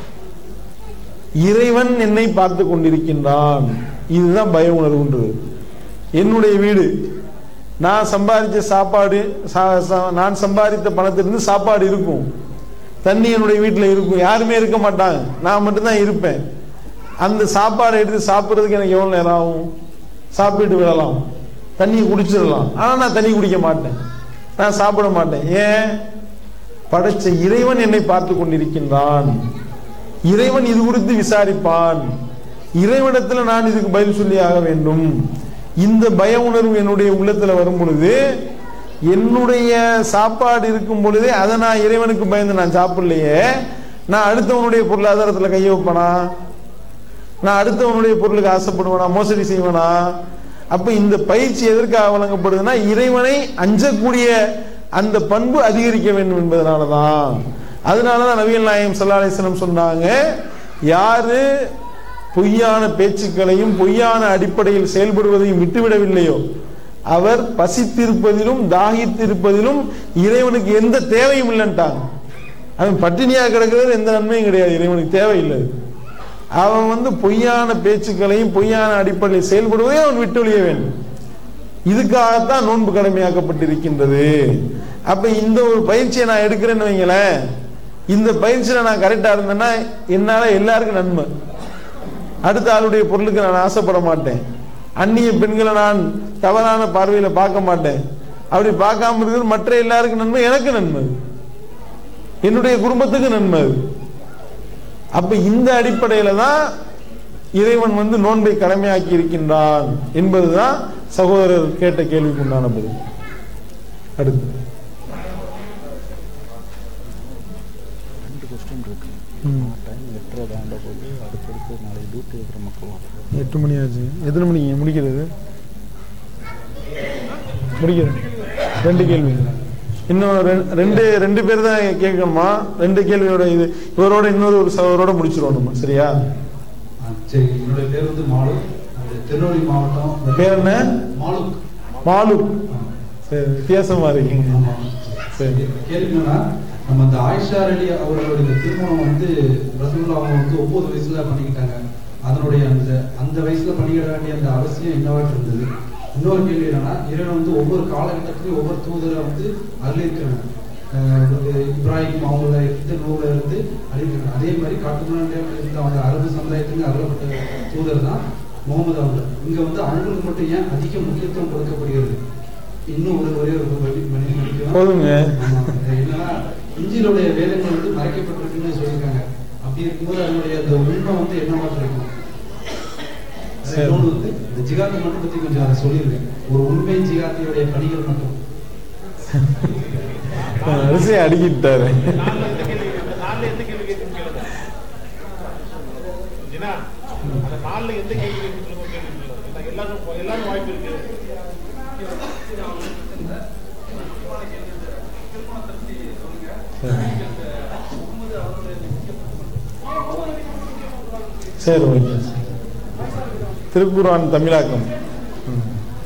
இறைவன் என்னை பார்த்து கொண்டிருக்கின்றான் இதுதான் பய உணர்வுன்றது என்னுடைய வீடு நான் சம்பாதிச்ச சாப்பாடு சா- சா- நான் சம்பாதித்த பணத்திலிருந்து சாப்பாடு இருக்கும் தண்ணி என்னுடைய வீட்டில் இருக்கும் யாருமே இருக்க மாட்டாங்க நான் மட்டும்தான் இருப்பேன் அந்த சாப்பாடை எடுத்து சாப்பிட்றதுக்கு எனக்கு எவ்வளவு நேரம் ஆகும் சாப்பிட்டு விடலாம் தண்ணியை குடிச்சிடலாம் ஆனா நான் தண்ணி குடிக்க மாட்டேன் நான் சாப்பிட மாட்டேன் ஏன் படைச்ச இறைவன் என்னை பார்த்து கொண்டிருக்கின்றான் இறைவன் இது குறித்து விசாரிப்பான் இறைவனிடத்துல நான் இதுக்கு பதில் சொல்லி ஆக வேண்டும் இந்த பய உணர்வு என்னுடைய உள்ளத்துல வரும் பொழுது என்னுடைய சாப்பாடு இருக்கும் பொழுதே அதை நான் இறைவனுக்கு பயந்து நான் சாப்பிடலையே நான் அடுத்தவனுடைய பொருளாதாரத்துல கைய வைப்பனா நான் அடுத்தவனுடைய பொருளுக்கு ஆசைப்படுவேனா மோசடி செய்வேனா அப்ப இந்த பயிற்சி எதற்காக வழங்கப்படுதுன்னா இறைவனை அஞ்சக்கூடிய அந்த பண்பு அதிகரிக்க வேண்டும் என்பதனாலதான் அதனாலதான் நபிகள் நாயகம் ஸல்லல்லாஹு அலைஹி வஸல்லம் சொன்னாங்க யாரு பொய்யான பேச்சுக்களையும் பொய்யான அடிப்படையில் செயல்படுவதையும் விட்டுவிடவில்லையோ அவர் பசித்திருப்பதிலும் தாகித்திருப்பதிலும் இறைவனுக்கு எந்த தேவையும் இல்லைன்ட்டாங்க அவன் பட்டினியா கிடக்கிறது எந்த நன்மையும் கிடையாது இறைவனுக்கு தேவையில்லை அவன் வந்து பொய்யான பேச்சுக்களையும் பொய்யான அடிப்படையில் செயல்படுவதை அவன் விட்டு ஒழிய வேண்டும் இதுக்காகத்தான் நோன்பு கடமையாக்கப்பட்டிருக்கின்றது அப்ப இந்த ஒரு பயிற்சியை நான் எடுக்கிறேன்னு வைங்களேன் இந்த பயிற்சியில நான் கரெக்டா இருந்தேன்னா என்னால எல்லாருக்கும் நன்மை அடுத்த ஆளுடைய பொருளுக்கு நான் ஆசைப்பட மாட்டேன் அந்நிய பெண்களை நான் தவறான பார்வையில பார்க்க மாட்டேன் அப்படி பார்க்காம இருக்கிறது மற்ற எல்லாருக்கும் நன்மை எனக்கு நன்மை என்னுடைய குடும்பத்துக்கு நன்மை அது. அப்ப இந்த அடிப்படையில தான் இறைவன் வந்து நோன்பை கடமையாக்கி இருக்கின்றான் என்பதுதான் சகோதரர் கேட்ட கேள்விக்கு உண்டான பதில் அடுத்து ரெண்டு கொஸ்டின் இருக்கு ம். டைம் எட்டரை தாண்ட போது அடுத்தடுத்து நாளைக்கு டியூட்டி இருக்கிற மக்கள் வரும். எட்டு மணி ஆச்சு எத்தனை மணிக்கு முடிக்கிறது முடிக்கிறது ரெண்டு கேள்வி இன்னும் ரெ- ரெண்டு ரெண்டு பேர் தான் கேட்கணுமா ரெண்டு கேள்வியோட இது இவரோட இன்னொரு ஒரு சகோதரோட முடிச்சிருவோம் நம்ம சரியா ஆ, சரி என்னுடைய பேர் வந்து மாலு அது திருநெல்வேலி மாவட்டம் பேர் என்ன மாலுக் மாலு சரி வித்தியாசமா இருக்கீங்க சரி கேள்வி என்னன்னா நம்ம இந்த ஆயிஷா அலி அவர்களுடைய இந்த திருமணம் வந்து ரசகுல்லா அவங்க வந்து ஒன்பது வயசுல பண்ணிக்கிட்டாங்க அதனுடைய அந்த அந்த வயசுல பண்ணிக்கிட வேண்டிய அந்த அவசியம் என்னவாட்டு இருந்தது இன்னொரு கேள்வி என்னன்னா இறைவன் வந்து ஒவ்வொரு காலகட்டத்திலையும் ஒவ்வொரு தூதரை வந்து அருளிருக்கிறாங்க அஹ் இப்ராஹிம் அவங்கள இருந்து நூல இருந்து அழிக்கிறாங்க அதே மாதிரி காட்டுமன்னாண்டே இருந்த அவங்க அரபு சமுதாயத்துக்கு அருளப்பட்ட தூதர் தான் முகமது அவங்க இங்க வந்து அவங்களுக்கு மட்டும் ஏன் அதிக முக்கியத்துவம் கொடுக்கப்படுகிறது இன்னும் ஒரு ஒரே ஒரு வழி மணி மணிக்கு போதுங்க. ஆமா. அது என்னன்னா இஞ்சிலுடைய வேதங்கள் வந்து மறைக்கப்பட்டிருக்குன்னு சொல்லியிருக்காங்க அப்படி இருக்கும்போது அதனுடைய அந்த உண்மை வந்து என்னவாக இருக்கும் அது சரி. இன்னொன்று வந்து இந்த ஜிகாத்தை மட்டும் பத்தி கொஞ்சம் அதை சொல்லியிருக்கேன் ஒரு உண்மை ஜிகாத்தியுடைய பணிகள் மட்டும் வரிசையை அடிக்கிட்டாரு நாலுல எந்த கேள்வி கேட்கணும் கேளுங்க ஏன்னா அந்த நாலுல எந்த கேள்வி கேட்கணும் சொல்லுங்க ஒரு கேள்வி சொல்லுங்க ஏன்னா எல்லாரும் எல்லாரும் வாய்ப்பு இருக்கு சரி ஓகே திருக்குறான் தமிழாக்கம் ம்.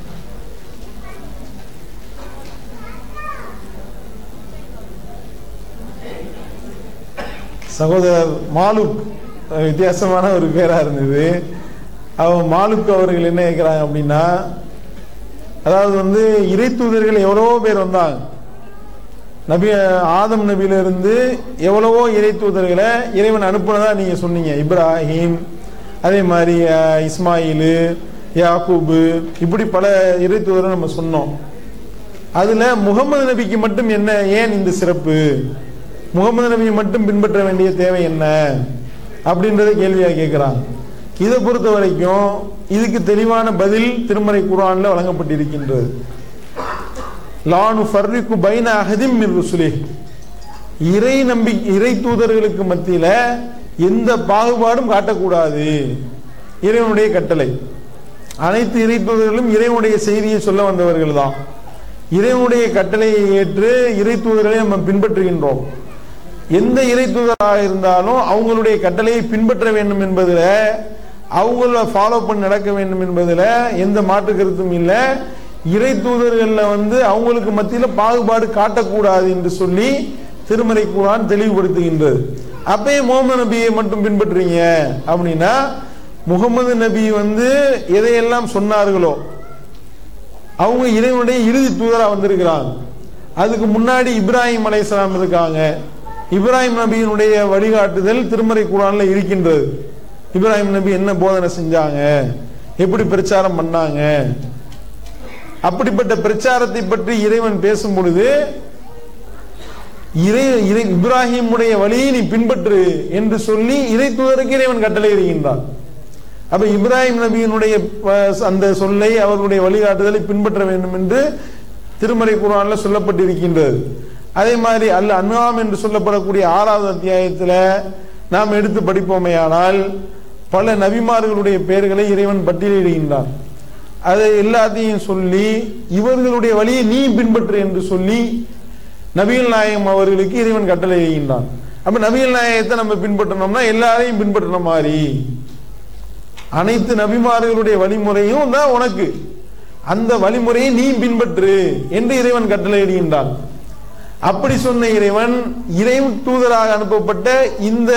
சகோதரர் மாலுக் அஹ், வித்தியாசமான ஒரு பேரா இருந்தது அவன் மாலுக் அவர்கள் என்ன கேட்கிறாங்க அப்படின்னா அதாவது வந்து இறை தூதர்கள் எவ்வளவோ பேர் வந்தாங்க நபி ஆதம் நபியில இருந்து எவ்வளவோ இறை தூதர்களை இறைவன் அனுப்புனதா நீங்க சொன்னீங்க இப்ராஹிம் அதே மாதிரி அஹ், இஸ்மாயிலு யாக்கூபு இப்படி பல இறை தூதரை நம்ம சொன்னோம் அதுல முகமது நபிக்கு மட்டும் என்ன ஏன் இந்த சிறப்பு முகமது நபியை மட்டும் பின்பற்ற வேண்டிய தேவை என்ன அப்படின்றத கேள்வியா கேட்கிறாங்க இதை பொறுத்த வரைக்கும் இதுக்கு தெளிவான பதில் திருமறை குர்ஆன்ல வழங்கப்பட்டிருக்கின்றது லானு ஃபர்ரிக்கு பைன அஹதிம் மின் ருசுலி இறை நம்பி இறை தூதர்களுக்கு மத்தியில எந்த பாகுபாடும் காட்டக்கூடாது இறைவனுடைய கட்டளை அனைத்து இறை தூதர்களும் இறைவனுடைய செய்தியை சொல்ல வந்தவர்கள் தான் இறைவனுடைய கட்டளையை ஏற்று இறை தூதர்களை நம்ம பின்பற்றுகின்றோம் எந்த இறை தூதராக இருந்தாலும் அவங்களுடைய கட்டளையை பின்பற்ற வேண்டும் என்பதில் அவங்கள ஃபாலோ பண்ணி நடக்க வேண்டும் என்பதில் எந்த மாற்று கருத்தும் இல்லை இறை தூதர்கள்ல வந்து அவங்களுக்கு மத்தியில பாகுபாடு காட்டக்கூடாது என்று சொல்லி திருமறை குரான் தெளிவுபடுத்துகின்றது அப்பயே முகமது நபியை மட்டும் பின்பற்றுறீங்க அப்படின்னா முகமது நபி வந்து எதையெல்லாம் சொன்னார்களோ அவங்க இறைவனுடைய இறுதி தூதரா வந்திருக்கிறாங்க அதுக்கு முன்னாடி இப்ராஹிம் அலைஹிஸ்ஸலாம் இருக்காங்க இப்ராஹிம் நபியினுடைய வழிகாட்டுதல் திருமறை குரான்ல இருக்கின்றது இப்ராஹிம் நபி என்ன போதனை செஞ்சாங்க எப்படி பிரச்சாரம் பண்ணாங்க அப்படிப்பட்ட பிரச்சாரத்தை பற்றி இறைவன் பேசும் பொழுது இறை இறை இப்ராஹிமுடைய வழியை நீ பின்பற்று என்று சொல்லி இறை தூதருக்கு இறைவன் கட்டளை இடுகின்றான் அப்ப இப்ராஹிம் நபியினுடைய அஹ், அந்த சொல்லை அவர்களுடைய வழிகாட்டுதலை பின்பற்ற வேண்டும் என்று திருமறை குர்ஆன்ல சொல்லப்பட்டிருக்கின்றது அதே மாதிரி அல் அன்ஆம் என்று சொல்லப்படக்கூடிய ஆறாவது அத்தியாயத்தில் நாம் எடுத்து படிப்போமேயானால் பல நபிமார்களுடைய பெயர்களை இறைவன் பட்டியலிடுகின்றான் அதை எல்லாத்தையும் சொல்லி இவர்களுடைய வழியை நீ பின்பற்று என்று சொல்லி நபிகள் நாயகம் அவர்களுக்கு இறைவன் கட்டளை இடுகின்றான் அப்ப நபிகள் நாயகத்தை நம்ம பின்பற்றணும்னா எல்லாரையும் பின்பற்றின மாதிரி அனைத்து நபிமார்களுடைய வழிமுறையும் தான் உனக்கு அந்த வழிமுறையை நீ பின்பற்று என்று இறைவன் கட்டளையிடுகின்றான் அப்படி சொன்ன இறைவன் இறை தூதராக அனுப்பப்பட்ட இந்த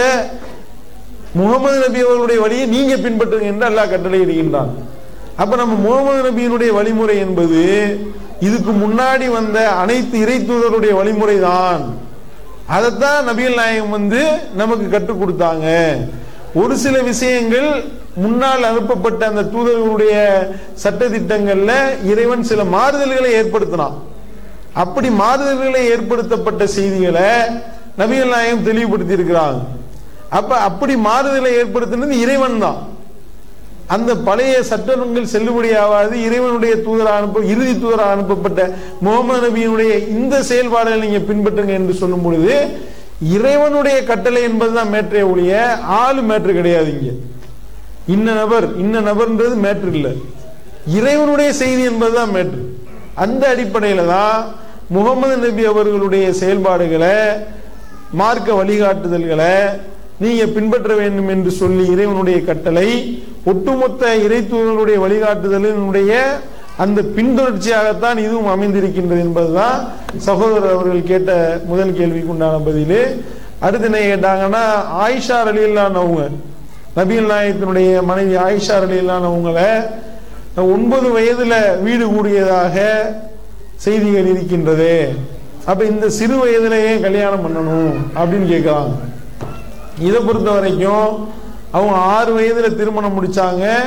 முகமது நபி அவர்களுடைய வழியை நீங்க பின்பற்றுங்க என்று அல்லாஹ் கட்டளையிடுகின்றான் அப்ப நம்ம முகமது நபியினுடைய வழிமுறை என்பது இதுக்கு முன்னாடி வந்த அனைத்து இறை தூதருடைய வழிமுறை தான் அதைத்தான் நபிகள் நாயகம் வந்து நமக்கு கற்றுக் கொடுத்தாங்க ஒரு சில விஷயங்கள் முன்னால் அனுப்பப்பட்ட அந்த தூதர்களுடைய சட்ட திட்டங்கள்ல இறைவன் சில மாறுதல்களை ஏற்படுத்தினான் அப்படி மாறுதல்களை ஏற்படுத்தப்பட்ட செய்திகளை நபிகள் நாயகம் தெளிவுபடுத்தி இருக்கிறாங்க அப்ப அப்படி மாறுதலை ஏற்படுத்தினது இறைவன் தான் அந்த பழைய சட்டங்கள் செல்லுபடியாகாது இறைவனுடைய தூதராக அனுப்ப இறுதி தூதராக அனுப்பப்பட்ட முகமது நபியினுடைய இந்த செயல்பாடுகளை நீங்க பின்பற்றுங்க என்று சொல்லும் பொழுது இறைவனுடைய கட்டளை என்பதுதான் மேற்றே ஒழிய ஆளு மேற்று கிடையாது இங்க இன்ன நபர் இன்ன நபர்ன்றது மேற்று இல்லை இறைவனுடைய செய்தி என்பதுதான் மேற்று அந்த அடிப்படையில தான் முகமது நபி அவர்களுடைய செயல்பாடுகளை மார்க்க வழிகாட்டுதல்களை நீங்க பின்பற்ற வேண்டும் என்று சொல்லி இறைவனுடைய கட்டளை ஒட்டுமொத்த இறை தூதர்களுடைய வழிகாட்டுதலினுடைய அந்த பின்தொடர்ச்சியாகத்தான் இதுவும் அமைந்திருக்கின்றது என்பதுதான் சகோதரர் அவர்கள் கேட்ட முதல் கேள்விக்கு உண்டான பதில் அடுத்து என்ன கேட்டாங்கன்னா ஆயிஷா அலியில்லானவங்க நபிகள் நாயகத்தினுடைய மனைவி ஆயிஷா அலியில்லானவங்கள ஒன்பது வயதுல வீடு கூடியதாக செய்திகள் இருக்கின்றது அப்ப இந்த சிறு வயதிலேயே கல்யாணம் பண்ணணும் அப்படின்னு கேட்கிறாங்க இதை பொறுத்த வரைக்கும் அவங்க ஆறு வயதுல திருமணம் முடிச்சாங்க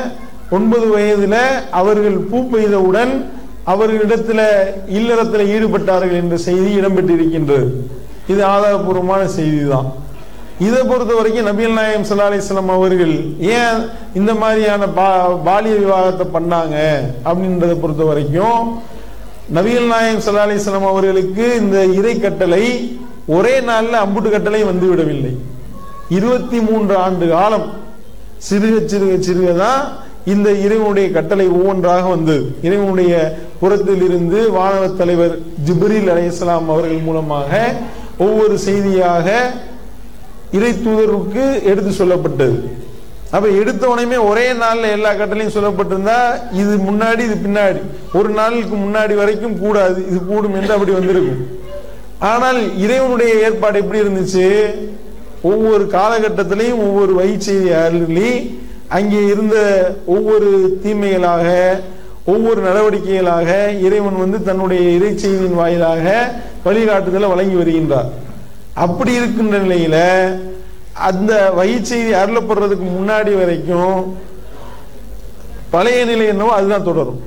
ஒன்பது வயதுல அவர்கள் பூ பெய்தவுடன் அவர்களிடத்துல இல்லறத்துல ஈடுபட்டார்கள் என்ற செய்தி இடம்பெற்றிருக்கின்றது இது ஆதாரபூர்வமான செய்தி தான் இதை பொறுத்த வரைக்கும் நபிகள் நாயகம் ஸல்லல்லாஹு அலைஹி வஸல்லம் அவர்கள் ஏன் இந்த மாதிரியான பா- பாலிய விவாகத்தை பண்ணாங்க அப்படின்றத பொறுத்த வரைக்கும் நபிகள் நாயகம் ஸல்லல்லாஹு அலைஹி வஸல்லம் அவர்களுக்கு இந்த இறை கட்டளை ஒரே நாள்ல அம்புட்டு கட்டளை வந்து விடவில்லை இருபத்தி மூன்று ஆண்டு காலம் சிறுக சிறுக சிறுக தான் இந்த இறைவனுடைய கட்டளை ஒவ்வொன்றாக வந்தது இறைவனுடைய புறத்தில் இருந்து வானவ தலைவர் ஜிப்ரீல் அலைஹிஸ்ஸலாம் அவர்கள் மூலமாக ஒவ்வொரு செய்தியாக இறை தூதருக்கு எடுத்து சொல்லப்பட்டது அப்ப எடுத்த உடனே ஒரே நாள்ல எல்லா கட்டளையும் சொல்லப்பட்டிருந்தா இது முன்னாடி இது பின்னாடி ஒரு நாளுக்கு முன்னாடி வரைக்கும் கூடாது இது கூடும் என்று அப்படி வந்திருக்கும் ஆனால் இறைவனுடைய ஏற்பாடு எப்படி இருந்துச்சு ஒவ்வொரு காலகட்டத்திலையும் ஒவ்வொரு வயிற்செய்தி அருளி அங்கே இருந்த ஒவ்வொரு தீமைகளாக ஒவ்வொரு நடவடிக்கைகளாக இறைவன் வந்து தன்னுடைய இறைச்செய்தியின் வாயிலாக வழிகாட்டுதலை வழங்கி வருகின்றார் அப்படி இருக்கின்ற நிலையில அந்த வயிற்செய்தி அருளப்படுறதுக்கு முன்னாடி வரைக்கும் பழைய நிலை என்னவோ அதுதான் தொடரும்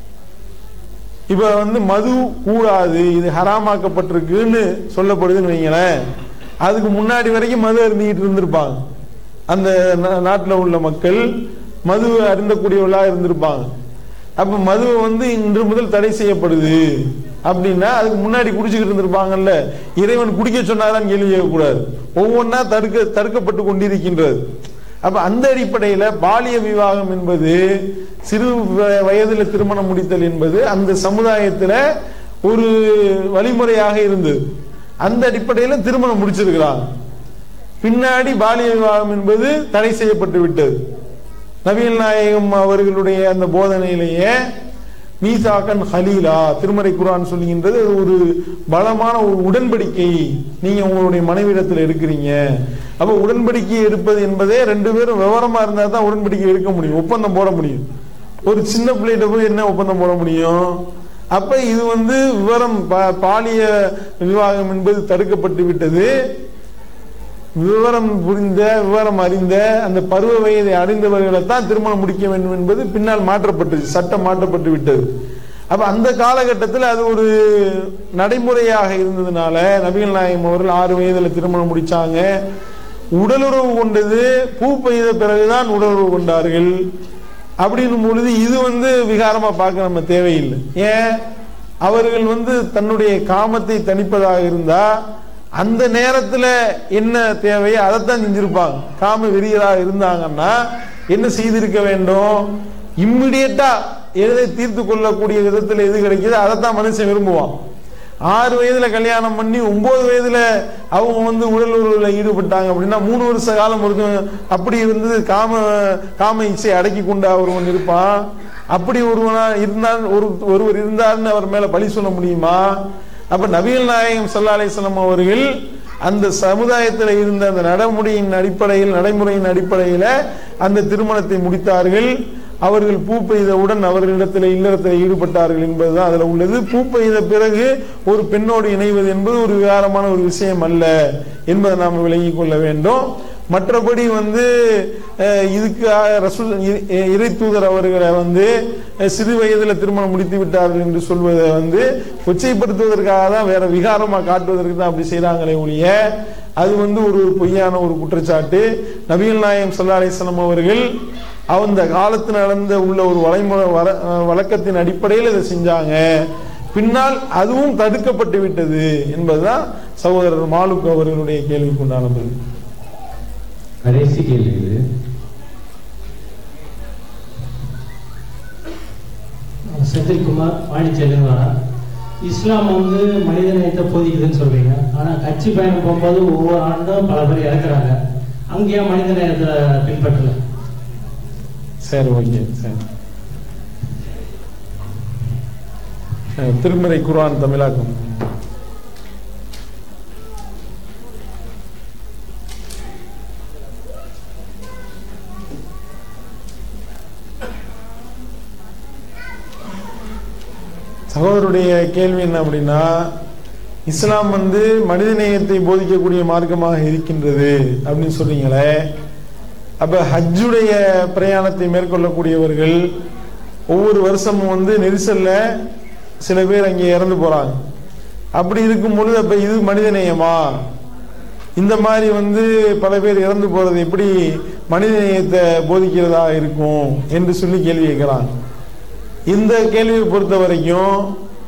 இப்ப வந்து மது கூடாது இது ஹராமாக்கப்பட்டிருக்குன்னு சொல்லப்படுதுன்னு வைங்களேன் அதுக்கு முன்னாடி வரைக்கும் மது அருந்திக்கிட்டு இருந்திருப்பாங்க அந்த நா- நாட்டுல உள்ள மக்கள் மது அருந்தக்கூடியவர்களா இருந்திருப்பாங்க அப்ப மது வந்து இன்று முதல் தடை செய்யப்படுது அப்படின்னா அதுக்கு முன்னாடி குடிச்சுக்கிட்டு இருந்திருப்பாங்கல்ல இறைவன் குடிக்க சொன்னாதான் கேள்வி கேட்கக்கூடாது ஒவ்வொன்றா தடுக்க தடுக்கப்பட்டு கொண்டிருக்கின்றது அப்ப அந்த அடிப்படையில பாலிய விவாகம் என்பது சிறு வ- வயதுல திருமணம் முடித்தல் என்பது அந்த சமுதாயத்துல ஒரு வழிமுறையாக இருந்தது அந்த அடிப்படையில திருமணம் முடிச்சிருக்கிறாங்க பின்னாடி பாலிய விவாகம் என்பது தடை செய்யப்பட்டு விட்டது நபிகள் நாயகம் அவர்களுடைய அந்த போதனையிலேயே மீசாக்கன் ஹலீலா திருமறை குரான் சொல்லுகின்றது அது ஒரு பலமான ஒரு உடன்படிக்கை நீங்க உங்களுடைய மனைவிடத்தில் எடுக்கிறீங்க அப்ப உடன்படிக்கை எடுப்பது என்பதே ரெண்டு பேரும் விவரமா இருந்தா தான் உடன்படிக்கை எடுக்க முடியும் ஒப்பந்தம் போட முடியும் ஒரு சின்ன பிள்ளைகிட்ட போய் என்ன ஒப்பந்தம் போட முடியும் அப்ப இது வந்து விவரம் பா- பாலிய விவாகம் என்பது தடுக்கப்பட்டு விட்டது விவரம் புரிந்த விவரம் அறிந்த அந்த பருவ வயதை அடைந்தவர்களை தான் திருமணம் முடிக்க வேண்டும் என்பது பின்னால் மாற்றப்பட்டது சட்டம் மாற்றப்பட்டு விட்டது அப்ப அந்த காலகட்டத்தில் அது ஒரு நடைமுறையாக இருந்ததுனால நபிகள் நாயகம் அவர்கள் ஆறு வயதுல திருமணம் முடிச்சாங்க உடலுறவு கொண்டது பூ பெய்த பிறகுதான் உடலுறவு கொண்டார்கள் அப்படின்னும் பொழுது இது வந்து விகாரமா பார்க்க நம்ம தேவையில்லை ஏன் அவர்கள் வந்து தன்னுடைய காமத்தை தணிப்பதாக இருந்தா அந்த நேரத்துல என்ன தேவையோ அதைத்தான் செஞ்சிருப்பாங்க காம வெறியராக இருந்தாங்கன்னா என்ன செய்திருக்க வேண்டும் இம்மிடியட்டா எதை தீர்த்து கொள்ளக்கூடிய விதத்துல எது கிடைக்குதோ அதைத்தான் மனுஷன் விரும்புவான் ஆறு வயதுல கல்யாணம் பண்ணி ஒன்பது வயதுல அவங்க வந்து உடல் உறவுல ஈடுபட்டாங்க அப்படின்னா மூணு வருஷ காலம் இருக்கும் அப்படி இருந்து காம காம இச்சை அடக்கி கொண்ட ஒருவன் இருப்பான் அப்படி ஒருவனா இருந்தால் ஒரு ஒருவர் இருந்தார்னு அவர் மேல பழி சொல்ல முடியுமா அப்ப நபிகள் நாயகம் ஸல்லல்லாஹு அலைஹி வஸல்லம் அவர்கள் அந்த சமுதாயத்தில் இருந்த அந்த நடைமுறையின் அடிப்படையில் நடைமுறையின் அடிப்படையில அந்த திருமணத்தை முடித்தார்கள் அவர்கள் பூ பெய்தவுடன் அவர்களிடத்தில் இல்லறத்தில் ஈடுபட்டார்கள் என்பதுதான் அதுல உள்ளது பூ பெய்த பிறகு ஒரு பெண்ணோடு இணைவது என்பது ஒரு விகாரமான ஒரு விஷயம் அல்ல என்பதை நாம் விளங்கிக் கொள்ள வேண்டும் மற்றபடி வந்து அஹ், இதுக்கு அஹ், ரசூல் இ- இறை தூதர் அவர்களை வந்து அஹ், சிறு வயதுல திருமணம் முடித்து விட்டார்கள் என்று சொல்வதை வந்து கொச்சைப்படுத்துவதற்காக தான் வேற விகாரமா காட்டுவதற்கு தான் அப்படி செய்றாங்களே ஒழிய அது வந்து ஒரு பொய்யான ஒரு குற்றச்சாட்டு நபிகள் நாயகம் ஸல்லல்லாஹு அலைஹி வஸல்லம் அவர்கள் அந்த காலத்து நடந்த உள்ள ஒரு வளைமுறை வர- அஹ், வழக்கத்தின் அடிப்படையில் இதை செஞ்சாங்க பின்னால் அதுவும் தடுக்கப்பட்டு விட்டது என்பதுதான் சகோதரர் மாலுக் அவர்களுடைய கேள்விக்கு உண்டான பதில் கடைசி கேள்வி இது செந்தில்குமார் பாண்டிச்சேரியிலிருந்து வரேன் இஸ்லாம் வந்து மனித நேயத்தை போதிக்குதுன்னு சொல்றீங்க ஆனா கட்சி பயணம் போகும்போது ஒவ்வொரு ஆண்டும் பல பேர் இறக்குறாங்க அங்கேயே மனித நேயத்தை பின்பற்றல சரி ஓகே சரி அஹ், திருமறை குர்ஆன் தமிழாக்கம் சகோதரருடைய கேள்வி என்ன அப்படின்னா இஸ்லாம் வந்து மனிதநேயத்தை போதிக்கக்கூடிய மார்க்கமாக இருக்கின்றது அப்படின்னு சொல்றீங்களே அப்ப ஹஜ்ஜுடைய பிரயாணத்தை மேற்கொள்ளக்கூடியவர்கள் ஒவ்வொரு வருஷமும் வந்து நெரிசல்ல சில பேர் அங்கே இறந்து போறாங்க அப்படி இருக்கும் பொழுது அப்ப இது மனிதநேயமா இந்த மாதிரி வந்து பல பேர் இறந்து போறது எப்படி மனிதநேயத்தை போதிக்கிறதா இருக்கும் என்று சொல்லி கேள்வி கேட்கிறாங்க இந்த கேள்வியை பொறுத்த வரைக்கும்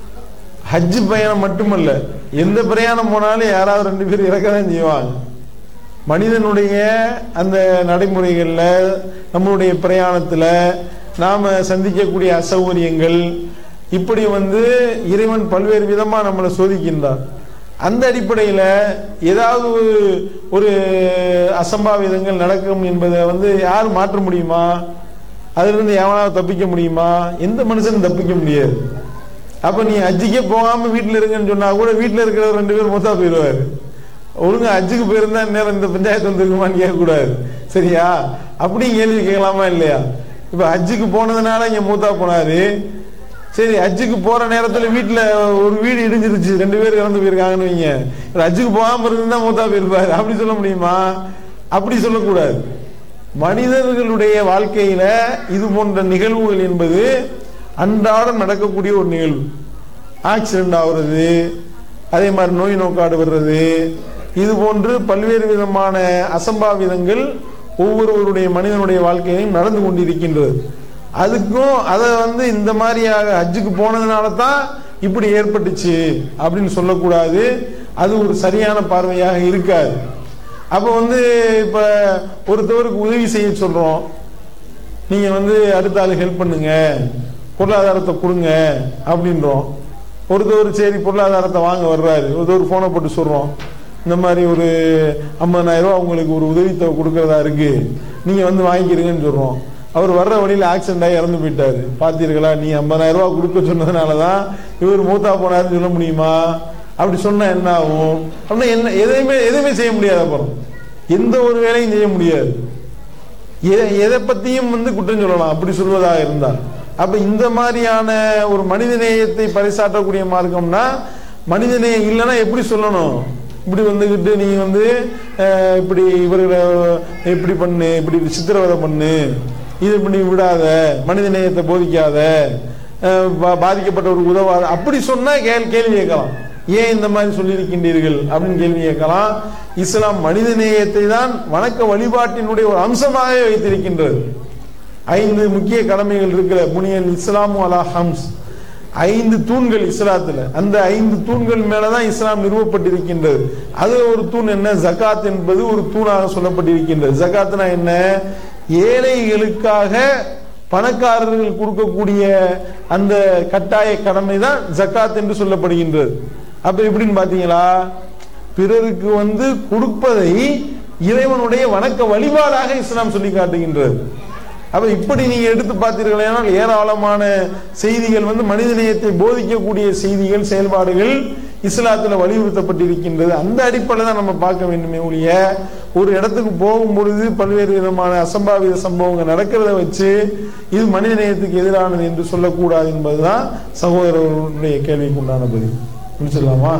ஹஜ் பயணம் மட்டுமல்ல எந்த பிரயாணம் போனாலும் யாராவது ரெண்டு பேர் இறக்க தான் செய்வாங்க மனிதனுடைய அந்த நடைமுறைகள்ல நம்மளுடைய பிரயாணத்துல நாம சந்திக்கக்கூடிய அசௌகரியங்கள் இப்படி வந்து இறைவன் பல்வேறு விதமா நம்மளை சோதிக்கின்றார் அந்த அடிப்படையில் ஏதாவது ஒரு- ஒரு அசம்பாவிதங்கள் நடக்கும் என்பதை வந்து யார் மாற்ற முடியுமா அதிலிருந்து எவனாவது தப்பிக்க முடியுமா எந்த மனுஷனும் தப்பிக்க முடியாது அப்ப நீ அஜிக்கே போகாம வீட்டுல இருங்கன்னு சொன்னா கூட வீட்டுல இருக்கிற ரெண்டு பேர் மொத்தா போயிடுவாரு ஒழுங்கா அஜுக்கு போயிருந்தா நேரம் இந்த பஞ்சாயத்து வந்திருக்குமான்னு கேட்கக்கூடாது சரியா அப்படி கேள்வி கேட்கலாமா இல்லையா இப்ப ஹஜ்ஜுக்கு போனதுனால இங்க மூத்தா போனாரு சரி ஹஜ்ஜுக்கு போற நேரத்துல வீட்டுல ஒரு வீடு இடிஞ்சிருச்சு ரெண்டு பேர் இறந்து போயிருக்காங்கன்னு வைங்க இவர் ஹஜ்ஜுக்கு போகாம இருந்தா மூத்தா போயிருப்பாரு அப்படி சொல்ல முடியுமா அப்படி சொல்லக்கூடாது மனிதர்களுடைய வாழ்க்கையில இது போன்ற நிகழ்வுகள் என்பது அன்றாடம் நடக்கக்கூடிய ஒரு நிகழ்வு ஆக்சிடென்ட் ஆகுறது அதே மாதிரி நோய் நோக்காடு வர்றது இது போன்று பல்வேறு விதமான அசம்பாவிதங்கள் ஒவ்வொருவருடைய மனிதனுடைய வாழ்க்கையிலும் நடந்து கொண்டிருக்கின்றது அதுக்கும் அதை வந்து இந்த மாதிரியாக ஹஜ்ஜுக்கு போனதுனால தான் இப்படி ஏற்பட்டுச்சு அப்படின்னு சொல்லக்கூடாது அது ஒரு சரியான பார்வையாக இருக்காது அப்ப வந்து இப்ப ஒருத்தவருக்கு உதவி செய்ய சொல்றோம் நீங்க வந்து அடுத்த ஆளு ஹெல்ப் பண்ணுங்க பொருளாதாரத்தை கொடுங்க அப்படின்றோம் ஒருத்தவர் சரி பொருளாதாரத்தை வாங்க வர்றாரு ஒருத்தவர் போனை போட்டு சொல்றோம் இந்த மாதிரி ஒரு ஐம்பதாயிரம் ரூபாய் உங்களுக்கு ஒரு உதவித்தொகை கொடுக்கறதா இருக்கு நீங்க வந்து வாங்கிக்கிறீங்கன்னு சொல்றோம் அவர் வர்ற வழியில ஆக்சிடென்ட் ஆகி இறந்து போயிட்டாரு பாத்தீர்களா நீ ஐம்பதாயிரம் ரூபாய் கொடுக்க சொன்னதுனாலதான் இவர் மூத்தா போனாருன்னு சொல்ல முடியுமா அப்படி சொன்னா என்ன ஆகும் அப்படின்னா என்ன எதையுமே எதுவுமே செய்ய முடியாது அப்புறம் எந்த ஒரு வேலையும் செய்ய முடியாது எ- எதை பத்தியும் வந்து குற்றம் சொல்லலாம் அப்படி சொல்வதாக இருந்தால் அப்ப இந்த மாதிரியான ஒரு மனிதநேயத்தை பறைசாற்றக்கூடிய மார்க்கம்னா மனிதநேயம் இல்லைன்னா எப்படி சொல்லணும் இப்படி வந்துகிட்டு நீ வந்து அஹ், இப்படி இவர்களை இப்படி பண்ணு இப்படி சித்திரவதை பண்ணு இது பண்ணி விடாத மனிதநேயத்தை போதிக்காத அஹ், பா- பாதிக்கப்பட்டவருக்கு உதவாத அப்படி சொன்னா கேள் கேள்வி கேட்கலாம் ஏன் இந்த மாதிரி சொல்லியிருக்கின்றீர்கள் அப்படின்னு கேள்வி கேட்கலாம் இஸ்லாம் மனிதநேயத்தை தான் வணக்க வழிபாட்டினுடைய ஒரு அம்சமாக வைத்திருக்கின்றது ஐந்து முக்கிய கடமைகள் இருக்கிற புனியல் இஸ்லாமு அலா ஹம்ஸ் ஐந்து தூண்கள் இஸ்லாத்துல அந்த ஐந்து தூண்கள் மேலதான் இஸ்லாம் நிறுவப்பட்டிருக்கின்றது அது ஒரு தூண் என்ன ஜகாத் என்பது ஒரு தூணாக சொல்லப்பட்டிருக்கின்றது ஜகாத்னா என்ன ஏழைகளுக்காக பணக்காரர்கள் கொடுக்கக்கூடிய அந்த கட்டாய கடமை தான் ஜக்காத் என்று சொல்லப்படுகின்றது அப்ப எப்படின்னு பாத்தீங்களா பிறருக்கு வந்து கொடுப்பதை இறைவனுடைய வணக்க வழிபாடாக இஸ்லாம் சொல்லி காட்டுகின்றது அப்ப இப்படி நீங்க எடுத்து பார்த்தீர்களேனால் ஏராளமான செய்திகள் வந்து மனிதநேயத்தை போதிக்கக்கூடிய செய்திகள் செயல்பாடுகள் இஸ்லாத்துல வலியுறுத்தப்பட்டிருக்கின்றது அந்த அடிப்படையில் தான் நம்ம பார்க்க வேண்டுமே ஒழிய ஒரு இடத்துக்கு போகும் பொழுது பல்வேறு விதமான அசம்பாவித சம்பவங்கள் நடக்கிறத வச்சு இது மனிதநேயத்துக்கு எதிரானது என்று சொல்லக்கூடாது என்பதுதான் சகோதரர்களுடைய கேள்விக்கு உண்டான பதில் முடிச்சிடலாமா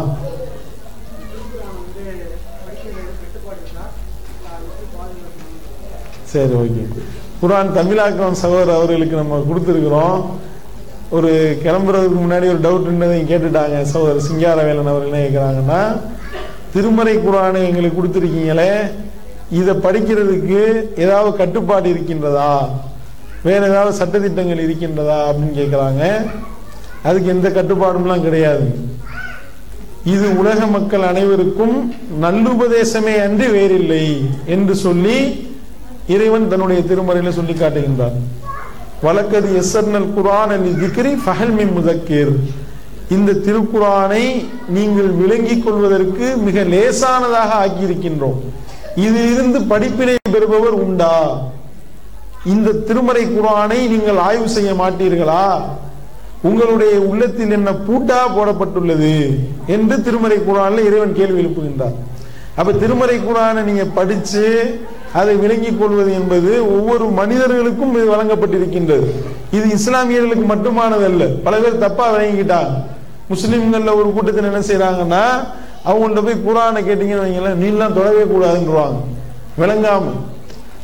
சரி ஓகே குரான் தமிழாக்கம் சகோதரர் அவர்களுக்கு நம்ம கொடுத்துருக்குறோம் ஒரு கிளம்புறதுக்கு முன்னாடி ஒரு டவுட் இருந்ததையும் கேட்டுட்டாங்க சகோதரர் சிங்காரவேலன் அவர்கள் என்ன கேட்குறாங்கன்னா திருமறை குரானை எங்களுக்கு கொடுத்துருக்கீங்களே இதை படிக்கிறதுக்கு ஏதாவது கட்டுப்பாடு இருக்கின்றதா வேற ஏதாவது சட்டதிட்டங்கள் இருக்கின்றதா அப்படின்னு கேட்குறாங்க அதுக்கு எந்த கட்டுப்பாடும்லாம் கிடையாது இது உலக மக்கள் அனைவருக்கும் நல்லுபதேசமே அன்றி வேறில்லை என்று சொல்லி இறைவன் தன்னுடைய திருமறையில சொல்லி காட்டுகின்றார் வழக்கது எஸ்எர்னல் குரான் அலி திக்ரி ஃபஹல்மி முதக்கீர் இந்த திருக்குரானை நீங்கள் விளங்கிக் கொள்வதற்கு மிக லேசானதாக ஆக்கியிருக்கின்றோம் இதிலிருந்து படிப்பினை பெறுபவர் உண்டா இந்த திருமறை குரானை நீங்கள் ஆய்வு செய்ய மாட்டீர்களா உங்களுடைய உள்ளத்தில் என்ன பூட்டா போடப்பட்டுள்ளது என்று திருமறை குரான்ல இறைவன் கேள்வி எழுப்புகின்றார் அப்ப திருமறை குரானை நீங்க படிச்சு அதை விளங்கிக் கொள்வது என்பது ஒவ்வொரு மனிதர்களுக்கும் இது வழங்கப்பட்டிருக்கின்றது இது இஸ்லாமியர்களுக்கு மட்டுமானதல்ல பல பேர் தப்பா விளங்கிக்கிட்டாங்க முஸ்லிம்கள்ல ஒரு கூட்டத்தில் என்ன செய்யறாங்கன்னா அவங்கள்ட்ட போய் குரானை கேட்டீங்கன்னு வைங்களேன் நீலாம் தொடவே கூடாதுன்றாங்க விளங்காம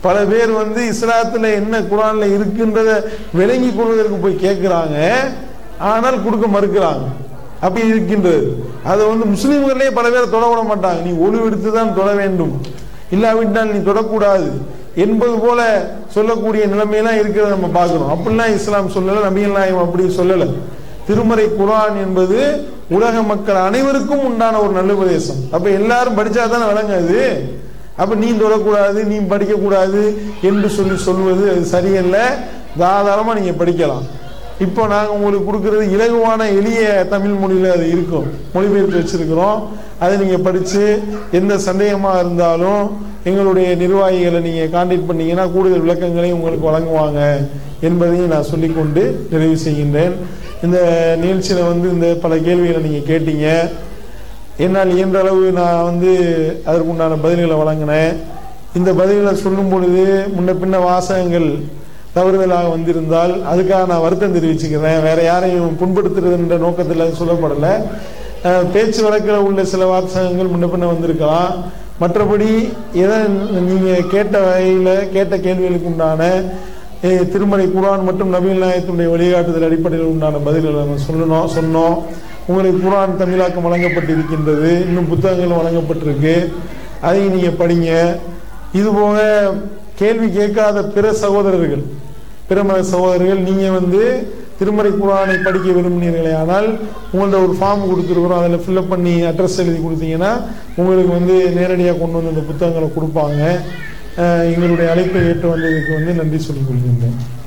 பல பேர் வந்து இஸ்லாத்துல என்ன குரான்ல இருக்குன்றத விளங்கி கொள்வதற்கு போய் கேட்கிறாங்க ஆனால் கொடுக்க மறுக்கிறாங்க அப்படி இருக்கின்றது அதை வந்து முஸ்லிம்களே பல பேர் தொட விட மாட்டாங்க நீ ஒளிவெடுத்து தான் தொட வேண்டும் இல்லாவிட்டால் நீ தொடக்கூடாது என்பது போல சொல்லக்கூடிய நிலைமையெல்லாம் இருக்கிறத நம்ம பார்க்கிறோம் அப்படிலாம் இஸ்லாம் சொல்லல நபிகள் நாயகம் அப்படி சொல்லல திருமறை குரான் என்பது உலக மக்கள் அனைவருக்கும் உண்டான ஒரு நல்ல உபதேசம் அப்ப எல்லாரும் படிச்சா தானே விளங்காது அப்ப நீ தொடக்கூடாது நீ படிக்க கூடாது என்று சொல்லி சொல்வது அது சரியல்ல தாராளமா நீங்க படிக்கலாம் இப்போ நாங்க உங்களுக்கு கொடுக்கறது இலகுவான எளிய தமிழ் மொழியில அது இருக்கும் மொழிபெயர்த்து வச்சிருக்கிறோம் அதை நீங்க படிச்சு எந்த சந்தேகமா இருந்தாலும் எங்களுடைய நிர்வாகிகளை நீங்க கான்டாக்ட் பண்ணீங்கன்னா கூடுதல் விளக்கங்களை உங்களுக்கு வழங்குவாங்க என்பதையும் நான் சொல்லிக்கொண்டு நிறைவு செய்கின்றேன் இந்த நிகழ்ச்சியில வந்து இந்த பல கேள்விகளை நீங்க கேட்டீங்க என்னால் இயன்ற அளவு நான் வந்து அதற்குண்டான பதில்களை வழங்கினேன் இந்த பதில்களை சொல்லும் பொழுது முன்ன பின்ன வாசகங்கள் தவறுதலாக வந்திருந்தால் அதுக்காக நான் வருத்தம் தெரிவிச்சுக்கிறேன் வேற யாரையும் புண்படுத்துறதுன்ற நோக்கத்தில் அது சொல்லப்படலை அஹ், பேச்சு வழக்கில் உள்ள சில வாசகங்கள் முன்ன பின்ன வந்திருக்கலாம் மற்றபடி எதை நீங்க கேட்ட வகையில் கேட்ட கேள்விகளுக்கு உண்டான அஹ், திருமறை குரான் மற்றும் நபீல் நாயகத்தினுடைய வழிகாட்டுதல் அடிப்படையில் உண்டான பதில்களை நம்ம சொல்லணும் சொன்னோம் உங்களுக்கு குரான் தமிழாக்கம் வழங்கப்பட்டிருக்கின்றது இன்னும் புத்தகங்கள் வழங்கப்பட்டிருக்கு அதையும் நீங்க படிங்க இது போக கேள்வி கேட்காத பிற சகோதரர்கள் பிற மத சகோதரர்கள் நீங்க வந்து திருமறை குரானை படிக்க விரும்பினீர்களே ஆனால் உங்கள்ட்ட ஒரு ஃபார்ம் கொடுத்துருக்குறோம் அதில் ஃபில்அப் பண்ணி அட்ரஸ் எழுதி கொடுத்தீங்கன்னா உங்களுக்கு வந்து நேரடியாக கொண்டு வந்து அந்த புத்தகங்களை கொடுப்பாங்க அஹ் எங்களுடைய அழைப்பை ஏற்று வந்ததுக்கு வந்து நன்றி சொல்லிக் கொள்கின்றேன்